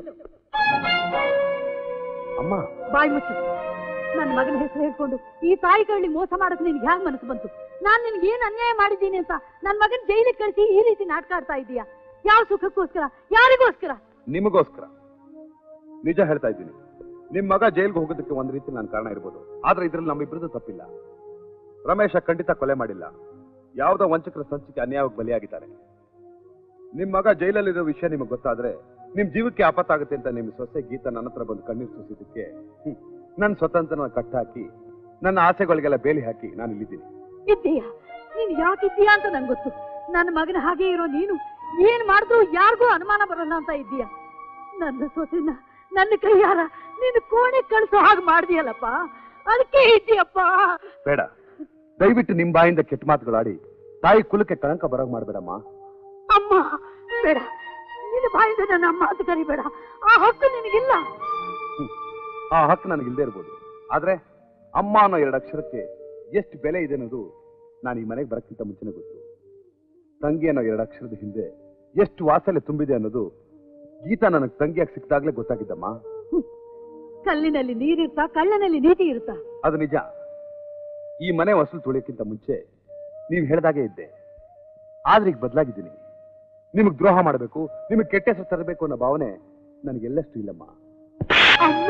[SPEAKER 3] ಅಮ್ಮ
[SPEAKER 10] ಬಾಯಿ ಮುಚ್ಚು ನನ್ನ ಮಗನ ಹೆಸರು ಹೇಳ್ಕೊಂಡು ಈ ತಾಯಿ ಕಳ್ಳಿ ಮೋಸ ಮಾಡಕ್ ನಿನ್ಗೆ ಹ್ಯಾಂಗ್ ಮನಸ್ಸು ಬಂತು ನಾನ್ ನಿನ್ಗೆ ಏನ್ ಅನ್ಯಾಯ ಮಾಡಿದ್ದೀನಿ ಅಂತ ನನ್ ಮಗನ್ ಜೈಲಿಗೆ ಕಳಿಸಿ ಈ ರೀತಿ ನಾಟಕ ಆಡ್ತಾ ಇದೀಯಾ ಯಾವ ಸುಖಕ್ಕೋಸ್ಕರ ಯಾರಿಗೋಸ್ಕರ
[SPEAKER 3] ನಿಮಗೋಸ್ಕರ ನಿಜ ಹೇಳ್ತಾ ಇದ್ದೀನಿ ನಿಮ್ ಮಗ ಜೈಲ್ಗೆ ಹೋಗೋದಕ್ಕೆ ಒಂದ್ ರೀತಿ ನಾನು ಕಾರಣ ಇರ್ಬೋದು ಆದ್ರೆ ಇದ್ರಲ್ಲಿ ನಮ್ಮಿಬ್ರದ್ದು ತಪ್ಪಿಲ್ಲ ರಮೇಶ ಖಂಡಿತ ಕೊಲೆ ಮಾಡಿಲ್ಲ ಯಾವುದೋ ವಂಚಕರ ಸಂಚಿಕೆ ಅನ್ಯಾಯವಾಗಿ ಬಲಿಯಾಗಿದ್ದಾರೆ ನಿಮ್ ಮಗ ಜೈಲಲ್ಲಿರೋ ವಿಷಯ ನಿಮಗೆ ಗೊತ್ತಾದ್ರೆ ನಿಮ್ ಜೀವಕ್ಕೆ ಆಪತ್ತಾಗುತ್ತೆ ಅಂತ ನಿಮ್ ಸೊಸೆ ಗೀತಾ ನನ್ನ ಹತ್ರ ಬಂದು ಕಣ್ಣೀರು ಸೂಸಿದ್ದಕ್ಕೆ ಹ್ಮ್, ನನ್ನ ಸ್ವತಂತ್ರನ ಕಟ್ಟಾಕಿ ನನ್ನ ಆಸೆಗಳಿಗೆಲ್ಲ ಬೇಲಿ ಹಾಕಿ ನಾನು ಇಲ್ಲಿದ್ದೀನಿ
[SPEAKER 11] ಇದ್ದೀಯಾ
[SPEAKER 10] ನೀನ್ ಯಾಕಿದ್ದೀಯಾ ಅಂತ ನಂಗೆ ಗೊತ್ತು ನನ್ನ ಮಗನ ಹಾಗೆ ಇರೋ ನೀನು ಏನ್ ಮಾಡಿದ್ರು ಯಾರಿಗೂ ಅನುಮಾನ ಬರಲ್ಲ ಅಂತ ಇದ್ದೀಯ ನನ್ನ ಸೊಸೆನ ನನ್ನ ಕೈಯಾರ ನೀನು ಕೋಣೆ ಕಳಿಸೋ ಹಾಗೆ ಮಾಡ್ದಿಯಲ್ಲಪ್ಪ ಅದಕ್ಕೆ ಇದ್ದೀಯಪ್ಪ
[SPEAKER 3] ಬೇಡ ದಯವಿಟ್ಟು ನಿಮ್ ಬಾಯಿಂದ ಕೆಟ್ಟ ಮಾತುಗಳಾಡಿ ತಾಯಿ ಕುಲಕ್ಕೆ ಕಳಂಕ ಬರೋಗ್ ಮಾಡ್ಬೇಡಮ್ಮ
[SPEAKER 10] ಅಮ್ಮ ಬೇಡ ನಿನ್ನ ಬಾಯಿಂದ ನನ್ನ ಅಮ್ಮ ಅಂತ ಕರಿಬೇಡ ಆ ಹಕ್ಕು ನಿನಗಿಲ್ಲ
[SPEAKER 3] ಆ ಹಕ್ಕು ನನಗೆ ಇಲ್ದೇ ಇರ್ಬೋದು ಆದ್ರೆ ಅಮ್ಮ ಅನ್ನೋ ಎರಡು ಅಕ್ಷರಕ್ಕೆ ಎಷ್ಟು ಬೆಲೆ ಇದೆ ಅನ್ನೋದು ನಾನು ಈ ಮನೆಗೆ ಬರಕ್ಕಿಂತ ಮುಂಚೆನೆ ಗೊತ್ತು ತಂಗಿ ಅನ್ನೋ ಎರಡು ಅಕ್ಷರದ ಹಿಂದೆ ಎಷ್ಟು ವಾತ್ಸಲ್ಯ ತುಂಬಿದೆ ಅನ್ನೋದು ಗೀತಾ ನನಗೆ ತಂಗಿಯಾಗಿ ಸಿಕ್ಕಿದಾಗ್ಲೇ ಗೊತ್ತಾಗಿದ್ದಮ್ಮ
[SPEAKER 10] ಕಲ್ಲಿನಲ್ಲಿ ನೀರಿರ್ತಾ ಕಳ್ಳನಲ್ಲಿ ನೀತಿ ಇರುತ್ತಾ
[SPEAKER 3] ಅದು ನಿಜ ಈ ಮನೆ ವಸೂಲು ತುಳಿಯಕ್ಕಿಂತ ಮುಂಚೆ ನೀವು ಹೇಳ್ದಾಗೆ ಇದ್ದೆ ಆದ್ರೆ ಈಗ ಬದಲಾಗಿದ್ದೀನಿ ನಿಮಗೆ ದ್ರೋಹ ಮಾಡಬೇಕು ನಿಮಗೆ ಕೆಟ್ಟ ಹೆಸರು ತರಬೇಕು ಅನ್ನೋ ಭಾವನೆ ನನಗೆಲ್ಲಷ್ಟು ಇಲ್ಲಮ್ಮ
[SPEAKER 10] ಅಮ್ಮ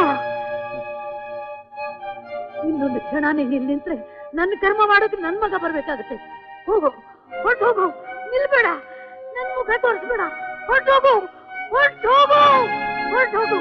[SPEAKER 10] ಇನ್ನೊಂದು ಕ್ಷಣ ನೀನ್ ಇಲ್ಲಿ ನಿಂತ್ರೆ ನನ್ನ ಕರ್ಮ ಮಾಡೋಕೆ ನನ್ ಮಗ ಬರ್ಬೇಕಾಗತ್ತೆ ಹೋಗು ಹೊರ್ಟ್ ಹೋಗು ನಿಲ್ಬೇಡ ನನ್ ಮುಖ ತೋರಿಸ್ಬೇಡ ಹೊರ್ಟ್ ಹೋಗು ಹೊರ್ಟ್ ಹೋಗು ಹೊರ್ಟ್ ಹೋಗು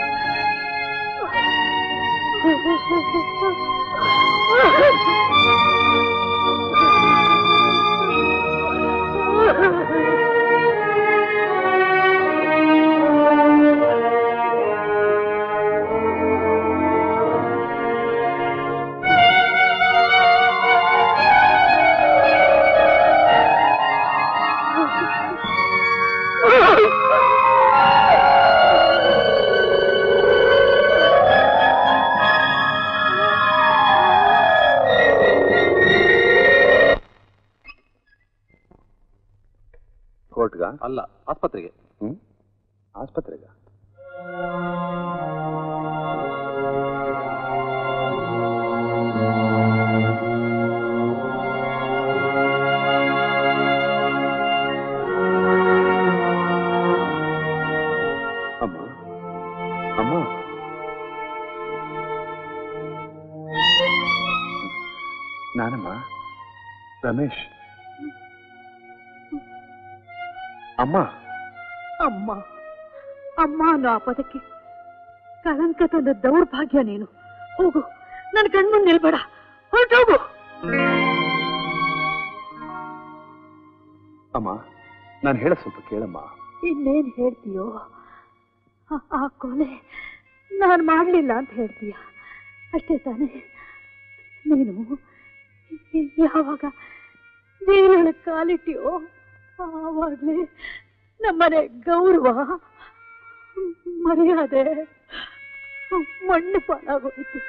[SPEAKER 3] ಕೋರ್ಟ್ಗ
[SPEAKER 8] ಅಲ್ಲ ಆಸ್ಪತ್ರೆಗೆ
[SPEAKER 3] ಹ್ಮ್ ಆಸ್ಪತ್ರೆಗ ಅಮ್ಮ ಅಮ್ಮ ನಾನಮ್ಮ ರಮೇಶ್ ಅಮ್ಮ
[SPEAKER 10] ಅಮ್ಮ ಅಮ್ಮ ಅನ್ನೋ ಆ ಪದಕ್ಕೆ ಕಳಂಕ ತಂದ ದೌರ್ಭಾಗ್ಯ ನೀನು ಹೋಗು ನನ್ನ ಕಣ್ಮುಂದ್ ನಿಲ್ಬೇಡ ಹೊರಟೋಗು
[SPEAKER 3] ಅಮ್ಮ ನಾನು ಹೇಳ ಸ್ವಲ್ಪ ಕೇಳಮ್ಮ
[SPEAKER 10] ಇನ್ನೇನ್ ಹೇಳ್ತೀಯೋ ಆ- ಆ ಕೊಲೆ ನಾನು ಮಾಡ್ಲಿಲ್ಲ ಅಂತ ಹೇಳ್ತೀಯ ಅಷ್ಟೇ ತಾನೇ ನೀನು ಯಾವಾಗ ಜೈಲೊಳಗೆ ಕಾಲಿಟ್ಟಿಯೋ ಆವಾಗ್ಲೇ ನಮ್ಮನೆ ಗೌರವ ಮರ್ಯಾದೆ ಮಣ್ಣು ಪಾಲಾಗೋಯ್ತು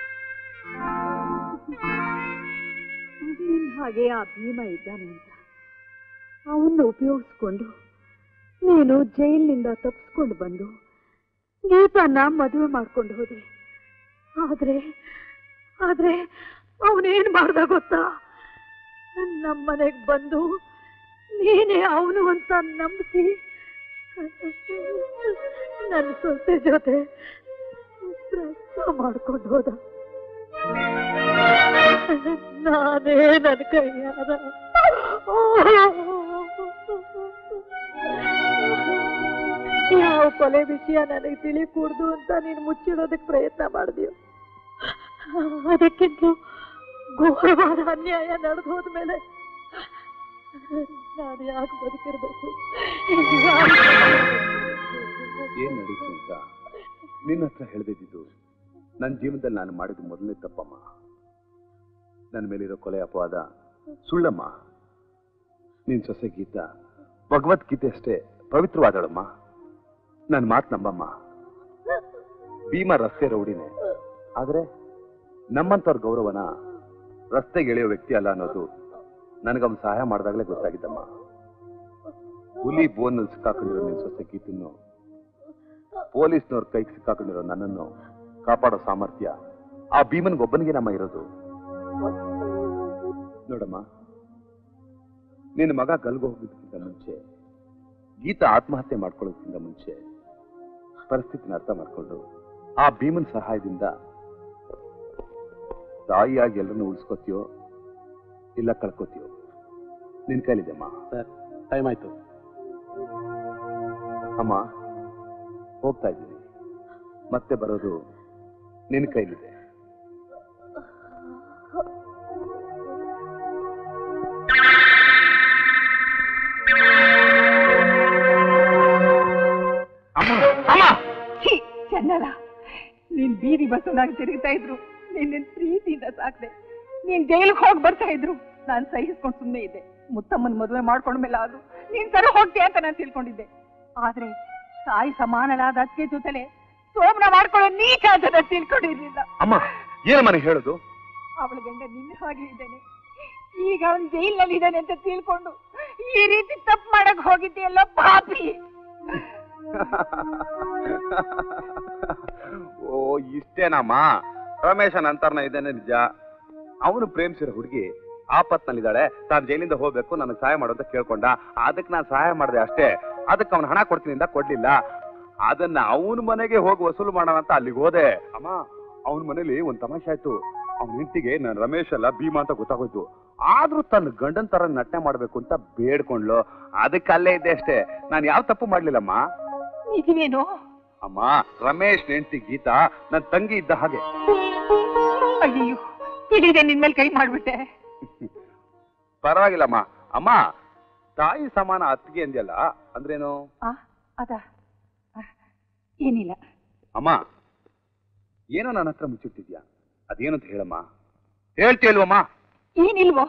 [SPEAKER 10] ನಿನ್ ಹಾಗೆ ಆ ಭೀಮ ಇದ್ದಾನೆ ಅಂತ ಅವನ್ನ ಉಪಯೋಗಿಸ್ಕೊಂಡು ನೀನು ಜೈಲಿನಿಂದ ತಪ್ಪಿಸ್ಕೊಂಡು ಬಂದು ಗೀತನ್ನ ಮದುವೆ ಮಾಡ್ಕೊಂಡು ಹೋದೆ ಆದ್ರೆ ಆದ್ರೆ ಅವನೇನ್ ಮಾಡ್ದ ಗೊತ್ತಾ ನಮ್ಮನೆಗ್ ಬಂದು ನೀನೇ ಅವನು ಅಂತ ನಂಬಿಸಿ ನನ್ನ ಸೊಸೆ ಜೊತೆ ಪ್ರಸ್ತಾವ ಮಾಡ್ಕೊಂಡು ಹೋದ ನಾನೇ ನನ್ನ ಕೈಯಾರ ಯಾವ ಕೊಲೆ ವಿಷಯ ನನಗೆ ತಿಳಿ ಕೂಡ್ದು ಅಂತ ನೀನು ಮುಚ್ಚಿಡೋದಕ್ಕೆ ಪ್ರಯತ್ನ ಮಾಡಿದ್ಯೋ ಅದಕ್ಕಿಂತ ಘೋರವಾದ ಅನ್ಯಾಯ ನಡೆದು ಹೋದ್ಮೇಲೆ ನಾನು ಯಾಕೆ ಬದುಕಿರ್ಬೇಕು
[SPEAKER 3] ಏನ್ ನಡೀತು ಅಂತ ನಿನ್ನ ಹತ್ರ ಹೇಳ್ದಿದ್ದು ನನ್ನ ಜೀವನದಲ್ಲಿ ನಾನು ಮಾಡಿದ ಮೊದಲನೇ ತಪ್ಪಮ್ಮ ನನ್ನ ಮೇಲಿರೋ ಕೊಲೆ ಅಪವಾದ ಸುಳ್ಳಮ್ಮ ನಿನ್ ಸೊಸೆ ಗೀತಾ ಭಗವದ್ಗೀತೆ ಅಷ್ಟೇ ಪವಿತ್ರವಾದಳಮ್ಮ ನನ್ನ ಮಾತು ನಂಬಮ್ಮ ಭೀಮ ರಸ್ತೆ ರೌಡಿನೇ ಆದ್ರೆ ನಮ್ಮಂತವ್ರ ಗೌರವನ ರಸ್ತೆಗೆ ಎಳೆಯೋ ವ್ಯಕ್ತಿ ಅಲ್ಲ ಅನ್ನೋದು ನನಗವ್ನು ಸಹಾಯ ಮಾಡಿದಾಗಲೇ ಗೊತ್ತಾಗಿದ್ದಮ್ಮ ಹುಲಿ ಬೋನಲ್ಲಿ ಸಿಕ್ಕಾಕೊಂಡಿರೋ ನಿನ್ ಸೊಸೆ ಗೀತನ್ನು ಪೊಲೀಸ್ನವ್ರ ಕೈಗೆ ಸಿಕ್ಕಾಕೊಂಡಿರೋ ನನ್ನನ್ನು ಕಾಪಾಡೋ ಸಾಮರ್ಥ್ಯ ಆ ಭೀಮನ್ಗೊಬ್ಬನಿಗೆ ನಮ್ಮ ಇರೋದು ನೋಡಮ್ಮ ನಿನ್ನ ಮಗ ಗಲ್ಗು ಹೋಗೋದಕ್ಕಿಂತ ಮುಂಚೆ ಗೀತಾ ಆತ್ಮಹತ್ಯೆ ಮಾಡ್ಕೊಳ್ಳೋದಕ್ಕಿಂತ ಮುಂಚೆ ಪರಿಸ್ಥಿತಿನ ಅರ್ಥ ಮಾಡ್ಕೊಂಡು ಆ ಭೀಮನ್ ಸಹಾಯದಿಂದ ತಾಯಿಯಾಗಿ ಎಲ್ಲರನ್ನು ಉಳಿಸ್ಕೋತೀಯೋ ಇಲ್ಲ ಕಳ್ಕೋತೀಯೋ ನಿನ್ ಕೈಲಿದೆಮ್ಮ
[SPEAKER 8] ಸರ್ ಟೈಮ್ ಆಯ್ತು
[SPEAKER 3] ಅಮ್ಮ ಹೋಗ್ತಾ ಇದ್ದೀನಿ ಮತ್ತೆ ಬರೋದು ನಿನ್ನ ಕೈಲಿದೆ
[SPEAKER 4] ಬೀದಿ ಬಸ್ಸನ್ನಾಗಿ ತಿರುಗ್ತಾ ಇದ್ರು ನಿನ್ನ ಪ್ರೀತಿಯಿಂದ ಸಾಕ್ದೆ ನೀನ್ ಜೈಲಿಗೆ ಹೋಗಿ ಬರ್ತಾ ಇದ್ರು ನಾನ್ ಸಹಿಸ್ಕೊಂಡು ಸುಮ್ಮನೆ ಇದ್ದೆ ಮುತ್ತಮ್ಮನ್ ಮದುವೆ ಮಾಡ್ಕೊಂಡ್ಮೇಲೆ ಅದು ನೀನ್ ಸರಿ ಹೋಗ್ತೀಯ ಅಂತ ನಾನು ತಿಳ್ಕೊಂಡಿದ್ದೆ ಆದ್ರೆ ತಾಯಿ ಸಮಾನಳಾದ ಅತ್ತಿಗೆ ಜೊತೆಲೆ ಸೋಮನ ಮಾಡ್ಕೊಳ್ಳೋ ನೀಚ ಅಂತ ನಾನ್ ತಿಳ್ಕೊಂಡಿರ್ಲಿಲ್ಲ
[SPEAKER 3] ಅಮ್ಮ ಏನಮ್ಮ ನೀ ಹೇಳುದು
[SPEAKER 4] ಅವಳ ಗಂಡ ನಿನ್ನ ಹಾಗೆ ಇದ್ದಾನೆ ಈಗ ಅವನ್ ಜೈಲಿನಲ್ಲಿ ಇದ್ದಾನೆ ಅಂತ ತಿಳ್ಕೊಂಡು ಈ ರೀತಿ ತಪ್ಪು ಮಾಡಕ್ ಹೋಗಿದ್ದೆಯಲ್ಲ ಪಾಪಿ
[SPEAKER 3] ಓ ಇಷ್ಟೇನಮ್ಮ ರಮೇಶನ್ ಅಂತರ್ನ ಇದ್ದೇನೆ ನಿಜ ಅವನು ಪ್ರೇಮಿಸಿರೋ ಹುಡುಗಿ ಆಪತ್ನಲ್ಲಿದ್ದಾಳೆ ತಾನು ಜೈಲಿಂದ ಹೋಗ್ಬೇಕು ನನಗೆ ಸಹಾಯ ಮಾಡು ಅಂತ ಕೇಳ್ಕೊಂಡ ಅದಕ್ಕೆ ನಾನು ಸಹಾಯ ಮಾಡಿದೆ ಅಷ್ಟೇ ಅದಕ್ಕೆ ಅವನು ಹಣ ಕೊಡ್ತೀನಿ ಅಂತ ಕೊಡ್ಲಿಲ್ಲ ಅದನ್ನ ಅವನ ಮನೆಗೆ ಹೋಗಿ ವಸೂಲು ಮಾಡೋಣ ಅಂತ ಅಲ್ಲಿಗೆ ಹೋದೆ ಅಮ್ಮ ಅವನ ಮನೇಲಿ ಒಂದ್ ತಮಾಷೆ ಆಯ್ತು ಅವನ ಹೆಂಡತಿಗೆ ನಾನು ರಮೇಶ್ ಅಲ್ಲ ಭೀಮಾ ಅಂತ ಗೊತ್ತಾಗೋಯ್ತು ಆದ್ರೂ ತನ್ನ ಗಂಡನ್ ತರ ನಟನೆ ಮಾಡ್ಬೇಕು ಅಂತ ಬೇಡ್ಕೊಂಡ್ಲು ಅದಕ್ಕೆ ಅಲ್ಲೇ ಇದ್ದೆ ಅಷ್ಟೇ ನಾನು ಯಾವ ತಪ್ಪು ಮಾಡ್ಲಿಲ್ಲಮ್ಮ
[SPEAKER 4] ನಿಜವೇನು
[SPEAKER 3] ಅಮ್ಮ ರಮೇಶ್ ಹೆಂಡತಿ ಗೀತಾ ನನ್ನ ತಂಗಿ ಇದ್ದ ಹಾಗೆ
[SPEAKER 4] ಅಯ್ಯೋ ತಿಳಿದೆ ನಿನ್ ಮೇಲೆ ಕೈ ಮಾಡ್ಬಿಟ್ಟೆ
[SPEAKER 3] ಪರವಾಗಿಲ್ಲಮ್ಮ ಅಮ್ಮ ತಾಯಿ ಸಮಾನ ಅತ್ತಿಗೆ ಅಂದ್ಯಲ್ಲ ಅಂದ್ರೇನು
[SPEAKER 4] ಆ ಅದ ಆ, ಏನಿಲ್ಲ
[SPEAKER 3] ಅಮ್ಮ ಏನೋ ನನ್ನ ಹತ್ರ ಮುಚ್ಚಿಟ್ಟಿದ್ಯಾ ಅದೇನು ಅಂತ ಹೇಳಮ್ಮ ಹೇಳ್ತೀಯಲ್ವಮ್ಮ
[SPEAKER 4] ಏನಿಲ್ವೋ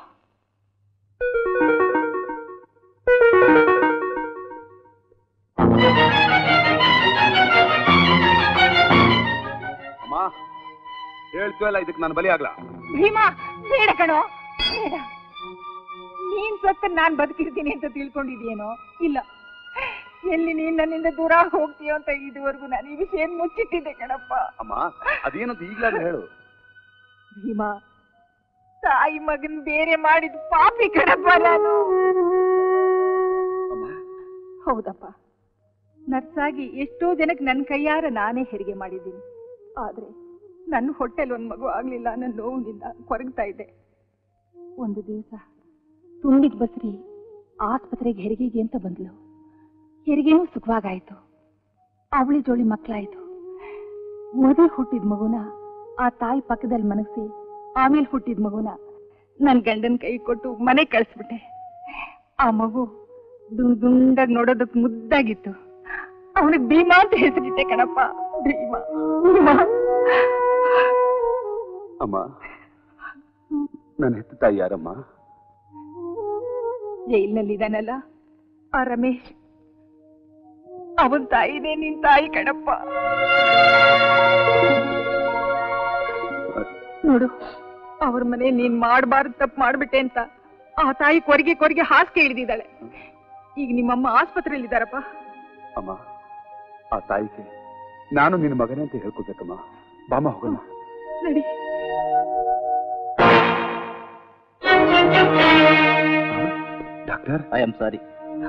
[SPEAKER 3] ಅಮ್ಮ ಹೇಳ್ತೀವಲ್ಲ ಇದಕ್ಕೆ ನಾನು ಬಲಿ ಆಗ್ಲಾ
[SPEAKER 4] ಭೀಮಾ ಬೇಡ ಕಣೋ ಬೇಡ ನೀನ್ ಸತ್ತ ನಾನ್ ಬದುಕಿರ್ತೀನಿ ಅಂತ ತಿಳ್ಕೊಂಡಿದ್ಯೇನೋ ಇಲ್ಲ ಎಲ್ಲಿ ನೀನ್ ನನ್ನಿಂದ ದೂರ ಹೋಗ್ತೀಯೋ ಅಂತ ಇದುವರೆಗೂ ನಾನು ಈ ವಿಷಯ ಮುಚ್ಚಿಟ್ಟಿದ್ದೆ ಕಣಪ್ಪ
[SPEAKER 3] ಅಮ್ಮ ಅದೇನು ಅಂತ ಈಗ್ಲಾದ್ರೂ ಹೇಳು
[SPEAKER 4] ಭೀಮಾ ತಾಯಿ ಮಗನ್ ಬೇರೆ ಮಾಡಿದ ಪಾಪಿ ಕಣಪ್ಪ ನಾನು ಹೌದಪ್ಪ ನರ್ಸಾಗಿ ಎಷ್ಟೋ ಜನಕ್ಕೆ ನನ್ನ ಕೈಯಾರ ನಾನೇ ಹೆರಿಗೆ ಮಾಡಿದ್ದೀನಿ ಆದ್ರೆ ನನ್ನ ಹೊಟ್ಟೆಲ್ ಒಂದ್ ಮಗು ಆಗ್ಲಿಲ್ಲ ನನ್ನ ನೋವಿನಿಂದ ಕೊರಗ್ತಾ ಇದ್ದೆ ಒಂದು ದಿವಸ ತುಂಬಿದ ಬಸ್ರಿ ಆಸ್ಪತ್ರೆಗೆ ಹೆರಿಗೆಗೆ ಅಂತ ಬಂದ್ಲು ಹೆರಿಗೆನೂ ಸುಖವಾಗಾಯ್ತು ಅವಳಿ ಜೋಳಿ ಮಕ್ಕಳಾಯ್ತು ಮೊದಲು ಹುಟ್ಟಿದ ಮಗುನ ಆ ತಾಯಿ ಪಕ್ಕದಲ್ಲಿ ಮನಗಿಸಿ ಆಮೇಲೆ ಹುಟ್ಟಿದ ಮಗುನ ನನ್ ಗಂಡನ ಕೈ ಕೊಟ್ಟು ಮನೆ ಕಳಿಸ್ಬಿಟ್ಟೆ ಆ ಮಗು ದುಂಡ್ ದುಂಡಾಗಿ ನೋಡೋದಕ್ ಮುದ್ದಾಗಿತ್ತು ಅವನಿಗೆ ಭೀಮಾ ಅಂತ ಹೆಸರಿಟ್ಟೆ ಕಣಪ್ಪ ಭೀಮಾ ಭೀಮಾ
[SPEAKER 3] ಅಮ್ಮ ನನ್ನ ಹೆತ್ತ ತಾಯಿ ಯಾರಮ್ಮ
[SPEAKER 4] ಜೈಲಿನಲ್ಲಿದ್ದಾನಲ್ಲ ಆ ರಮೇಶ್ ಅವನ್ ತಾಯಿನೇ ನಿನ್ ತಾಯಿ ಕಣಪ್ಪ ನೋಡು ಅವ್ರ ಮನೆ ನೀನ್ ಮಾಡಬಾರ್ದು ತಪ್ಪು ಮಾಡ್ಬಿಟ್ಟೆ ಅಂತ ಆ ತಾಯಿ ಕೊರಗೆ ಕೊರಗೆ ಹಾಸಿಗೆ ಹಿಡಿದಿದ್ದಾಳೆ ಈಗ ನಿಮ್ಮಮ್ಮ ಆಸ್ಪತ್ರೆಯಲ್ಲಿದ್ದಾರಪ್ಪ
[SPEAKER 3] ಅಮ್ಮ ಆ ತಾಯಿಗೆ ನಾನು ನಿನ್ನ ಮಗನೇ ಅಂತ ಹೇಳ್ಕೊಬೇಕಮ್ಮ ಬಾಮ ಹೋಗೋಣ
[SPEAKER 4] ನಡಿ
[SPEAKER 3] ಡಾಕ್ಟರ್
[SPEAKER 1] ಐ ಆಮ್ ಸಾರಿ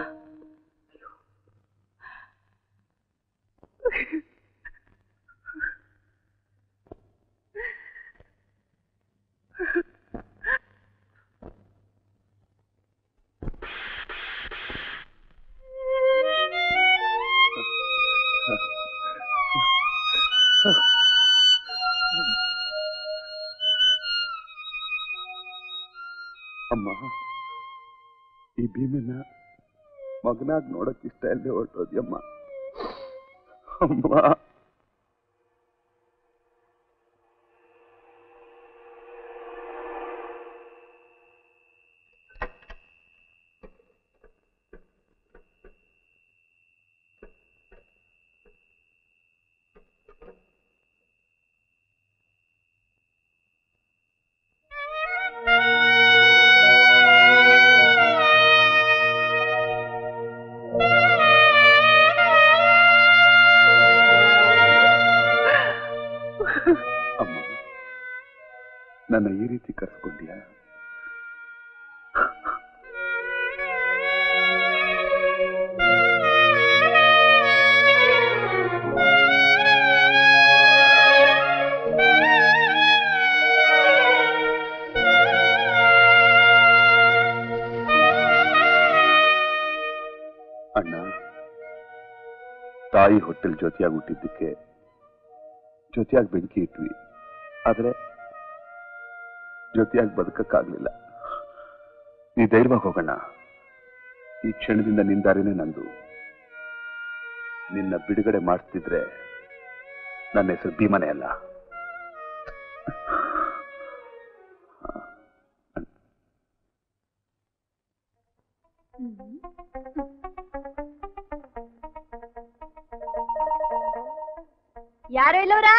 [SPEAKER 3] ಅಮ್ಮ ಈ ಭೀಮನ ಮಗನಾಗ್ ನೋಡಕ್ ಇಷ್ಟ ಇಲ್ಲದೆ ಹೊರಟೋದ್ಯಮ್ಮ ಅಮ್ಮ ಅಮ್ಮ ನನ್ನ ಈ ರೀತಿ ಕರ್ಸ್ಕೊಂಡ್ಯಾ ಅಣ್ಣ ತಾಯಿ ಹೊಟ್ಟೆಲ್ ಜೊತೆಯಾಗಿ ಹುಟ್ಟಿದ್ದಕ್ಕೆ ಜೊತೆಯಾಗಿ ಬೆಂಕಿ ಇಟ್ವಿ ಆದ್ರೆ ಜೊತೆಯಾಗಿ ಬದುಕಕ್ಕಾಗ್ಲಿಲ್ಲ ನೀ ಧೈರ್ಯವಾಗಿ ಹೋಗೋಣ ಈ ಕ್ಷಣದಿಂದ ನಿನ್ ದಾರಿನೇ ನಂದು ನಿನ್ನ ಬಿಡುಗಡೆ ಮಾಡಿಸ್ತಿದ್ರೆ ನನ್ನ ಹೆಸರು ಭೀಮನೆ ಅಲ್ಲ
[SPEAKER 2] ಯಾರು ಇಲ್ಲವ್ರಾ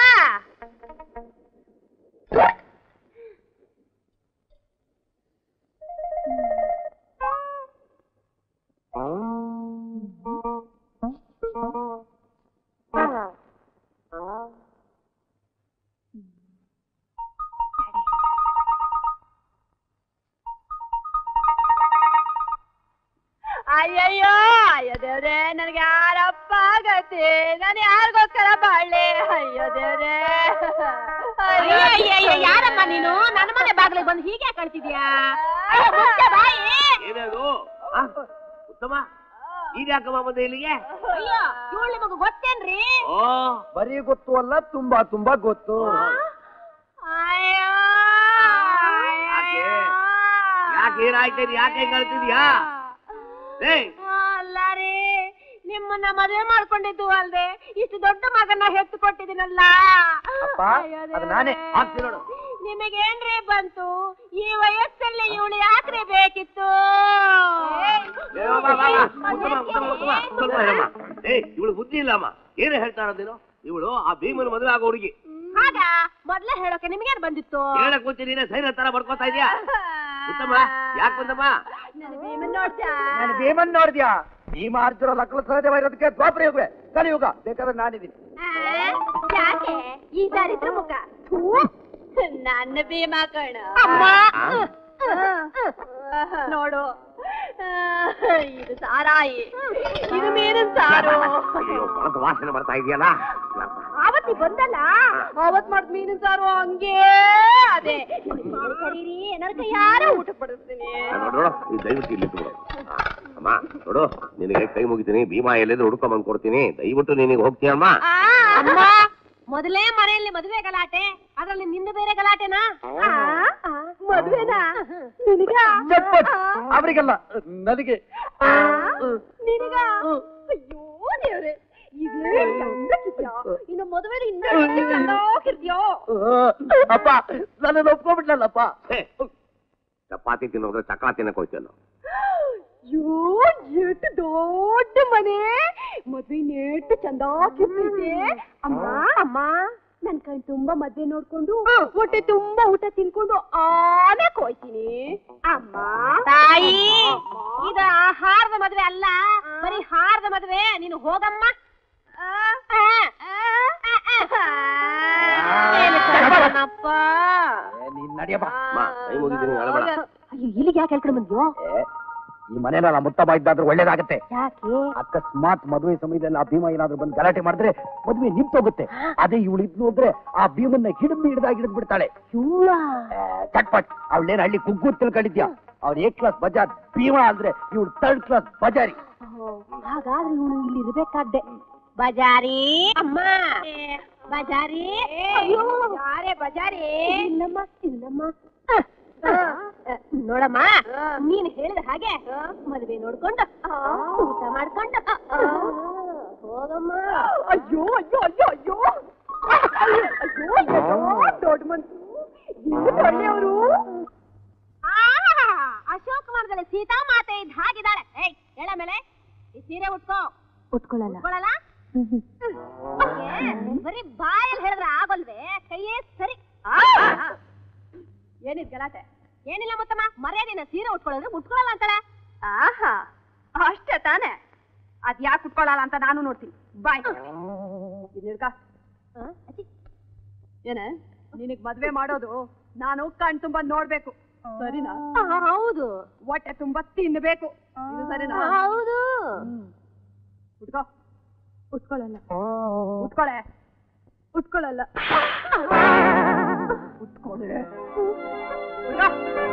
[SPEAKER 2] ಅಯ್ಯಯ್ಯೋ ಅಯ್ಯೋ ದೇವ್ರೆ ನನಗೆ ಯಾರಪ್ಪ ಆಗತ್ತೆ ನಾನು ಯಾರಿಗೋಸ್ಕರ ಬಾಳ್ಳೆ ಅಯ್ಯೋ ದೇವ್ರೆ ಯಾರಮ್ಮ ನೀನು ನನ್ನ ಮನೆ ಬಾಗಿಲಿಗೆ ಬಂದು ಹೀಗೆ ಕಳ್ತಿದ್ಯಾ ಬಾಯಿ
[SPEAKER 6] ಏನದು ಆ? ಉತ್ತಮ ನೀನ್ ಯಾಕಮ್ಮ ಬಂದೆ ಇಲ್ಲಿಗೆ
[SPEAKER 2] ಅಯ್ಯೋ ಇವಳು ನಿಮಗೆ ಗೊತ್ತೇನ್ರಿ
[SPEAKER 6] ಓ
[SPEAKER 7] ಬರೀ ಗೊತ್ತು ಅಲ್ಲ ತುಂಬಾ ತುಂಬಾ ಗೊತ್ತು
[SPEAKER 2] ಅಯ್ಯೋ
[SPEAKER 6] ಯಾಕೆ ಯಾಕೆ ಏನಾಯ್ತೇನೆ ಯಾಕೆ ಹಿಂಗ್ ಅಳ್ತಿದ್ಯಾ ಏಯ್
[SPEAKER 2] ಅಲ್ಲ ರೀ ನಿಮ್ಮನ್ನ ಮದುವೆ ಮಾಡ್ಕೊಂಡಿದ್ದು ಅಲ್ದೆ ಇಷ್ಟು ದೊಡ್ಡ ಮಗನ ಹೆತ್ತು ಕೊಟ್ಟಿದ್ದೀನಲ್ಲ
[SPEAKER 7] ಅಪ್ಪ,
[SPEAKER 2] ಅಯ್ಯೋ
[SPEAKER 7] ಅದು ನಾನೇ.
[SPEAKER 2] ದೇವ್ರೇ.
[SPEAKER 6] ಹಾಕ್ತೀನಿ ನೋಡು.
[SPEAKER 2] ನಿಮಗೇನ್ರಿ ಬಂತು ಈ ವಯಸ್ಸಲ್ಲಿ ಇವಳು ಯಾಕ್ರಿ ಬೇಕಿತ್ತು
[SPEAKER 6] ಏ, ಬಾ, ಬಾ, ಬಾ. ಉತ್ತಮ, ಉತ್ತಮ, ಉತ್ತಮ. ಸ್ವಲ್ಪ ಹೇಳಮ್ಮ. ಏಯ್ ಇವಳು ಬುದ್ಧಿ ಇಲ್ಲಮ್ಮ ಏನು ಹೇಳ್ತಾರ ನೀನು ಇವಳು ಆ ಭೀಮನ ಮದುವೆ ಆಗೋ ಹುಡುಗಿ
[SPEAKER 2] ಆಗ ಮೊದ್ಲೇ ಹೇಳೋಕೆ ನಿಮಗೇನ್ ಬಂದಿತ್ತು
[SPEAKER 6] ಹೇಳಕ್ ಮುಂಚೆ ನೀನೇ ಸೈರ ತರ ಬರ್ಕೋತಾ ಇದೀಯಾ ಉತ್ತಮ ಯಾಕೆ ಬಂದಮ್ಮ
[SPEAKER 2] ನನ್ನ ಭೀಮನ್ ನೋಡ್ತಾ
[SPEAKER 7] ನಾನು ಭೀಮನ್ ನೋಡಿದ್ಯಾ ಭೀಮ ಅರ್ಜುನ ಲಕ್ಕಲ ಸಹದೇವ ಇರೋದಕ್ಕೆ ದ್ವಾಪರ ಯುಗ ಕಲಿಯುಗ ಬೇಕಾದ್ರೆ ನಾನಿದ್ದೀನಿ
[SPEAKER 2] ಆ, ಯಾಕೆ ಈ ದಾರಿದ್ರ ಮುಖ ಥೂ, ನನ್ನ ಭೀಮ ಕಣ ನೋಡು ಆ, ಇದು ಸಾರಾಯಿ ಇದು ಮೀನಿನ ಸಾರು
[SPEAKER 6] ಅಯ್ಯೋ ಕೊಳತ ವಾಸನೆ ಬರ್ತಾ ಇದೆಯಲ್ಲ
[SPEAKER 2] ಆವತ್ತಿ ಬಂದಲ್ಲ ಆವತ್ ಮಾಡ್ದ ಮೀನಿನ ಸಾರು ಹಂಗೇ ಅದೇ ಮಾಡಿ ಕರೀರಿ ನನ್ನ ಕೈಯಾರ ಊಟ ಪಡಿಸ್ತೀನಿ
[SPEAKER 6] ನೋಡು ನೋಡು ಈ ದಯವಿಟ್ಟು ಇಲ್ಲಿ ಬಿಡು ಅಮ್ಮ ನೋಡು ನಿನಗೆ ಕೈ ಮುಗಿತೀನಿ ಭೀಮಾ ಎಲ್ಲಿಂದ ಹುಡ್ಕೊಂಡ್ ಬಂದ್ ಕೊಡ್ತೀನಿ ದಯವಿಟ್ಟು ನಿನಗೆ ಹೋಗ್ತೀಯಮ್ಮ
[SPEAKER 2] ಅಮ್ಮ ಮೊದಲೇ ಮನೆಯಲ್ಲಿ ಮದುವೆ ಗಲಾಟೆ ಅದ್ರಲ್ಲಿ ನಿಂದ ಬೇರೆ ಗಲಾಟೆನಾ ಮದುವೆನಾ ನಿನಗ
[SPEAKER 7] ಚಪ್ಪಟ್ ಅವರಿಗೆಲ್ಲ ನನಗೆ
[SPEAKER 2] ನಿನಗ ಅಯ್ಯೋ ದೇವ್ರೆ ಇದೇ ಚಂದಕ್ಕಿದ್ಯಾ ಇನ್ನು ಮದುವೆಲಿ ಇನ್ನ ಚಂದಾಗಿರ್ತೀಯೋ
[SPEAKER 7] ಅಪ್ಪ ನನ್ನನ್ನು ಒಪ್ಕೊಂಡ್ಬಿಟ್ಲಲ್ಲಪ್ಪ
[SPEAKER 6] ಛೇ, ಚಪಾತಿ ತಿನ್ನೋದ್ರೆ ಚಕ್ರ ತಿನ್ನಕ್ ಹೋಯ್ತಲ್ಲ
[SPEAKER 2] ಅಯ್ಯೋ ಎಷ್ಟು ದೊಡ್ಡ ಮನೆ ಮದ್ವೆ ನೆಟ್ಟು ಚಂದಾಗಿರ್ತೈತೆ ಅಮ್ಮ ಅಮ್ಮ ನನ್ ಕಣ್ ತುಂಬಾ ಮದ್ವೆ ನೋಡ್ಕೊಂಡು ಹೊಟ್ಟೆ ತುಂಬಾ ಊಟ ತಿನ್ಕೊಂಡು ಆಮೇಲೆ ಹೋಯ್ತೀನಿ ಅಮ್ಮ ತಾಯಿ ಇದು ಆಹಾರದ ಮದ್ವೆ ಅಲ್ಲ ಬರೀ ಹಾರದ ಮದ್ವೆ ನೀನು ಹೋಗಮ್ಮ ಏನಪ್ಪ
[SPEAKER 7] ನೀನ್ ನಡಿಯಪ್ಪ
[SPEAKER 6] ಅಮ್ಮ ಕೈ ಮುಗಿತೀನಿ ಅಳಬೇಡ
[SPEAKER 2] ಅಯ್ಯೋ ಇಲ್ಲಿಗೆ ಯಾಕೆ ಹೇಳ್ಕೊಂಡು ಬಂದ್ಯೋ
[SPEAKER 7] ಏ, ಈ ಮನೇನ ನಮ್ಮ ಮುತ್ತಮ್ಮ ಇದ್ದಾದ್ರೆ ಒಳ್ಳೇದಾಗತ್ತೆ
[SPEAKER 2] ಯಾಕೆ
[SPEAKER 7] ಅಕಸ್ಮಾತ್ ಮದುವೆ ಸಮಯದಲ್ಲಿ ಆ ಭೀಮ ಏನಾದ್ರು ಬಂದು ಗಲಾಟೆ ಮಾಡಿದ್ರೆ ಮದುವೆ ನಿಂತೋಗುತ್ತೆ ಅದೇ ಇವಳು ಇದ್ನು ಅಂದ್ರೆ ಆ ಭೀಮನ್ನ ಹಿಡಿದು ಹಿಡ್ದಾಗ ಹಿಡಿದು ಬಿಡ್ತಾಳೆ ಏ, ಚಟ್ಪಟ್ ಅವಳೇನ್ ಹಳ್ಳಿ ಕುಗ್ಗು ತಿಳ್ಕೊಂಡಿದ್ಯಾ ಅವ್ರ ಎ ಕ್ಲಾಸ್ ಬಜಾರ್ ಭೀಮ ಅಂದ್ರೆ ಇವಳು ಥರ್ಡ್ ಕ್ಲಾಸ್ ಬಜಾರಿ
[SPEAKER 2] ಹಾಗಾದ್ರೆ ಇವಳು ಇಲ್ಲಿ ಇರ್ಬೇಕಾದ್ದೆ ಬಜಾರಿ ಅಮ್ಮ ಬಜಾರಿ ಅಯ್ಯೋ ಯಾರೇ ಬಜಾರಿ ಇಲ್ಲಮ್ಮ ಇಲ್ಲಮ್ಮ ನೋಡಮ್ಮ ನೀನ್ ಹೇಳಿದ ಹಾಗೆ ಮದುವೆ ನೋಡ್ಕೊಂಡು ಊಟ ಮಾಡ್ಕೊಂಡು ಹೋಗಮ್ಮ ಅಯ್ಯೋ ಅಯ್ಯೋ ಅಯ್ಯೋ ಅಯ್ಯೋ ಅಯ್ಯೋ ಅಯ್ಯೋ ದೊಡ್ಡ ಮನ್ಸು ಒಳ್ಳೆಯವರು ಅಶೋಕ ಮರದಲ್ಲಿ ಸೀತಾ ಮಾತೆ ಇದ್ದ ಹಾಗಿದ್ದಾಳೆ ಏಯ್ ಹೇಳ ಮೇಲೆ ಈ ಸೀರೆ ಉಟ್ಕೋ
[SPEAKER 11] ಉಟ್ಕೊಳ್ಳಲ್ಲ
[SPEAKER 2] ಉಟ್ಕೊಳ್ಳಲ್ಲ ಅವ್ನಿಗೆ ಬರೀ ಬಾಯಲ್ಲಿ ಹೇಳಿದ್ರೆ ಆಗೋಲ್ವೇ ಕೈಯೇ ಸರಿ ಏನಿದ್ ಗಲಾಟೆ ಏನಿಲ್ಲ ಮುತ್ತಮ್ಮ ಮರ್ಯಾದಿನ ಸೀರೆ ಉಟ್ಕೊಳ್ಳೋದ್ರೆ ಉಟ್ಕೊಳ್ಳಲ್ಲ ಅಂತಾಳೆ
[SPEAKER 4] ಆಹಾ ಅಷ್ಟೇ ತಾನೆ ಅದ್ ಯಾಕೆ ಕುಟ್ಕೊಳ್ಳಲ್ಲ ಅಂತ ನಾನು ನೋಡ್ತೀನಿ ಬಾಯ್ ಇದ್ನಿಡ್ಕ ಏನ ನಿನಗ್ ಮದ್ವೆ ಮಾಡೋದು ನಾನು ಕಣ್ ತುಂಬಾ ನೋಡ್ಬೇಕು ಸರಿನಾ
[SPEAKER 2] ಹೌದು
[SPEAKER 4] ಹೊಟ್ಟೆ ತುಂಬಾ ತಿನ್ಬೇಕು ಇದು ಸರಿನಾ
[SPEAKER 2] ಹೌದು
[SPEAKER 4] ಉಟ್ಕೋ
[SPEAKER 11] ಉಟ್ಕೊಳ್ಳಲ್ಲ
[SPEAKER 4] ಉಟ್ಕೊಳೆ ಉಟ್ಕೊಳ್ಳಲ್ಲ ಉಟ್ಕೊಳೆ ಉಟ್ಕೋ.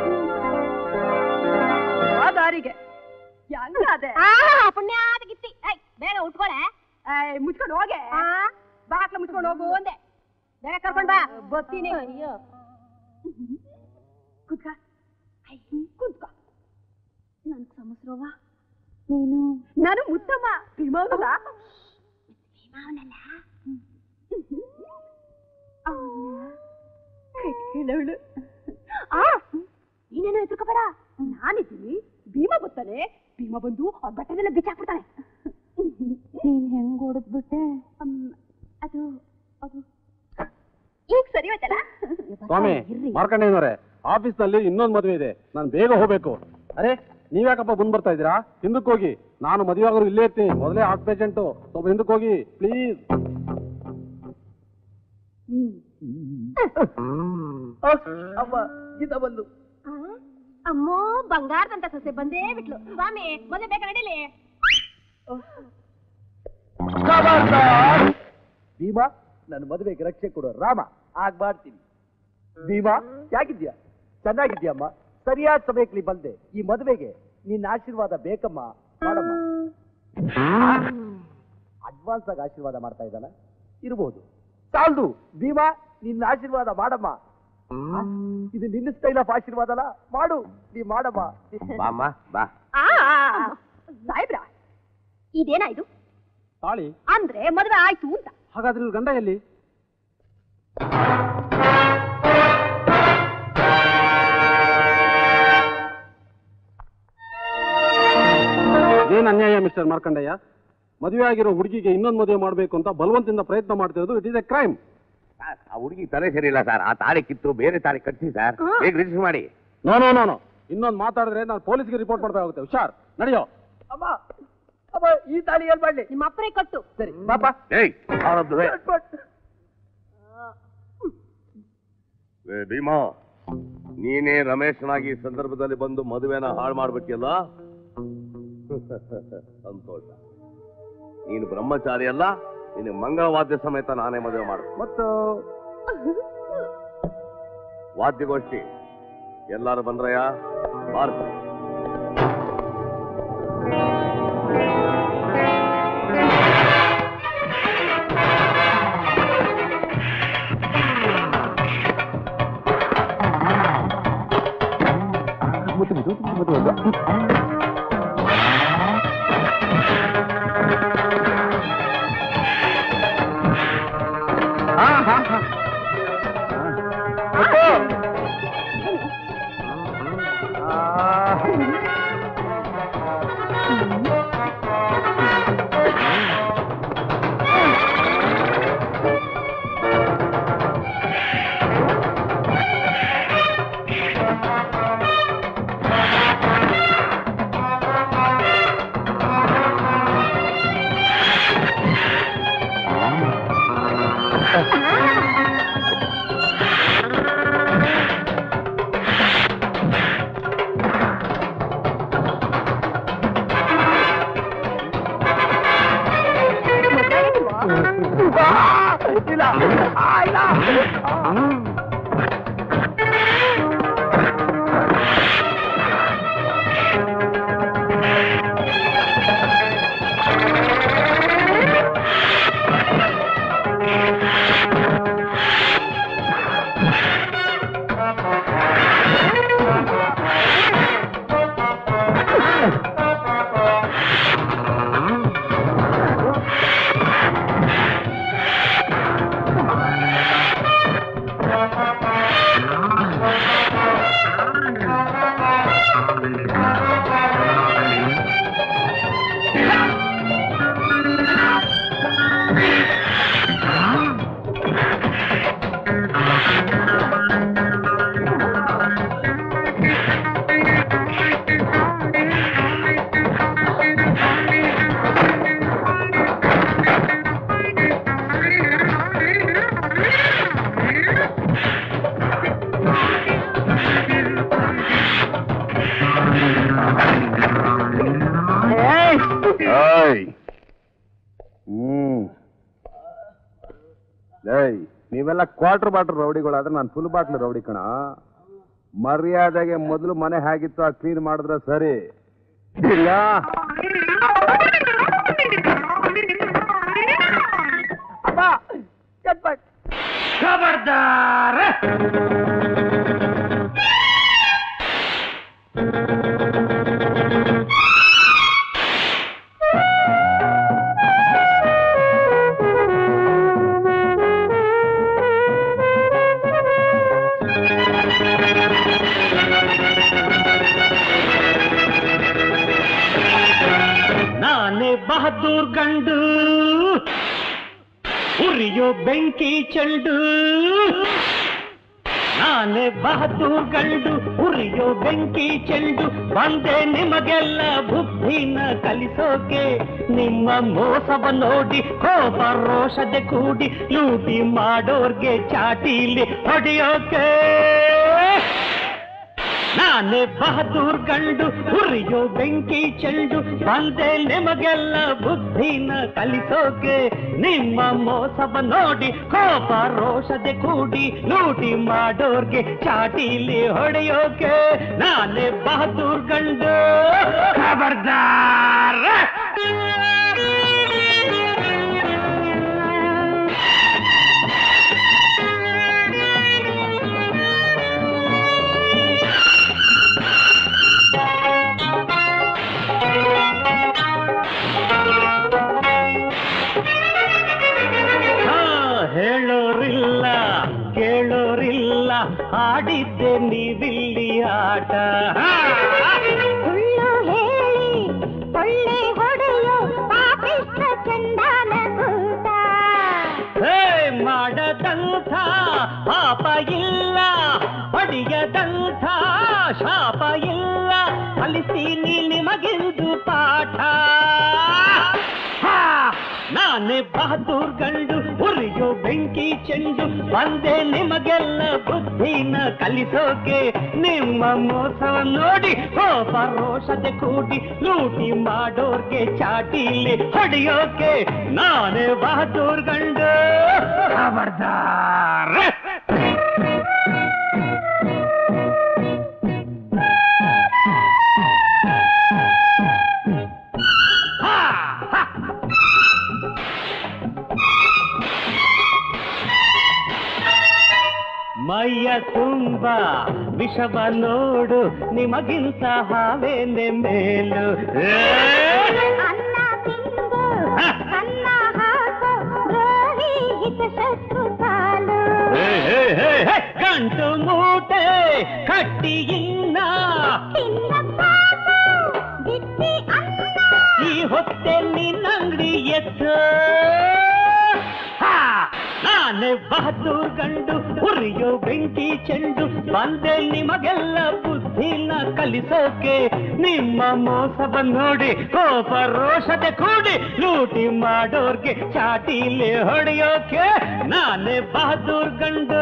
[SPEAKER 4] ಆ ದಾರಿಗೆ ಹೆಂಗಾದೆ
[SPEAKER 2] ಪುಣ್ಯಾದ ಗಿತ್ತಿ ಏಯ್ ಬೇಗ ಉಟ್ಕೊಳೆ
[SPEAKER 4] ಏಯ್, ಮುಚ್ಕೊಂಡು ಹೋಗೆ ಬಾಕ್ಲ ಮುಚ್ಕೊಂಡು ಹೋಗು ಒಂದೇ
[SPEAKER 2] ಬೇಗ ಕರ್ಕೊಂಡ್ ಬಾ
[SPEAKER 4] ಬರ್ತೀನಿ
[SPEAKER 2] ಅಯ್ಯೋ
[SPEAKER 4] ಕುತ್ಕ ಕುತ್ಕೋ
[SPEAKER 11] ನನ್ಗೆ ಸಮಸ್ರವ ನೀನು
[SPEAKER 4] ನಾನು ಮುತ್ತಮ್ಮ ಭೀಮವ್ವನಲ್ಲ?
[SPEAKER 2] ಆ ನೀನೇನು ಹೆದರ್ಕೋಬೇಡ
[SPEAKER 4] ನಾನಿದ್ದೀನಿ ಭೀಮ ಗೊತ್ತಾನೆ ಭೀಮ ಬಂದು ಆ ಬಟ್ಟೆದೆಲ್ಲ ಬಿಚ್ಚಾಕ್ಬಿಡ್ತಾನೆ
[SPEAKER 11] ನೀನ್ ಹೆಂಗ್ ಓಡಿದ್ಬಿಟ್ಟೆ
[SPEAKER 2] ಅದು ಅದು ಈಗ ಸರಿ ಹೋಯ್ತಲ್ಲ
[SPEAKER 8] ಸ್ವಾಮಿ ಮಾರ್ಕಂಡೇನವರೇ ಆಫೀಸ್ ನಲ್ಲಿ ಇನ್ನೊಂದು ಮದುವೆ ಇದೆ ನಾನು ಬೇಗ ಹೋಗ್ಬೇಕು ಅರೆ ನೀವ್ಯಾಕಪ್ಪ ಬಂದ್ ಬರ್ತಾ ಇದ್ದೀರಾ ಹಿಂದಕ್ಕೆ ಹೋಗಿ ನಾನು ಮದುವೆ ಆಗೋರು ಇಲ್ಲೇ ಇರ್ತೀನಿ ಮೊದಲೇ ಹಾರ್ಟ್ ಪೇಷಂಟು ಸ್ವಲ್ಪ ಹಿಂದಕ್ಕೆ ಹೋಗಿ ಪ್ಲೀಸ್
[SPEAKER 7] ಅಮ್ಮ ಇದವಲ್ಲು
[SPEAKER 2] ಆ, ಅಮ್ಮೋ ಬಂಗಾರದಂತ ಸೊಸೆ ಬಂದೇ ಬಿಟ್ಲು ಸ್ವಾಮಿ ಮದುವೆ ಬೇಕಾ ನಡೀಲಿ
[SPEAKER 7] ಭೀಮಾ ನನ್ನ ಮದುವೆಗೆ ರಕ್ಷೆ ಕೊಡೋ ರಾಮ ಆಗ್ ಮಾಡ್ತೀನಿ ಭೀಮಾ ಯಾಕಿದ್ಯಾ ಚೆನ್ನಾಗಿದ್ಯಮ್ಮ ಸರಿಯಾದ ಸಮಯಕ್ಕೆ ಬಂದೆ ಈ ಮದುವೆಗೆ ನಿನ್ನ ಆಶೀರ್ವಾದ ಬೇಕಮ್ಮ ಮಾಡಮ್ಮ ಅಡ್ವಾನ್ಸ್ ಆಗಿ ಆಶೀರ್ವಾದ ಮಾಡ್ತಾ ಇದ್ದಾನ ಇರ್ಬೋದು ಸಾಲ್ದು ಭೀಮಾ ನಿನ್ನ ಆಶೀರ್ವಾದ ಮಾಡಮ್ಮ ಆ, ಇದು ನಿನ್ನ ಸ್ಟೈಲ್ ಆಫ್ ಆಶೀರ್ವಾದ ಅಲ್ಲ ಮಾಡು ನೀ ಮಾಡಮ್ಮ
[SPEAKER 6] ಬಾಮ್ಮ ಬಾ
[SPEAKER 2] ಆ ಸಾಹೇಬ್ರ ಇದೇನಾ ಇದು
[SPEAKER 8] ತಾಳಿ
[SPEAKER 2] ಅಂದ್ರೆ ಮದುವೆ ಆಯ್ತು ಅಂತ
[SPEAKER 8] ಹಾಗಾದ್ರೆ ಇವ್ರ ಗಂಡ ಎಲ್ಲಿ ಏನ್ ಅನ್ಯಾಯ ಮಿಸ್ಟರ್ ಮಾರ್ಕಂಡಯ್ಯ ಮದುವೆ ಆಗಿರೋ ಹುಡುಗಿಗೆ ಇನ್ನೊಂದು ಮದುವೆ ಮಾಡಬೇಕು ಅಂತ ಬಲವಂತದಿಂದ ಪ್ರಯತ್ನ ಮಾಡ್ತಿರೋದು it is a crime
[SPEAKER 6] sir ಆ ಹುಡುಗಿ ತಲೆ ಸರಿಯಿಲ್ಲ ಸರ್ ಆ ತಾಳಿ ಕಿತ್ತು ಬೇರೆ ತಾಳಿ ಕಟ್ಟಿ ಸರ್ ಬೇಗ ರಿಜಿಸ್ಟರ್ ಮಾಡಿ
[SPEAKER 8] ನೋ ನೋ ನೋ ನೋ ಇನ್ನೊಂದು ಮಾತಾಡಿದ್ರೆ ನಾನು ಪೊಲೀಸ್ಗೆ ರಿಪೋರ್ಟ್ ಮಾಡ್ಬೇಕಾಗುತ್ತೆ ಹುಷಾರ್ ನಡೆಯೋ
[SPEAKER 7] ಅಮ್ಮ ಅಮ್ಮ ಈ ತಾಳಿ ಏನ್ ಮಾಡ್ಲಿ
[SPEAKER 2] ನಿಮ್ಮ ಅಪ್ಪರೇ ಕೊಟ್ಟು
[SPEAKER 7] ಸರಿ ಪಾಪ
[SPEAKER 6] ಏಯ್ ಅವನದ್ದು ಏ ಭೀಮಾ ನೀನೇ ರಮೇಶನಾಗಿ ಈ ಸಂದರ್ಭದಲ್ಲಿ ಬಂದು ಮದುವೆನ ಹಾಳು ಮಾಡ್ಬಿಟ್ಟಿಯಲ್ಲ ಸಂತೋಷ ನೀನು ಬ್ರಹ್ಮಚಾರಿ ಅಲ್ಲ ನಿನ್ನ ಮಂಗಳವಾದ್ಯ ಸಮೇತ ನಾನೇ ಮದುವೆ ಮಾಡು
[SPEAKER 7] ಮತ್ತು
[SPEAKER 6] ವಾದ್ಯಗೋಷ್ಠಿ ಎಲ್ಲಾರು ಬಂದ್ರಯ್ಯ ಬಾರ್
[SPEAKER 3] ಹ್ಮ್ ಏಯ್ ನೀವೆಲ್ಲ ಕ್ವಾರ್ಟರ್ ಬಾಟ್ಲ್ ರೌಡಿಗಳಾದ್ರೆ ನಾನು ಫುಲ್ ಬಾಟ್ಲ್ ರೌಡಿ ಕಣ ಮರ್ಯಾದೆಗೆ ಮೊದಲು ಮನೆ ಹೇಗಿತ್ತು ಆ ಕ್ಲೀನ್ ಮಾಡಿದ್ರೆ ಸರಿ ಇಲ್ಲ
[SPEAKER 7] ಅಮ್ಮ ಚಟ್ಪಟ್
[SPEAKER 3] ಆ
[SPEAKER 1] ನಾನೇ ಬಹದ್ದೂರ್ ಗಂಡು ಉರಿಯೋ ಬೆಂಕಿ ಚೆಂಡು ನಾನೇ ಬಹದ್ದೂರ್ ಗಂಡು ಉರಿಯೋ ಬೆಂಕಿ ಚೆಂಡು ಬಂದೆ ನಿಮಗೆಲ್ಲ ಬುದ್ಧಿನ ಕಲಿಸೋಕೆ ನಿಮ್ಮ ಮೋಸವ ನೋಡಿ ಕೋಪ ರೋಷದೆ ಕೂಡಿ ಲೂಟಿ ಮಾಡೋರ್ಗೆ ಚಾಟಿಲಿ ಹೊಡೆಯೋಕೆ ನಾನೇ ಬಹದ್ದೂರ್ ಗಂಡು ಉರಿಯೋ ಬೆಂಕಿ ಚೆಂಡು ಬಂದೆ ನಿಮಗೆಲ್ಲ ಬುದ್ಧಿನ ಕಲಿಸೋಕೆ ನಿಮ್ಮ ಮೋಸವ ನೋಡಿ ಕೋಪ ರೋಷದೆ ಕೂಡಿ ಲೂಟಿ ಮಾಡೋರ್ಗೆ ಚಾಟಿಲಿ ಹೊಡೆಯೋಕೆ ನಾನೇ ಬಹದ್ದೂರ್ ಗಂಡು ಖಬರ್ದಾರ ಹಾ, ಹೇಳೋರಿಲ್ಲ ಕೇಳೋರಿಲ್ಲ ಆಡಿದ್ದೆ ನೀವಿಲ್ಲಿ ಆಟ ಹಾ.
[SPEAKER 2] ಸುಳ್ಳು ಹೇಳಿ ಕೊಳ್ಳೆ ಹೊಡೆಯೋ ಪಾಪಿಷ್ಟ ಚಂದಾನ ಕೂಟ
[SPEAKER 1] ಹೇ ಮಾಡದಂಥ ಪಾಪ ಇಲ್ಲ ಹೊಡೆಯದಂಥ ಶಾಪ ಇಲ್ಲ ಕಲಿಸ್ತೀನಿ ನಿಮಗಿಂದು ಪಾಠ ಹಾ, ನಾನೇ ಬಹದ್ದೂರ್ ಗಂಡು ಉರಿಯೋ ಬೆಂಕಿ ಚೆಂಡು ಬಂದೆ ನಿಮಗೆಲ್ಲ ಬುದ್ಧಿನ ಕಲಿಸೋಕೆ ನಿಮ್ಮ ಮೋಸವ ನೋಡಿ ಕೋಪ ರೋಷದೆ ಕೂಡಿ ಲೂಟಿ ಮಾಡೋರ್ಗೆ ಚಾಟಿಲಿ ಹೊಡೆಯೋಕೆ ನಾನೇ ಬಹದ್ದೂರ್ ಗಂಡು ಖಬರ್ದಾರ್ ಹಾ, ಹಾ. ಮೈಯ ತುಂಬ ವಿಷವ ನೋಡು ನಿಮಗಿಂತ ಹಾವೇನೆ ಮೇಲು ಏ!
[SPEAKER 2] ಅನ್ನ ತಿಂದು ಅನ್ನ ಹಾಕೋ ದ್ರೋಹಿ ಹಿತ ಶತ್ರು ಸಾಲು
[SPEAKER 1] ಹೇ, ಹೇ, ಹೇ, ಹೇ, ಗಂಟು ಮೂಟೆ ಕಟ್ಟಿ ಇನ್ನ
[SPEAKER 2] ತಿನ್ನ ಸಾಕು ಬಿಟ್ಟಿ ಅನ್ನ
[SPEAKER 1] ಈ ಹೊತ್ತೆ ನಿನ್ನಂಗಡಿ ಎತ್ತ ಹಾ, ನಾನೇ ಬಹದ್ದೂರ್ ಗಂಡು ಉರಿಯೋ ಬೆಂಕಿ ಚೆಂಡು ಬಂದೆ ನಿಮಗೆಲ್ಲ ಬುದ್ಧಿನ ಕಲಿಸೋಕೆ ನಿಮ್ಮ ಮೋಸವ ನೋಡಿ ಕೋಪ ರೋಷತೆ ಕೂಡಿ ಲೂಟಿ ಮಾಡೋರ್ಗೆ ಚಾಟಿಲಿ ಹೊಡೆಯೋಕೆ ನಾನೇ ಬಹದ್ದೂರ್ ಗಂಡು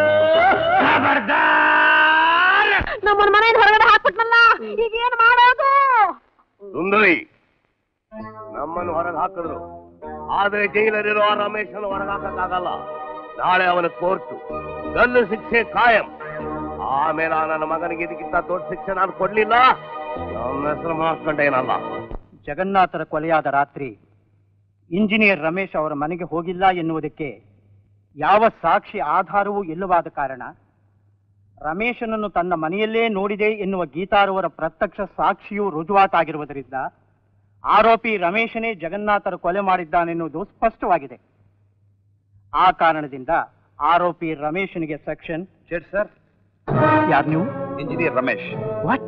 [SPEAKER 1] ಖಬರ್ದಾರ್
[SPEAKER 2] ನಮ್ಮನ್ನ ಮನೆಯಿಂದ ಹೊರಗಡೆ ಹಾಕ್ಬಿಟ್ನಲ್ಲ ಈಗ ಏನ್ ಮಾಡೋದು
[SPEAKER 6] ಸುಂದರಿ ನಮ್ಮನ್ನು ಹೊರಗೆ ಹಾಕಿದ್ರು ಆದ್ರೆ ಜೈಲಲ್ಲಿರೋ ಆ ರಮೇಶನ ಹೊರಗೆ ಹಾಕಕ್ಕಾಗಲ್ಲ ನಾಳೆ ಅವನ ಕೋರ್ಟು ಗಲ್ಲು ಶಿಕ್ಷೆ ಕಾಯಂ ಆಮೇಲೆ ಆ ನನ್ನ ಮಗನಿಗೆ ಇದಕ್ಕಿಂತ ದೊಡ್ಡ ಶಿಕ್ಷೆ ನಾನು ಕೊಡ್ಲಿಲ್ಲ ನನ್ನ ಹೆಸರು ಮಾಡ್ಕೊಂಡೇನಲ್ಲ
[SPEAKER 8] ಜಗನ್ನಾಥರ ಕೊಲೆಯಾದ ರಾತ್ರಿ ಇಂಜಿನಿಯರ್ ರಮೇಶ್ ಅವರ ಮನೆಗೆ ಹೋಗಿಲ್ಲ ಎನ್ನುವುದಕ್ಕೆ ಯಾವ ಸಾಕ್ಷಿ ಆಧಾರವೂ ಇಲ್ಲವಾದ ಕಾರಣ ರಮೇಶನನ್ನು ತನ್ನ ಮನೆಯಲ್ಲೇ ನೋಡಿದೆ ಎನ್ನುವ ಗೀತಾರವರ ಪ್ರತ್ಯಕ್ಷ ಸಾಕ್ಷಿಯೂ ರುಜುವಾತಾಗಿರುವುದರಿಂದ ಆರೋಪಿ ರಮೇಶನೇ ಜಗನ್ನಾಥರ ಕೊಲೆ ಮಾಡಿದ್ದಾನೆನ್ನುವುದು ಸ್ಪಷ್ಟವಾಗಿದೆ ಆ ಕಾರಣದಿಂದ ಆರೋಪಿ ರಮೇಶನಿಗೆ ಸೆಕ್ಷನ್
[SPEAKER 3] ಜಡ್ ಸರ್
[SPEAKER 8] ಯಾರು ನೀವು
[SPEAKER 3] ಇಂಜಿನಿಯರ್ ರಮೇಶ್
[SPEAKER 8] ವಾಟ್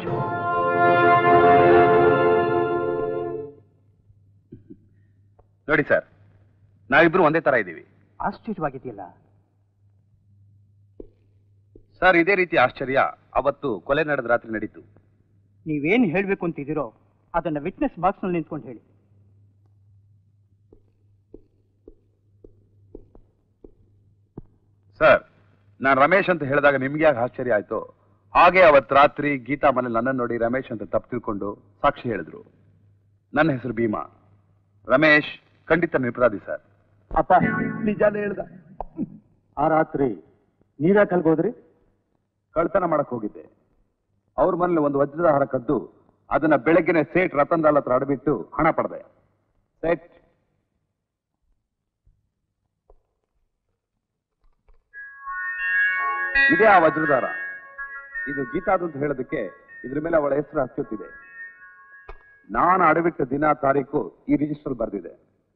[SPEAKER 3] ನೋಡಿ ಸರ್ ನಾವಿಬ್ರು ಒಂದೇ ತರ ಇದ್ದೀವಿ
[SPEAKER 8] ಆಶ್ಚರ್ಯವಾಗಿದೆಯಲ್ಲ
[SPEAKER 3] ಸರ್ ಇದೇ ರೀತಿ ಆಶ್ಚರ್ಯ ಅವತ್ತು ಕೊಲೆ ನಡೆದ ರಾತ್ರಿ ನಡೀತು
[SPEAKER 8] ನೀವೇನ್ ಹೇಳ್ಬೇಕು ಅಂತಿದ್ದೀರೋ ಅದನ್ನ ವಿಟ್ನೆಸ್ ಬಾಕ್ಸ್ ನಲ್ಲಿ ನಿಂತ್ಕೊಂಡು ಹೇಳಿ
[SPEAKER 3] ಸರ್ ನಾನು ರಮೇಶ್ ಅಂತ ಹೇಳಿದಾಗ ನಿಮ್ಗೆ ಯಾಕೆ ಆಶ್ಚರ್ಯ ಆಯ್ತು ಹಾಗೆ ಅವತ್ತು ರಾತ್ರಿ ಗೀತಾ ಮನೇಲಿ ನನ್ನನ್ನು ನೋಡಿ ರಮೇಶ್ ಅಂತ ತಪ್ಪು ತಿಳ್ಕೊಂಡು ಸಾಕ್ಷಿ ಹೇಳಿದ್ರು ನನ್ನ ಹೆಸರು ಭೀಮಾ ರಮೇಶ್ ಖಂಡಿತ ನಿರಪರಾಧಿ ಸರ್
[SPEAKER 8] ಅಪ್ಪ ನಿಜಾನೇ ಹೇಳ್ದ ಆ ರಾತ್ರಿ ನೀವ್ಯಾಕೆ ಅಲ್ಗೋದ್ರಿ
[SPEAKER 3] ಕಳ್ತನ ಮಾಡಕ್ ಹೋಗಿದ್ದೆ ಅವ್ರ ಮನೇಲಿ ಒಂದು ವಜ್ರದ ಹಾರ ಕದ್ದು ಅದನ್ನ ಬೆಳಗ್ಗೆನೆ ಸೇಟ್ ರತನ್ ಲಾಲ್ ಹತ್ರ ಅಡಬಿಟ್ಟು ಹಣ ಪಡೆದೆ ಸೇಟ್ ಇದೇ ಆ ವಜ್ರದಾರ ಇದು ಗೀತಾದು ಅಂತ ಹೇಳೋದಕ್ಕೆ ಇದ್ರ ಮೇಲೆ ಅವಳ ಹೆಸರು ಹಚ್ಚುತ್ತಿದೆ ನಾನು ಅಡವಿಟ್ಟ ದಿನ ತಾರೀಕು ಈ ರಿಜಿಸ್ಟರ್ ಬರೆದಿದೆ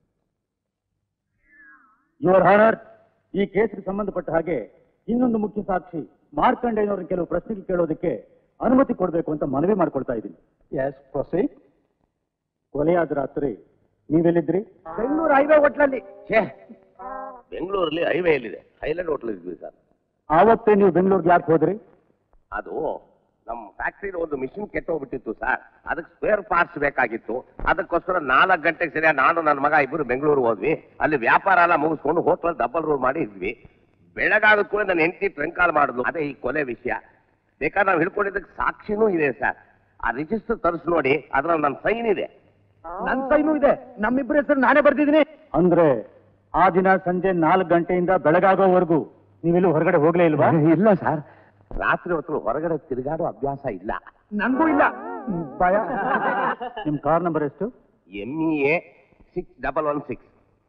[SPEAKER 8] ಯುವರ್ ಹಾನರ್ ಈ ಕೇಸ್ಗೆ ಸಂಬಂಧಪಟ್ಟ ಹಾಗೆ ಇನ್ನೊಂದು ಮುಖ್ಯ ಸಾಕ್ಷಿ ಮಾರ್ಕಂಡೇಯನವ್ರ ಕೆಲವು ಪ್ರಶ್ನೆಗಳು ಕೇಳೋದಕ್ಕೆ ಅನುಮತಿ ಕೊಡಬೇಕು ಅಂತ ಮನವಿ ಮಾಡ್ಕೊಳ್ತಾ ಇದ್ದೀನಿ ಎಸ್ ಪ್ರೊಸೀಡ್ ಕೊಲೆಯಾದ ರಾತ್ರಿ ನೀವೆಲ್ಲಿದ್ರಿ
[SPEAKER 7] ಬೆಂಗಳೂರು ಹೈವೇ ಹೋಟ್ಲಲ್ಲಿ
[SPEAKER 6] ಛೇ ಬೆಂಗಳೂರಲ್ಲಿ ಹೈವೇ ಎಲ್ಲಿದೆ ಹೈಲ್ಯಾಂಡ್ ಹೋಟ್ಲ್ ಇದ್ವಿ ಸರ್
[SPEAKER 8] ಆವತ್ತೇ ನೀವು ಬೆಂಗಳೂರಿಗೆ ಯಾಕೆ ಹೋದ್ರಿ
[SPEAKER 6] ಅದು ನಮ್ಮ ಫ್ಯಾಕ್ಟ್ರಿಲಿ ಒಂದು ಮಿಷಿನ್ ಕೆಟ್ಟೋಗ್ಬಿಟ್ಟಿತ್ತು ಸರ್ ಅದಕ್ಕೆ ಸ್ಪೇರ್ ಪಾರ್ಟ್ಸ್ ಬೇಕಾಗಿತ್ತು ಅದಕ್ಕೋಸ್ಕರ ನಾಲ್ಕು ಗಂಟೆಗೆ ಸರಿಯಾಗಿ ನಾನು ನನ್ನ ಮಗ ಇಬ್ಬರು ಬೆಂಗಳೂರು ಹೋದ್ವಿ ಅಲ್ಲಿ ವ್ಯಾಪಾರ ಎಲ್ಲ ಮುಗಿಸ್ಕೊಂಡು ಹೋಟ್ಲಲ್ಲಿ ಡಬಲ್ ರೋಲ್ ಮಾಡಿ ಇದ್ವಿ ಬೆಳಗಾದ ಕೂಡ ನನ್ನ ಹೆಂಡತಿ ಟ್ರಂಕ್ ಕಾಲ್ ಮಾಡಿದ್ಲು ಅದೇ ಈ ಕೊಲೆ ವಿಷಯ ಬೇಕಾದ್ರೆ ನಾವು ಹಿಡ್ಕೊಂಡಿದ್ದಕ್ಕೆ ಸಾಕ್ಷಿನೂ ಇದೆ ಸರ್ ಆ ರಿಜಿಸ್ಟರ್ ತರಿಸಿ ನೋಡಿ ಅದ್ರಲ್ಲಿ ನನ್ನ ಸೈನ್ ಇದೆ
[SPEAKER 7] ನನ್ ಸೈನು ಇದೆ ನಮ್ಮಿಬ್ಬರ ಹೆಸರು ನಾನೇ ಬರ್ದಿದ್ದೀನಿ
[SPEAKER 8] ಅಂದ್ರೆ ಆ ದಿನ ಸಂಜೆ ನಾಲ್ಕು ಗಂಟೆಯಿಂದ ಬೆಳಗಾಗೋವರೆಗೂ ನೀವೆಲ್ಲೂ ಹೊರಗಡೆ ಹೋಗ್ಲೇ ಇಲ್ವಾ
[SPEAKER 6] ಇಲ್ಲ ಸರ್ ರಾತ್ರಿ ಹೊತ್ತು ಹೊರಗಡೆ ತಿರುಗಾಡೋ ಅಭ್ಯಾಸ ಇಲ್ಲ
[SPEAKER 7] ನನ್ಗೂ ಇಲ್ಲ ಭಯ
[SPEAKER 8] ನಿಮ್ ಕಾರ್ ನಂಬರ್ ಎಷ್ಟು
[SPEAKER 6] M E A six double one six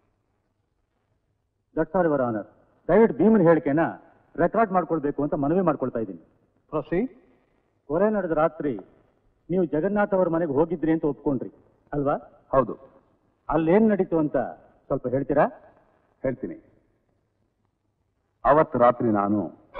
[SPEAKER 8] that's all your honour ದಯವಿಟ್ಟು ಭೀಮನ್ ಹೇಳಿಕೆನ ರೆಕಾರ್ಡ್ ಮಾಡ್ಕೊಳ್ಬೇಕು ಅಂತ ಮನವಿ ಮಾಡ್ಕೊಳ್ತಾ ಇದ್ದೀನಿ ಪ್ರೊಸಿ ಕೊಲೆ ನಡೆದ ರಾತ್ರಿ ನೀವು ಜಗನ್ನಾಥ್ ಅವ್ರ ಮನೆಗೆ ಹೋಗಿದ್ರಿ ಅಂತ ಒಪ್ಕೊಂಡ್ರಿ ಅಲ್ವಾ
[SPEAKER 3] ಹೌದು
[SPEAKER 8] ಅಲ್ಲೇನ್ ನಡೀತು ಅಂತ ಸ್ವಲ್ಪ ಹೇಳ್ತೀರಾ
[SPEAKER 3] ಹೇಳ್ತೀನಿ ಅವತ್ತು ರಾತ್ರಿ ನಾನು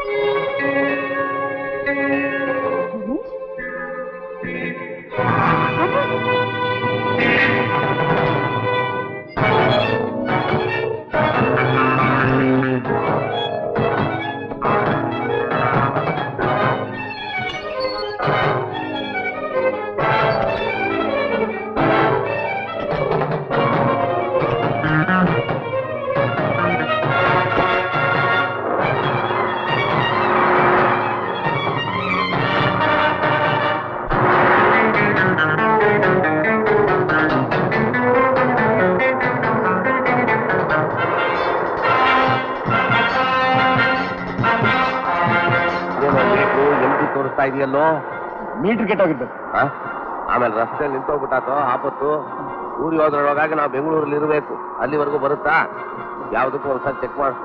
[SPEAKER 6] ಬೇಕು ಎಂಟಿ ತೋರಿಸ್ತಾ ಇದೆಯಲ್ಲೋ
[SPEAKER 7] ಮೀಟರ್ ಕೆಟ್ಟೋಗಿರ್ಬೇಕು
[SPEAKER 6] ಆ? ಆಮೇಲೆ ರಸ್ತೆಯಲ್ಲಿ ನಿಂತೋಗ್ಬಿಟ್ಟಾತು ಆಪತ್ತು ಊರಿಗೆ ಹೋದ್ರೊಳಗಾಗಿ ನಾವು ಬೆಂಗಳೂರಲ್ಲಿ ಇರಬೇಕು ಅಲ್ಲಿವರೆಗೂ ಬರುತ್ತಾ ಯಾವುದಕ್ಕೂ ಒಂದ್ಸಲ ಚೆಕ್ ಮಾಡಿಸ್ಕೊ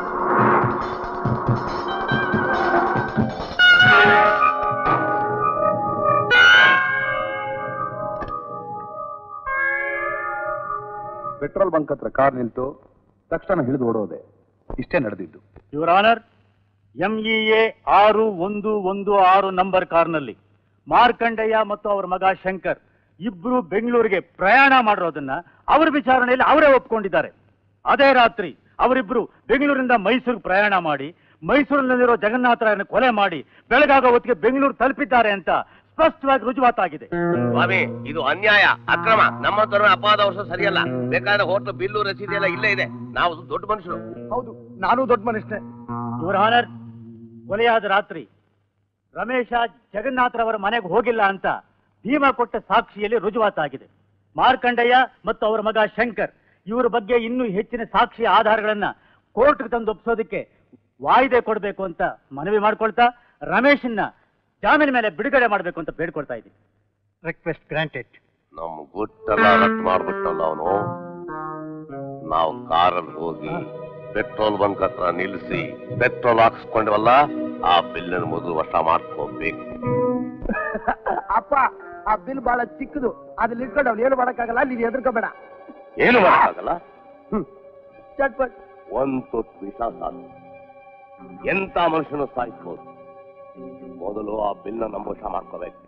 [SPEAKER 3] ಪೆಟ್ರೋಲ್ ಬಂಕ್ ಹತ್ರ ಕಾರ್ ನಿಲ್ತು ತಕ್ಷಣ ಹಿಡಿದು ಓಡೋದೆ ಇಷ್ಟೇ ನಡೆದಿದ್ದು
[SPEAKER 8] ಯುವರ್ ಆನರ್ ಎಂಇಎ ಆರು ಒಂದು ಒಂದು ಆರು ನಂಬರ್ ಕಾರ್ನಲ್ಲಿ ಮಾರ್ಕಂಡಯ್ಯ ಮತ್ತು ಅವರ ಮಗ ಶಂಕರ್ ಇಬ್ರು ಬೆಂಗಳೂರಿಗೆ ಪ್ರಯಾಣ ಮಾಡಿರೋದನ್ನ ಅವರ ವಿಚಾರಣೆಯಲ್ಲಿ ಅವರೇ ಒಪ್ಕೊಂಡಿದ್ದಾರೆ ಅದೇ ರಾತ್ರಿ ಅವರಿಬ್ರು ಬೆಂಗಳೂರಿಂದ ಮೈಸೂರಿಗೆ ಪ್ರಯಾಣ ಮಾಡಿ ಮೈಸೂರಿನಲ್ಲಿರೋ ಜಗನ್ನಾಥರಾಯನ ಕೊಲೆ ಮಾಡಿ ಬೆಳಗಾಗೋ ಹೊತ್ತಿಗೆ ಬೆಂಗಳೂರು ತಲುಪಿದ್ದಾರೆ ಅಂತ ಸ್ಪಷ್ಟವಾಗಿ ರುಜುವಾತಾಗಿದೆ
[SPEAKER 6] ಸ್ವಾಮಿ ಇದು ಅನ್ಯಾಯ ಅಕ್ರಮ ನಮ್ಮ ತರ ಅಪಾದ ವರ್ಷ ಸರಿಯಲ್ಲ ಬೇಕಾದ್ರೆ ಹೋಟ್ಲು ಬಿಲ್ಲು ರಸೀದಿ ಎಲ್ಲ ಇಲ್ಲೇ ಇದೆ ನಾವು ದೊಡ್ಡ ಮನುಷ್ಯರು
[SPEAKER 7] ಹೌದು ನಾನು ದೊಡ್ಡ ಮನುಷ್ಯನೇ
[SPEAKER 8] ಯುವರ್ ಆನರ್ ಕೊಲೆಯಾದ ರಾತ್ರಿ ರಮೇಶ ಜಗನ್ನಾಥರವರ ಮನೆಗೆ ಹೋಗಿಲ್ಲ ಅಂತ ಭೀಮ ಕೊಟ್ಟ ಸಾಕ್ಷಿಯಲ್ಲಿ ರುಜುವಾತಾಗಿದೆ ಮಾರ್ಕಂಡಯ್ಯ ಮತ್ತು ಅವರ ಮಗ ಶಂಕರ್ ಇವರ ಬಗ್ಗೆ ಇನ್ನೂ ಹೆಚ್ಚಿನ ಸಾಕ್ಷಿ ಆಧಾರಗಳನ್ನ ಕೋರ್ಟ್ಗೆ ತಂದು ಒಪ್ಪಿಸೋದಕ್ಕೆ ವಾಯ್ದೆ ಕೊಡಬೇಕು ಅಂತ ಮನವಿ ಮಾಡ್ಕೊಳ್ತಾ ರಮೇಶನ್ನ ಜಾಮೀನು ಮೇಲೆ ಬಿಡುಗಡೆ ಮಾಡಬೇಕು ಅಂತ ಬೇಡ್ಕೊಳ್ತಾ ಇದ್ದೀನಿ ರಿಕ್ವೆಸ್ಟ್ ಗ್ರಾಂಟೆಡ್
[SPEAKER 6] ನಮ್ ಗುಟ್ಟೆಲ್ಲ ರದ್ದು ಮಾಡ್ಬಿಟ್ಟಲ್ಲ ಅವನು ನಾವು ಕಾರಲ್ಲಿ ಹೋಗಿ ಪೆಟ್ರೋಲ್ ಬಂಕ್ ಹತ್ರ ನಿಲ್ಲಿಸಿ ಪೆಟ್ರೋಲ್ ಹಾಕ್ಸ್ಕೊಂಡ್ವಲ್ಲ ಆ ಬಿಲ್ಲನ್ನು ಮೊದಲು ವಶ ಮಾಡ್ಕೋಬೇಕು
[SPEAKER 7] ಅಪ್ಪ ಆ ಬಿಲ್ ಬಹಳ ಚಿಕ್ಕದು ಅದ್ರಲ್ಲಿ ಇಟ್ಕೊಂಡು ಅವ್ನು ಏನು ಮಾಡಕ್ಕಾಗಲ್ಲ ನೀನು ಎದುರ್ಕೋಬೇಡ
[SPEAKER 6] ಏನು ಮಾಡಕ್ಕಾಗಲ್ಲ
[SPEAKER 7] ಚಟ್ಪಟ್
[SPEAKER 6] ಒಂದ್ ತೊಟ್ಟು ವಿಷ ಸಾಕು ಎಂತ ಮನುಷ್ಯನು ಸಾಯಿಸ್ಬೋದು ಮೊದಲು ಆ ಬಿಲ್ನ ನಮ್ಮ ವಶ ಮಾಡ್ಕೋಬೇಕು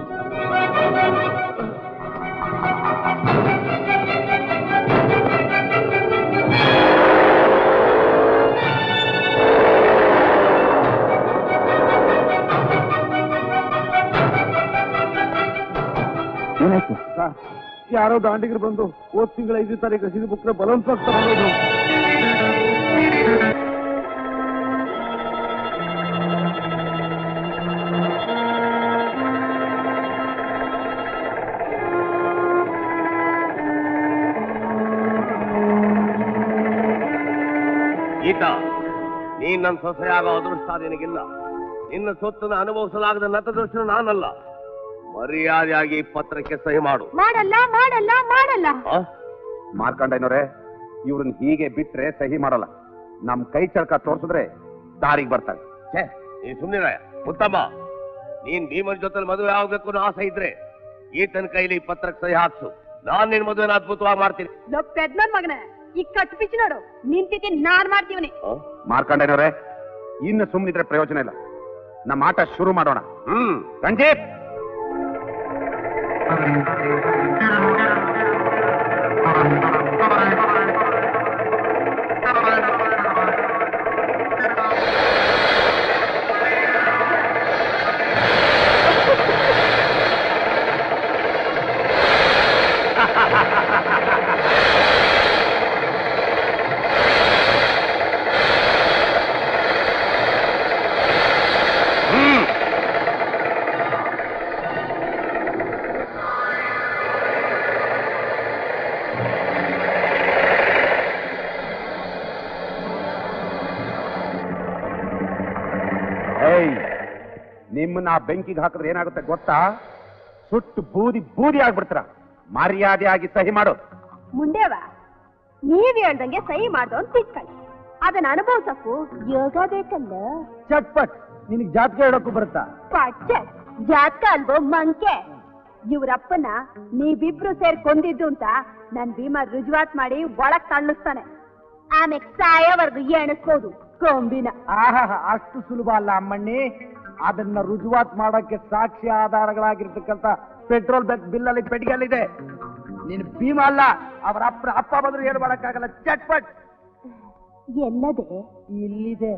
[SPEAKER 3] ಏನಾಯ್ತು
[SPEAKER 7] ಯಾರೋ ದಾಂಡಿಗರು ಬಂದು ಹೋದ್ ತಿಂಗಳ ಐದು ತಾರೀಕು ರಸೀದಿ ಬುಕ್ನ ಬಲವಂತವಾಗಿ ತಗೊಂಡೋದ್ರು
[SPEAKER 6] ಈತ ನೀನ್ ನನ್ನ ಸೊಸೆಯಾಗೋ ಅದೃಷ್ಟ ನಿನಗಿಲ್ಲ ನಿನ್ನ ಸೊತ್ತನ್ನು ಅನುಭವಿಸಲಾಗದ ನತದೃಷ್ಟ ನಾನಲ್ಲ ಮರ್ಯಾದೆಯಾಗಿ ಈ ಪತ್ರಕ್ಕೆ ಸಹಿ ಮಾಡು
[SPEAKER 2] ಮಾಡಲ್ಲ ಮಾಡಲ್ಲ ಮಾಡಲ್ಲ
[SPEAKER 6] ಆ?
[SPEAKER 3] ಮಾರ್ಕಂಡಯ್ಯನವರೇ ಇವ್ರನ್ನ ಹೀಗೆ ಬಿಟ್ರೆ ಸಹಿ ಮಾಡಲ್ಲ ನಮ್ ಕೈ ಚಳಕ ತೋರ್ಸಿದ್ರೆ ದಾರಿಗೆ ಬರ್ತಾರೆ
[SPEAKER 6] ಛೇ ನೀ ಸುಮ್ಮನೆ ಉತ್ತಮ ನೀನ್ ಭೀಮನ್ ಜೊತೆ ಮದುವೆ ಆಗ್ಬೇಕು ಅನ್ನೋ ಆಸೆ ಇದ್ರೆ ಈತನ ಕೈಲಿ ಈ ಪತ್ರಕ್ಕೆ ಸಹಿ ಹಾಕ್ಸು ನಾನ್ ನಿನ್ ಮದುವೆನ ಅದ್ಭುತವಾಗಿ ಮಾಡ್ತೀನಿ
[SPEAKER 4] ಲವ್ ಪೆದ್ನನ್ ಮಗನೇ ಈ ಕಟ್ ಪಿಚ್ ನೋಡು ನಿಂತಿತಿ ನಾನ್ ಮಾಡ್ತೀವನಿ
[SPEAKER 6] ಆ?
[SPEAKER 3] ಮಾರ್ಕಂಡಯ್ಯನವರೇ ಇನ್ನು ಸುಮ್ಮನಿದ್ರೆ ಪ್ರಯೋಜನ ಇಲ್ಲ ನಮ್ಮ ಆಟ ಶುರು ಮಾಡೋಣ
[SPEAKER 6] ಹ್ಮ್
[SPEAKER 3] ರಂಜಿತ್ ನಿಮ್ಮನ್ನ ಆ ಬೆಂಕಿಗೆ ಹಾಕಿದ್ರೆ ಏನಾಗುತ್ತೆ ಗೊತ್ತಾ ಸುಟ್ಟು ಬೂದಿ ಬೂದಿ ಆಗ್ಬಿಡ್ತೀರ ಮರ್ಯಾದೆಯಾಗಿ ಸಹಿ ಮಾಡು
[SPEAKER 2] ಮುಂಡೇವ ನೀವ್ ಹೇಳ್ದಂಗೆ ಸಹಿ ಮಾಡ್ದು ಅಂತ ತಿಳ್ಕೊಳ್ಳಿ ಅದನ್ನ ಅನುಭವಿಸಕ್ಕೂ ಯೋಗ ಬೇಕಲ್ಲ
[SPEAKER 7] ಚಟ್ಪಟ್ ನಿನಗೆ ಜಾತಕ ಹೇಳೋಕ್ಕೂ ಬರುತ್ತಾ
[SPEAKER 2] ಪಚ್ಚ ಜಾತಕ ಅಲ್ವೋ ಮಂಕೆ ಇವ್ರಪ್ಪನ ನೀವಿಬ್ರು ಸೇರ್ ಕೊಂದಿದ್ದು ಅಂತ ನನ್ ಭೀಮ ರುಜುವಾತ್ ಮಾಡಿ ಒಳಗ್ ತಳ್ಳಿಸ್ತಾನೆ ಆಮೇಲೆ ಸಾಯೋವರ್ಗು ಎಣಿಸ್ಬೋದು ಕೊಂಬಿನ
[SPEAKER 7] ಆಹಾ ಅಷ್ಟು ಸುಲಭ ಅಲ್ಲ ಅಮ್ಮಣ್ಣಿ ಅದನ್ನ ರುಜುವಾತ್ ಮಾಡಕ್ಕೆ ಸಾಕ್ಷಿ ಆಧಾರಗಳಾಗಿರ್ತಕ್ಕಂಥ ಪೆಟ್ರೋಲ್ ಬಂಕ್ ಬಿಲ್ ಅಲ್ಲಿ ಪೆಟ್ಟಿಗೆಲ್ಲಿದೆ ನೀನು ಭೀಮ ಅಲ್ಲ ಅವರ ಅಪ್ಪ ಅಪ್ಪ ಬಂದ್ರು ಏನು ಮಾಡಕ್ಕಾಗಲ್ಲ ಚಟ್ಪಟ್
[SPEAKER 2] ಎಲ್ಲದೆ
[SPEAKER 7] ಇಲ್ಲಿದೆ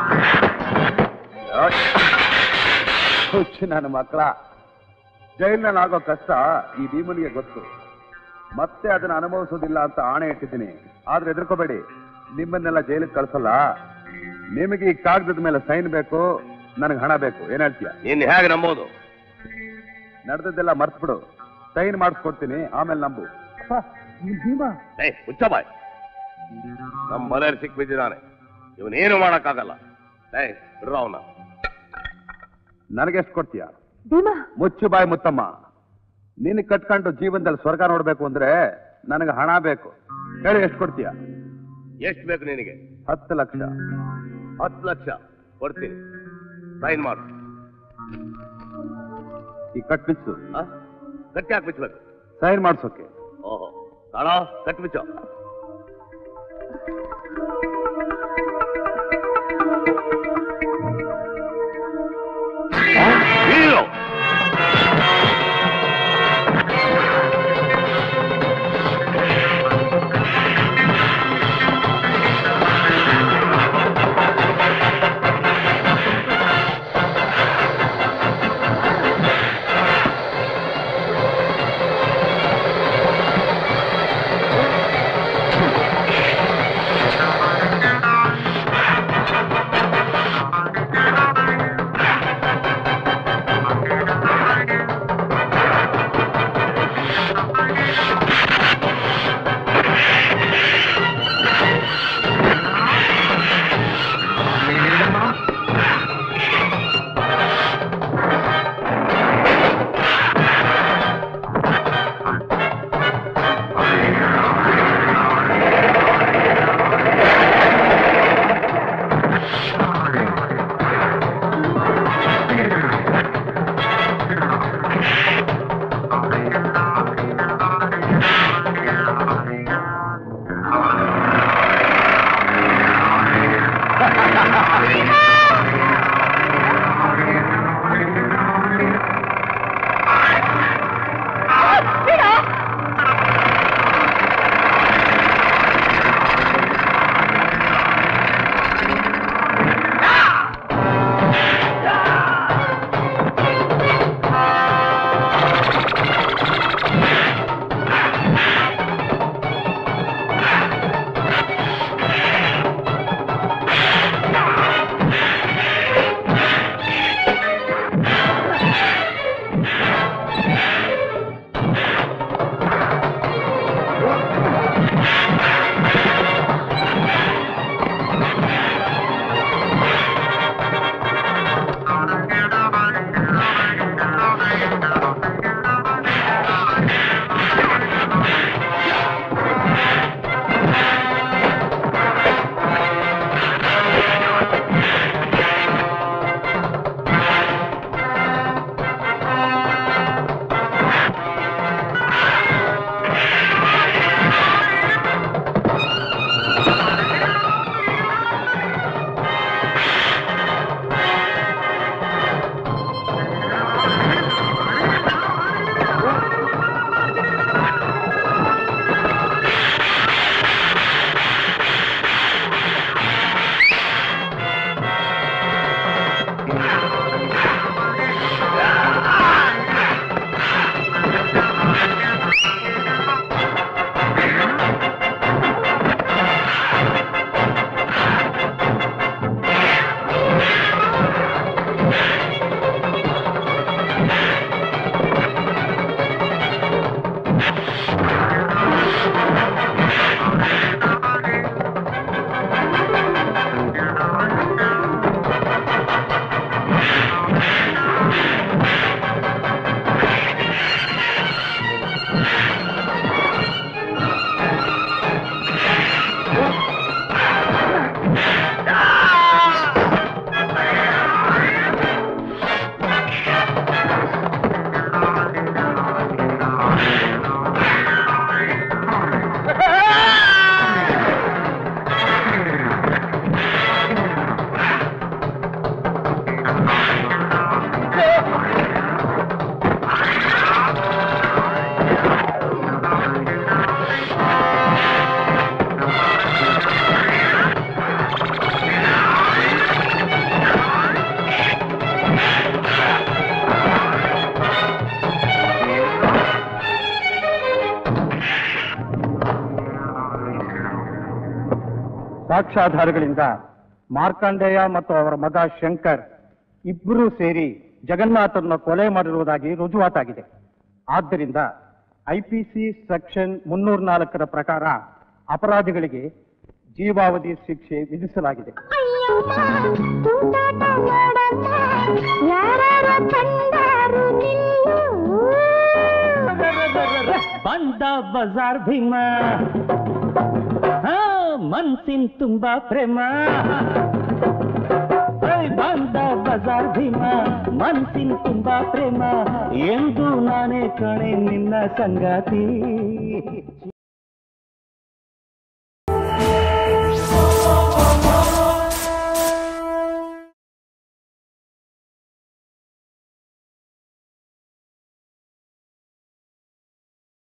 [SPEAKER 3] ಹುಚ್ಚು ನನ್ನ ಮಕ್ಕಳ ಜೈಲ್ನಲ್ಲಿ ಆಗೋ ಕಷ್ಟ ಈ ಭೀಮನಿಗೆ ಗೊತ್ತು ಮತ್ತೆ ಅದನ್ನ ಅನುಭವಿಸೋದಿಲ್ಲ ಅಂತ ಆಣೆ ಇಟ್ಟಿದ್ದೀನಿ ಆದ್ರೆ ಹೆದರ್ಕೋಬೇಡಿ ನಿಮ್ಮನ್ನೆಲ್ಲ ಜೈಲಿಗೆ ಕಳ್ಸಲ್ಲ ನಿಮಗೆ ಈ ಕಾಗದದ ಮೇಲೆ ಸೈನ್ ಬೇಕು ನನಗೆ ಹಣ ಬೇಕು ಏನ್ ಹೇಳ್ತೀಯ
[SPEAKER 6] ನೀನ್ ಹೇಗೆ ನಂಬೋದು
[SPEAKER 3] ನಡೆದದ್ದೆಲ್ಲ ಮರ್ತ್ಬಿಡು ಸೈನ್ ಮಾಡಿಸ್ಕೊಡ್ತೀನಿ ಆಮೇಲೆ ನಂಬು
[SPEAKER 7] ಭೀಮ
[SPEAKER 6] ಏ ಹುಚ್ಚಬಾಯ್ ನಮ್ಮ ಮನೆಯಲ್ಲಿ ಸಿಕ್ ಬಿದ್ದಿದ್ದಾನೆ ಇವನೇನು ಮಾಡಕ್ಕಾಗಲ್ಲ ಏ ಬಿಡ್ರ ಅವನ
[SPEAKER 3] ನನಗೆಷ್ಟು ಕೊಡ್ತೀಯ
[SPEAKER 11] ಭೀಮಾ
[SPEAKER 3] ಮುಚ್ಚು ಬಾಯಿ ಮುತ್ತಮ್ಮ ನಿನ್ನ ಕಟ್ಕೊಂಡು ಜೀವನದಲ್ಲಿ ಸ್ವರ್ಗ ನೋಡ್ಬೇಕು ಅಂದ್ರೆ ನನಗೆ ಹಣ ಬೇಕು ಹೇಳಿ ಎಷ್ಟು ಕೊಡ್ತೀಯ
[SPEAKER 6] ಎಷ್ಟು ಬೇಕು ನಿನಗೆ
[SPEAKER 3] ಹತ್ತು ಲಕ್ಷ
[SPEAKER 6] ಹತ್ತು ಲಕ್ಷ ಕೊಡ್ತೀನಿ ಸೈನ್ ಮಾಡು
[SPEAKER 3] ಈ ಕಟ್ಬಿಚ್ಚು
[SPEAKER 6] ಆ? ಗಟ್ಟಿ ಹಾಕ್ಬಿಚ್ಬೇಕು
[SPEAKER 3] ಸೈನ್ ಮಾಡ್ಸೋಕೆ
[SPEAKER 6] ಓಹೋ ಕಾಣ ಕಟ್ಬಿಚ್ಚು ಹೀರೋ
[SPEAKER 3] ಆ
[SPEAKER 8] ಸಾಕ್ಷ್ಯಾಧಾರಗಳಿಂದ ಮಾರ್ಕಂಡೇಯ ಮತ್ತು ಅವರ ಮಗ ಶಂಕರ್ ಇಬ್ಬರೂ ಸೇರಿ ಜಗನ್ನಾಥರನ್ನ ಕೊಲೆ ಮಾಡಿರುವುದಾಗಿ ರುಜುವಾತಾಗಿದೆ ಆದ್ದರಿಂದ ಐಪಿಸಿ ಸೆಕ್ಷನ್ ಮುನ್ನೂರ ನಾಲ್ಕರ ಪ್ರಕಾರ ಅಪರಾಧಿಗಳಿಗೆ ಜೀವಾವಧಿ ಶಿಕ್ಷೆ ವಿಧಿಸಲಾಗಿದೆ
[SPEAKER 1] ಬಂದ ಬಜಾರ್ ಭೀಮ ಹಾ ಮನ್ಸಿನ್ ತುಂಬಾ ಪ್ರೇಮ ಏಯ್, ಬಂದ ಬಜಾರ್ ಭೀಮ ಮನ್ಸಿನ್ ತುಂಬಾ ಪ್ರೇಮ ಎಂದು ನಾನೇ ಕಣೆ ನಿನ್ನ ಸಂಗಾತಿ